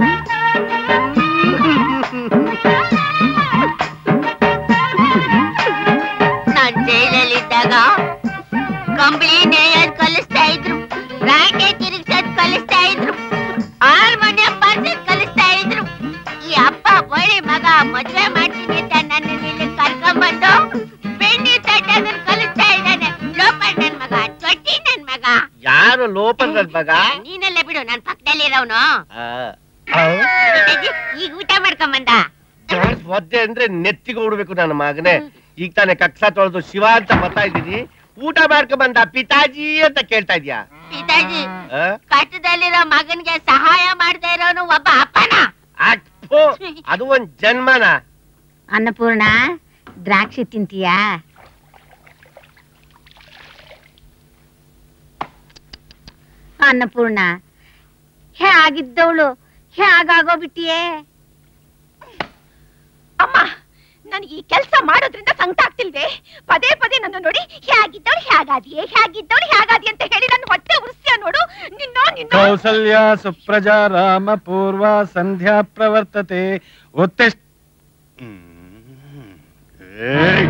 ನಾನ್ ಜೈಲಲ್ಲಿದ್ದಾಗ ಕಂಬಳಿ ನೇಯೋದ್ ಕಲಿಸ್ತಾ ಇದ್ರು ರಾಟೆ ತಿರುಗ್ಸೋದ್ ಕಲಿಸ್ತಾ ಇದ್ರು ಹಾರ್ಮೋನಿಯಂ ಬಾರ್ಸೋದ್ ಕಲಿಸ್ತಾ ಇದ್ರು ಈ ಅಪ್ಪ ಬಳಿ ಮಗ ಮದ್ವೆ ಮಾಡ್ತೀನಿ ಅಂತ ನನ್ನ ಇಲ್ಲಿ ಕರ್ಕೊಂಡ್ಬಂದು ಬೆಣ್ಣೆ ತಟ್ಟೋದನ್ನ ಕಲಿಸ್ತಾ ಇದ್ದಾನೆ ಲೋಪರ್ ನನ್ ಮಗ ಚೊಟ್ಟಿ ನನ್ ಮಗ ಯಾರು ಲೋಪನ್ ನನ್ ಮಗ ನೀನಲ್ಲ ಬಿಡು ನನ್ ಪಕ್ಕದಲ್ಲಿರೋನು ಆ, ಆ, ಈಗ ಊಟ ಮಾಡ್ಕೊಂಬಂದ ಚಾನ್ಸ್ ಒದ್ದೆ ಅಂದ್ರೆ ನೆತ್ತಿಗೆ ಉಡ್ಬೇಕು ನನ್ನ ಮಗನೇ ಈಗ ತಾನೇ ಕಕ್ಷ ತೊಳೆದು ಶಿವ ಅಂತ ಬರ್ತಾ ಇದ್ದೀನಿ ಊಟ ಮಾಡ್ಕೊಂಡ್ ಬಂದ ಪಿತಾಜಿ ಅಂತ ಕೇಳ್ತಾ ಇದ್ಯಾ ಪಿತಾಜಿ ಆ? ಕಷ್ಟದಲ್ಲಿರೋ ಮಗನ್ಗೆ ಸಹಾಯ ಮಾಡದೇ ಇರೋನು ಒಬ್ಬ ಅಪ್ಪನ ಅಪ್ಪೋ, ಅದು ಒಂದ್ ಜನ್ಮನ ಅನ್ನಪೂರ್ಣ ದ್ರಾಕ್ಷಿ ತಿಂತೀಯಾ ಅನ್ನಪೂರ್ಣ ಹೇಗಿದ್ದವಳು ಹೇಗಾಗೋಗ್ಬಿಟ್ಟಿಯೇ ಅಮ್ಮ ನನಗೆ ಈ ಕೆಲಸ ಮಾಡೋದ್ರಿಂದ ಸಂಕಟ ಆಗ್ತಿಲ್ವೇ ಪದೇ ಪದೇ ನನ್ನ ನೋಡಿ ಹೇಗಿದ್ದವಳು ಹೇಗಾದಿಯೇ ಹೇಗಿದ್ದವಳು ಹೇಗಾದಿ ಅಂತ ಹೇಳಿ ನನ್ನ ಹೊಟ್ಟೆ ಉರಿಸ್ತೀಯ ನೋಡು ನಿನ್ನ ನಿನ್ನ ಕೌಸಲ್ಯ ಸುಪ್ರಜಾ ರಾಮ ಪೂರ್ವ ಸಂಧ್ಯಾ ಪ್ರವರ್ತತೆ ಉತ್ತಿಷ್ಠ ಏಯ್!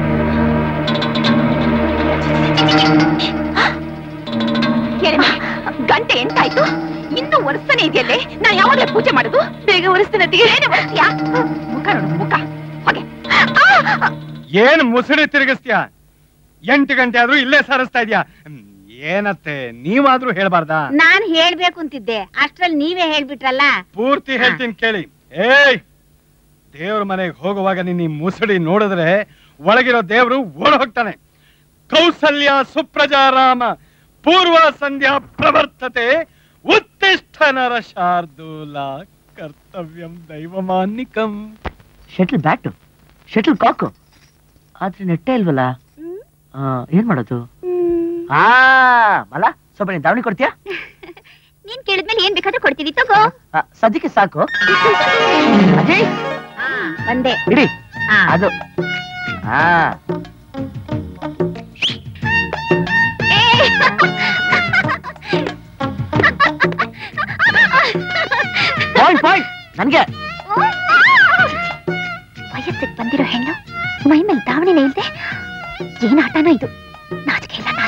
ಏನಮ್ಮ ಗಂಟೆ ಎಂಟಾಯ್ತು ಇನ್ನೂ ಒರೆಸ್ತಾನೆ ಇದೆಯಲ್ಲೇ ನಾ ಯಾವಾಗಲೇ ಪೂಜೆ ಮಾಡೋದು ಬೇಗ ಒರೆಸ್ತಾನೆ ಏನೇ ಒರೆಸ್ತೀಯಾ ಮುಖ ನೋಡು ಮುಖ ಹೋಗೆ ಏನ್ ಮುಸುಡಿ ತಿರುಗಿಸ್ತೀಯ ಎಂಟು ಗಂಟೆ ಆದ್ರೂ ಇಲ್ಲೇ ಸಾರಿಸ್ತಾ ಇದ್ಯಾ ಹ್ಮ್, ಏನತ್ತೆ ನೀವಾದ್ರೂ ಹೇಳ್ಬಾರ್ದಾ ನಾನ್ ಹೇಳ್ಬೇಕು ಅಂತಿದ್ದೆ ಅಷ್ಟ್ರಲ್ಲಿ ನೀವೇ ಹೇಳ್ಬಿಟ್ರಲ್ಲ ಪೂರ್ತಿ ಹೇಳ್ತೀನಿ ಕೇಳಿ ಏಯ್ ದೇವ್ರ ಮನೆಗೆ ಹೋಗುವಾಗ ನೀನ್ ಈ ಮುಸುಡಿ ನೋಡಿದ್ರೆ ಒಳಗಿರೋ ದೇವ್ರು ಓಡ್ ಹೋಗ್ತಾನೆ ಕೌಸಲ್ಯ ಸುಪ್ರಜಾ ರಾಮ ಪೂರ್ವ ಸಂಧ್ಯಾ ಪ್ರವರ್ತತೆ ಉತ್ತಿಷ್ಠ ನರ ಶಾರ್ದೂಲ ಕರ್ತವ್ಯಂ ದೈವಮಾನ್ನಿಕಂ ಶಟಲ್ ಬ್ಯಾಟು ಶಟಲ್ ಕಾಕು ಆದ್ರೆ ನೆಟ್ಟೆ ಇಲ್ವಲ್ಲ ಆ, ಏನ್ ಮಾಡೋದು ಆ ಮಲ ಸ್ವಲ್ಪ ನೀನ್ ದಾವಣಿ ಕೊಡ್ತೀಯಾ ನೀನ್ ಕೇಳಿದ್ಮೇಲೆ ಏನ್ ಬೇಕಾದ್ರೂ ಕೊಡ್ತೀವಿ ತಗೋ ಆ, ಸದ್ಯಕ್ಕೆ ಸಾಕು ಅಜಯ್ ಬಂದೆ ಇಡಿ ಹಾ. ಅದು ಹಾ ಪಾಯಿಂಟ್ ಪಾಯಿಂಟ್ ನನ್ಗೆ ವಯಸ್ಸಿಗೆ ಬಂದಿರೋ ಹೆಣ್ಣು ಮೈ ಮೇಲೆ ದಾವಣಿನೇ ಇಲ್ದೆ ಏನ್ ಆಟನೋ ಇದು ನಾಚಿಕೆ ಇಲ್ಲ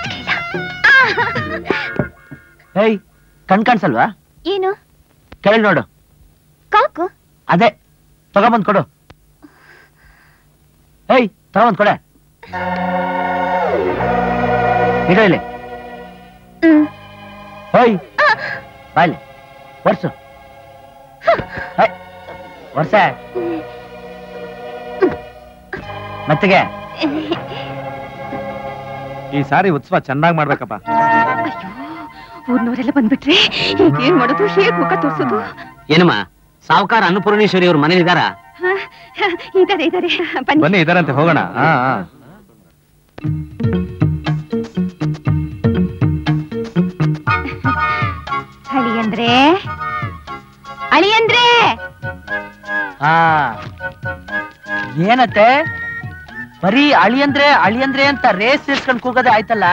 ಏಯ್ ಕಣ್ ಕಾಣಿಸಲ್ವಾ ಏನು ಕೆಳಗ್ ನೋಡು ಕಾಕು ಅದೇ ತಗೊಂಬಂದ್ ಕೊಡು ಏಯ್ ತಗೊಂಬಂದ್ ಕೊಡೆ ಇಡೋ ಇಲ್ಲಿ ಏಯ್ ಬಾಯ್ಲಿ ವರ್ಷು ವರ್ಷ ಮತ್ತಿಗೆ ಈ ಸಾರಿ ಉತ್ಸವ ಚೆನ್ನಾಗಿ ಮಾಡ್ಬೇಕಪ್ಪ ಊರ್ನವರೆಲ್ಲ ಬಂದ್ಬಿಟ್ರೆ ಈಗ ಏನ್ ಮಾಡೋದು ಹೇಗ್ ಮುಖ ತೋರ್ಸೋದು ಏನಮ್ಮ ಸಾವುಕಾರ ಅನ್ನಪೂರ್ಣೇಶ್ವರಿ ಅವ್ರ ಮನೇಲಿ ಇದಾರಾ ಹ, ಹ, ಇದಾರೆ ಇದಾರೆ ಬನ್ನಿ ಬನ್ನಿ ಇದರಂತೆ ಹೋಗೋಣ ಹಾ ಹಾ ಅಳಿಯಂದ್ರೆ ಅಳಿಯಂದ್ರೆ ಹಾ ಏನತ್ತೆ ಬರೀ ಅಳಿಯಂದ್ರೆ ಅಳಿಯಂದ್ರೆ ಅಂತ ರೇಸ್ ಇಸ್ಕೊಂಡ್ ಕೂಗೋದೆ ಆಯ್ತಲ್ಲ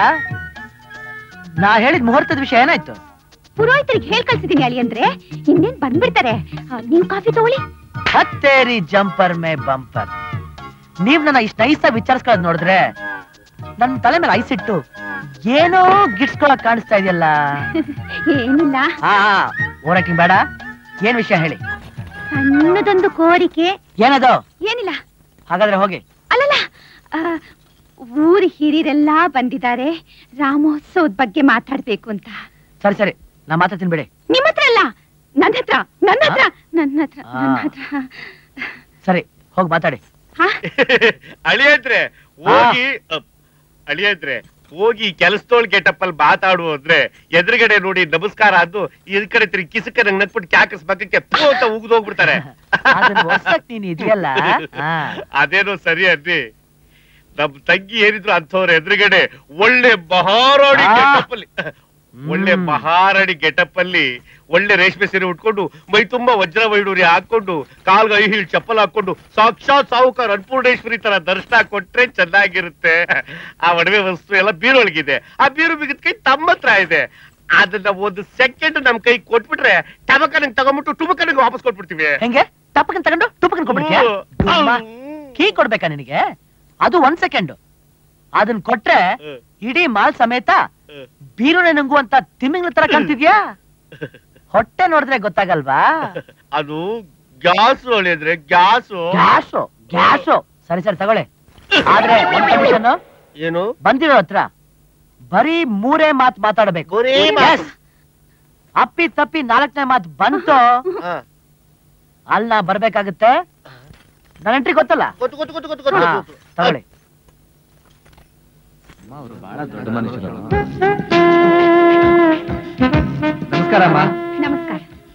ನಾ ಹೇಳಿದ ಮುಹೂರ್ತದ ವಿಷಯ ಏನಾಯ್ತು ಪುರೋಹಿತರಿಗೆ ಹೇಳ್ ಕಳ್ಸಿದೀನಿ ಅಳಿಯಂದ್ರೆ ಇನ್ನೇನ್ ಬಂದ್ಬಿಡ್ತಾರೆ ಆ, ನೀವ್ ಕಾಫಿ ತಗೊಳ್ಳಿ ಹತ್ತೇರಿ ಜಂಪರ್ ಮೇ ಬಂಪರ್ ನೀವ್ ನನ್ನ ಇಷ್ಟ ನೈಸಾಗಿ ವಿಚಾರಿಸ್ಕೊಳ್ಳೋದ್ ನೋಡಿದ್ರೆ ನನ್ ತಲೆ ಮೇಲೆ ಐಸಿಟ್ಟು ಏನೋ ಗಿಡ್ಸ್ಕೊಳಕ್ ಕಾಣಿಸ್ತಾ ಇದೆಯಲ್ಲ ಏನಿಲ್ಲ ಹಾ ಹಾ ಓಡಾಕಿಂಗ್ ಬೇಡ ಏನ್ ವಿಷಯ ಹೇಳಿ ಸಣ್ಣದೊಂದು ಕೋರಿಕೆ ಏನದು ಏನಿಲ್ಲ ಹಾಗಾದ್ರೆ ಹೋಗಿ ಅಲ್ಲಲ್ಲ ಆ, ಊರ್ ಹಿರಿರೆಲ್ಲಾ ಬಂದಿದ್ದಾರೆ ರಾಮೋತ್ಸವದ ಬಗ್ಗೆ ಮಾತಾಡ್ಬೇಕು ಅಂತ ಸರಿ ಸರಿ ನಾ ಮಾತಾಡ್ತೀನಿ ಬಿಡಿ ನಿಮ್ ಹತ್ರ ಅಲ್ಲ ನನ್ನ ಹತ್ರ ನನ್ನ ಹತ್ರ ನನ್ನ ಹತ್ರ ನನ್ನ ಹತ್ರ ಸರಿ ಹೋಗಿ ಮಾತಾಡಿ ಅಳಿಯಂದ್ರೆ ಹೋಗಿ ಅಪ್, ಅಳಿಯಂದ್ರೆ ಹೋಗಿ ಕೆಲಸದೋಳ್ ಗೆಟಪ್ ಅಲ್ಲಿ ಮಾತಾಡು ಅಂದ್ರೆ ಎದುರುಗಡೆ ನೋಡಿ ನಮಸ್ಕಾರ ಅಂದು ಈ ಕಡೆ ತಿರುಗಿ ಕಿಸಕ ನಂಗೆ ನಕ್ಬಿಟ್ಟು ಕ್ಯಾಕಸ್ ಬಗ್ಗಕ್ಕೆ ಪೂ ಅಂತ ಉಗ್ದು ಹೋಗ್ಬಿಡ್ತಾರೆ ಅದನ್ನ ಒರ್ಸಕ್ ನೀನ್ ಇದೆಯಲ್ಲ ಹಾ. ಅದೇನೋ ಸರಿ ಅನ್ನಿ ನಮ್ ತಂಗಿ ಏನಿದ್ರು ಅಂಥವ್ರ ಎದುರುಗಡೆ ಒಳ್ಳೆ ಮಹಾರಾಣಿ ಆ. ಗೆಟಪ್ ಅಲ್ಲಿ ಒಳ್ಳೆ ಮಹಾರಾಣಿ ಗೆಟಪ್ ಅಲ್ಲಿ ಒಳ್ಳೆ ರೇಷ್ಮೆ ಸೀರೆ ಉಟ್ಕೊಂಡು ಮೈ ತುಂಬಾ ವಜ್ರ ವೈಡೂರಿ ಹಾಕೊಂಡು ಕಾಲ್ಗೆ ಐ ಹೀಲ್ ಚಪ್ಪಲ್ ಹಾಕೊಂಡು ಸಾಕ್ಷಾತ್ ಸಾಹುಕಾರ ಅನ್ನಪೂರ್ಣೇಶ್ವರಿ ತರ ದರ್ಶನ ಕೊಟ್ರೆ ಚೆನ್ನಾಗಿರುತ್ತೆ ಆ ಒಡವೆ ವಸ್ತು ಎಲ್ಲ ಬೀರೊಳಗಿದೆ ಆ ಬೀರು ಬಿಗಿದ ಕೈ ತಮ್ಮ ಹತ್ರ ಇದೆ ಅದನ್ನ ಒಂದು ಸೆಕೆಂಡ್ ನಮ್ ಕೈ ಕೊಟ್ಬಿಟ್ರೆ ಟಬಕನಿಗೆ ತಗೊಂಡ್ಬಿಟ್ಟು ಟುಬಕನಿಗೆ ವಾಪಸ್ ಕೊಟ್ಬಿಡ್ತೀವಿ ಹೆಂಗೆ ಟಪ್ಪಕನ್ ತಗೊಂಡು ಟುಪ್ಪಕನ್ ಕೊಡ್ಬಿಡ್ತೀಯ ಅಮ್ಮ, ಕೀ ಕೊಡ್ಬೇಕಾ ನಿನಗೆ ಅದು ಒಂದ್ ಸೆಕೆಂಡ್ ಅದನ್ ಕೊಟ್ರೆ ಇಡೀ ಮಾಲ್ ಸಮೇತ ಬೀರುನೆ ನಂಗುವಂತ ತಿಮ್ಮಿಂಗ್ಲ ತರ ಕಾಣ್ತಿದ್ಯಾ ಹೊಟ್ಟೆ ನೋಡಿದ್ರೆ ಗೊತ್ತಾಗಲ್ವಾ ಅದು ಗ್ಯಾಸ್ ಒಳ್ಳೆದ್ರೆ ಗ್ಯಾಸು ಗ್ಯಾಸು ಗ್ಯಾಸು ಸರಿ ಸರಿ ತಗೊಳ್ಳಿ ಆದ್ರೆ ಒಂದ್ ಕಂಡೀಷನ್ ಏನು ಬಂದಿರೋ ಹತ್ರ ಬರೀ ಮೂರೇ ಮಾತ್ ಮಾತಾಡಬೇಕು Yes. ಅಪ್ಪಿ ತಪ್ಪಿ ನಾಲ್ಕನೇ ಮಾತ್ ಬಂತು ಅಲ್ಲಿ ನಾ ಬರ್ಬೇಕಾಗುತ್ತೆ ನನ್ನ ಎಂಟ್ರಿ ಗೊತ್ತಲ್ಲ ಹಾ, ತಗೊಳ್ಳಿ ಬಹಳ ದೊಡ್ಡ ಮನುಷ್ಯರು ನಮಸ್ಕಾರ ಅಮ್ಮ ನಮಸ್ಕಾರ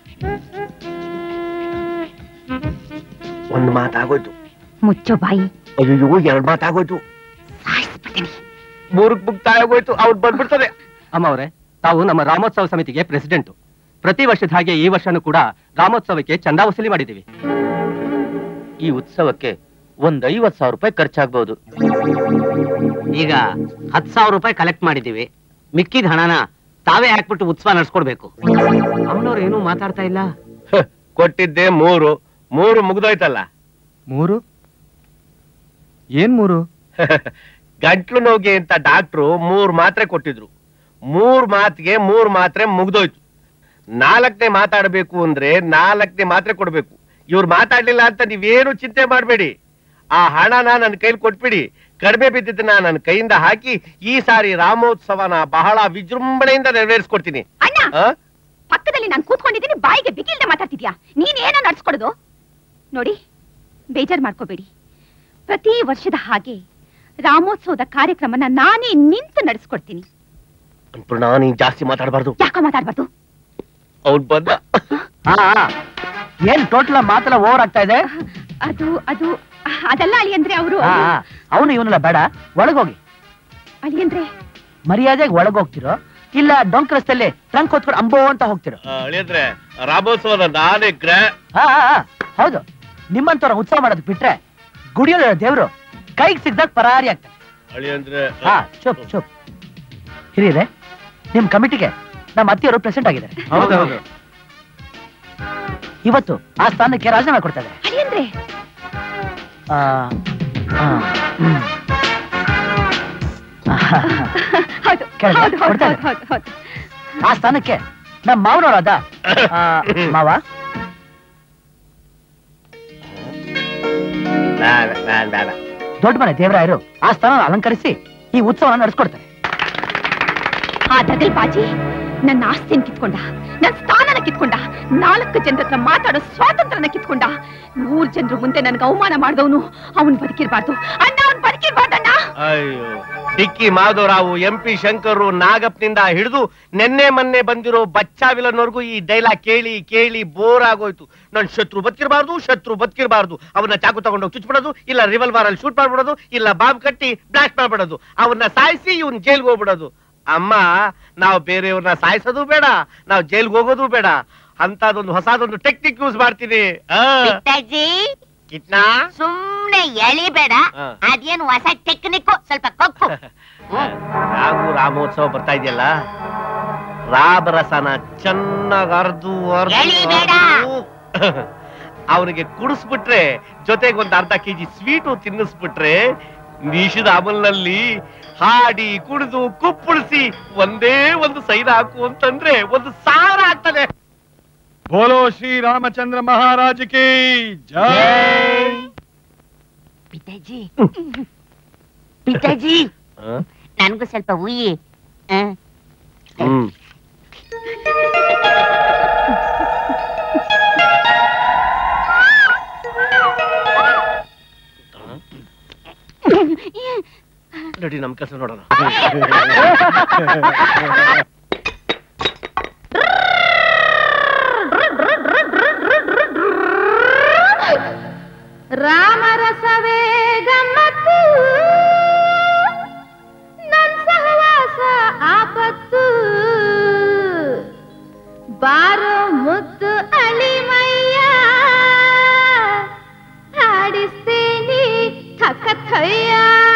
ಒಂದ್ ಮಾತಾಗೋಯ್ತು ಮುಚ್ಚೋ ಬಾಯಿ ಅಯ್ಯೋ ಎರಡ್ ಮಾತಾಗೋಯ್ತು ಮೂರಕ್ ಮುಕ್ತಾಯ ಆಗೋಯ್ತು ಅವ್ರು ಬಂದ್ಬಿಡ್ತದೆ ಅಮ್ಮ ಅವರೇ ತಾವು ನಮ್ಮ ರಾಮೋತ್ಸವ ಸಮಿತಿಗೆ ಪ್ರೆಸಿಡೆಂಟ್ ಪ್ರತಿ ವರ್ಷದ ಹಾಗೆ ಈ ವರ್ಷನೂ ಕೂಡ ರಾಮೋತ್ಸವಕ್ಕೆ ಚಂದಾ ವಸೂಲಿ ಮಾಡಿದ್ದೀವಿ ಈ ಉತ್ಸವಕ್ಕೆ ಒಂದ್ ಐವತ್ ಸಾವಿರ ರೂಪಾಯಿ ಖರ್ಚಾಗ್ಬಹುದು ಈಗ ಹತ್ ಸಾವಿರ ರೂಪಾಯಿ ಕಲೆಕ್ಟ್ ಮಾಡಿದೀವಿ ಮಿಕ್ಕಿದ ಹಣನ ತಾವೇ ಹಾಕ್ಬಿಟ್ಟು ಉತ್ಸವ ನಡ್ಸ್ಕೊಡ್ಬೇಕು ಅಮ್ಮನವ್ರು ಏನೂ ಮಾತಾಡ್ತಾ ಇಲ್ಲ ಕೊಟ್ಟಿದ್ದೆ ಮೂರು ಮೂರು ಮುಗ್ದೋಯ್ತಲ್ಲ ಮೂರು ಏನ್ ಮೂರು ಗಂಟ್ಲು ನೋವಿಗೆ ಅಂತ ಡಾಕ್ಟ್ರು ಮೂರ್ ಮಾತ್ರೆ ಕೊಟ್ಟಿದ್ರು ಮೂರ್ ಮಾತ್ಗೆ ಮೂರ್ ಮಾತ್ರೆ ಮುಗ್ದೋಯ್ತು ನಾಲ್ಕನೇ ಮಾತಾಡ್ಬೇಕು ಅಂದ್ರೆ ನಾಲ್ಕನೇ ಮಾತ್ರೆ ಕೊಡ್ಬೇಕು ಇವ್ರು ಮಾತಾಡ್ಲಿಲ್ಲ ಅಂತ ನೀವೇನು ಚಿಂತೆ ಮಾಡ್ಬೇಡಿ ಆ ಹಣನ ನನ್ನ ಕೈಲಿ ಕೊಟ್ಬಿಡಿ ಕಡಿಮೆ ಬಿದ್ದಿದ್ದನ್ನ ನನ್ನ ಕೈಯಿಂದ ಹಾಕಿ ಈ ಸಾರಿ ರಾಮೋತ್ಸವನ ಬಹಳ ವಿಜೃಂಭಣೆಯಿಂದ ನೆರವೇರಿಸ್ಕೊಡ್ತೀನಿ ಅಣ್ಣ ಆ? ಪಕ್ಕದಲ್ಲಿ ನಾನು ಕೂತ್ಕೊಂಡಿದ್ದೀನಿ ಬಾಯಿಗೆ ಬಿಗಿಲ್ದೆ ಮಾತಾಡ್ತಿದ್ಯಾ ನೀನ್ ಏನೋ ನಡ್ಸ್ಕೊಡೋದು ನೋಡಿ ಬೇಜಾರ್ ಮಾಡ್ಕೋಬೇಡಿ ಪ್ರತಿ ವರ್ಷದ ಹಾಗೆ ರಾಮೋತ್ಸವದ ಕಾರ್ಯಕ್ರಮನ ನಾನೇ ನಿಂತು ನಡೆಸ್ಕೊಡ್ತೀನಿ ಅನ್ಪೂರ್ಣ ನೀನ್ ಜಾಸ್ತಿ ಮಾತಾಡಬಾರ್ದು ಯಾಕೋ ಮಾತಾಡ್ಬಾರ್ದು ಅವ್ನ್ ಬಂದ ಹಾ ಹಾ. ಏನ್ ಟೋಟಲ್ ಮಾತೆಲ್ಲ ಓವರ್ ಆಗ್ತಾ ಇದೆ ಅದು ಅದು ಅದಲ್ಲ ಅಳಿ ಅಂದ್ರೆ ಅವರು ಅವನು ಇವನೆಲ್ಲ ಬೇಡ ಒಳಗೋಗಿ ಅಳಿ ಅಂದ್ರೆ ಮರ್ಯಾದೆಗೆ ಒಳಗೋಗ್ತಿರೋ ಇಲ್ಲ ಡೊಂಕ್ ರಸ್ತೆಯಲ್ಲಿ ಟ್ರಂಕ್ ಹೊತ್ಕೊಂಡು ಅಂಬೋ ಅಂತ ಹೋಗ್ತಿರೋ ಅಳಿಯಂದ್ರೆ ರಾಮೋತ್ಸವನ ನಾನೇ ಗ್ರಾ ಹಾ ಹಾ, ಹಾ. ಹೌದು ನಿಮ್ಮಂತವ್ರ ಉತ್ಸವ ಮಾಡೋದ್ ಬಿಟ್ರೆ ಗುಡಿಯಲ್ಲಿರೋ ದೇವ್ರು ಕೈಗೆ ಸಿಗ್ದಾಗ ಪರಾರಿ ಆಗ್ತಾರೆ ಅಳಿಯಂದ್ರೆ ಹಾ ಚುಪ್ ಚುಪ್ ಹಿರಿಯರೆ ನಿಮ್ ಕಮಿಟಿಗೆ ನಮ್ಮ ಅತ್ತಿಯವರು ಪ್ರೆಸೆಂಟ್ ಆಗಿದ್ದಾರೆ ಹೌದೌದು ಇವತ್ತು ಆ ಸ್ಥಾನಕ್ಕೆ ರಾಜೀನಾಮೆ ಕೊಡ್ತಾ ಇದ್ದಾರೆ ಅಳಿ ಅಂದ್ರೆ ಆ, ಆ, ಹ್ಮ್. ಹೌದು ಕೇಳ್ದೆ? ಹೌದು ಹೌದು ಕೊಡ್ತಾ ಹೌದು ಹೌದು ಹೌದು ಆ ಸ್ಥಾನಕ್ಕೆ ನಮ್ಮ ಮಾವನವರಾದ ಆ, ಮಾವ ದೊಡ್ಡ ಮನೆ ದೇವರಾಯರು ಆ ಸ್ಥಾನ ಅಲಂಕರಿಸಿ ಈ ಉತ್ಸವನ ನಡೆಸ್ಕೊಡ್ತಾರೆ ಆ ದಗಲ್ ಬಾಜಿ ನನ್ನ ಆಸ್ತಿನ ಕಿತ್ಕೊಂಡ ನನ್ನ ಸ್ಥಾನನ ಕಿತ್ಕೊಂಡ ನಾಲ್ಕು ಜನರ ಹತ್ರ ಮಾತಾಡೋ ಸ್ವಾತಂತ್ರ್ಯನ ಕಿತ್ಕೊಂಡ ನೂರ್ ಜನರ ಮುಂದೆ ನನ್ಗೆ ಅವಮಾನ ಮಾಡಿದವನು ಅವನ್ ಬದುಕಿರ್ಬಾರ್ದು ಅಣ್ಣ ಅವ್ನ್ ಬದುಕಿರ್ಬಾರ್ದಣ್ಣ ಅಯ್ಯೋ ಡಿಕ್ಕಿ ಮಾಧವರಾವು ಎಂ ಪಿ ಶಂಕರು ನಾಗಪ್ಪನಿಂದ ಹಿಡಿದು ನೆನ್ನೆ ಮೊನ್ನೆ ಬಂದಿರೋ ಬಚ್ಚಾವಿಲನ್ವರೆಗೂ ಈ ಡೈಲಾಗ್ ಕೇಳಿ ಕೇಳಿ ಬೋರ್ ಆಗೋಯ್ತು ನನ್ ಶತ್ರು ಬದುಕಿರಬಾರ್ದು ಶತ್ರು ಬದುಕಿರಬಾರ್ದು ಅವನ್ನ ಚಾಕು ತಗೊಂಡೋಗಿ ಚುಚ್ಬಿಡೋದು ಇಲ್ಲ ರಿವಲ್ವರ್ ಅಲ್ಲಿ ಶೂಟ್ ಮಾಡ್ಬಿಡೋದು ಇಲ್ಲ ಬಾಂಬ್ ಕಟ್ಟಿ ಬ್ಲಾಸ್ಟ್ ಮಾಡ್ಬಿಡೋದು ಅವನ್ನ ಸಾಯಿಸಿ ಇವ್ನ್ ಜೈಲ್ಗೆ ಹೋಗ್ಬಿಡೋದು ಅಮ್ಮ ನಾವು ಬೇರೆಯವ್ರನ್ನ ಸಾಯಿಸೋದು ಬೇಡ ನಾವು ಜೈಲ್ಗೆ ಹೋಗೋದು ಬೇಡ ಅಂತದೊಂದು ಹೊಸದೊಂದು ಟೆಕ್ನಿಕ್ ಯೂಸ್ ಮಾಡ್ತೀನಿ ಆ. ಪಿತಾಜಿ ಕಿಟ್ನಾ ಸುಮ್ನೆ ಎಳಿಬೇಡ ಹಾ. ಅದೇನು ಹೊಸ ಟೆಕ್ನಿಕ್ ಸ್ವಲ್ಪ ಕೊಕ್ಕು ರಾಗು ರಾಮೋತ್ಸವ ಬರ್ತಾ ಇದೆಯಲ್ಲ ರಾಬರಸನ ಚೆನ್ನಾಗಿ ಅರ್ದು ಎಳಿಬೇಡ. ಅವನಿಗೆ ಕುಡಿಸ್ಬಿಟ್ರೆ ಜೊತೆಗೆ ಒಂದ್ ಅರ್ಧ ಕೆಜಿ ಸ್ವೀಟು ತಿನ್ನಿಸ್ಬಿಟ್ರೆ ನಿಷಿದ ಅಮಲ್ನಲ್ಲಿ ಹಾಡಿ ಕುಡಿದು ಕುಪ್ಪಳಿಸಿ ಒಂದೇ ಒಂದು ಸೈನ್ ಹಾಕು ಅಂತಂದ್ರೆ ಒಂದು ಸಾವಿರ ಆಗ್ತದೆ ಬೋಲೋ ಶ್ರೀ ರಾಮಚಂದ್ರ ಮಹಾರಾಜ್ ಕಿ ಜೈ ಪಿತಾಜಿ ಪಿತಾಜಿ ನನ್ಗೂ ಸ್ವಲ್ಪ ಉಯ್ಯಿ ಆ? ಹ್ಮ್ ನಡಿ ನಮ್ ಕೆಲಸ ನೋಡೋಣ ರಾಮರಸವೇ ಗಮ್ಮತ್ತು ನನ್ ಸಹವಾಸ ಆಪತ್ತು ಬಾರೋ ಮುದ್ದು ಅಳಿಮಯ್ಯ ಹಾಡಿಸ್ತೇನೆ ಥಕಥಯ್ಯ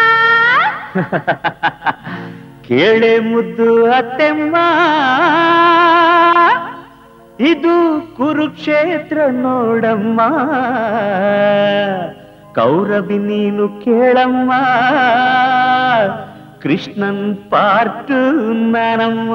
ಕೇಳೆ ಮುದ್ದು ಅತ್ತೆಮ್ಮ ಇದು ಕುರುಕ್ಷೇತ್ರ ನೋಡಮ್ಮ ಕೌರವಿ ನೀನು ಕೇಳಮ್ಮ ಕೃಷ್ಣನ್ ಪಾರ್ಟ್ ನಾನಮ್ಮ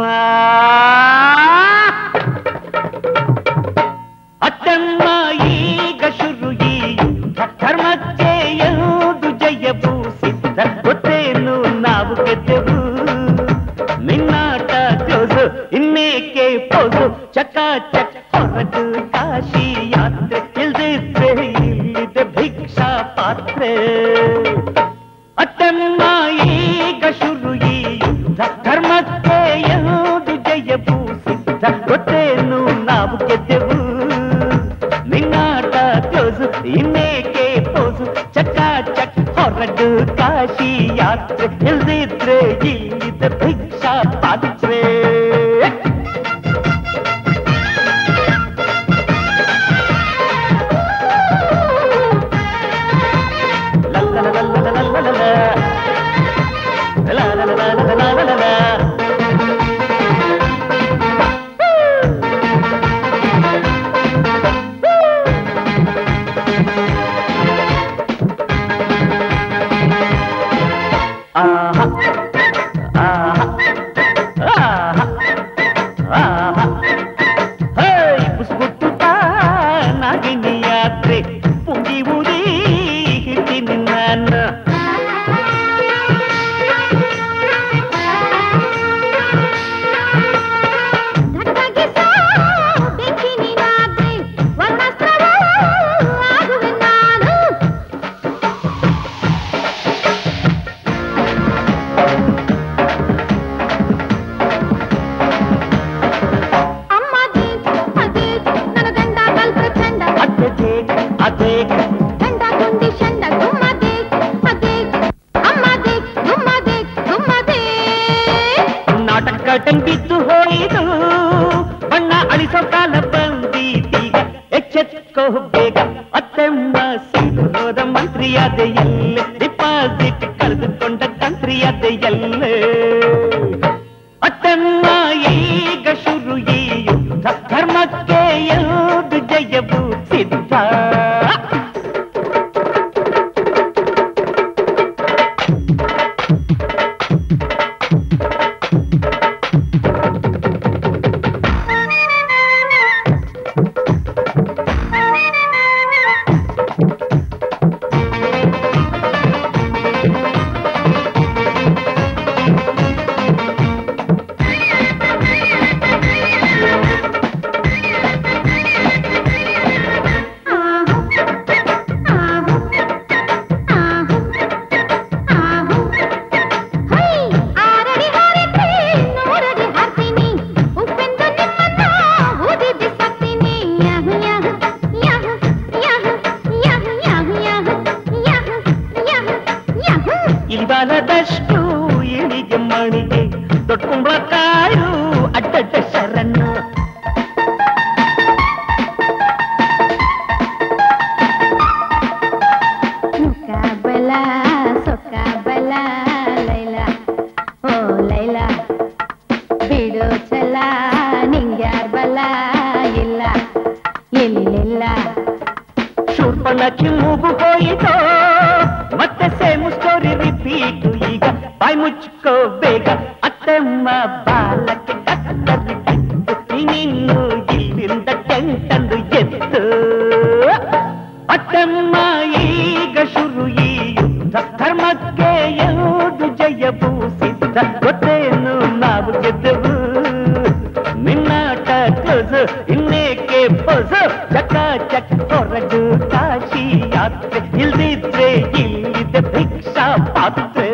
ಅತ್ತಮ್ಮ ಈಗ ಶುರು ಈ ಯುದ್ಧ ಧರ್ಮಕ್ಕೆ ಯಾವುದು ಜಯವು ಸಿದ್ಧ ಗೊತ್ತೇನು ನಾವು ಗೆದ್ದೆವು ನಿನ್ನಾಟ ಕ್ಲೋಸು ಇನ್ನೇಕೆ ಪೋಸು ಚಕ ಚಕ್ ಹೊರಟು ಕಾಶಿ ಯಾತ್ರೆ ಇಲ್ದಿದ್ರೆ ಇಲ್ಲಿದೆ ಭಿಕ್ಷಾ ಪಾತ್ರೆ ಅತ್ತಮ್ಮ ಈಗ ಶುರು ಈ ಯುದ್ಧ ಧರ್ಮಕ್ಕೆ ಯಾವುದು ಜಯವು ಸಿದ್ಧ ಗೊತ್ತೇನು ನಾವು ಗೆದ್ದೆವು ನಿನ್ನಾಟ ಕ್ಲೋಸು ಇನ್ನೇಕೆ ಪೋಸು ಚಕ ಚಕ್ ಹೊರಡು ಕಾಶಿ ಯಾತ್ರೆ ಇಲ್ದಿದ್ರೆ ಇಲ್ಲಿದ್ದ ಭಿಕ್ಷಾ ಪಾತ್ರೆ ಆಹಾ ಆಹಾ ಆಹಾ ಆಹಾ ಹೇ ಪುಸ್ಪುಟ್ಟುಟ ನಾಗಿನಿ ಯಾತ್ರೆ ಪುಂಗಿ ಉದಿ ಹಿಟ್ಟಿನಿ ನಾನು ಧಗಧಗಿಸೋ ಬೆಂಕಿ ನೀನಾದ್ರೆ ವರ್ಣಸ್ತ್ರವೂ ಆಗುವೆ ನಾನು ಅಮ್ಮ ದೇವ್ ಅದೇವ್ ನನ್ನ ಗಂಡ ಬಲ್ ಪ್ರಚಂಡ ಅದೇ ಅದೇ ಗಂಡ ಗುಂಡಿ ಶಂಡ ಗುಮ್ಮ ದೇವ್ ಅದೇವ್ ಅಮ್ಮ ದೇವ್ ಗುಮ್ಮ ದೇವ್ ಗುಮ್ಮ ದೇವ್ ನಾಟಕ ಟಂಗಿದ್ದು ಹೋಯಿತು ಬಣ್ಣ ಅಳಿಸೋ ಕಾಲ ಬಂದೀತೀಗ ಎಚ್ಚೆತ್ಕೋ ಬೇಗ ಅತ್ತೆಮ್ಮ ಸೀದು ಹೋದ ಮಂತ್ರಿಯಾದ ಎಲ್ಲೆ ಡಿಪಾಸಿಟ್ ಕಳೆದುಕೊಂಡ ತಂತ್ರಿಯಾದ ಎಲ್ಲೆ ಅತ್ತೆಮ್ಮ ಈಗ ಶುರು ಈ ಯುದ್ಧ ಧರ್ಮಕ್ಕೆ ಯಾವುದು ಜಯವು ಸಿದ್ಧ ನಾಡು ಅಡ್ಡಡ್ಡ ಶರಣ್ಣು ಮುಖಬಲ ಸೊಕ್ಕಬಲ ಲೈಲ ಓ ಲೈಲ ಬಿಡು ಚಲ ನಿಂಗ್ಯಾರ್ ಬಲ ಇಲ್ಲ ಇಲ್ಲಿಲ್ಲ ಶೂರ್ಪಣಕಿ ಮೂಗು ಹೋಯಿತೋ ಮತ್ತೆ ಸೇಮು ಸ್ಟೋರಿ ರಿಪೀಟು ಈಗ ಬಾಯ್ ಮುಚ್ಕೋ ಬೇಗ ಅತ್ತಮ್ಮ ಬಾಲಕ್ಕೆ ಕತ್ತರಿ ಬಿಟ್ಟು ನೀನು ಇಲ್ಲಿಂದ ಟೆಂಟಂದು ಎತ್ತು ಅತ್ತಮ್ಮ ಈಗ ಶುರು ಈ ಯುದ್ಧ ಧರ್ಮಕ್ಕೆ ಯಾವುದು ಜಯವು ಸಿದ್ಧ ಗೊತ್ತೇನು ನಾವು ಗೆದ್ದೆವು ನಿನ್ನಾಟ ಕ್ಲೋಸ್ ಇನ್ನೇಕೆ ಪೊಸ್ ಚಕ ಚಕ ಹೊರಡು ಕಾಶಿ ಯಾತ್ರೆ ಇಲ್ದಿದ್ರೆ ಇಲ್ಲಿದೆ ಭಿಕ್ಷಾ ಪಾತ್ರೆ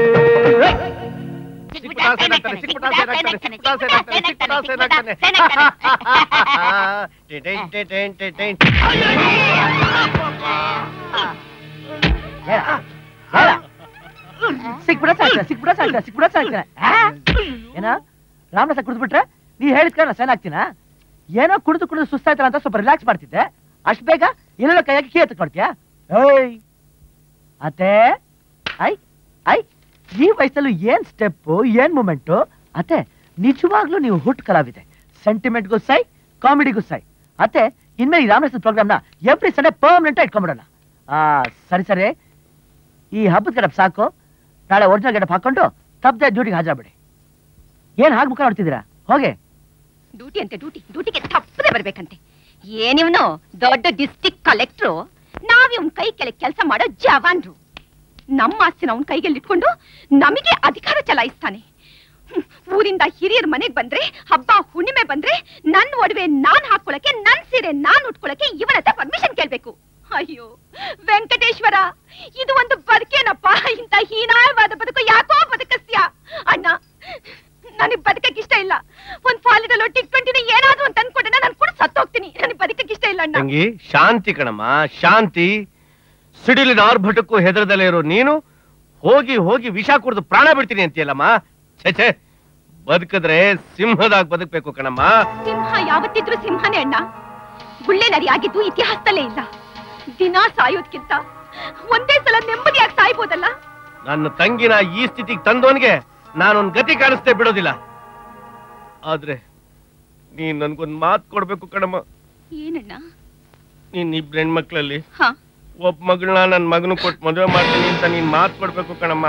ಸಿಕ್ಬಿಡ ಸಾಯ್ತಾರೆ ಸಿಕ್ಬಿಡ ಸಾಯ್ತಾರೆ ಸಿಕ್ಬಿಡ ಸಾಯ್ತಾರೆ ಏನ ರಾಮರಸ ಕುಡಿದ್ಬಿಟ್ರೆ ನೀ ಹೇಳಿದ ಕಾರಣ ಸೈನ್ ಆಗ್ತೀನ ಏನೋ ಕುಡಿದು ಕುಡಿದು ಸುಸ್ತಾಯ್ತಾರ ಅಂತ ಸ್ವಲ್ಪ ರಿಲ್ಯಾಕ್ಸ್ ಮಾಡ್ತಿದ್ದೆ ಅಷ್ಟ್ ಬೇಗ ಎಲ್ಲೆಲ್ಲ ಕೈಯಾಗಿ ಕೀ ಎತ್ಕೊಡ್ತೀಯ ಏಯ್ ಅತ್ತೆ ಐ ಐ ಈ ವಯಸ್ಸಲ್ಲೂ ಏನ್ ಸ್ಟೆಪ್ಪು ಏನ್ ಮೂಮೆಂಟು ಅತ್ತೆ ನಿಜವಾಗ್ಲೂ ನೀವು ಹುಟ್ಟು ಕಲಾವಿದೆ ಸೆಂಟಿಮೆಂಟ್ಗೂ ಸೈ ಕಾಮಿಡಿಗೂ ಸೈ ಅತ್ತೆ ಇನ್ಮೇಲೆ ಈ ರಾಮರಸದ ಪ್ರೋಗ್ರಾಮ್ನ ಎವ್ರಿ ಸಂಡೇ ಪರ್ಮನೆಂಟ್ ಇಟ್ಕೊಂಡ್ಬಿಡೋಣ ಆ ಸರಿ ಸರಿ ಈ ಹಬ್ಬದ ಗಡಪ್ ಸಾಕು ನಾಳೆ ಒರಿಜಿನಲ್ ಗಡಪ್ ಹಾಕೊಂಡು ತಪ್ಪದೆ ಡ್ಯೂಟಿಗೆ ಹಾಜರಾಗ್ಬಿಡಿ ಏನ್ ಹಾಗೆ ಮುಖ ನೋಡ್ತಿದ್ದೀರಾ ಹೋಗೆ ಡ್ಯೂಟಿ ಅಂತೆ ಡ್ಯೂಟಿ ಡ್ಯೂಟಿಗೆ ತಪ್ಪದೆ ಬರ್ಬೇಕಂತೆ ಏನಿವ್ನು ದೊಡ್ಡ ಡಿಸ್ಟಿಕ್ ಕಲೆಕ್ಟ್ರು ನಾವ್ ಇವ್ನ್ ಕೈ ಕೆಳಗೆ ಕೆಲಸ ಮಾಡೋ ಜವಾನ್ರು ನಮ್ಮ ಆಸ್ತಿನ ಅವನ್ ಕೈಗೆಲ್ಲಿ ಇಟ್ಕೊಂಡು ನಮಗೆ ಅಧಿಕಾರ ಚಲಾಯಿಸ್ತಾನೆ ಹ್ಮ್, ಊರಿಂದ ಹಿರಿಯರ ಮನೆಗ್ ಬಂದ್ರೆ ಹಬ್ಬ ಹುಣ್ಣಿಮೆ ಬಂದ್ರೆ ನನ್ ಒಡವೆ ನಾನ್ ಹಾಕೊಳಕ್ಕೆ ನನ್ ಸೀರೆ ನಾನ್ ಉಟ್ಕೊಳಕ್ಕೆ ಇವನ ಹತ್ರ ಪರ್ಮಿಷನ್ ಕೇಳ್ಬೇಕು ಅಯ್ಯೋ ವೆಂಕಟೇಶ್ವರ ಇದು ಒಂದು ಬದುಕೇನಪ್ಪ ಇಂತ ಹೀನಾಯವಾದ ಬದುಕು ಯಾಕೋ ಬದುಕಸ್ಯ ಅಣ್ಣ ನನಗ್ ಬದುಕಕ್ ಇಷ್ಟ ಇಲ್ಲ ಒಂದ್ ಫಾಲಿಡಲ್ಲೋ ಟಿಕ್ ಟ್ವೆಂಟಿನ ಏನಾದ್ರೂ ಒಂದ್ ತಂದ್ಕೊಟ್ಟೆ ನಾನು ಕೂಡ ಸತ್ತೋಗ್ತೀನಿ ನನಗ್ ಬದುಕಕ್ ಇಷ್ಟ ಇಲ್ಲ ಅಣ್ಣ ತಂಗಿ ಶಾಂತಿ ಕಣಮ್ಮ ಶಾಂತಿ ಸಿಡಿಲಿನ ಆರ್ಭಟಕ್ಕೂ ಹೆದರದಲ್ಲೇ ಇರೋ ನೀನು ಹೋಗಿ ಹೋಗಿ ವಿಷ ಕುಡಿದು ಪ್ರಾಣ ಬಿಡ್ತೀನಿ ಅಂತೀಯಲ್ಲಮ್ಮ ಛೇ ಛೇ ಬದುಕಿದ್ರೆ ಸಿಂಹದಾಗ ಬದುಕ್ಬೇಕು ಕಣಮ್ಮ ಸಿಂಹ ಯಾವತ್ತಿದ್ರು ಸಿಂಹನೇ ಅಣ್ಣ ಗುಳ್ಳೆ ನರಿ ಆಗಿದ್ದು ಇತಿಹಾಸದಲ್ಲೇ ಇಲ್ಲ ದಿನ ಸಾಯೋದ್ಕಿಂತ ಒಂದೇ ಸಲ ನೆಮ್ಮದಿಯಾಗಿ ಸಾಯ್ಬೋದಲ್ಲ ನನ್ನ ತಂಗಿನ ಈ ಸ್ಥಿತಿಗೆ ತಂದವನ್ಗೆ ನಾನೊಂದ್ ಗತಿ ಕಾಣಿಸ್ತೇ ಬಿಡೋದಿಲ್ಲ ಆದ್ರೆ ನೀನ್ ನನ್ಗೊಂದ್ ಮಾತ್ ಕೊಡ್ಬೇಕು ಕಣಮ್ಮ ಏನಣ್ಣ ನೀನ್ ಇಬ್ರು ಹೆಣ್ಮಕ್ಳಲ್ಲಿ ಹಾ ಒಬ್ಬ ಮಗಳನ್ನ ನನ್ ಮಗನು ಕೊಟ್ಟು ಮದುವೆ ಮಾಡ್ತೀನಿ ಅಂತ ನೀನ್ ಮಾತ್ ಕೊಡ್ಬೇಕು ಕಣಮ್ಮ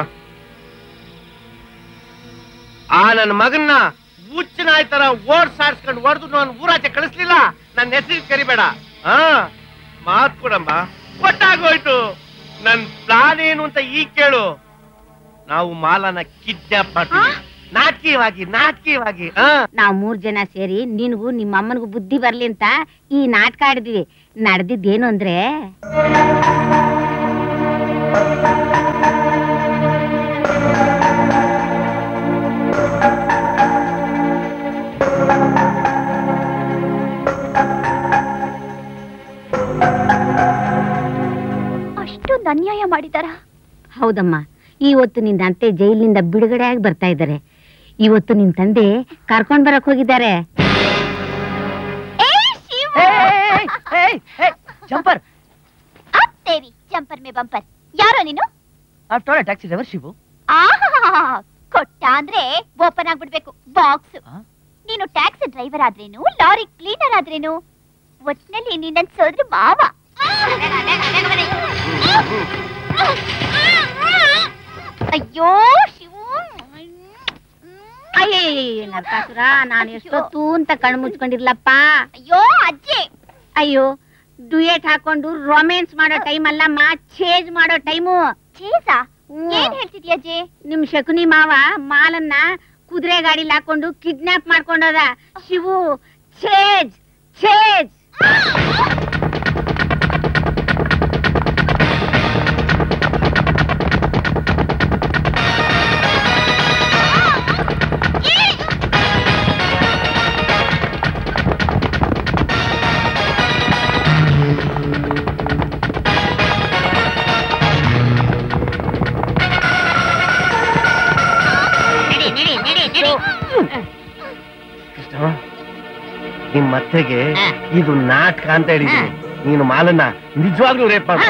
ಆ ನನ್ನ ಮಗನ್ನ ಹುಚ್ಚ ನಾಯಿ ತರ ಓಡ್ ಸಾಡ್ಸ್ಕೊಂಡು ಹೊಡೆದು ನಾನು ಊರಾಚೆ ಕಳಿಸ್ಲಿಲ್ಲ ನನ್ನ ಹೆಸರು ಕರಿಬೇಡ ಹಾ ಮಾತ್ ಕೊಡಮ್ಮ ಕೊಟ್ಟಾಗೋಯ್ತು ನನ್ ಪ್ಲಾನ್ ಏನು ಅಂತ ಈಗ ಕೇಳು ನಾವು ಮಾಲನ ಕಿಡ್ನಾಪ್ ಮಾಡ್ತೀವಿ ನಾಟಕೀಯವಾಗಿ ನಾಟಕೀಯವಾಗಿ ಹಾ ನಾವ್ ಮೂರ್ ಜನ ಸೇರಿ ನಿನ್ಗೂ ನಿಮ್ಮ ಅಮ್ಮನಿಗೂ ಬುದ್ಧಿ ಬರ್ಲಿ ಅಂತ ಈ ನಾಟಕ ಆಡಿದ್ವಿ ನಡೆದಿದ್ದೇನು ಅಂದ್ರೆ ಅಷ್ಟೊಂದು ಅನ್ಯಾಯ ಮಾಡಿದಾರ ಹೌದಮ್ಮ ಇವತ್ತು ನಿನ್ನ ಅತ್ತೆ ಜೈಲಿನಿಂದ ಬಿಡುಗಡೆ ಆಗಿ ಬರ್ತಾ ಇದ್ದಾರೆ ಇವತ್ತು ನಿನ್ ತಂದೆ ಕರ್ಕೊಂಡ್ ಬರಕ್ ಹೋಗಿದ್ದಾರೆ ಜಂಪರ್ ತೇರಿ ಜಂಪರ್ ಮೇ ಬಂಪರ್ ಯಾರೋ ನೀನು ಆಫ್ಟರ್ ಟ್ಯಾಕ್ಸಿ ಡ್ರೈವರ್ ಶಿವು ಆಹಾ ಕೊಟ್ಟ ಅಂದ್ರೆ ಓಪನ್ ಆಗ್ಬಿಡ್ಬೇಕು ಬಾಕ್ಸ್ ನೀನು ಟ್ಯಾಕ್ಸಿ ಡ್ರೈವರ್ ಆದ್ರೇನು ಲಾರಿ ಕ್ಲೀನರ್ ಆದ್ರೇನು ಒಟ್ನಲ್ಲಿ ನಿನ್ನ ಸೋದ್ರ ಮಾವ ಅಯ್ಯೋ ಶಿವು ಅಯ್ಯಯ್ಯ ನರಕಾಸುರ ನಾನು ಎಷ್ಟೊತ್ತು ಅಂತ ಕಣ್ಣು ಮುಚ್ಕೊಂಡಿರ್ಲಪ್ಪ ಅಯ್ಯೋ ಅಜ್ಜಿ ಅಯ್ಯೋ ಡುಯೆಟ್ ಹಾಕೊಂಡು ರೊಮ್ಯಾನ್ಸ್ ಮಾಡೋ ಟೈಮ್ ಅಲ್ಲಮ್ಮ ಚೇಜ್ ಮಾಡೋ ಟೈಮು ಚೇಸಾ ಏನ್ ಹೇಳ್ತಿದ್ಯಾ ಅಜ್ಜಿ ನಿಮ್ ಶಕುನಿ ಮಾವ ಮಾಲನ್ನ ಕುದುರೆ ಗಾಡಿಲಿ ಹಾಕೊಂಡು ಕಿಡ್ನಾಪ್ ಮಾಡ್ಕೊಂಡೋದ ಶಿವು ಛೇಜ್ ಛೇಜ್ ನಡಿ ನಡಿ ನಡಿ ನಡಿ ಕೃಷ್ಣ ನಿಮ್ ಮತ್ತೆಗೆ ಇದು ನಾಟಕ ಅಂತ ಹೇಳಿದೀನಿ ನೀನು ಮಾಲನ್ನ ನಿಜವಾಗ್ಲೂ ರೇಪ್ ಮಾಡ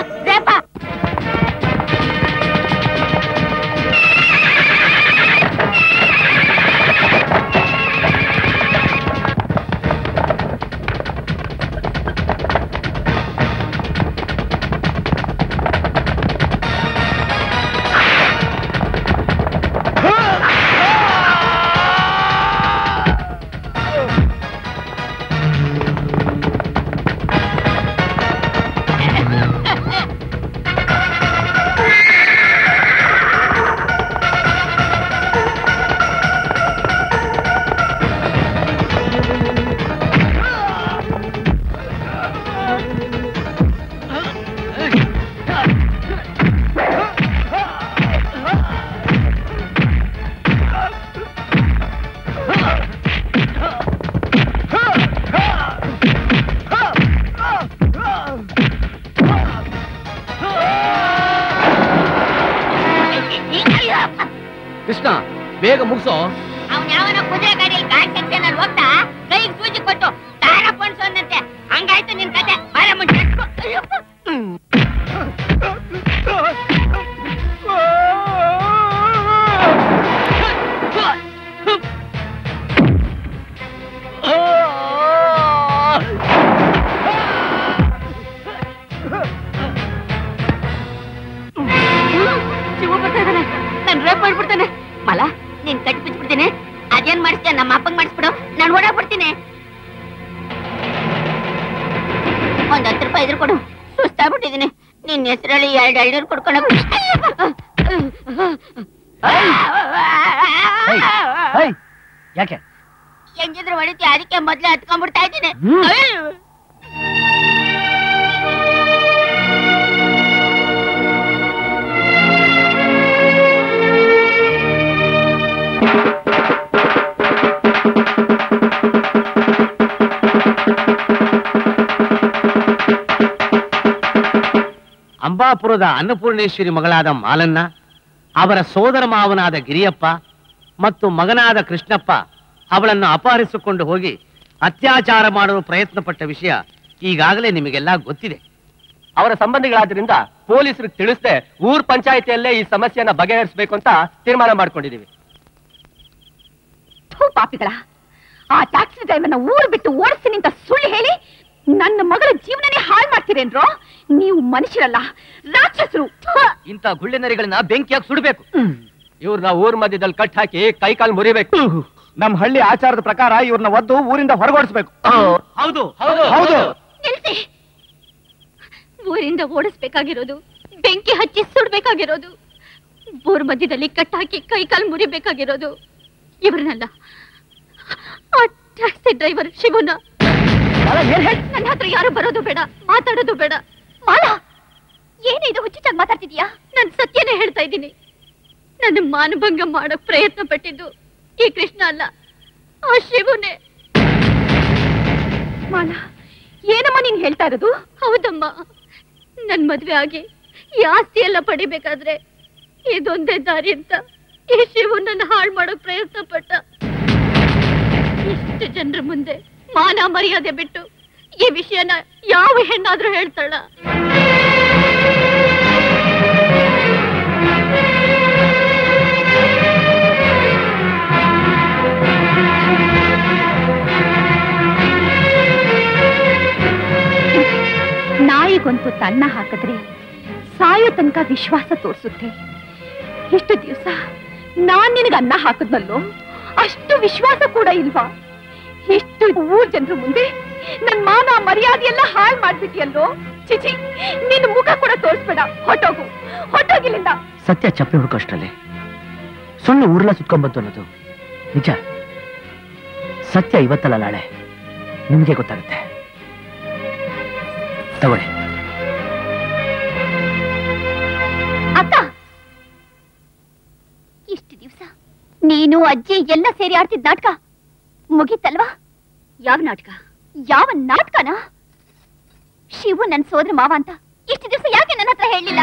ಕೃಷ್ಣ ಬೇಗ ಮುಗಿಸೋ ಅವ್ನ ಯಾವನ ಕುದುರೆ ಗಾಡಿಯಲ್ಲಿ ಗಾಡಿ ಸೆಕ್ಷನ್ ಅಲ್ಲಿ ಹೋಗ್ತಾ ಕೈಗೆ ಸೂಜಿ ಕೊಟ್ಟು ತಾರ ಪೊಣ್ಸೋನಂತೆ ಹಂಗಾಯ್ತು ನಿನ್ ಕತೆ ಬಾರ ಮುಂಚೆ ಶಿವ ಬರ್ತಾ ಇದ್ದಾನೆ ನಾನು ರೇಪ್ ಮಾಡ್ಬಿಡ್ತೇನೆ ಮಲ ನೀನ್ ಕಟ್ಟಿ ಬಿಚ್ಬಿಡ್ತೀನಿ ಅದೇನ್ ಮಾಡಿಸ್ತೀಯ ನಮ್ಮ ಅಪ್ಪಂಗ್ ಮಾಡಿಸ್ಬಿಡು ನಾನು ಓಡಾಡ್ಬಿಡ್ತೀನಿ ಒಂದ್ ಹತ್ತು ರೂಪಾಯಿ ಇದ್ರು ಕೊಡು ಸುಸ್ತಾಗ್ಬಿಟ್ಟಿದೀನಿ ನಿನ್ ಹೆಸರಲ್ಲಿ ಎರಡು ಎಳ್ನೀರು ಕೊಡ್ಕೊಂಡು ಯಾಕೆ ಹೆಂಗಿದ್ರು ಹೊಡಿತಿ ಅದಕ್ಕೆ ಮೊದ್ಲೇ ಹತ್ಕೊಂಡ್ಬಿಡ್ತಾ ಇದ್ದೀನಿ ಅಯ್ಯೋ. ಅಂಬಾಪುರದ ಅನ್ನಪೂರ್ಣೇಶ್ವರಿ ಮಗಳಾದ ಮಾಲನ್ನ ಅವರ ಸೋದರ ಮಾವನಾದ ಗಿರಿಯಪ್ಪ ಮತ್ತು ಮಗನಾದ ಕೃಷ್ಣಪ್ಪ ಅವಳನ್ನು ಅಪಹರಿಸಿಕೊಂಡು ಹೋಗಿ ಅತ್ಯಾಚಾರ ಮಾಡಲು ಪ್ರಯತ್ನ ಪಟ್ಟ ವಿಷಯ ಈಗಾಗಲೇ ನಿಮಗೆಲ್ಲ ಗೊತ್ತಿದೆ ಅವರ ಸಂಬಂಧಿಗಳಾದ್ರಿಂದ ಪೊಲೀಸರಿಗೆ ತಿಳಿಸದೆ ಊರ್ ಪಂಚಾಯತಿಯಲ್ಲೇ ಈ ಸಮಸ್ಯೆನ ಬಗೆಹರಿಸಬೇಕು ಅಂತ ತೀರ್ಮಾನ ಮಾಡ್ಕೊಂಡಿದೀವಿ ಥೂ ಪಾಪಿಗಳ ಆ ಟ್ಯಾಕ್ಸಿ ಡ್ರೈವರ್ನ ಊರು ಬಿಟ್ಟು ಓಡಿಸ್ತೀನಿ ಅಂತ ಸುಳ್ಳು ಹೇಳಿ ನನ್ನ ಮಗಳ ಜೀವನನೇ ಹಾಳು ಮಾಡ್ತೀರೇನ್ರೋ ನೀವು ಮನುಷ್ಯರಲ್ಲ ರಾಕ್ಷಸರು ಇಂಥ ಗುಳ್ಳೆನರಿಗಳನ್ನ ಬೆಂಕಿಯಾಗಿ ಸುಡಬೇಕು ಇವ್ರನ್ನ ಊರ್ ಮಧ್ಯದಲ್ಲಿ ಕಟ್ ಹಾಕಿ ಕೈ ಕಾಲು ಮುರಿಬೇಕು ನಮ್ ಹಳ್ಳಿ ಆಚಾರದ ಪ್ರಕಾರ ಇವ್ರನ್ನ ಒದ್ದು ಊರಿಂದ ಹೊರಗೋಡಿಸ್ಬೇಕು ಹೌದು ಹೌದು ನಿಲ್ಸಿ ಊರಿಂದ ಓಡಿಸ್ಬೇಕಾಗಿರೋದು ಬೆಂಕಿ ಹಚ್ಚಿ ಸುಡ್ಬೇಕಾಗಿರೋದು ಊರ್ ಮಧ್ಯದಲ್ಲಿ ಕಟ್ಟಾಕಿ ಕೈ ಕಾಲು ಮುರಿಬೇಕಾಗಿರೋದು ಇವ್ರನ್ನಲ್ಲ ಆ ಟ್ಯಾಕ್ಸಿ ಡ್ರೈವರ್ ಶಿವನ ನನ್ನ ಹತ್ರ ಯಾರು ಬರೋದು ಬೇಡ ಮಾತಾಡೋದು ಬೇಡ ಮಾಲಾ ಏನಿದು ಹುಚ್ಚಿಟ್ಟಾಗಿ ಮಾತಾಡ್ತಿದ್ಯಾ ನಾನು ಸತ್ಯನೇ ಹೇಳ್ತಾ ಇದ್ದೀನಿ ನನ್ನ ಮಾನಭಂಗ ಮಾಡಕ್ ಪ್ರಯತ್ನ ಪಟ್ಟಿದ್ದು ಈ ಕೃಷ್ಣ ಅಲ್ಲ ಆ ಶಿವನೇ ಮಾಲಾ ಏನಮ್ಮ ನೀನ್ ಹೇಳ್ತಾ ಇರೋದು ಹೌದಮ್ಮ ನನ್ ಮದ್ವೆ ಆಗಿ ಈ ಆಸ್ತಿ ಎಲ್ಲ ಪಡಿಬೇಕಾದ್ರೆ ಇದೊಂದೇ ದಾರಿ ಅಂತ ಈ ಶಿವು ನನ್ನ ಹಾಳು ಮಾಡೋ ಪ್ರಯತ್ನ ಪಟ್ಟ ಇಷ್ಟು ಜನರ ಮುಂದೆ ಮಾನ ಮರ್ಯಾದೆ ಬಿಟ್ಟು ಈ ವಿಷಯನ ಯಾವ ಹೆಣ್ಣಾದ್ರೂ ಹೇಳ್ತಾಳ ನಾಯಿಗೊಂದು ತನ್ನ ಹಾಕಿದ್ರೆ ಸಾಯೋ ತನಕ ವಿಶ್ವಾಸ ತೋರಿಸುತ್ತೆ ಇಷ್ಟು ದಿವಸ ನಾನ್ ನಿನಗೆ ಅನ್ನ ಹಾಕಿದ್ನಲ್ಲೋ ಅಷ್ಟು ವಿಶ್ವಾಸ ಕೂಡ ಇಲ್ವಾ ಇಷ್ಟು ಊರ್ ಜನರ ಮುಂದೆ ನನ್ ಮಾನ ಮರ್ಯಾದೆ ಎಲ್ಲ ಹಾಳು ಮಾಡ್ಬಿಟ್ಟಿಯಲ್ಲೋ ಚಿಚಿ ನಿನ್ನ ಮುಖ ಕೂಡ ತೋರಿಸ್ಬೇಡ ಹೊಟ್ಟೋಗು ಹೊಟ್ಟೋಗಿಲ್ಲಿಂದ ಸತ್ಯ ಚಪ್ಪಲಿ ಹುಡುಕೋಷ್ಟರಲ್ಲಿ ಸುಳ್ಳು ಊರ್ಲ ಸುತ್ಕೊಂಡ್ಬಂತು ಅನ್ನೋದು ನಿಜ ಸತ್ಯ ಇವತ್ತಲ್ಲ ನಾಳೆ ನಿಮ್ಗೆ ಗೊತ್ತಾಗುತ್ತೆ ತಗೊಳ್ಳಿ ಅಕ್ಕ ಇಷ್ಟು ದಿವಸ ನೀನು ಅಜ್ಜಿ ಎಲ್ಲ ಸೇರಿ ಆಡ್ತಿದ್ ನಾಟಕ ಮುಗೀತಲ್ವಾ ಯಾವ ನಾಟಕ ಯಾವ ನಾಟಕನ ಶಿವು ನನ್ ಸೋದರ ಮಾವ ಅಂತ ಇಷ್ಟು ದಿವಸ ಯಾಕೆ ನನ್ನ ಹತ್ರ ಹೇಳಿಲ್ಲ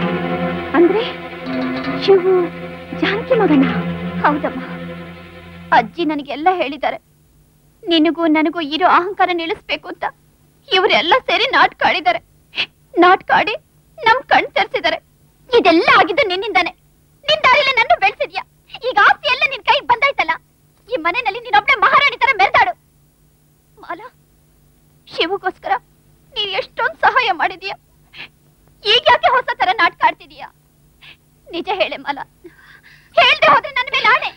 ಅಂದ್ರೆ ಶಿವು ಜಾನಕಿ ಮಗನ ಹೌದಮ್ಮ ಅಜ್ಜಿ ನನಗೆಲ್ಲ ಹೇಳಿದ್ದಾರೆ ನಿನಗೂ ನನಗೂ ಇರೋ ಅಹಂಕಾರ ನಿಲ್ಲಿಸ್ಬೇಕು ಅಂತ ಇವರೆಲ್ಲ ಸೇರಿ ನಾಟಕ ಆಡಿದ್ದಾರೆ ನಾಟಕ ಆಡಿ ನಮ್ ಕಣ್ ತೆರ್ಸಿದ್ದಾರೆ ಇದೆಲ್ಲ ಆಗಿದ್ದು ನಿನ್ನಿಂದಾನೆ ನಿನ್ ದಾರಿಲಿ ನನ್ನ ಬೆಳೆಸಿದ್ಯಾ ಈಗ ಆಸ್ತಿ ಎಲ್ಲ ನಿನ್ ಕೈಗೆ ಬಂದಾಯ್ತಲ್ಲ ಈ ಮನೆಯಲ್ಲಿ ನೀನೊಬ್ಳೆ ಮಹಾರಾಣಿ ತರ ಮೆರೆದಾಡು ಮಾಲ ಶಿವಗೋಸ್ಕರ ನೀನ್ ಎಷ್ಟೊಂದ್ ಸಹಾಯ ಮಾಡಿದೀಯ ಈಗ ಯಾಕೆ ಹೊಸ ತರ ನಾಟಕ ಆಡ್ತಿದೀಯ ನಿಜ ಹೇಳೆ ಮಾಲ ಹೇಳ್ದೆ ಹೋದ್ರೆ ನನ್ನ ಮೇಲೆ ಆಣೆ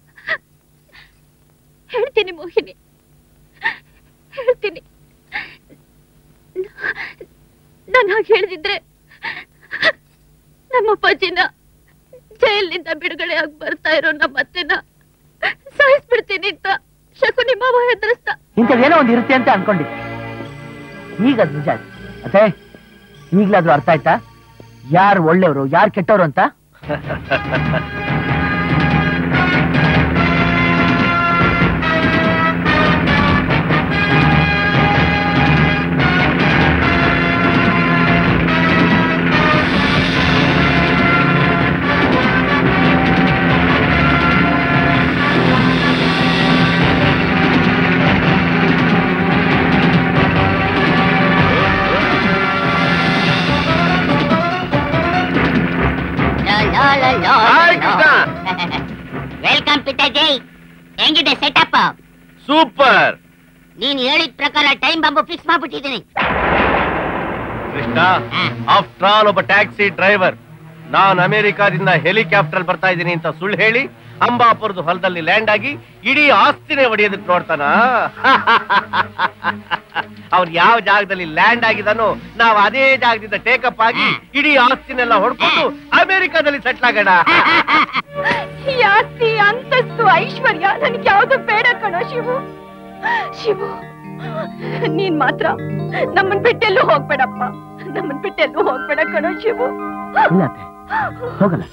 ಹೇಳ್ತೀನಿ ಮೋಹಿನಿ ಹೇಳ್ತೀನಿ ನಾನು ಹಾಗೆ ಹೇಳ್ದಿದ್ರೆ ನಮ್ಮ ಅಪ್ಪಾಜಿನ ಜೈಲಿನಿಂದ ಬಿಡುಗಡೆ ಆಗಿ ಬರ್ತಾ ಇರೋ ನಮ್ಮ ಅತ್ತೆನ ಸಾಯಿಸ್ಬಿಡ್ತೀನಿ ಅಂತ ಶಕುನಿ ಮಾವ ಹೆದರಿಸ್ತಾ ಇಂಥದ್ದೇನೋ ಒಂದು ಇರುತ್ತೆ ಅಂತ ಅನ್ಕೊಂಡಿದ್ದೆ ಈಗ ಅದ್ ನಿಜ ಆಯ್ತು. ಮತ್ತೆ ಈಗ್ಲಾದ್ರೂ ಅರ್ಥ ಆಯ್ತಾ ಯಾರು ಒಳ್ಳೆಯವರು ಯಾರು ಕೆಟ್ಟವರು ಅಂತ ವೆಲ್ಕಮ್ ಪಿತಾಜಿ ಹೆಂಗಿದೆ ಸೆಟಪ್ ಸೂಪರ್ ನೀನ್ ಹೇಳಿದ ಪ್ರಕಾರ ಟೈಮ್ ಬಾಂಬು ಫಿಕ್ಸ್ ಮಾಡ್ಬಿಟ್ಟಿದ್ದೀನಿ ಕೃಷ್ಣ ಆಫ್ಟರ್ ಆಲ್ ಒಬ್ಬ ಟ್ಯಾಕ್ಸಿ ಡ್ರೈವರ್ ನಾನ್ ಅಮೆರಿಕಾದಿಂದ ಹೆಲಿಕಾಪ್ಟರ್ ಬರ್ತಾ ಇದ್ದೀನಿ ಅಂತ ಸುಳ್ಳು ಹೇಳಿ ಅಂಬಾಪುರದ ಹೊಲದಲ್ಲಿ ಲ್ಯಾಂಡ್ ಆಗಿ ಇಡೀ ಆಸ್ತಿನೇ ಒಡೆಯೋದಕ್ಕೆ ನೋಡ್ತಾನ ಅವ್ನು ಯಾವ ಜಾಗದಲ್ಲಿ ಲ್ಯಾಂಡ್ ಆಗಿದಾನೋ ನಾವು ಅದೇ ಜಾಗದಿಂದ ಟೇಕಪ್ ಆಗಿ ಇಡೀ ಆಸ್ತಿನೆಲ್ಲ ಹೊಡ್ಕೊಂಡು ಅಮೆರಿಕಾದಲ್ಲಿ ಸೆಟ್ಲ್ ಆಗೋಣ ಈ ಆಸ್ತಿ ಅಂತಸ್ತು ಐಶ್ವರ್ಯ ನನಗೆ ಯಾವ್ದು ಬೇಡ ಕಣೋ ಶಿವು ಶಿವು ನೀನ್ ಮಾತ್ರ ನಮ್ಮನ್ ಬಿಟ್ಟೆಲ್ಲೂ ಹೋಗ್ಬೇಡಪ್ಪ ನಮ್ಮನ್ ಬಿಟ್ಟೆಲ್ಲೂ ಹೋಗ್ಬೇಡ ಕಣೋ ಶಿವು ಇಲ್ಲ ಅತ್ತೆ ಹೋಗಲ್ಲ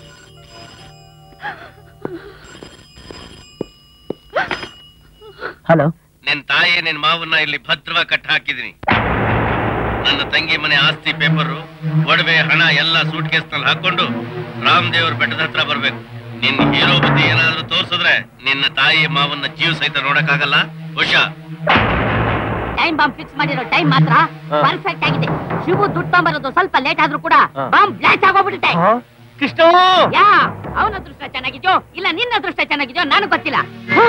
ಹಲೋ ನಿನ್ ತಾಯಿ ನಿನ್ ಮಾವನ್ನ ಇಲ್ಲಿ ಭದ್ರವಾಗಿ ಕಟ್ಟ ಹಾಕಿದೀನಿ ನನ್ನ ತಂಗಿ ಮನೆ ಆಸ್ತಿ ಪೇಪರು ಒಡವೆ ಹಣ ಎಲ್ಲ ಸೂಟ್ ಕೇಸ್ ನಲ್ಲಿ ಹಾಕೊಂಡು ರಾಮದೇವ್ರ ಬೆಟ್ಟದ ಹತ್ರ ಬರ್ಬೇಕು ನಿನ್ ಹೀರೋ ಬುದ್ಧಿ ಏನಾದ್ರೂ ತೋರ್ಸಿದ್ರೆ ನಿನ್ನ ತಾಯಿ ಮಾವನ್ನ ಜೀವ ಸಹಿತ ನೋಡಕ್ಕಾಗಲ್ಲ ಹುಷಾ ಟೈಮ್ ಬಾಂಬ್ ಫಿಕ್ಸ್ ಮಾಡಿರೋ ಟೈಮ್ ಮಾತ್ರ ಹಾ. ಪರ್ಫೆಕ್ಟ್ ಆಗಿದೆ ಶಿವು ದುಡ್ಡು ತಗೊಂಬರೋದು ಸ್ವಲ್ಪ ಲೇಟ್ ಆದ್ರೂ ಕೂಡ ಹಾ. ಬಾಂಬ್ ಬ್ಲಾಸ್ಟ್ ಆಗೋಗ್ಬಿಡುತ್ತೆ ಕೃಷ್ಣ ಯಾ ಅವನ ಅದೃಷ್ಟ ಚೆನ್ನಾಗಿದ್ಯೋ ಇಲ್ಲ ನಿನ್ನ ಅದೃಷ್ಟ ಚೆನ್ನಾಗಿದ್ಯೋ ನನಗೆ ಗೊತ್ತಿಲ್ಲ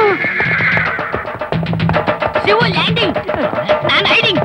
ಶಿವು ಲ್ಯಾಂಡಿಂಗ್ ನಾನು ಹೈಡಿಂಗ್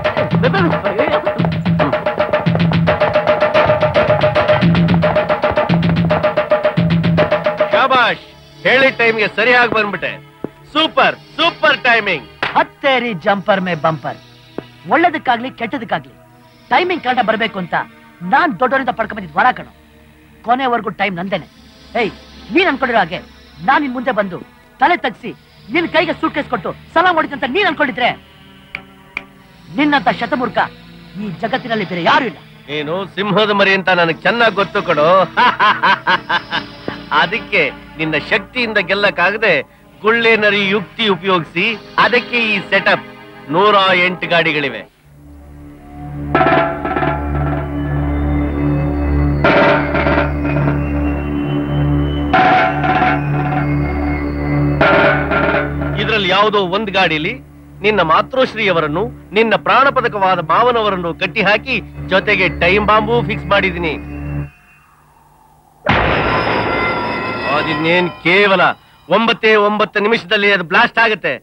ಶಾಬಾಷ್ ಹೇಳಿದ ಟೈಮ್ಗೆ ಸರಿಯಾಗಿ ಬಂದ್ಬಿಟ್ಟೆ ಸೂಪರ್ ಸೂಪರ್ ಟೈಮಿಂಗ್ ಹತ್ತೇರಿ ಜಂಪರ್ ಮೇ ಬಂಪರ್ ಒಳ್ಳೇದಕ್ಕಾಗ್ಲಿ ಕೆಟ್ಟದಕ್ಕಾಗ್ಲಿ ಟೈಮಿಂಗ್ ಕರೆಕ್ಟ್ ಬರ್ಬೇಕು ಅಂತ ನಾನ್ ದೊಡ್ಡವರಿಂದ ಪಡ್ಕೊಂಡ್ ಬಂದಿದ್ ವರ ಕಣು ಕೊನೆವರೆಗೂ ಟೈಮ್ ನಂದೇನೆ ಏಯ್ ನೀನ್ ಅನ್ಕೊಂಡಿರೋ ಹಾಗೆ ನಾನ್ ನಿನ್ ಮುಂದೆ ಬಂದು ತಲೆ ತಗ್ಸಿ ನಿನ್ ಕೈಗೆ ಸೂಟ್ಕೇಸ್ ಕೊಟ್ಟು ಸಲಾಮ್ ಹೊಡಿತಂತ ನೀನ್ ಅನ್ಕೊಂಡಿದ್ರೆ ನಿನ್ನಂತ ಶತಮೂರ್ಖ ಈ ಜಗತ್ತಿನಲ್ಲಿ ಬೇರೆ ಯಾರು ಇಲ್ಲ ನೀನು ಸಿಂಹದ ಮರಿ ಅಂತ ನನಗೆ ಚೆನ್ನಾಗಿ ಗೊತ್ತು ಕೊಡು ಅದಕ್ಕೆ ನಿನ್ನ ಶಕ್ತಿಯಿಂದ ಗೆಲ್ಲಕ್ಕಾಗದೆ ಗುಳ್ಳೆ ನರಿ ಯುಕ್ತಿ ಉಪಯೋಗಿಸಿ ಅದಕ್ಕೆ ಈ ಸೆಟಪ್ ನೂರ ಎಂಟು ಗಾಡಿಗಳಿವೆ ಇದರಲ್ಲಿ ಯಾವುದೋ ಒಂದು ಗಾಡಿಲಿ ನಿನ್ನ ಮಾತೃಶ್ರೀಯವರನ್ನು ನಿನ್ನ ಪ್ರಾಣ ಪದಕವಾದ ಮಾವನವರನ್ನು ಕಟ್ಟಿ ಹಾಕಿ ಜೊತೆಗೆ ಟೈಮ್ ಬಾಂಬು ಫಿಕ್ಸ್ ಮಾಡಿದ್ದೀನಿ ಅದಿನ್ನೇನ್ ಕೇವಲ ಒಂಬತ್ತೇ ಒಂಬತ್ತು ನಿಮಿಷದಲ್ಲಿ ಅದು ಬ್ಲಾಸ್ಟ್ ಆಗುತ್ತೆ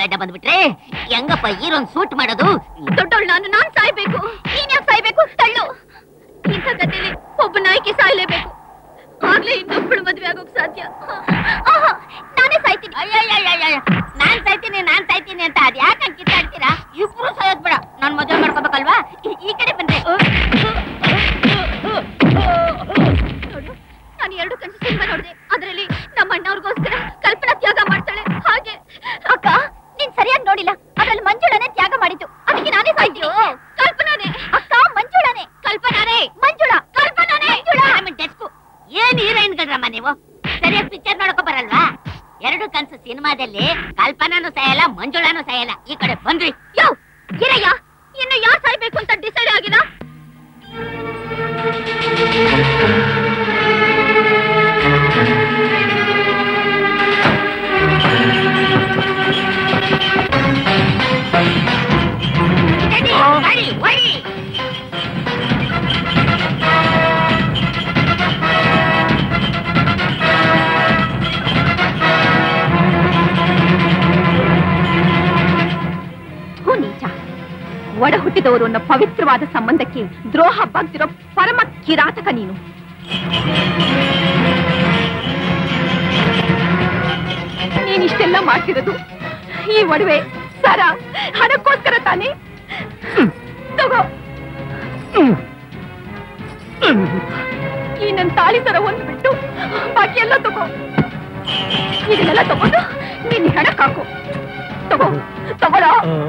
ಅಡ್ಡ ಬಂದ್ಬಿಟ್ರೆ ಹೆಂಗಪ್ಪ ಹೀರೋನ್ ಸೂಟ್ ಮಾಡೋದು ದೊಡ್ಡವಳು ನಾನು ನಾನ್ ಸಾಯ್ಬೇಕು ನೀನ್ ಯಾಕೆ ಸಾಯ್ಬೇಕು ತಳ್ಳು ಇಂಥ ಕಥೆಲಿ ಒಬ್ಬ ನಾಯಕಿ ಸಾಯ್ಲೇಬೇಕು ಆಗ್ಲೇ ಇನ್ನೊಬ್ಬಳು ಮದ್ವೆ ಆಗೋಕ್ ಸಾಧ್ಯ ಆಹಾ, ನಾನೇ ಸಾಯ್ತೀನಿ ಅಯ್ಯಯ್ಯಯ್ಯಯ್ಯ ನಾನ್ ಸಾಯ್ತೀನಿ ನಾನ್ ಸಾಯ್ತೀನಿ ಅಂತ ಅದ್ ಯಾಕೆ ಕಿತ್ತಾಡ್ತೀರಾ ಇಬ್ರು ಸಾಯೋದ್ ಬೇಡ ನಾನ್ ಮದುವೆ ಮಾಡ್ಕೋಬೇಕಲ್ವಾ ಈ- ಈ ಕಡೆ ಬನ್ರಿ ನೋಡು ನಾನು ಎರಡು ಕನಸು ಸಿನಿಮಾ ನೋಡಿದೆ ಅದರಲ್ಲಿ ನಮ್ಮ ಅಣ್ಣವ್ರಿಗೋಸ್ಕರ ಕಲ್ಪನಾ ತ್ಯಾಗ ಮಾಡ್ತಾಳೆ ಹಾಗೆ ಅಕ್ಕ ನೀನ್ ಸರಿಯಾಗಿ ನೋಡಿಲ್ಲ ಅದ್ರಲ್ಲಿ ಮಂಜುಳನೆ ತ್ಯಾಗ ಮಾಡಿದ್ದು ಅದಕ್ಕೆ ನಾನೇ ಸಾಯ್ತೀನಿ ಕಲ್ಪನಾನೇ ಅಕ್ಕ ಮಂಜುಳನೆ ಕಲ್ಪನಾರೇ ಮಂಜುಳ ಕಲ್ಪನಾನೇ ಡೆಸ್ಕು ಏನ್ ಹೀರೋಯಿನ್ ಗಳ್ರಮ್ಮ ನೀವು ಸರಿಯಾಗಿ ಪಿಕ್ಚರ್ ನೋಡಕೋ ಬರಲ್ವಾ ಎರಡು ಕನ್ಸು ಸಿನಿಮಾದಲ್ಲಿ ಕಲ್ಪನಾನು ಸಾಯಲ್ಲ ಮಂಜುಳಾನು ಸಾಯಲ್ಲ ಈ ಕಡೆ ಬಂದ್ರಿ ಯೋ ಇರಯ್ಯ ಇನ್ನು ಯಾರು ಸಾಯ್ಬೇಕು ಅಂತ ಡಿಸೈಡ್ ಆಗಿಲ್ಲ ಹೊಡಿ, ಹೊಡಿ. ಥು, ನೀಚ ಒಡ ಹುಟ್ಟಿದವರು ಅನ್ನೋ ಪವಿತ್ರವಾದ ಸಂಬಂಧಕ್ಕೆ ದ್ರೋಹ ಬಗ್ದಿರೋ ಪರಮ ಕಿರಾತಕ ನೀನು ನೀನಿಷ್ಟೆಲ್ಲ ಮಾಡ್ತಿರೋದು ಈ ಒಡವೆ ಸರ ಹಣಕ್ಕೋಸ್ಕರ ತಾನೇ ಹ್ಮ್, ತಗೋ ಈ ನನ್ ತಾಳಿ ಸರ ಒಂದು ಬಿಟ್ಟು ಬಾಕಿ ಎಲ್ಲ ತಗೋ ಇದನ್ನೆಲ್ಲ ತಗೊಂಡು ನೀನ್ ಹೆಣಕ್ ಹಾಕು ತಗೋ ತಗೊಳ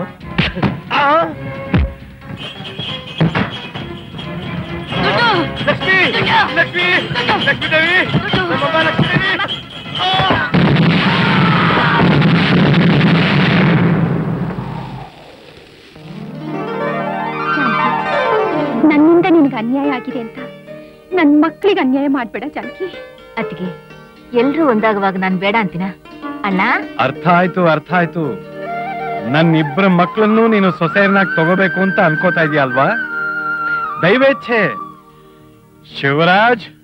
ಲಕ್ಷ್ಮಿ ಲಕ್ಷ್ಮಿ ಲಕ್ಷ್ಮೀ ದೇವಿ ನಮ್ಮಮ್ಮ ಲಕ್ಷ್ಮೀ ದೇವಿ ನನ್ನಿಂದ ನಿನ್ಗೆ ಅನ್ಯಾಯ ಆಗಿದೆ ಅಂತ ನನ್ ಮಕ್ಳಿಗೆ ಅನ್ಯಾಯ ಮಾಡ್ಬೇಡ ಜಾನಕಿ ಅತ್ತಿಗೆ ಎಲ್ರೂ ಒಂದಾಗುವಾಗ ನಾನ್ ಬೇಡ ಅಂತೀನ ಅಣ್ಣ ಅರ್ಥ ಆಯ್ತು ಅರ್ಥ ಆಯ್ತು ನನ್ನ ಇಬ್ಬರ ಮಕ್ಕಳನ್ನು ನೀನು ಸೊಸೆಯನ್ನಾಗಿ ತಗೋಬೇಕು ಅಂತ ಅನ್ಕೋತಾ ಇದೀಯ ಅಲ್ವಾ ದೈವೇಚ್ಛೆ ಶಿವರಾಜ್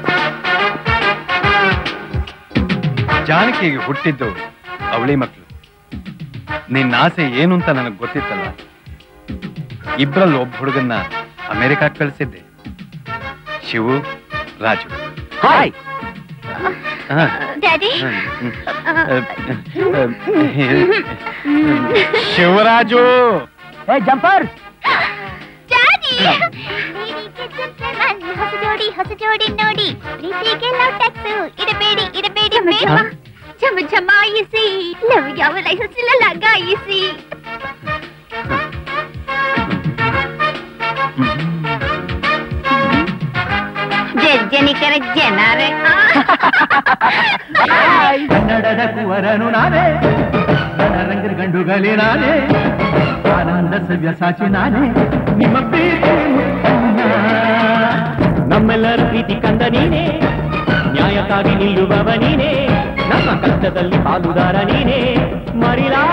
ಜಾನಕಿಗೆ ಹುಟ್ಟಿದ್ದು ಅವಳಿ ಮಕ್ಕಳು ನಿನ್ನ ಆಸೆ ಏನು ಅಂತ ನನಗೆ ಗೊತ್ತಿತ್ತಲ್ಲ ಇಬ್ರಲ್ಲಿ ಒಬ್ಬ ಹುಡುಗನ್ನ ಅಮೆರಿಕಕ್ಕೆ ಕಳಿಸಿದ್ದೆ ಶಿವು ರಾಜು ಹಾಯ್ ಹಾ. ಡ್ಯಾಡಿ ಶಿವರಾಜು ಏ ಜಂಪರ್ ಡ್ಯಾಡಿ ಹೊಸ ಜೋಡಿ ಹೊಸ ಜೋಡಿ ನೋಡಿ ಪ್ರೀತಿಗೆ ಲವ್ ಟ್ಯಾಕ್ಸ್ ಇಡಬೇಡಿ ಇಡಬೇಡಿ ಬೇಡ ಜಮ ಜಮಾಯಿಸಿ ಲವ್ ಯಾವ ಲೈಸೆನ್ಸ್ ಇಲ್ಲ ಲಗಾಯಿಸಿ ಜಜ್ಜನಿಕರ ಜನರೇ ಕನ್ನಡದ ಕುವರನು ನಾನೇ ರಣರಂಗರ ಗಂಡುಗಲಿ ನಾನೇ ಆನಂದ ಸವ್ಯ ಸಾಚಿ ನಾನೇ ನಿಮ್ಮ ಪ್ರೀತಿ ಮುತ್ತಣ್ಣ. ನಮ್ಮೆಲ್ಲರ ಪ್ರೀತಿ ಕಂದ ನೀನೇ ನ್ಯಾಯಕ್ಕಾಗಿ ನಿಲ್ಲುವವ ನೀನೇ ನಮ್ಮ ಕಷ್ಟದಲ್ಲಿ ಪಾಲುದಾರ ನೀನೇ ಮರಿಲಾ